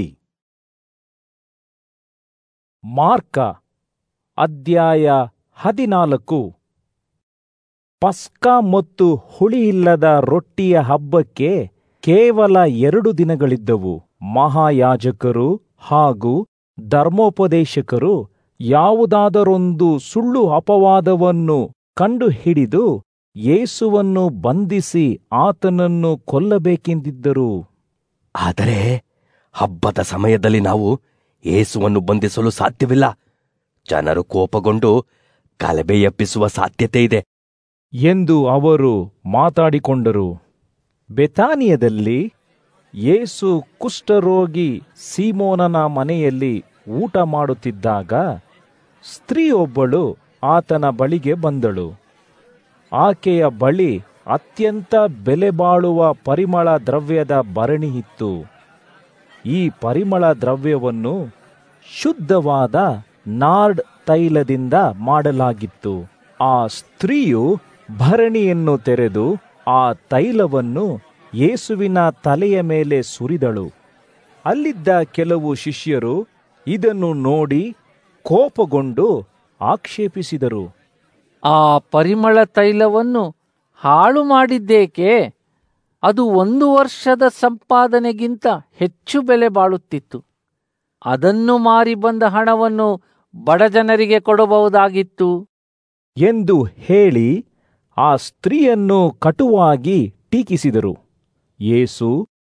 ಮಾರ್ಕ ಅಧ್ಯಾಯ ಹದಿನಾಲ್ಕು ಪಸ್ಕ ಮತ್ತು ಹುಳಿಯಿಲ್ಲದ ರೊಟ್ಟಿಯ ಹಬ್ಬಕ್ಕೆ ಕೇವಲ ಎರಡು ದಿನಗಳಿದ್ದವು ಮಹಾಯಾಜಕರು ಹಾಗೂ ಧರ್ಮೋಪದೇಶಕರು ಯಾವುದಾದರೊಂದು ಸುಳ್ಳು ಅಪವಾದವನ್ನು ಕಂಡುಹಿಡಿದು ಯೇಸುವನ್ನು ಬಂಧಿಸಿ ಆತನನ್ನು ಕೊಲ್ಲಬೇಕೆಂದಿದ್ದರು ಆದರೆ ಹಬ್ಬದ ಸಮಯದಲ್ಲಿ ನಾವು ಯೇಸುವನ್ನು ಬಂಧಿಸಲು ಸಾಧ್ಯವಿಲ್ಲ ಜನರು ಕೋಪಗೊಂಡು ಗಲಭೆ ಎಬ್ಬಿಸುವ ಸಾಧ್ಯತೆ ಇದೆ ಎಂದು ಅವರು ಮಾತಾಡಿಕೊಂಡರು ಬೆತಾನಿಯದಲ್ಲಿ ಯೇಸು ಕುಷ್ಠರೋಗಿ ಸೀಮೋನನ ಮನೆಯಲ್ಲಿ ಊಟ ಮಾಡುತ್ತಿದ್ದಾಗ ಸ್ತ್ರೀಯೊಬ್ಬಳು ಆತನ ಬಳಿಗೆ ಬಂದಳು ಆಕೆಯ ಬಳಿ ಅತ್ಯಂತ ಬೆಲೆಬಾಳುವ ಪರಿಮಳ ದ್ರವ್ಯದ ಭರಣಿ ಇತ್ತು ಈ ಪರಿಮಳ ದ್ರವ್ಯವನ್ನು ಶುದ್ಧವಾದ ನಾರ್ಡ್ ತೈಲದಿಂದ ಮಾಡಲಾಗಿತ್ತು ಆ ಸ್ತ್ರೀಯು ಭರಣಿಯನ್ನು ತೆರೆದು ಆ ತೈಲವನ್ನು ಯೇಸುವಿನ ತಲೆಯ ಮೇಲೆ ಸುರಿದಳು ಅಲ್ಲಿದ್ದ ಕೆಲವು ಶಿಷ್ಯರು ಇದನ್ನು ನೋಡಿ ಕೋಪಗೊಂಡು ಆಕ್ಷೇಪಿಸಿದರು ಆ ಪರಿಮಳ ತೈಲವನ್ನು ಹಾಳು ಮಾಡಿದ್ದೇಕೆ ಅದು ಒಂದು ವರ್ಷದ ಸಂಪಾದನೆಗಿಂತ ಹೆಚ್ಚು ಬೆಲೆ ಬಾಳುತ್ತಿತ್ತು ಅದನ್ನು ಮಾರಿ ಬಂದ ಹಣವನ್ನು ಬಡಜನರಿಗೆ ಕೊಡಬಹುದಾಗಿತ್ತು ಎಂದು ಹೇಳಿ ಆ ಸ್ತ್ರೀಯನ್ನು ಕಟುವಾಗಿ ಟೀಕಿಸಿದರು ಯೇಸು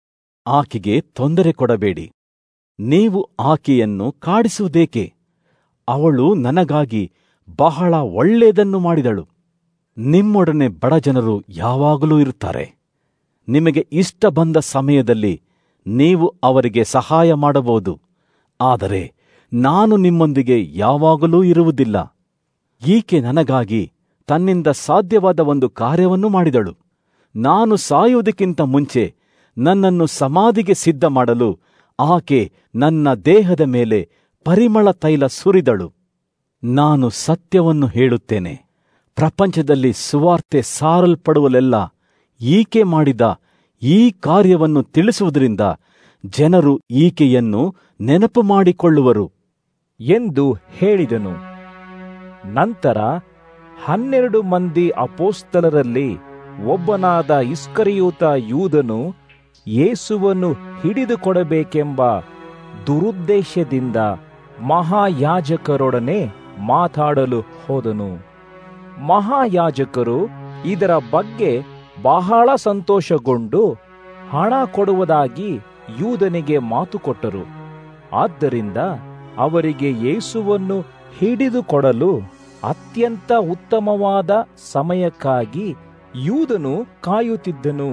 ಆಕೆಗೆ ತೊಂದರೆ ಕೊಡಬೇಡಿ ನೀವು ಆಕೆಯನ್ನು ಕಾಡಿಸುವುದೇಕೆ ಅವಳು ನನಗಾಗಿ ಬಹಳ ಒಳ್ಳೆಯದನ್ನು ಮಾಡಿದಳು ನಿಮ್ಮೊಡನೆ ಬಡಜನರು ಯಾವಾಗಲೂ ಇರುತ್ತಾರೆ ನಿಮಗೆ ಇಷ್ಟ ಬಂದ ಸಮಯದಲ್ಲಿ ನೀವು ಅವರಿಗೆ ಸಹಾಯ ಮಾಡಬಹುದು ಆದರೆ ನಾನು ನಿಮ್ಮೊಂದಿಗೆ ಯಾವಾಗಲೂ ಇರುವುದಿಲ್ಲ ಈಕೆ ನನಗಾಗಿ ತನ್ನಿಂದ ಸಾಧ್ಯವಾದ ಒಂದು ಕಾರ್ಯವನ್ನು ಮಾಡಿದಳು ನಾನು ಸಾಯುವುದಕ್ಕಿಂತ ಮುಂಚೆ ನನ್ನನ್ನು ಸಮಾಧಿಗೆ ಸಿದ್ಧ ಮಾಡಲು ಆಕೆ ನನ್ನ ದೇಹದ ಮೇಲೆ ಪರಿಮಳ ತೈಲ ಸುರಿದಳು ನಾನು ಸತ್ಯವನ್ನು ಹೇಳುತ್ತೇನೆ ಪ್ರಪಂಚದಲ್ಲಿ ಸುವಾರ್ತೆ ಸಾರಲ್ಪಡುವಲೆಲ್ಲ ಈಕೆ ಮಾಡಿದ ಈ ಕಾರ್ಯವನ್ನು ತಿಳಿಸುವುದರಿಂದ ಜನರು ಈಕೆಯನ್ನು ನೆನಪು ಮಾಡಿಕೊಳ್ಳುವರು ಎಂದು ಹೇಳಿದನು ನಂತರ ಹನ್ನೆರಡು ಮಂದಿ ಅಪೋಸ್ತಲರಲ್ಲಿ ಒಬ್ಬನಾದ ಇಸ್ಕರಿಯೂತ ಯೂದನು ಯೇಸುವನ್ನು ಹಿಡಿದುಕೊಡಬೇಕೆಂಬ ದುರುದ್ದೇಶದಿಂದ ಮಹಾಯಾಜಕರೊಡನೆ ಮಾತಾಡಲು ಹೋದನು ಮಹಾಯಾಜಕರು ಇದರ ಬಗ್ಗೆ ಬಹಳ ಸಂತೋಷಗೊಂಡು ಹಣ ಕೊಡುವುದಾಗಿ ಯೂದನಿಗೆ ಮಾತು ಕೊಟ್ಟರು ಆದ್ದರಿಂದ ಅವರಿಗೆ ಯೇಸುವನ್ನು ಹಿಡಿದುಕೊಡಲು ಅತ್ಯಂತ ಉತ್ತಮವಾದ ಸಮಯಕ್ಕಾಗಿ ಯೂದನು ಕಾಯುತ್ತಿದ್ದನು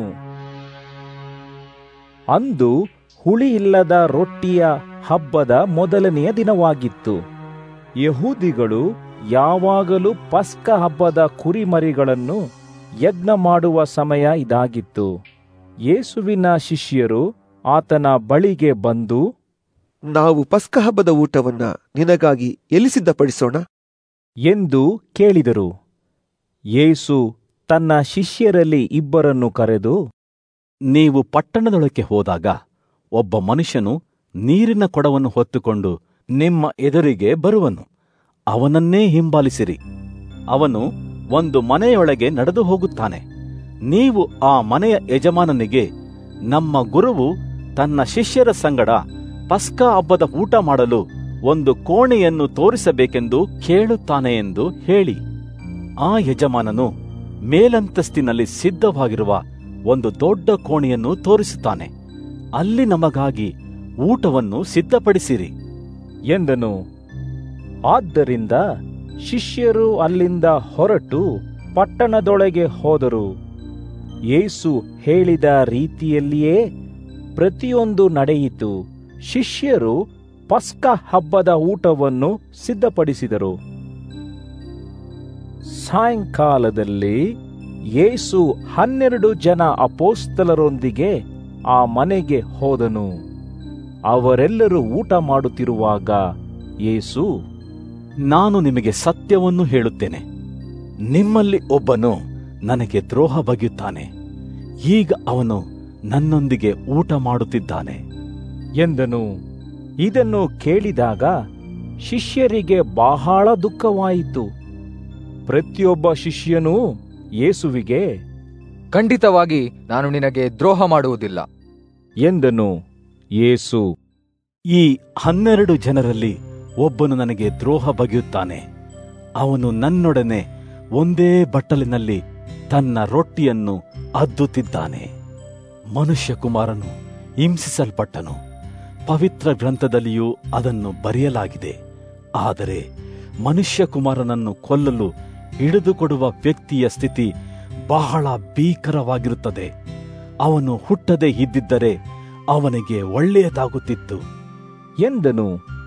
ಅಂದು ಹುಳಿಯಿಲ್ಲದ ರೊಟ್ಟಿಯ ಹಬ್ಬದ ಮೊದಲನೆಯ ದಿನವಾಗಿತ್ತು ಯಹೂದಿಗಳು ಯಾವಾಗಲೂ ಪಸ್ಕ ಹಬ್ಬದ ಕುರಿಮರಿಗಳನ್ನು ಯಜ್ಞ ಮಾಡುವ ಸಮಯ ಇದಾಗಿತ್ತು ಯೇಸುವಿನ ಶಿಷ್ಯರು ಆತನ ಬಳಿಗೆ ಬಂದು ನಾವು ಪಸ್ಕ ಹಬ್ಬದ ಊಟವನ್ನ ನಿನಗಾಗಿ ಎಲ್ಲಿ ಸಿದ್ಧಪಡಿಸೋಣ ಎಂದು ಕೇಳಿದರು ಯೇಸು ತನ್ನ ಶಿಷ್ಯರಲ್ಲಿ ಇಬ್ಬರನ್ನು ಕರೆದು ನೀವು ಪಟ್ಟಣದೊಳಕ್ಕೆ ಹೋದಾಗ ಒಬ್ಬ ಮನುಷ್ಯನು ನೀರಿನ ಕೊಡವನ್ನು ಹೊತ್ತುಕೊಂಡು ನಿಮ್ಮ ಎದುರಿಗೆ ಬರುವನು ಅವನನ್ನೇ ಹಿಂಬಾಲಿಸಿರಿ ಅವನು ಒಂದು ಮನೆಯೊಳಗೆ ನಡೆದು ಹೋಗುತ್ತಾನೆ ನೀವು ಆ ಮನೆಯ ಯಜಮಾನನಿಗೆ ನಮ್ಮ ಗುರುವು ತನ್ನ ಶಿಷ್ಯರ ಸಂಗಡ ಪಸ್ಕ ಹಬ್ಬದ ಊಟ ಮಾಡಲು ಒಂದು ಕೋಣೆಯನ್ನು ತೋರಿಸಬೇಕೆಂದು ಕೇಳುತ್ತಾನೆ ಎಂದು ಹೇಳಿ ಆ ಯಜಮಾನನು ಮೇಲಂತಸ್ತಿನಲ್ಲಿ ಸಿದ್ಧವಾಗಿರುವ ಒಂದು ದೊಡ್ಡ ಕೋಣೆಯನ್ನು ತೋರಿಸುತ್ತಾನೆ ಅಲ್ಲಿ ನಮಗಾಗಿ ಊಟವನ್ನು ಸಿದ್ಧಪಡಿಸಿರಿ ಎಂದನು ಆದ್ದರಿಂದ ಶಿಷ್ಯರು ಅಲ್ಲಿಂದ ಹೊರಟು ಪಟ್ಟಣದೊಳಗೆ ಹೋದರು ಯೇಸು ಹೇಳಿದ ರೀತಿಯಲ್ಲಿಯೇ ಪ್ರತಿಯೊಂದು ನಡೆಯಿತು ಶಿಷ್ಯರು ಪಸ್ಕ ಹಬ್ಬದ ಊಟವನ್ನು ಸಿದ್ಧಪಡಿಸಿದರು ಸಾಯಂಕಾಲದಲ್ಲಿ ಯೇಸು ಹನ್ನೆರಡು ಜನ ಅಪೋಸ್ತಲರೊಂದಿಗೆ ಆ ಮನೆಗೆ ಹೋದನು ಅವರೆಲ್ಲರೂ ಊಟ ಮಾಡುತ್ತಿರುವಾಗ ಯೇಸು ನಾನು ನಿಮಗೆ ಸತ್ಯವನ್ನು ಹೇಳುತ್ತೇನೆ ನಿಮ್ಮಲ್ಲಿ ಒಬ್ಬನು ನನಗೆ ದ್ರೋಹ ಬಗೆಯುತ್ತಾನೆ ಈಗ ಅವನು ನನ್ನೊಂದಿಗೆ ಊಟ ಮಾಡುತ್ತಿದ್ದಾನೆ ಎಂದನು ಇದನ್ನು ಕೇಳಿದಾಗ ಶಿಷ್ಯರಿಗೆ ಬಹಳ ದುಃಖವಾಯಿತು ಪ್ರತಿಯೊಬ್ಬ ಶಿಷ್ಯನೂ ಯೇಸುವಿಗೆ ಖಂಡಿತವಾಗಿ ನಾನು ನಿನಗೆ ದ್ರೋಹ ಮಾಡುವುದಿಲ್ಲ ಎಂದನು ಯೇಸು ಈ ಹನ್ನೆರಡು ಜನರಲ್ಲಿ ಒಬ್ಬನು ನನಗೆ ದ್ರೋಹ ಬಗೆಯುತ್ತಾನೆ ಅವನು ನನ್ನೊಡನೆ ಒಂದೇ ಬಟ್ಟಲಿನಲ್ಲಿ ತನ್ನ ರೊಟ್ಟಿಯನ್ನು ಅದ್ದುತ್ತಿದ್ದಾನೆ ಮನುಷ್ಯಕುಮಾರನು ಹಿಂಸಿಸಲ್ಪಟ್ಟನು ಪವಿತ್ರ ಗ್ರಂಥದಲ್ಲಿಯೂ ಅದನ್ನು ಬರೆಯಲಾಗಿದೆ ಆದರೆ ಮನುಷ್ಯಕುಮಾರನನ್ನು ಕೊಲ್ಲಲು ಹಿಡಿದುಕೊಡುವ ವ್ಯಕ್ತಿಯ ಸ್ಥಿತಿ ಬಹಳ ಭೀಕರವಾಗಿರುತ್ತದೆ ಅವನು ಹುಟ್ಟದೆ ಇದ್ದಿದ್ದರೆ ಅವನಿಗೆ ಒಳ್ಳೆಯದಾಗುತ್ತಿತ್ತು ಎಂದನು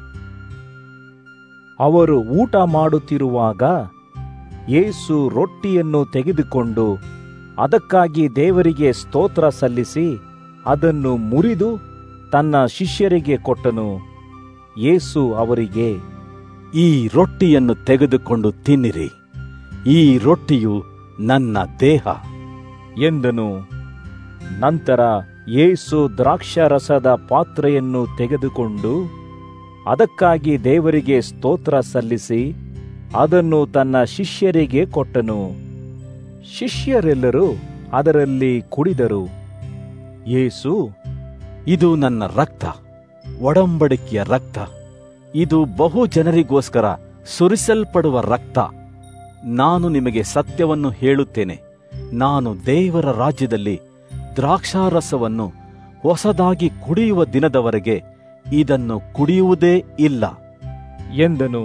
ಅವರು ಊಟ ಮಾಡುತ್ತಿರುವಾಗ ಯೇಸು ರೊಟ್ಟಿಯನ್ನು ತೆಗೆದುಕೊಂಡು ಅದಕ್ಕಾಗಿ ದೇವರಿಗೆ ಸ್ತೋತ್ರ ಸಲ್ಲಿಸಿ ಅದನ್ನು ಮುರಿದು ತನ್ನ ಶಿಷ್ಯರಿಗೆ ಕೊಟ್ಟನು ಯೇಸು ಅವರಿಗೆ ಈ ರೊಟ್ಟಿಯನ್ನು ತೆಗೆದುಕೊಂಡು ತಿನ್ನಿರಿ ಈ ರೊಟ್ಟಿಯು ನನ್ನ ದೇಹ ಎಂದನು ನಂತರ ಯೇಸು ದ್ರಾಕ್ಷಾರಸದ ಪಾತ್ರೆಯನ್ನು ತೆಗೆದುಕೊಂಡು ಅದಕ್ಕಾಗಿ ದೇವರಿಗೆ ಸ್ತೋತ್ರ ಸಲ್ಲಿಸಿ ಅದನ್ನು ತನ್ನ ಶಿಷ್ಯರಿಗೆ ಕೊಟ್ಟನು ಶಿಷ್ಯರೆಲ್ಲರೂ ಅದರಲ್ಲಿ ಕುಡಿದರು ಯೇಸು ಇದು ನನ್ನ ರಕ್ತ ಒಡಂಬಡಿಕೆಯ ರಕ್ತ ಇದು ಬಹು ಜನರಿಗೋಸ್ಕರ ಸುರಿಸಲ್ಪಡುವ ರಕ್ತ ನಾನು ನಿಮಗೆ ಸತ್ಯವನ್ನು ಹೇಳುತ್ತೇನೆ ನಾನು ದೇವರ ರಾಜ್ಯದಲ್ಲಿ ದ್ರಾಕ್ಷಾರಸವನ್ನು ಹೊಸದಾಗಿ ಕುಡಿಯುವ ದಿನದವರೆಗೆ ಇದನ್ನು ಕುಡಿಯುವುದೇ ಇಲ್ಲ ಎಂದನು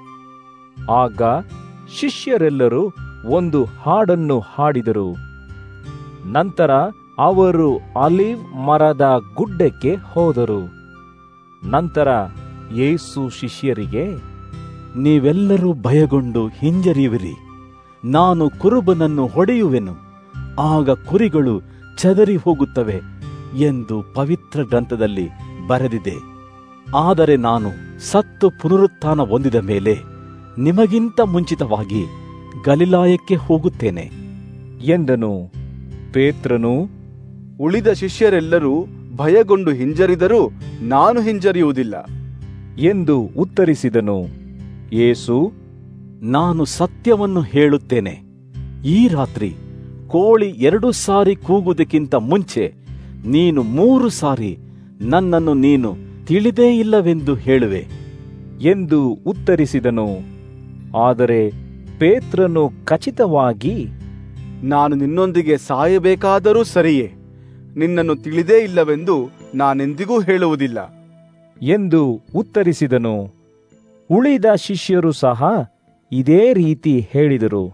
ಆಗ ಶಿಷ್ಯರೆಲ್ಲರೂ ಒಂದು ಹಾಡನ್ನು ಹಾಡಿದರು ನಂತರ ಅವರು ಆಲಿವ್ ಮರದ ಗುಡ್ಡಕ್ಕೆ ಹೋದರು ನಂತರ ಯೇಸು ಶಿಷ್ಯರಿಗೆ ನೀವೆಲ್ಲರೂ ಭಯಗೊಂಡು ಹಿಂಜರಿಯುವಿರಿ ನಾನು ಕುರುಬನನ್ನು ಹೊಡೆಯುವೆನು ಆಗ ಕುರಿಗಳು ಚದರಿ ಹೋಗುತ್ತವೆ ಎಂದು ಪವಿತ್ರ ಗ್ರಂಥದಲ್ಲಿ ಬರೆದಿದೆ ಆದರೆ ನಾನು ಸತ್ತು ಪುನರುತ್ಥಾನ ಹೊಂದಿದ ಮೇಲೆ ನಿಮಗಿಂತ ಮುಂಚಿತವಾಗಿ ಗಲಿಲಾಯಕ್ಕೆ ಹೋಗುತ್ತೇನೆ ಎಂದನು ಪೇತ್ರನು ಉಳಿದ ಶಿಷ್ಯರೆಲ್ಲರೂ ಭಯಗೊಂಡು ಹಿಂಜರಿದರೂ ನಾನು ಹಿಂಜರಿಯುವುದಿಲ್ಲ ಎಂದು ಉತ್ತರಿಸಿದನು ಯೇಸು ನಾನು ಸತ್ಯವನ್ನು ಹೇಳುತ್ತೇನೆ ಈ ರಾತ್ರಿ ಕೋಳಿ ಎರಡು ಸಾರಿ ಕೂಗುವುದಕ್ಕಿಂತ ಮುಂಚೆ ನೀನು ಮೂರು ಸಾರಿ ನನ್ನನ್ನು ನೀನು ತಿಳಿದೇ ಇಲ್ಲವೆಂದು ಹೇಳುವೆ ಎಂದು ಉತ್ತರಿಸಿದನು ಆದರೆ ಪೇತ್ರನು ಖಚಿತವಾಗಿ ನಾನು ನಿನ್ನೊಂದಿಗೆ ಸಾಯಬೇಕಾದರೂ ಸರಿಯೇ ನಿನ್ನನ್ನು ತಿಳಿದೇ ಇಲ್ಲವೆಂದು ನಾನೆಂದಿಗೂ ಹೇಳುವುದಿಲ್ಲ ಎಂದು ಉತ್ತರಿಸಿದನು ಉಳಿದ ಶಿಷ್ಯರು ಸಹ ಇದೇ ರೀತಿ ಹೇಳಿದರು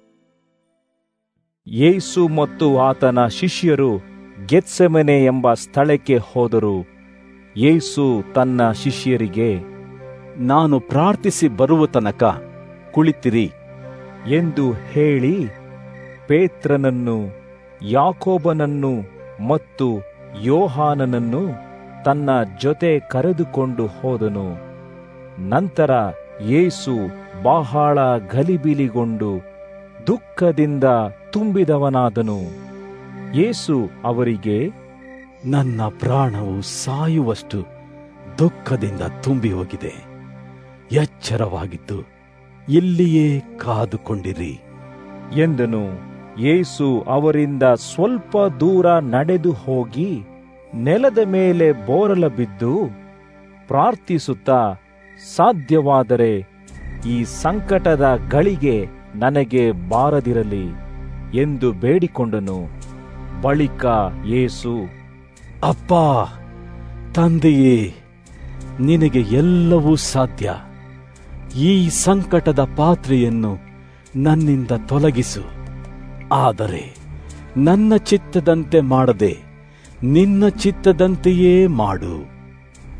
ಯೇಸು ಮತ್ತು ಆತನ ಶಿಷ್ಯರು ಗೆತ್ಸೆಮನೆ ಎಂಬ ಸ್ಥಳಕ್ಕೆ ಹೋದರು ಯೇಸು ತನ್ನ ಶಿಷ್ಯರಿಗೆ ನಾನು ಪ್ರಾರ್ಥಿಸಿ ಬರುವ ತನಕ ಕುಳಿತಿರಿ ಎಂದು ಹೇಳಿ ಪೇತ್ರನನ್ನು ಯಾಕೋಬನನ್ನು ಮತ್ತು ಯೋಹಾನನನ್ನು ತನ್ನ ಜೊತೆ ಕರೆದುಕೊಂಡು ಹೋದನು ನಂತರ ಯೇಸು ಬಹಳ ಗಲಿಬಿಲಿಗೊಂಡು ದುಃಖದಿಂದ ತುಂಬಿದವನಾದನು ಯೇಸು ಅವರಿಗೆ ನನ್ನ ಪ್ರಾಣವು ಸಾಯುವಷ್ಟು ದುಃಖದಿಂದ ತುಂಬಿ ಹೋಗಿದೆ ಎಚ್ಚರವಾಗಿದ್ದು ಇಲ್ಲಿಯೇ ಕಾದುಕೊಂಡಿರಿ ಎಂದನು ಯೇಸು ಅವರಿಂದ ಸ್ವಲ್ಪ ದೂರ ನಡೆದು ಹೋಗಿ ನೆಲದ ಮೇಲೆ ಬೋರಲ ಬಿದ್ದು ಪ್ರಾರ್ಥಿಸುತ್ತಾ ಸಾಧ್ಯವಾದರೆ ಈ ಸಂಕಟದ ಗಳಿಗೆ ನನಗೆ ಬಾರದಿರಲಿ ಎಂದು ಬೇಡಿಕೊಂಡನು ಬಳಿಕ ಯೇಸು ಅಪ್ಪ ತಂದೆಯೇ ನಿನಗೆ ಎಲ್ಲವೂ ಸಾಧ್ಯ ಈ ಸಂಕಟದ ಪಾತ್ರೆಯನ್ನು ನನ್ನಿಂದ ತೊಲಗಿಸು ಆದರೆ ನನ್ನ ಚಿತ್ತದಂತೆ ಮಾಡದೆ ನಿನ್ನ ಚಿತ್ತದಂತೆಯೇ ಮಾಡು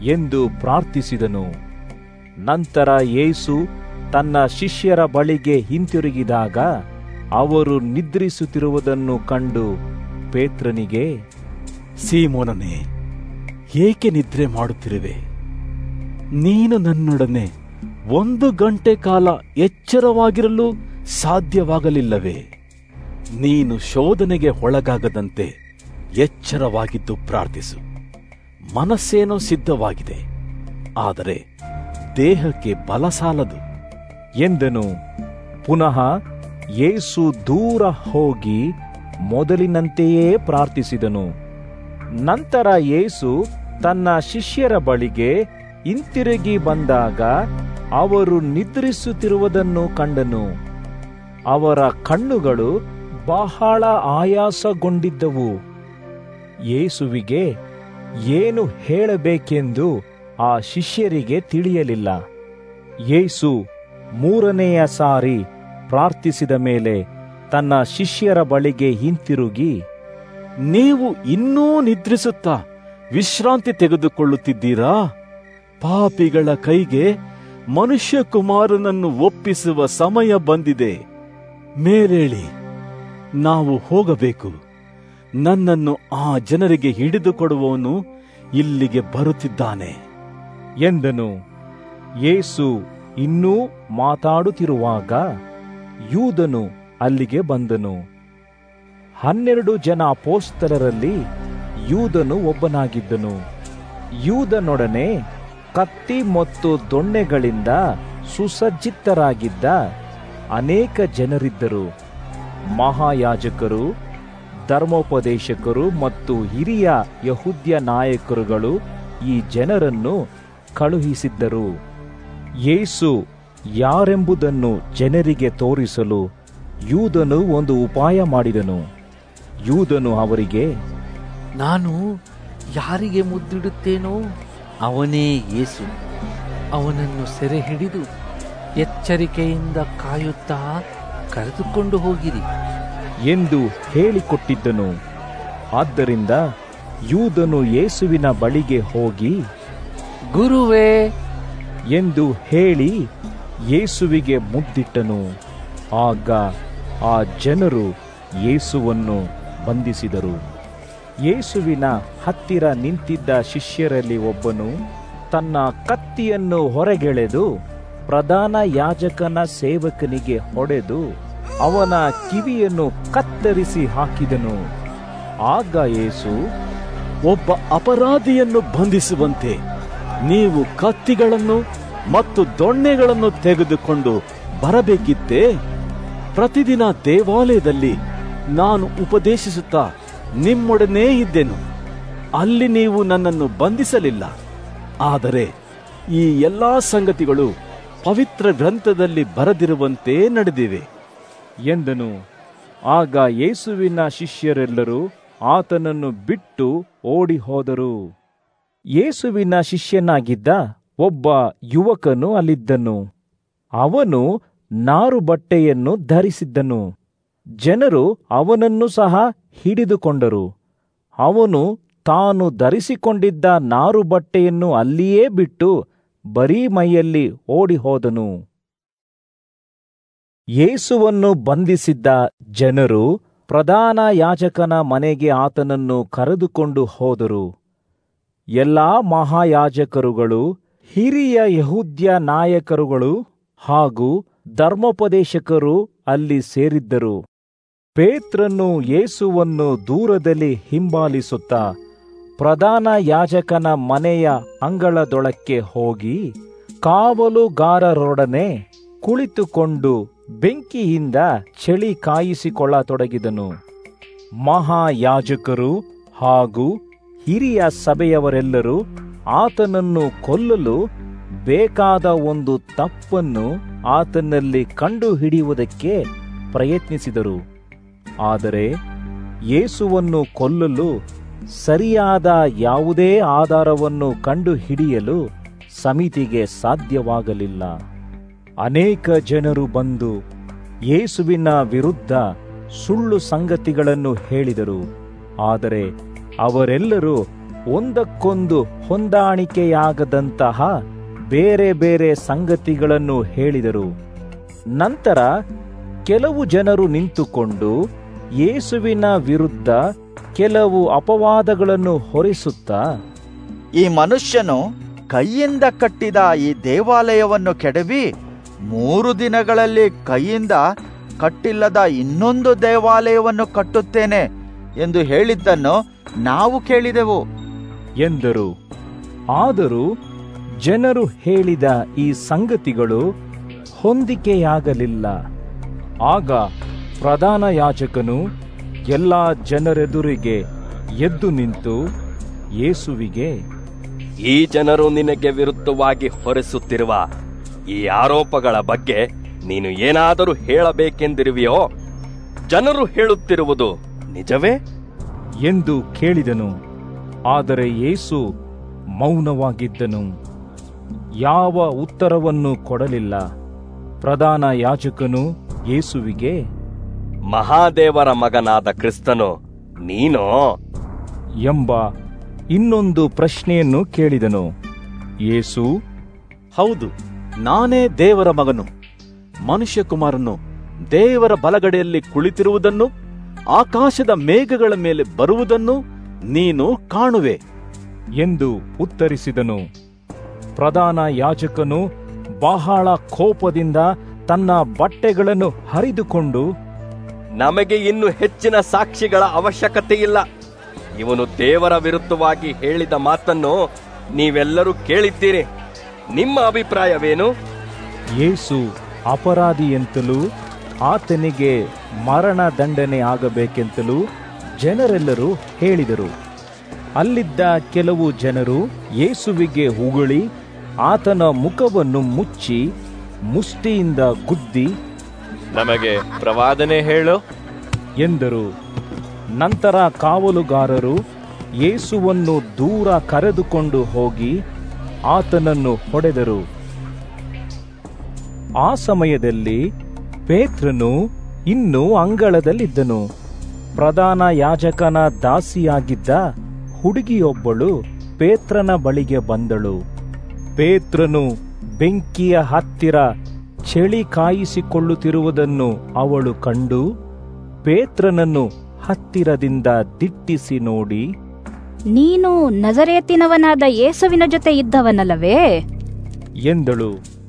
ಎಂದು ಪ್ರಾರ್ಥಿಸಿದನು ನಂತರ ಯೇಸು ತನ್ನ ಶಿಷ್ಯರ ಬಳಿಗೆ ಹಿಂತಿರುಗಿದಾಗ ಅವರು ನಿದ್ರಿಸುತ್ತಿರುವುದನ್ನು ಕಂಡು ಪೇತ್ರನಿಗೆ ಸೀಮೋನನೇ ಏಕೆ ನಿದ್ರೆ ಮಾಡುತ್ತಿರುವೆ ನೀನು ನನ್ನೊಡನೆ ಒಂದು ಗಂಟೆ ಕಾಲ ಎಚ್ಚರವಾಗಿರಲು ಸಾಧ್ಯವಾಗಲಿಲ್ಲವೇ ನೀನು ಶೋಧನೆಗೆ ಒಳಗಾಗದಂತೆ ಎಚ್ಚರವಾಗಿದ್ದು ಪ್ರಾರ್ಥಿಸು ಮನಸ್ಸೇನೋ ಸಿದ್ಧವಾಗಿದೆ ಆದರೆ ದೇಹಕ್ಕೆ ಬಲ ಸಾಲದು ಎಂದನು ಪುನಃ ಯೇಸು ದೂರ ಹೋಗಿ ಮೊದಲಿನಂತೆಯೇ ಪ್ರಾರ್ಥಿಸಿದನು ನಂತರ ಯೇಸು ತನ್ನ ಶಿಷ್ಯರ ಬಳಿಗೆ ಹಿಂತಿರುಗಿ ಬಂದಾಗ ಅವರು ನಿದ್ರಿಸುತ್ತಿರುವುದನ್ನು ಕಂಡನು ಅವರ ಕಣ್ಣುಗಳು ಬಹಳ ಆಯಾಸಗೊಂಡಿದ್ದವು ಯೇಸುವಿಗೆ ಏನು ಹೇಳಬೇಕೆಂದು ಆ ಶಿಷ್ಯರಿಗೆ ತಿಳಿಯಲಿಲ್ಲ ಯೇಸು ಮೂರನೆಯ ಸಾರಿ ಪ್ರಾರ್ಥಿಸಿದ ಮೇಲೆ ತನ್ನ ಶಿಷ್ಯರ ಬಳಿಗೆ ಹಿಂತಿರುಗಿ ನೀವು ಇನ್ನೂ ನಿದ್ರಿಸುತ್ತಾ ವಿಶ್ರಾಂತಿ ತೆಗೆದುಕೊಳ್ಳುತ್ತಿದ್ದೀರಾ ಪಾಪಿಗಳ ಕೈಗೆ ಮನುಷ್ಯ ಕುಮಾರನನ್ನು ಒಪ್ಪಿಸುವ ಸಮಯ ಬಂದಿದೆ ಮೇಲೇಳಿ ನಾವು ಹೋಗಬೇಕು ನನ್ನನ್ನು ಆ ಜನರಿಗೆ ಹಿಡಿದುಕೊಡುವವನು ಇಲ್ಲಿಗೆ ಬರುತ್ತಿದ್ದಾನೆ ಎಂದನು ಯೇಸು ಇನ್ನೂ ಮಾತಾಡುತ್ತಿರುವಾಗ ಯೂದನು ಅಲ್ಲಿಗೆ ಬಂದನು ಹನ್ನೆರಡು ಜನ ಅಪೋಸ್ತಲರಲ್ಲಿ ಯೂದನು ಒಬ್ಬನಾಗಿದ್ದನು ಯೂದನೊಡನೆ ಕತ್ತಿ ಮತ್ತು ದೊಣ್ಣೆಗಳಿಂದ ಸುಸಜ್ಜಿತರಾಗಿದ್ದ ಅನೇಕ ಜನರಿದ್ದರು ಮಹಾಯಾಜಕರು ಧರ್ಮೋಪದೇಶಕರು ಮತ್ತು ಹಿರಿಯ ಯಹುದ್ಯ ನಾಯಕರುಗಳು ಈ ಜನರನ್ನು ಕಳುಹಿಸಿದ್ದರು ಯೇಸು ಯಾರೆಂಬುದನ್ನು ಜನರಿಗೆ ತೋರಿಸಲು ಯೂದನು ಒಂದು ಉಪಾಯ ಮಾಡಿದನು ಯೂದನು ಅವರಿಗೆ ನಾನು ಯಾರಿಗೆ ಮುದ್ದಿಡುತ್ತೇನೋ ಅವನೇ ಯೇಸು ಅವನನ್ನು ಸೆರೆ ಹಿಡಿದು ಎಚ್ಚರಿಕೆಯಿಂದ ಕಾಯುತ್ತಾ ಕರೆದುಕೊಂಡು ಹೋಗಿರಿ ಎಂದು ಹೇಳಿಕೊಟ್ಟಿದ್ದನು ಆದ್ದರಿಂದ ಯೂದನು ಯೇಸುವಿನ ಬಳಿಗೆ ಹೋಗಿ ಗುರುವೇ ಎಂದು ಹೇಳಿ ಯೇಸುವಿಗೆ ಮುದ್ದಿಟ್ಟನು ಆಗ ಆ ಜನರು ಯೇಸುವನ್ನು ಬಂಧಿಸಿದರು ಯೇಸುವಿನ ಹತ್ತಿರ ನಿಂತಿದ್ದ ಶಿಷ್ಯರಲ್ಲಿ ಒಬ್ಬನು ತನ್ನ ಕತ್ತಿಯನ್ನು ಹೊರಗೆಳೆದು ಪ್ರಧಾನ ಯಾಜಕನ ಸೇವಕನಿಗೆ ಹೊಡೆದು ಅವನ ಕಿವಿಯನ್ನು ಕತ್ತರಿಸಿ ಹಾಕಿದನು ಆಗ ಯೇಸು ಒಬ್ಬ ಅಪರಾಧಿಯನ್ನು ಬಂಧಿಸುವಂತೆ ನೀವು ಕತ್ತಿಗಳನ್ನು ಮತ್ತು ದೊಣ್ಣೆಗಳನ್ನು ತೆಗೆದುಕೊಂಡು ಬರಬೇಕಿತ್ತೇ ಪ್ರತಿದಿನ ದೇವಾಲಯದಲ್ಲಿ ನಾನು ಉಪದೇಶಿಸುತ್ತಾ ನಿಮ್ಮೊಡನೆ ಇದ್ದೆನು ಅಲ್ಲಿ ನೀವು ನನ್ನನ್ನು ಬಂಧಿಸಲಿಲ್ಲ ಆದರೆ ಈ ಎಲ್ಲಾ ಸಂಗತಿಗಳು ಪವಿತ್ರ ಗ್ರಂಥದಲ್ಲಿ ಬರೆದಿರುವಂತೆ ನಡೆದಿವೆ ಎಂದನು ಆಗ ಯೇಸುವಿನ ಶಿಷ್ಯರೆಲ್ಲರೂ ಆತನನ್ನು ಬಿಟ್ಟು ಓಡಿ ಹೋದರು ಯೇಸುವಿನ ಶಿಷ್ಯನಾಗಿದ್ದ ಒಬ್ಬ ಯುವಕನು ಅಲ್ಲಿದ್ದನು ಅವನು ನಾರು ಬಟ್ಟೆಯನ್ನು ಧರಿಸಿದ್ದನು ಜನರು ಅವನನ್ನು ಸಹ ಹಿಡಿದುಕೊಂಡರು ಅವನು ತಾನು ಧರಿಸಿಕೊಂಡಿದ್ದ ನಾರು ಬಟ್ಟೆಯನ್ನು ಅಲ್ಲಿಯೇ ಬಿಟ್ಟು ಬರೀ ಮೈಯಲ್ಲಿ ಓಡಿ ಹೋದನು ಯೇಸುವನ್ನು ಬಂಧಿಸಿದ್ದ ಜನರು ಪ್ರಧಾನ ಯಾಜಕನ ಮನೆಗೆ ಆತನನ್ನು ಕರೆದುಕೊಂಡು ಹೋದರು ಎಲ್ಲಾ ಮಹಾಯಾಜಕರುಗಳು ಹಿರಿಯ ಯಹೂದ್ಯ ನಾಯಕರುಗಳು ಹಾಗೂ ಧರ್ಮೋಪದೇಶಕರು ಅಲ್ಲಿ ಸೇರಿದ್ದರು ಪೇತ್ರನು ಯೇಸುವನ್ನು ದೂರದಲ್ಲಿ ಹಿಂಬಾಲಿಸುತ್ತಾ ಪ್ರಧಾನ ಯಾಜಕನ ಮನೆಯ ಅಂಗಳದೊಳಕ್ಕೆ ಹೋಗಿ ಕಾವಲುಗಾರರೊಡನೆ ಕುಳಿತುಕೊಂಡು ಬೆಂಕಿಯಿಂದ ಚಳಿ ಕಾಯಿಸಿಕೊಳ್ಳತೊಡಗಿದನು ಮಹಾಯಾಜಕರು ಹಾಗೂ ಹಿರಿಯ ಸಭೆಯವರೆಲ್ಲರೂ ಆತನನ್ನು ಕೊಲ್ಲಲು ಬೇಕಾದ ಒಂದು ತಪ್ಪನ್ನು ಆತನಲ್ಲಿ ಕಂಡು ಹಿಡಿಯುವುದಕ್ಕೆ ಪ್ರಯತ್ನಿಸಿದರು ಆದರೆ ಯೇಸುವನ್ನು ಕೊಲ್ಲಲು ಸರಿಯಾದ ಯಾವುದೇ ಆಧಾರವನ್ನು ಕಂಡು ಹಿಡಿಯಲು ಸಮಿತಿಗೆ ಸಾಧ್ಯವಾಗಲಿಲ್ಲ ಅನೇಕ ಜನರು ಬಂದು ಯೇಸುವಿನ ವಿರುದ್ಧ ಸುಳ್ಳು ಸಂಗತಿಗಳನ್ನು ಹೇಳಿದರು ಆದರೆ ಅವರೆಲ್ಲರೂ ಒಂದಕ್ಕೊಂದು ಹೊಂದಾಣಿಕೆಯಾಗದಂತಹ ಬೇರೆ ಬೇರೆ ಸಂಗತಿಗಳನ್ನು ಹೇಳಿದರು ನಂತರ ಕೆಲವು ಜನರು ನಿಂತುಕೊಂಡು ಯೇಸುವಿನ ವಿರುದ್ಧ ಕೆಲವು ಅಪವಾದಗಳನ್ನು ಹೊರಿಸುತ್ತಾ ಈ ಮನುಷ್ಯನು ಕೈಯಿಂದ ಕಟ್ಟಿದ ಈ ದೇವಾಲಯವನ್ನು ಕೆಡವಿ ಮೂರು ದಿನಗಳಲ್ಲಿ ಕೈಯಿಂದ ಕಟ್ಟಿಲ್ಲದ ಇನ್ನೊಂದು ದೇವಾಲಯವನ್ನು ಕಟ್ಟುತ್ತೇನೆ ಎಂದು ಹೇಳಿದ್ದನ್ನು ನಾವು ಕೇಳಿದೆವು ಎಂದರು ಆದರೂ ಜನರು ಹೇಳಿದ ಈ ಸಂಗತಿಗಳು ಹೊಂದಿಕೆಯಾಗಲಿಲ್ಲ ಆಗ ಪ್ರಧಾನ ಯಾಜಕನು ಎಲ್ಲ ಜನರೆದುರಿಗೆ ಎದ್ದು ನಿಂತು ಯೇಸುವಿಗೆ ಈ ಜನರು ನಿನಗೆ ವಿರುದ್ಧವಾಗಿ ಹೊರಿಸುತ್ತಿರುವ ಈ ಆರೋಪಗಳ ಬಗ್ಗೆ ನೀನು ಏನಾದರೂ ಹೇಳಬೇಕೆಂದಿರುವೆಯೋ ಜನರು ಹೇಳುತ್ತಿರುವುದು ನಿಜವೇ ಎಂದು ಕೇಳಿದನು ಆದರೆ ಯೇಸು ಮೌನವಾಗಿದ್ದನು ಯಾವ ಉತ್ತರವನ್ನು ಕೊಡಲಿಲ್ಲ ಪ್ರಧಾನ ಯಾಜಕನು ಯೇಸುವಿಗೆ ಮಹಾದೇವರ ಮಗನಾದ ಕ್ರಿಸ್ತನು ನೀನೋ ಎಂಬ ಇನ್ನೊಂದು ಪ್ರಶ್ನೆಯನ್ನು ಕೇಳಿದನು ಯೇಸು ಹೌದು ನಾನೇ ದೇವರ ಮಗನು ಮನುಷ್ಯಕುಮಾರನು ದೇವರ ಬಲಗಡೆಯಲ್ಲಿ ಕುಳಿತಿರುವುದನ್ನು ಆಕಾಶದ ಮೇಘಗಳ ಮೇಲೆ ಬರುವುದನ್ನು ನೀನು ಕಾಣುವೆ ಎಂದು ಉತ್ತರಿಸಿದನು ಪ್ರಧಾನ ಯಾಜಕನು ಬಹಳ ಕೋಪದಿಂದ ತನ್ನ ಬಟ್ಟೆಗಳನ್ನು ಹರಿದುಕೊಂಡು ನಮಗೆ ಇನ್ನು ಹೆಚ್ಚಿನ ಸಾಕ್ಷಿಗಳ ಅವಶ್ಯಕತೆ ಇಲ್ಲ ಇವನು ದೇವರ ವಿರುದ್ಧವಾಗಿ ಹೇಳಿದ ಮಾತನ್ನು ನೀವೆಲ್ಲರೂ ಕೇಳಿದ್ದೀರಿ ನಿಮ್ಮ ಅಭಿಪ್ರಾಯವೇನು ಯೇಸು ಅಪರಾಧಿಯೆಂತಲೂ ಆತನಿಗೆ ಮರಣ ದಂಡನೆ ಆಗಬೇಕೆಂತಲೂ ಜನರೆಲ್ಲರೂ ಹೇಳಿದರು ಅಲ್ಲಿದ್ದ ಕೆಲವು ಜನರು ಯೇಸುವಿಗೆ ಉಗುಳಿ ಆತನ ಮುಖವನ್ನು ಮುಚ್ಚಿ ಮುಷ್ಟಿಯಿಂದ ಗುದ್ದಿ ನಮಗೆ ಪ್ರವಾದನೆ ಹೇಳು ಎಂದರು ನಂತರ ಕಾವಲುಗಾರರು ಯೇಸುವನ್ನು ದೂರ ಕರೆದುಕೊಂಡು ಹೋಗಿ ಆತನನ್ನು ಹೊಡೆದರು ಆ ಸಮಯದಲ್ಲಿ ಪೇತ್ರನು ಇನ್ನೂ ಅಂಗಳದಲ್ಲಿದ್ದನು ಪ್ರಧಾನ ಯಾಜಕನ ದಾಸಿಯಾಗಿದ್ದ ಹುಡುಗಿಯೊಬ್ಬಳು ಪೇತ್ರನ ಬಳಿಗೆ ಬಂದಳು ಪೇತ್ರನು ಬೆಂಕಿಯ ಹತ್ತಿರ ಚಳಿ ಕಾಯಿಸಿಕೊಳ್ಳುತ್ತಿರುವುದನ್ನು ಅವಳು ಕಂಡು ಪೇತ್ರನನ್ನು ಹತ್ತಿರದಿಂದ ದಿಟ್ಟಿಸಿ ನೋಡಿ ನೀನು ನಜರೇತಿನವನಾದ ಯೇಸುವಿನ ಜೊತೆ ಇದ್ದವನಲ್ಲವೇ ಎಂದಳು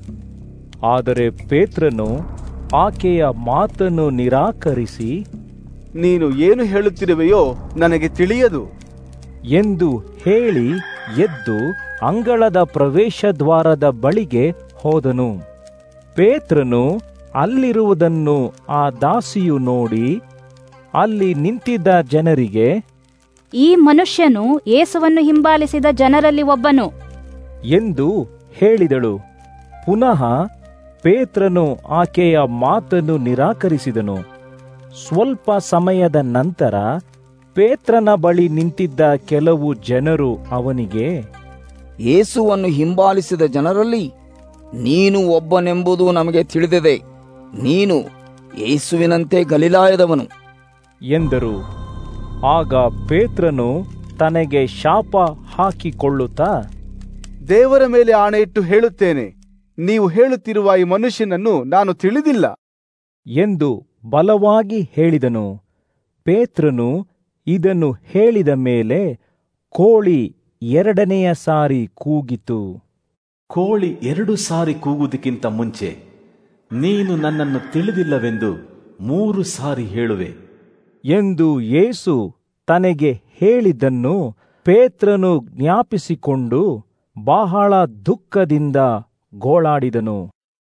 ಆದರೆ ಪೇತ್ರನು ಆಕೆಯ ಮಾತನ್ನು ನಿರಾಕರಿಸಿ ನೀನು ಏನು ಹೇಳುತ್ತಿರುವೆಯೋ ನನಗೆ ತಿಳಿಯದು ಎಂದು ಹೇಳಿ ಎದ್ದು ಅಂಗಳದ ಪ್ರವೇಶ ದ್ವಾರದ ಬಳಿಗೆ ಹೋದನು ಪೇತ್ರನು ಅಲ್ಲಿರುವುದನ್ನು ಆ ದಾಸಿಯು ನೋಡಿ ಅಲ್ಲಿ ನಿಂತಿದ್ದ ಜನರಿಗೆ ಈ ಮನುಷ್ಯನು ಯೇಸುವನ್ನು ಹಿಂಬಾಲಿಸಿದ ಜನರಲ್ಲಿ ಒಬ್ಬನು ಎಂದು ಹೇಳಿದಳು ಪುನಃ ಪೇತ್ರನು ಆಕೆಯ ಮಾತನ್ನು ನಿರಾಕರಿಸಿದನು ಸ್ವಲ್ಪ ಸಮಯದ ನಂತರ ಪೇತ್ರನ ಬಳಿ ನಿಂತಿದ್ದ ಕೆಲವು ಜನರು ಅವನಿಗೆ ಯೇಸುವನ್ನು ಹಿಂಬಾಲಿಸಿದ ಜನರಲ್ಲಿ ನೀನು ಒಬ್ಬನೆಂಬುದು ನಮಗೆ ತಿಳಿದಿದೆ ನೀನು ಯೇಸುವಿನಂತೆ ಗಲಿಲಾಯದವನು ಎಂದರು ಆಗ ಪೇತ್ರನು ತನಗೆ ಶಾಪ ಹಾಕಿಕೊಳ್ಳುತ್ತಾ ದೇವರ ಮೇಲೆ ಆಣೆಯಿಟ್ಟು ಹೇಳುತ್ತೇನೆ ನೀವು ಹೇಳುತ್ತಿರುವ ಈ ಮನುಷ್ಯನನ್ನು ನಾನು ತಿಳಿದಿಲ್ಲ ಎಂದು ಬಲವಾಗಿ ಹೇಳಿದನು ಪೇತ್ರನು ಇದನ್ನು ಹೇಳಿದ ಮೇಲೆ ಕೋಳಿ ಎರಡನೆಯ ಸಾರಿ ಕೂಗಿತು ಕೋಳಿ ಎರಡು ಸಾರಿ ಕೂಗುವುದಕ್ಕಿಂತ ಮುಂಚೆ ನೀನು ನನ್ನನ್ನು ತಿಳಿದಿಲ್ಲವೆಂದು ಮೂರು ಸಾರಿ ಹೇಳುವೆ ಎಂದು ಯೇಸು ತನಗೆ ಹೇಳಿದ್ದನ್ನು ಪೇತ್ರನು ಜ್ಞಾಪಿಸಿಕೊಂಡು ಬಹಳ ದುಃಖದಿಂದ ಗೋಳಾಡಿದನು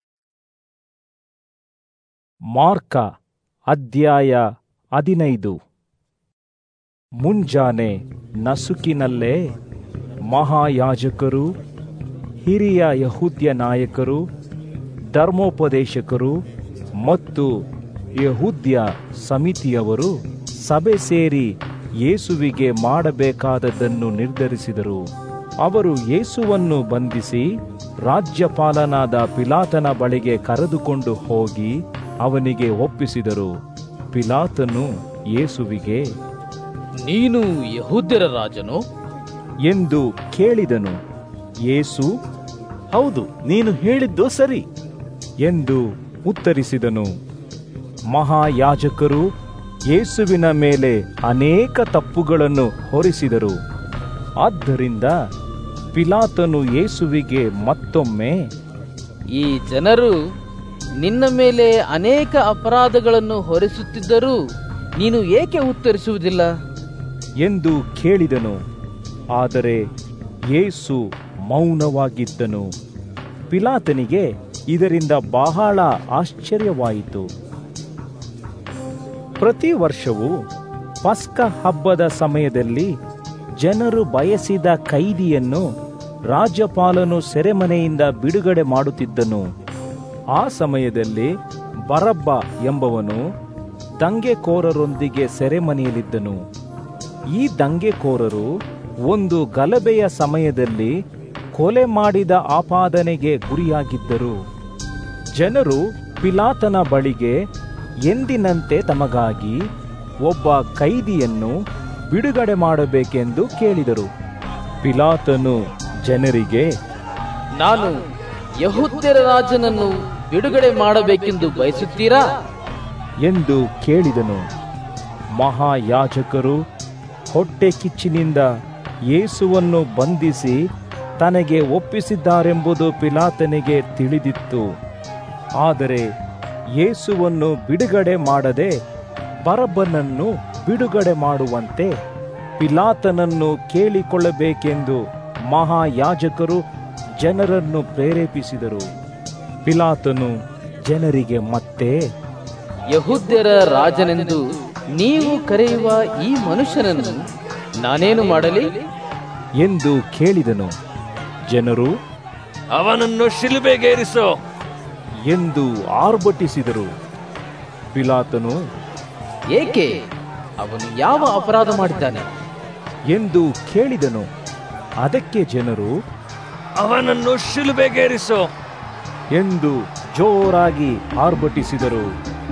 ಮಾರ್ಕ ಅಧ್ಯಾಯ ಹದಿನೈದು ಮುಂಜಾನೆ ನಸುಕಿನಲ್ಲೇ ಮಹಾಯಾಜಕರು ಹಿರಿಯ ಯಹೂದ್ಯ ನಾಯಕರು ಧರ್ಮೋಪದೇಶಕರು ಮತ್ತು ಯಹೂದ್ಯ ಸಮಿತಿಯವರು ಸಭೆ ಸೇರಿ ಯೇಸುವಿಗೆ ಮಾಡಬೇಕಾದದ್ದನ್ನು ನಿರ್ಧರಿಸಿದರು ಅವರು ಯೇಸುವನ್ನು ಬಂಧಿಸಿ ರಾಜ್ಯಪಾಲನಾದ ಪಿಲಾತನ ಬಳಿಗೆ ಕರೆದುಕೊಂಡು ಹೋಗಿ ಅವನಿಗೆ ಒಪ್ಪಿಸಿದರು ಪಿಲಾತನು ಯೇಸುವಿಗೆ ನೀನು ಯಹೂದ್ಯರ ರಾಜನು ಎಂದು ಕೇಳಿದನು ಯೇಸು ಹೌದು ನೀನು ಹೇಳಿದ್ದು ಸರಿ ಎಂದು ಉತ್ತರಿಸಿದನು ಮಹಾಯಾಜಕರು ಯೇಸುವಿನ ಮೇಲೆ ಅನೇಕ ತಪ್ಪುಗಳನ್ನು ಹೊರಿಸಿದರು ಆದ್ದರಿಂದ ಪಿಲಾತನು ಯೇಸುವಿಗೆ ಮತ್ತೊಮ್ಮೆ ಈ ಜನರು ನಿನ್ನ ಮೇಲೆ ಅನೇಕ ಅಪರಾಧಗಳನ್ನು ಹೊರಿಸುತ್ತಿದ್ದರೂ ನೀನು ಏಕೆ ಉತ್ತರಿಸುವುದಿಲ್ಲ ಎಂದು ಕೇಳಿದನು ಆದರೆ ಯೇಸು ಮೌನವಾಗಿದ್ದನು ಪಿಲಾತನಿಗೆ ಇದರಿಂದ ಬಹಳ ಆಶ್ಚರ್ಯವಾಯಿತು ಪ್ರತಿ ವರ್ಷವೂ ಪಸ್ಕ ಹಬ್ಬದ ಸಮಯದಲ್ಲಿ ಜನರು ಬಯಸಿದ ಕೈದಿಯನ್ನು ರಾಜ್ಯಪಾಲನು ಸೆರೆಮನೆಯಿಂದ ಬಿಡುಗಡೆ ಮಾಡುತ್ತಿದ್ದನು ಆ ಸಮಯದಲ್ಲಿ ಬರಬ್ಬ ಎಂಬವನು ದಂಗೆಕೋರರೊಂದಿಗೆ ಸೆರೆಮನೆಯಲ್ಲಿದ್ದನು ಈ ದಂಗೆಕೋರರು ಒಂದು ಗಲಭೆಯ ಸಮಯದಲ್ಲಿ ಕೊಲೆ ಮಾಡಿದ ಆಪಾದನೆಗೆ ಗುರಿಯಾಗಿದ್ದರು ಜನರು ಪಿಲಾತನ ಬಳಿಗೆ ಎಂದಿನಂತೆ ತಮಗಾಗಿ ಒಬ್ಬ ಕೈದಿಯನ್ನು ಬಿಡುಗಡೆ ಮಾಡಬೇಕೆಂದು ಕೇಳಿದರು ಪಿಲಾತನು ಜನರಿಗೆ ನಾನು ಯಹುದ್ಯರ ರಾಜನನ್ನು ಬಿಡುಗಡೆ ಮಾಡಬೇಕೆಂದು ಬಯಸುತ್ತೀರಾ ಎಂದು ಕೇಳಿದನು ಮಹಾಯಾಜಕರು ಹೊಟ್ಟೆ ಕಿಚ್ಚಿನಿಂದ ಯೇಸುವನ್ನು ಬಂಧಿಸಿ ತನಗೆ ಒಪ್ಪಿಸಿದ್ದಾರೆಂಬುದು ಪಿಲಾತನಿಗೆ ತಿಳಿದಿತ್ತು ಆದರೆ ಯೇಸುವನ್ನು ಬಿಡುಗಡೆ ಮಾಡದೆ ಬರಬ್ಬನನ್ನು ಬಿಡುಗಡೆ ಮಾಡುವಂತೆ ಪಿಲಾತನನ್ನು ಕೇಳಿಕೊಳ್ಳಬೇಕೆಂದು ಮಹಾಯಾಜಕರು ಜನರನ್ನು ಪ್ರೇರೇಪಿಸಿದರು ಪಿಲಾತನು ಜನರಿಗೆ ಮತ್ತೆ ಯಹುದ್ಯರ ರಾಜನೆಂದು ನೀವು ಕರೆಯುವ ಈ ಮನುಷ್ಯನನ್ನು ನಾನೇನು ಮಾಡಲಿ ಎಂದು ಕೇಳಿದನು ಜನರು ಅವನನ್ನು ಶಿಲುಬೆಗೇರಿಸು ಎಂದು ಆರ್ಭಟಿಸಿದರು ಪಿಲಾತನು ಏಕೆ ಅವನು ಯಾವ ಅಪರಾಧ ಮಾಡಿದ್ದಾನೆ ಎಂದು ಕೇಳಿದನು ಅದಕ್ಕೆ ಜನರು ಅವನನ್ನು ಶಿಲುಬೆಗೇರಿಸು ಎಂದು ಜೋರಾಗಿ ಆರ್ಭಟಿಸಿದರು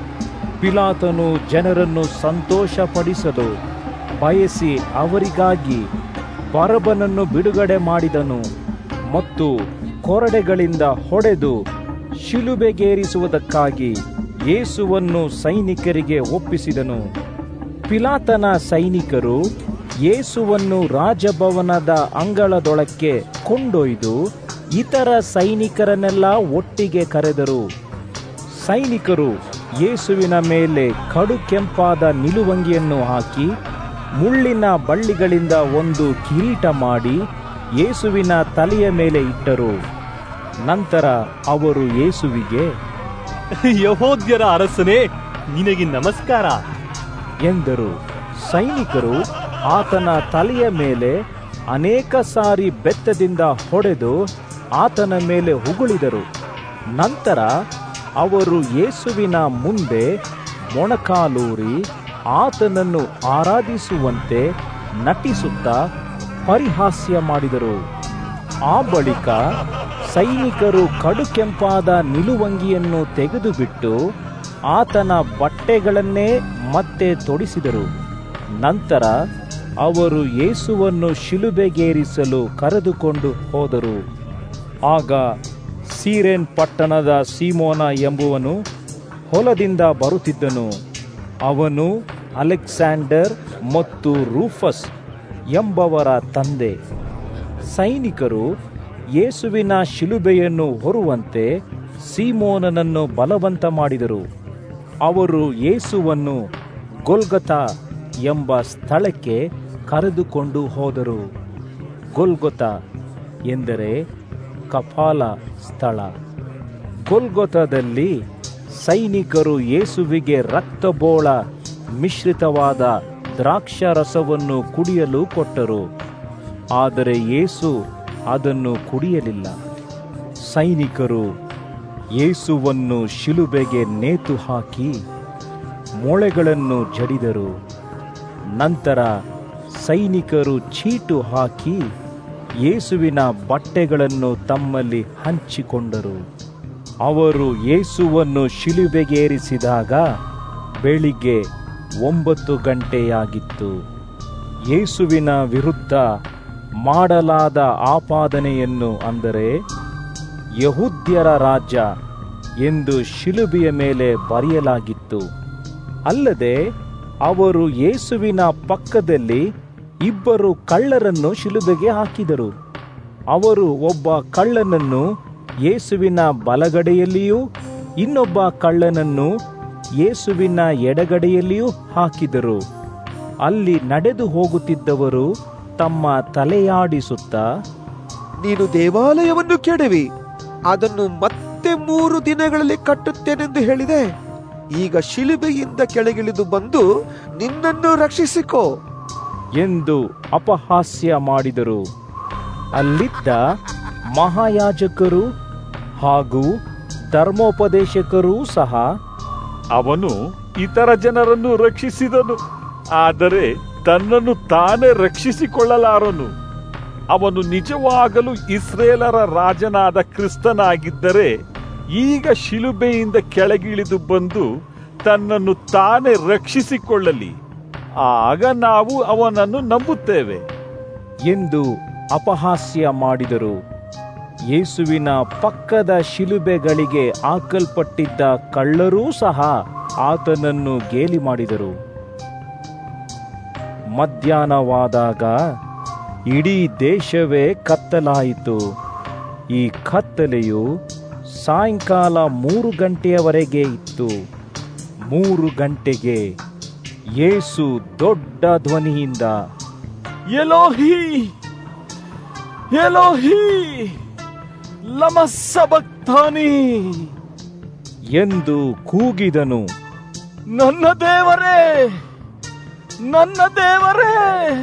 ಪಿಲಾತನು ಜನರನ್ನು ಸಂತೋಷಪಡಿಸಲು ಬಯಸಿ ಅವರಿಗಾಗಿ ಬರಬನನ್ನು ಬಿಡುಗಡೆ ಮಾಡಿದನು ಮತ್ತು ಕೊರಡೆಗಳಿಂದ ಹೊಡೆದು ಶಿಲುಬೆಗೇರಿಸುವುದಕ್ಕಾಗಿ ಯೇಸುವನ್ನು ಸೈನಿಕರಿಗೆ ಒಪ್ಪಿಸಿದನು ಪಿಲಾತನ ಸೈನಿಕರು ಯೇಸುವನ್ನು ರಾಜಭವನದ ಅಂಗಳದೊಳಕ್ಕೆ ಕೊಂಡೊಯ್ದು ಇತರ ಸೈನಿಕರನ್ನೆಲ್ಲ ಒಟ್ಟಿಗೆ ಕರೆದರು ಸೈನಿಕರು ಯೇಸುವಿನ ಮೇಲೆ ಕಡು ಕೆಂಪಾದ ನಿಲುವಂಗಿಯನ್ನು ಹಾಕಿ ಮುಳ್ಳಿನ ಬಳ್ಳಿಗಳಿಂದ ಒಂದು ಕಿರೀಟ ಮಾಡಿ ಯೇಸುವಿನ ತಲೆಯ ಮೇಲೆ ಇಟ್ಟರು ನಂತರ ಅವರು ಯೇಸುವಿಗೆ ಯಹೋದ್ಯರ ಅರಸನೇ ನಿನಗೆ ನಮಸ್ಕಾರ ಎಂದರು ಸೈನಿಕರು ಆತನ ತಲೆಯ ಮೇಲೆ ಅನೇಕ ಸಾರಿ ಬೆತ್ತದಿಂದ ಹೊಡೆದು ಆತನ ಮೇಲೆ ಉಗುಳಿದರು ನಂತರ ಅವರು ಯೇಸುವಿನ ಮುಂದೆ ಮೊಣಕಾಲೂರಿ ಆತನನ್ನು ಆರಾಧಿಸುವಂತೆ ನಟಿಸುತ್ತಾ ಪರಿಹಾಸ್ಯ ಮಾಡಿದರು ಆ ಬಳಿಕ ಸೈನಿಕರು ಕಡು ಕೆಂಪಾದ ನಿಲುವಂಗಿಯನ್ನು ತೆಗೆದುಬಿಟ್ಟು ಆತನ ಬಟ್ಟೆಗಳನ್ನೇ ಮತ್ತೆ ತೊಡಿಸಿದರು ನಂತರ ಅವರು ಯೇಸುವನ್ನು ಶಿಲುಬೆಗೇರಿಸಲು ಕರೆದುಕೊಂಡು ಹೋದರು ಆಗ ಸೀರೆನ್ ಪಟ್ಟಣದ ಸೀಮೋನ ಎಂಬುವನು ಹೊಲದಿಂದ ಬರುತ್ತಿದ್ದನು ಅವನು ಅಲೆಕ್ಸಾಂಡರ್ ಮತ್ತು ರೂಫಸ್ ಎಂಬವರ ತಂದೆ ಸೈನಿಕರು ಯೇಸುವಿನ ಶಿಲುಬೆಯನ್ನು ಹೊರುವಂತೆ ಸೀಮೋನನನ್ನು ಬಲವಂತ ಮಾಡಿದರು ಅವರು ಯೇಸುವನ್ನು ಗೊಲ್ಗತಾ ಎಂಬ ಸ್ಥಳಕ್ಕೆ ಕರೆದುಕೊಂಡು ಹೋದರು ಗೊಲ್ಗೊತ ಎಂದರೆ ಕಪಾಲ ಸ್ಥಳ ಗೊಲ್ಗೊತದಲ್ಲಿ ಸೈನಿಕರು ಯೇಸುವಿಗೆ ರಕ್ತಬೋಳ ಮಿಶ್ರಿತವಾದ ದ್ರಾಕ್ಷಾರಸವನ್ನು ಕುಡಿಯಲು ಕೊಟ್ಟರು ಆದರೆ ಯೇಸು ಅದನ್ನು ಕುಡಿಯಲಿಲ್ಲ ಸೈನಿಕರು ಯೇಸುವನ್ನು ಶಿಲುಬೆಗೆ ನೇತು ಹಾಕಿ ಮೊಳೆಗಳನ್ನು ಜಡಿದರು ನಂತರ ಸೈನಿಕರು ಚೀಟು ಹಾಕಿ ಯೇಸುವಿನ ಬಟ್ಟೆಗಳನ್ನು ತಮ್ಮಲ್ಲಿ ಹಂಚಿಕೊಂಡರು ಅವರು ಯೇಸುವನ್ನು ಶಿಲುಬೆಗೇರಿಸಿದಾಗ ಬೆಳಿಗ್ಗೆ ಒಂಬತ್ತು ಗಂಟೆಯಾಗಿತ್ತು ಯೇಸುವಿನ ವಿರುದ್ಧ ಮಾಡಲಾದ ಆಪಾದನೆಯನ್ನು ಅಂದರೆ ಯಹುದ್ಯರ ರಾಜ್ಯ ಎಂದು ಶಿಲುಬೆಯ ಮೇಲೆ ಬರೆಯಲಾಗಿತ್ತು ಅಲ್ಲದೆ ಅವರು ಯೇಸುವಿನ ಪಕ್ಕದಲ್ಲಿ ಇಬ್ಬರು ಕಳ್ಳರನ್ನು ಶಿಲುಬೆಗೆ ಹಾಕಿದರು ಅವರು ಒಬ್ಬ ಕಳ್ಳನನ್ನು ಯೇಸುವಿನ ಬಲಗಡೆಯಲ್ಲಿಯೂ ಇನ್ನೊಬ್ಬ ಕಳ್ಳನನ್ನು ಯೇಸುವಿನ ಎಡಗಡೆಯಲ್ಲಿಯೂ ಹಾಕಿದರು ಅಲ್ಲಿ ನಡೆದು ಹೋಗುತ್ತಿದ್ದವರು ತಮ್ಮ ತಲೆಯಾಡಿಸುತ್ತಾ ನೀನು ದೇವಾಲಯವನ್ನು ಕೆಡವಿ ಅದನ್ನು ಮತ್ತೆ ಮೂರು ದಿನಗಳಲ್ಲಿ ಕಟ್ಟುತ್ತೇನೆಂದು ಹೇಳಿದೆ ಈಗ ಶಿಲುಬೆಯಿಂದ ಕೆಳಗಿಳಿದು ಬಂದು ನಿನ್ನನ್ನು ರಕ್ಷಿಸಿಕೋ ಎಂದು ಅಪಹಾಸ್ಯ ಮಾಡಿದರು ಅಲ್ಲಿದ್ದ ಮಹಾಯಾಜಕರು ಹಾಗೂ ಧರ್ಮೋಪದೇಶಕರೂ ಸಹ ಅವನು ಇತರ ಜನರನ್ನು ರಕ್ಷಿಸಿದನು ಆದರೆ ತನ್ನನ್ನು ತಾನೇ ರಕ್ಷಿಸಿಕೊಳ್ಳಲಾರನು ಅವನು ನಿಜವಾಗಲೂ ಇಸ್ರೇಲರ ರಾಜನಾದ ಕ್ರಿಸ್ತನಾಗಿದ್ದರೆ ಈಗ ಶಿಲುಬೆಯಿಂದ ಕೆಳಗಿಳಿದು ಬಂದು ತನ್ನನ್ನು ತಾನೇ ರಕ್ಷಿಸಿಕೊಳ್ಳಲಿ ಆಗ ನಾವು ಅವನನ್ನು ನಂಬುತ್ತೇವೆ ಎಂದು ಅಪಹಾಸ್ಯ ಮಾಡಿದರು ಯೇಸುವಿನ ಪಕ್ಕದ ಶಿಲುಬೆಗಳಿಗೆ ಹಾಕಲ್ಪಟ್ಟಿದ್ದ ಕಳ್ಳರೂ ಸಹ ಆತನನ್ನು ಗೇಲಿ ಮಾಡಿದರು ಮಧ್ಯಾಹ್ನವಾದಾಗ ಇಡೀ ದೇಶವೇ ಕತ್ತಲಾಯಿತು ಈ ಕತ್ತಲೆಯು ಸಾಯಂಕಾಲ ಮೂರು ಗಂಟೆಯವರೆಗೆ ಇತ್ತು ಮೂರು ಗಂಟೆಗೆ ಯೇಸು ದೊಡ್ಡ ಧ್ವನಿಯಿಂದ ಎಲೋಹಿ ಎಲೋಹಿ ಲಮಸ್ಸಬಕ್ತಾನಿ ಎಂದು ಕೂಗಿದನು ನನ್ನ ದೇವರೇ ನನ್ನ ದೇವರೇ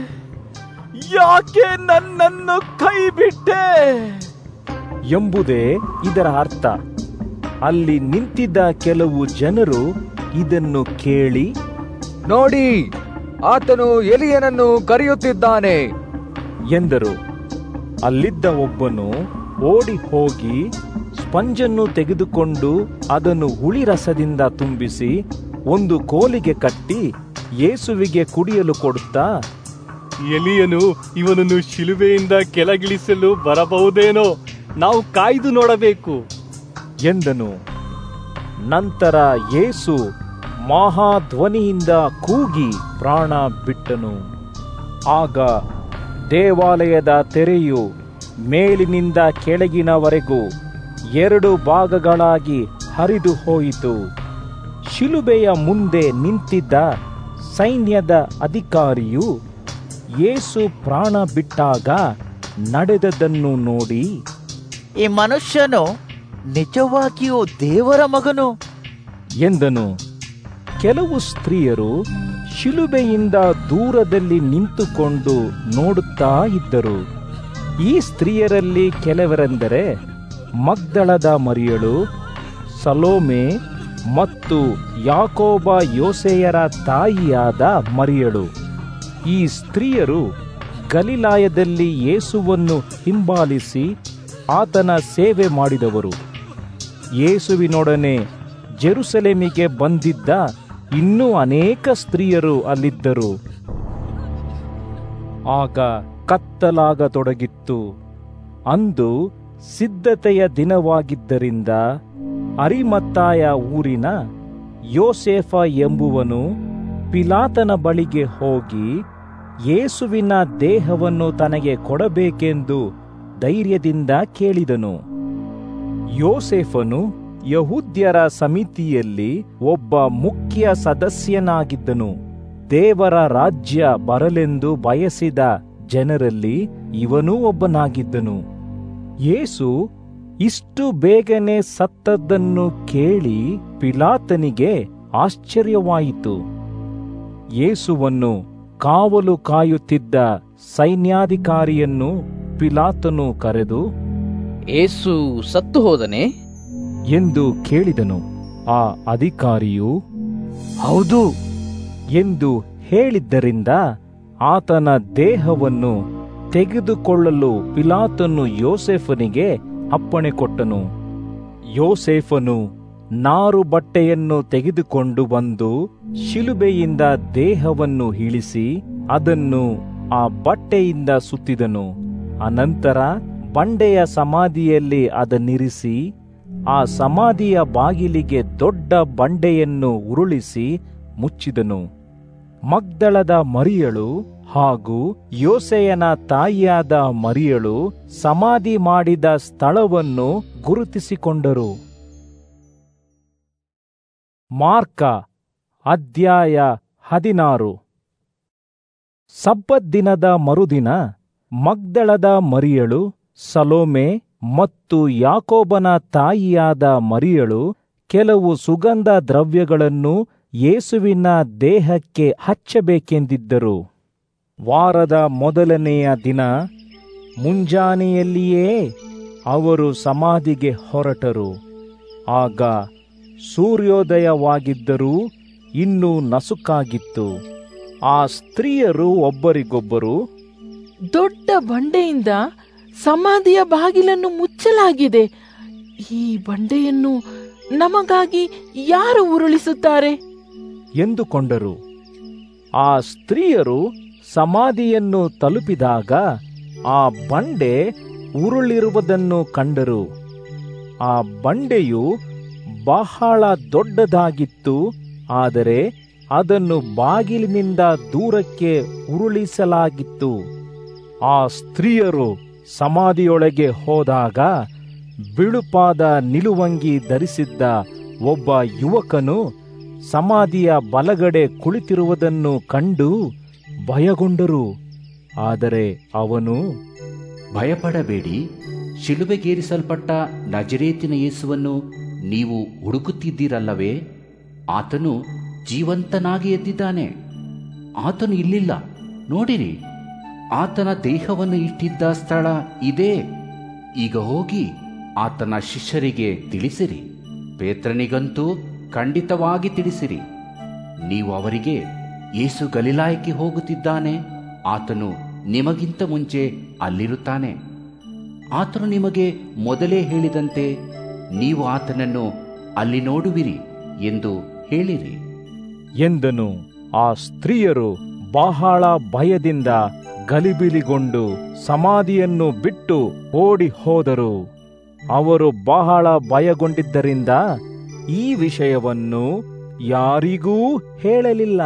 ಯಾಕೆ ನನ್ನನ್ನು ಕೈ ಬಿಟ್ಟೆ ಎಂಬುದೇ ಇದರ ಅರ್ಥ ಅಲ್ಲಿ ನಿಂತಿದ್ದ ಕೆಲವು ಜನರು ಇದನ್ನು ಕೇಳಿ ನೋಡಿ ಆತನು ಎಲಿಯನನ್ನು ಕರೆಯುತ್ತಿದ್ದಾನೆ ಎಂದರು ಅಲ್ಲಿದ್ದ ಒಬ್ಬನು ಓಡಿ ಹೋಗಿ ಸ್ಪಂಜನ್ನು ತೆಗೆದುಕೊಂಡು ಅದನ್ನು ಹುಳಿ ರಸದಿಂದ ತುಂಬಿಸಿ ಒಂದು ಕೋಲಿಗೆ ಕಟ್ಟಿ ಯೇಸುವಿಗೆ ಕುಡಿಯಲು ಕೊಡುತ್ತಾ ಎಲಿಯನು ಇವನನ್ನು ಶಿಲುಬೆಯಿಂದ ಕೆಳಗಿಳಿಸಲು ಬರಬಹುದೇನೋ ನಾವು ಕಾಯ್ದು ನೋಡಬೇಕು ಎಂದನು ನಂತರ ಯೇಸು ಮಹಾಧ್ವನಿಯಿಂದ ಕೂಗಿ ಪ್ರಾಣ ಬಿಟ್ಟನು ಆಗ ದೇವಾಲಯದ ತೆರೆಯು ಮೇಲಿನಿಂದ ಕೆಳಗಿನವರೆಗೂ ಎರಡು ಭಾಗಗಳಾಗಿ ಹರಿದು ಹೋಯಿತು ಶಿಲುಬೆಯ ಮುಂದೆ ನಿಂತಿದ್ದ ಸೈನ್ಯದ ಅಧಿಕಾರಿಯು ಯೇಸು ಪ್ರಾಣ ಬಿಟ್ಟಾಗ ನಡೆದದನ್ನು ನೋಡಿ ಈ ಮನುಷ್ಯನು ನಿಜವಾಗಿಯೂ ದೇವರ ಮಗನು ಎಂದನು ಕೆಲವು ಸ್ತ್ರೀಯರು ಶಿಲುಬೆಯಿಂದ ದೂರದಲ್ಲಿ ನಿಂತುಕೊಂಡು ನೋಡುತ್ತಾ ಇದ್ದರು ಈ ಸ್ತ್ರೀಯರಲ್ಲಿ ಕೆಲವರೆಂದರೆ ಮಗ್ದಳದ ಮರಿಯಳು ಸಲೋಮೆ ಮತ್ತು ಯಾಕೋಬ ಯೋಸೆಯರ ತಾಯಿಯಾದ ಮರಿಯಳು ಈ ಸ್ತ್ರೀಯರು ಗಲಿಲಾಯದಲ್ಲಿ ಯೇಸುವನ್ನು ಹಿಂಬಾಲಿಸಿ ಆತನ ಸೇವೆ ಮಾಡಿದವರು ಯೇಸುವಿನೊಡನೆ ಜೆರುಸಲೇಮಿಗೆ ಬಂದಿದ್ದ ಇನ್ನೂ ಅನೇಕ ಸ್ತ್ರೀಯರು ಅಲ್ಲಿದ್ದರು ಆಗ ಕತ್ತಲಾಗತೊಡಗಿತ್ತು ಅಂದು ಸಿದ್ಧತೆಯ ದಿನವಾಗಿದ್ದರಿಂದ ಅರಿಮತ್ತಾಯ ಊರಿನ ಯೋಸೇಫ ಎಂಬುವನು ಪಿಲಾತನ ಬಳಿಗೆ ಹೋಗಿ ಯೇಸುವಿನ ದೇಹವನ್ನು ತನಗೆ ಕೊಡಬೇಕೆಂದು ಧೈರ್ಯದಿಂದ ಕೇಳಿದನು ಯೋಸೇಫನು ಯಹೂದ್ಯರ ಸಮಿತಿಯಲ್ಲಿ ಒಬ್ಬ ಮುಖ್ಯ ಸದಸ್ಯನಾಗಿದ್ದನು ದೇವರ ರಾಜ್ಯ ಬರಲೆಂದು ಬಯಸಿದ ಜನರಲ್ಲಿ ಇವನೂ ಒಬ್ಬನಾಗಿದ್ದನು ಯೇಸು ಇಷ್ಟು ಬೇಗನೆ ಸತ್ತದ್ದನ್ನು ಕೇಳಿ ಪಿಲಾತನಿಗೆ ಆಶ್ಚರ್ಯವಾಯಿತು ಯೇಸುವನ್ನು ಕಾವಲು ಕಾಯುತ್ತಿದ್ದ ಸೈನ್ಯಾಧಿಕಾರಿಯನ್ನು ಪಿಲಾತನು ಕರೆದು ಏಸು ಸತ್ತು ಹೋದನೆ ಎಂದು ಕೇಳಿದನು ಆ ಅಧಿಕಾರಿಯು ಹೌದು ಎಂದು ಹೇಳಿದ್ದರಿಂದ ಆತನ ದೇಹವನ್ನು ತೆಗೆದುಕೊಳ್ಳಲು ಪಿಲಾತನು ಯೋಸೆಫನಿಗೆ ಅಪ್ಪಣೆ ಕೊಟ್ಟನು ಯೋಸೇಫನು ನಾರು ಬಟ್ಟೆಯನ್ನು ತೆಗೆದುಕೊಂಡು ಬಂದು ಶಿಲುಬೆಯಿಂದ ದೇಹವನ್ನು ಇಳಿಸಿ ಅದನ್ನು ಆ ಬಟ್ಟೆಯಿಂದ ಸುತ್ತಿದನು ಅನಂತರ ಬಂಡೆಯ ಸಮಾಧಿಯಲ್ಲಿ ಅದನ್ನಿರಿಸಿ ಆ ಸಮಾಧಿಯ ಬಾಗಿಲಿಗೆ ದೊಡ್ಡ ಬಂಡೆಯನ್ನು ಉರುಳಿಸಿ ಮುಚ್ಚಿದನು ಮಗ್ದಳದ ಮರಿಯಳು ಹಾಗೂ ಯೋಸೆಯನ ತಾಯಿಯಾದ ಮರಿಯಳು ಸಮಾಧಿ ಮಾಡಿದ ಸ್ಥಳವನ್ನು ಗುರುತಿಸಿಕೊಂಡರು ಮಾರ್ಕ ಅಧ್ಯಾಯ ಹದಿನಾರು ಸಬ್ಬತ್ ದಿನದ ಮರುದಿನ ಮಗ್ದಳದ ಮರಿಯಳು ಸಲೋಮೆ ಮತ್ತು ಯಾಕೋಬನ ತಾಯಿಯಾದ ಮರಿಯಳು ಕೆಲವು ಸುಗಂಧ ದ್ರವ್ಯಗಳನ್ನು ಯೇಸುವಿನ ದೇಹಕ್ಕೆ ಹಚ್ಚಬೇಕೆಂದಿದ್ದರು ವಾರದ ಮೊದಲನೆಯ ದಿನ ಮುಂಜಾನೆಯಲ್ಲಿಯೇ ಅವರು ಸಮಾಧಿಗೆ ಹೊರಟರು ಆಗ ಸೂರ್ಯೋದಯವಾಗಿದ್ದರೂ ಇನ್ನೂ ನಸುಕಾಗಿತ್ತು ಆ ಸ್ತ್ರೀಯರು ಒಬ್ಬರಿಗೊಬ್ಬರು ದೊಡ್ಡ ಬಂಡೆಯಿಂದ ಸಮಾಧಿಯ ಬಾಗಿಲನ್ನು ಮುಚ್ಚಲಾಗಿದೆ ಈ ಬಂಡೆಯನ್ನು ನಮಗಾಗಿ ಯಾರು ಉರುಳಿಸುತ್ತಾರೆ ಎಂದುಕೊಂಡರು ಆ ಸ್ತ್ರೀಯರು ಸಮಾಧಿಯನ್ನು ತಲುಪಿದಾಗ ಆ ಬಂಡೆ ಉರುಳಿರುವುದನ್ನು ಕಂಡರು ಆ ಬಂಡೆಯು ಬಹಳ ದೊಡ್ಡದಾಗಿತ್ತು ಆದರೆ ಅದನ್ನು ಬಾಗಿಲಿನಿಂದ ದೂರಕ್ಕೆ ಉರುಳಿಸಲಾಗಿತ್ತು ಆ ಸ್ತ್ರೀಯರು ಸಮಾಧಿಯೊಳಗೆ ಹೋದಾಗ ಬಿಳುಪಾದ ನಿಲುವಂಗಿ ಧರಿಸಿದ್ದ ಒಬ್ಬ ಯುವಕನು ಸಮಾಧಿಯ ಬಲಗಡೆ ಕುಳಿತಿರುವುದನ್ನು ಕಂಡು ಭಯಗೊಂಡರು ಆದರೆ ಅವನು ಭಯಪಡಬೇಡಿ ಶಿಲುಬೆಗೇರಿಸಲ್ಪಟ್ಟ ನಜರೇತಿನ ಯೇಸುವನ್ನು ನೀವು ಹುಡುಕುತ್ತಿದ್ದೀರಲ್ಲವೇ ಆತನು ಜೀವಂತನಾಗಿ ಎದ್ದಿದ್ದಾನೆ ಆತನು ಇಲ್ಲಿಲ್ಲ ನೋಡಿರಿ ಆತನ ದೇಹವನ್ನು ಇಟ್ಟಿದ್ದ ಸ್ಥಳ ಇದೇ ಈಗ ಹೋಗಿ ಆತನ ಶಿಷ್ಯರಿಗೆ ತಿಳಿಸಿರಿ ಪೇತ್ರನಿಗಂತೂ ಖಂಡಿತವಾಗಿ ತಿಳಿಸಿರಿ ನೀವು ಅವರಿಗೆ ಯೇಸು ಗಲಿಲಾಯಕ್ಕೆ ಹೋಗುತ್ತಿದ್ದಾನೆ ಆತನು ನಿಮಗಿಂತ ಮುಂಚೆ ಅಲ್ಲಿರುತ್ತಾನೆ ಆತನು ನಿಮಗೆ ಮೊದಲೇ ಹೇಳಿದಂತೆ ನೀವು ಆತನನ್ನು ಅಲ್ಲಿ ನೋಡುವಿರಿ ಎಂದು ಹೇಳಿರಿ ಎಂದನು ಆ ಸ್ತ್ರೀಯರು ಬಹಳ ಭಯದಿಂದ ಗಲಿಬಿಲಿಗೊಂಡು ಸಮಾಧಿಯನ್ನು ಬಿಟ್ಟು ಓಡಿ ಹೋದರು ಅವರು ಬಹಳ ಭಯಗೊಂಡಿದ್ದರಿಂದ ಈ ವಿಷಯವನ್ನು ಯಾರಿಗೂ ಹೇಳಲಿಲ್ಲ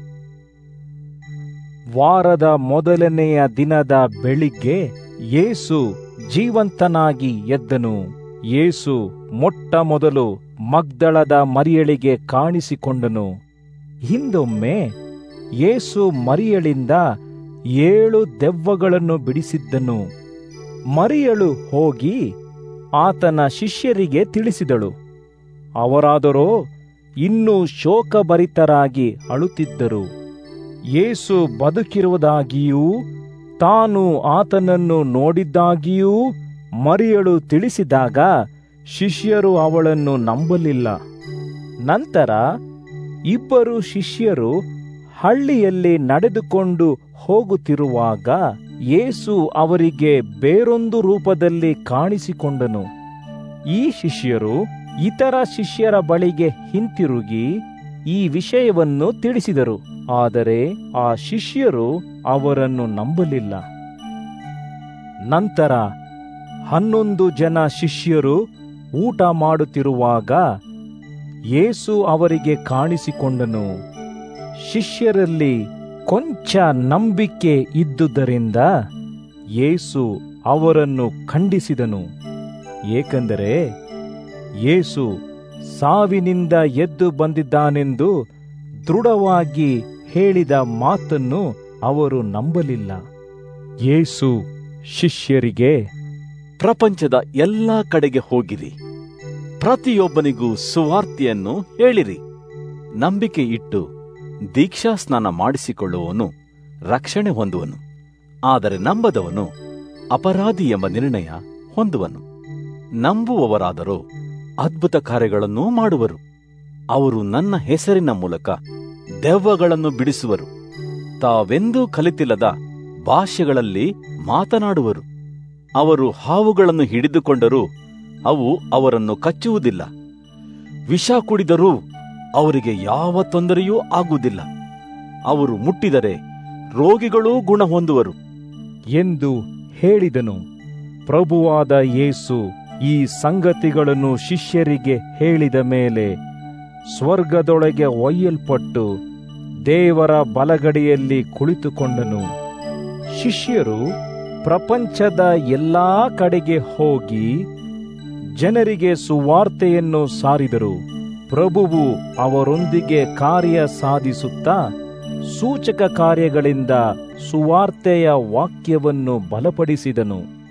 ವಾರದ ಮೊದಲನೆಯ ದಿನದ ಬೆಳಿಗ್ಗೆ ಯೇಸು ಜೀವಂತನಾಗಿ ಎದ್ದನು ಯೇಸು ಮೊಟ್ಟ ಮೊದಲು ಮಗ್ದಳದ ಮರಿಯಳಿಗೆ ಕಾಣಿಸಿಕೊಂಡನು ಹಿಂದೊಮ್ಮೆ ಯೇಸು ಮರಿಯಳಿಂದ ಏಳು ದೆವ್ವಗಳನ್ನು ಬಿಡಿಸಿದ್ದನು ಮರಿಯಳು ಹೋಗಿ ಆತನ ಶಿಷ್ಯರಿಗೆ ತಿಳಿಸಿದಳು ಅವರಾದರೋ ಇನ್ನೂ ಶೋಕಭರಿತರಾಗಿ ಅಳುತ್ತಿದ್ದರು ಯೇಸು ಬದುಕಿರುವುದಾಗಿಯೂ ತಾನು ಆತನನ್ನು ನೋಡಿದ್ದಾಗಿಯೂ ಮರಿಯಳು ತಿಳಿಸಿದಾಗ ಶಿಷ್ಯರು ಅವಳನ್ನು ನಂಬಲಿಲ್ಲ ನಂತರ ಇಬ್ಬರು ಶಿಷ್ಯರು ಹಳ್ಳಿಯಲ್ಲಿ ನಡೆದುಕೊಂಡು ಹೋಗುತ್ತಿರುವಾಗ ಯೇಸು ಅವರಿಗೆ ಬೇರೊಂದು ರೂಪದಲ್ಲಿ ಕಾಣಿಸಿಕೊಂಡನು ಈ ಶಿಷ್ಯರು ಇತರ ಶಿಷ್ಯರ ಬಳಿಗೆ ಹಿಂತಿರುಗಿ ಈ ವಿಷಯವನ್ನು ತಿಳಿಸಿದರು ಆದರೆ ಆ ಶಿಷ್ಯರು ಅವರನ್ನು ನಂಬಲಿಲ್ಲ ನಂತರ ಹನ್ನೊಂದು ಜನ ಶಿಷ್ಯರು ಊಟ ಮಾಡುತ್ತಿರುವಾಗ ಯೇಸು ಅವರಿಗೆ ಕಾಣಿಸಿಕೊಂಡನು ಶಿಷ್ಯರಲ್ಲಿ ಕೊಂಚ ನಂಬಿಕೆ ಇದ್ದುದರಿಂದ ಯೇಸು ಅವರನ್ನು ಖಂಡಿಸಿದನು ಏಕೆಂದರೆ ಯೇಸು ಸಾವಿನಿಂದ ಎದ್ದು ಬಂದಿದ್ದಾನೆಂದು ದೃಢವಾಗಿ ಹೇಳಿದ ಮಾತನ್ನು ಅವರು ನಂಬಲಿಲ್ಲ ಯೇಸು ಶಿಷ್ಯರಿಗೆ ಪ್ರಪಂಚದ ಎಲ್ಲಾ ಕಡೆಗೆ ಹೋಗಿರಿ ಪ್ರತಿಯೊಬ್ಬನಿಗೂ ಸುವಾರ್ತೆಯನ್ನು ಹೇಳಿರಿ ನಂಬಿಕೆ ಇಟ್ಟು ದೀಕ್ಷಾ ಸ್ನಾನ ಮಾಡಿಸಿಕೊಳ್ಳುವವನು ರಕ್ಷಣೆ ಹೊಂದುವನು ಆದರೆ ನಂಬದವನು ಅಪರಾಧಿ ಎಂಬ ನಿರ್ಣಯ ಹೊಂದುವನು ನಂಬುವವರಾದರೂ ಅದ್ಭುತ ಕಾರ್ಯಗಳನ್ನು ಮಾಡುವರು ಅವರು ನನ್ನ ಹೆಸರಿನ ಮೂಲಕ ದೆವ್ವಗಳನ್ನು ಬಿಡಿಸುವರು ತಾವೆಂದೂ ಕಲಿತಿಲ್ಲದ ಭಾಷೆಗಳಲ್ಲಿ ಮಾತನಾಡುವರು ಅವರು ಹಾವುಗಳನ್ನು ಹಿಡಿದುಕೊಂಡರೂ ಅವು ಅವರನ್ನು ಕಚ್ಚುವುದಿಲ್ಲ ವಿಷ ಕುಡಿದರೂ ಅವರಿಗೆ ಯಾವ ತೊಂದರೆಯೂ ಆಗುವುದಿಲ್ಲ ಅವರು ಮುಟ್ಟಿದರೆ ರೋಗಿಗಳೂ ಗುಣ ಹೊಂದುವರು ಎಂದು ಹೇಳಿದನು ಪ್ರಭುವಾದ ಯೇಸು ಈ ಸಂಗತಿಗಳನ್ನು ಶಿಷ್ಯರಿಗೆ ಹೇಳಿದ ಮೇಲೆ ಸ್ವರ್ಗದೊಳಗೆ ಒಯ್ಯಲ್ಪಟ್ಟು ದೇವರ ಬಲಗಡೆಯಲ್ಲಿ ಕುಳಿತುಕೊಂಡನು ಶಿಷ್ಯರು ಪ್ರಪಂಚದ ಎಲ್ಲಾ ಕಡೆಗೆ ಹೋಗಿ ಜನರಿಗೆ ಸುವಾರ್ತೆಯನ್ನು ಸಾರಿದರು ಪ್ರಭುವು ಅವರೊಂದಿಗೆ ಕಾರ್ಯ ಸಾಧಿಸುತ್ತಾ ಸೂಚಕ ಕಾರ್ಯಗಳಿಂದ ಸುವಾರ್ತೆಯ ವಾಕ್ಯವನ್ನು ಬಲಪಡಿಸಿದನು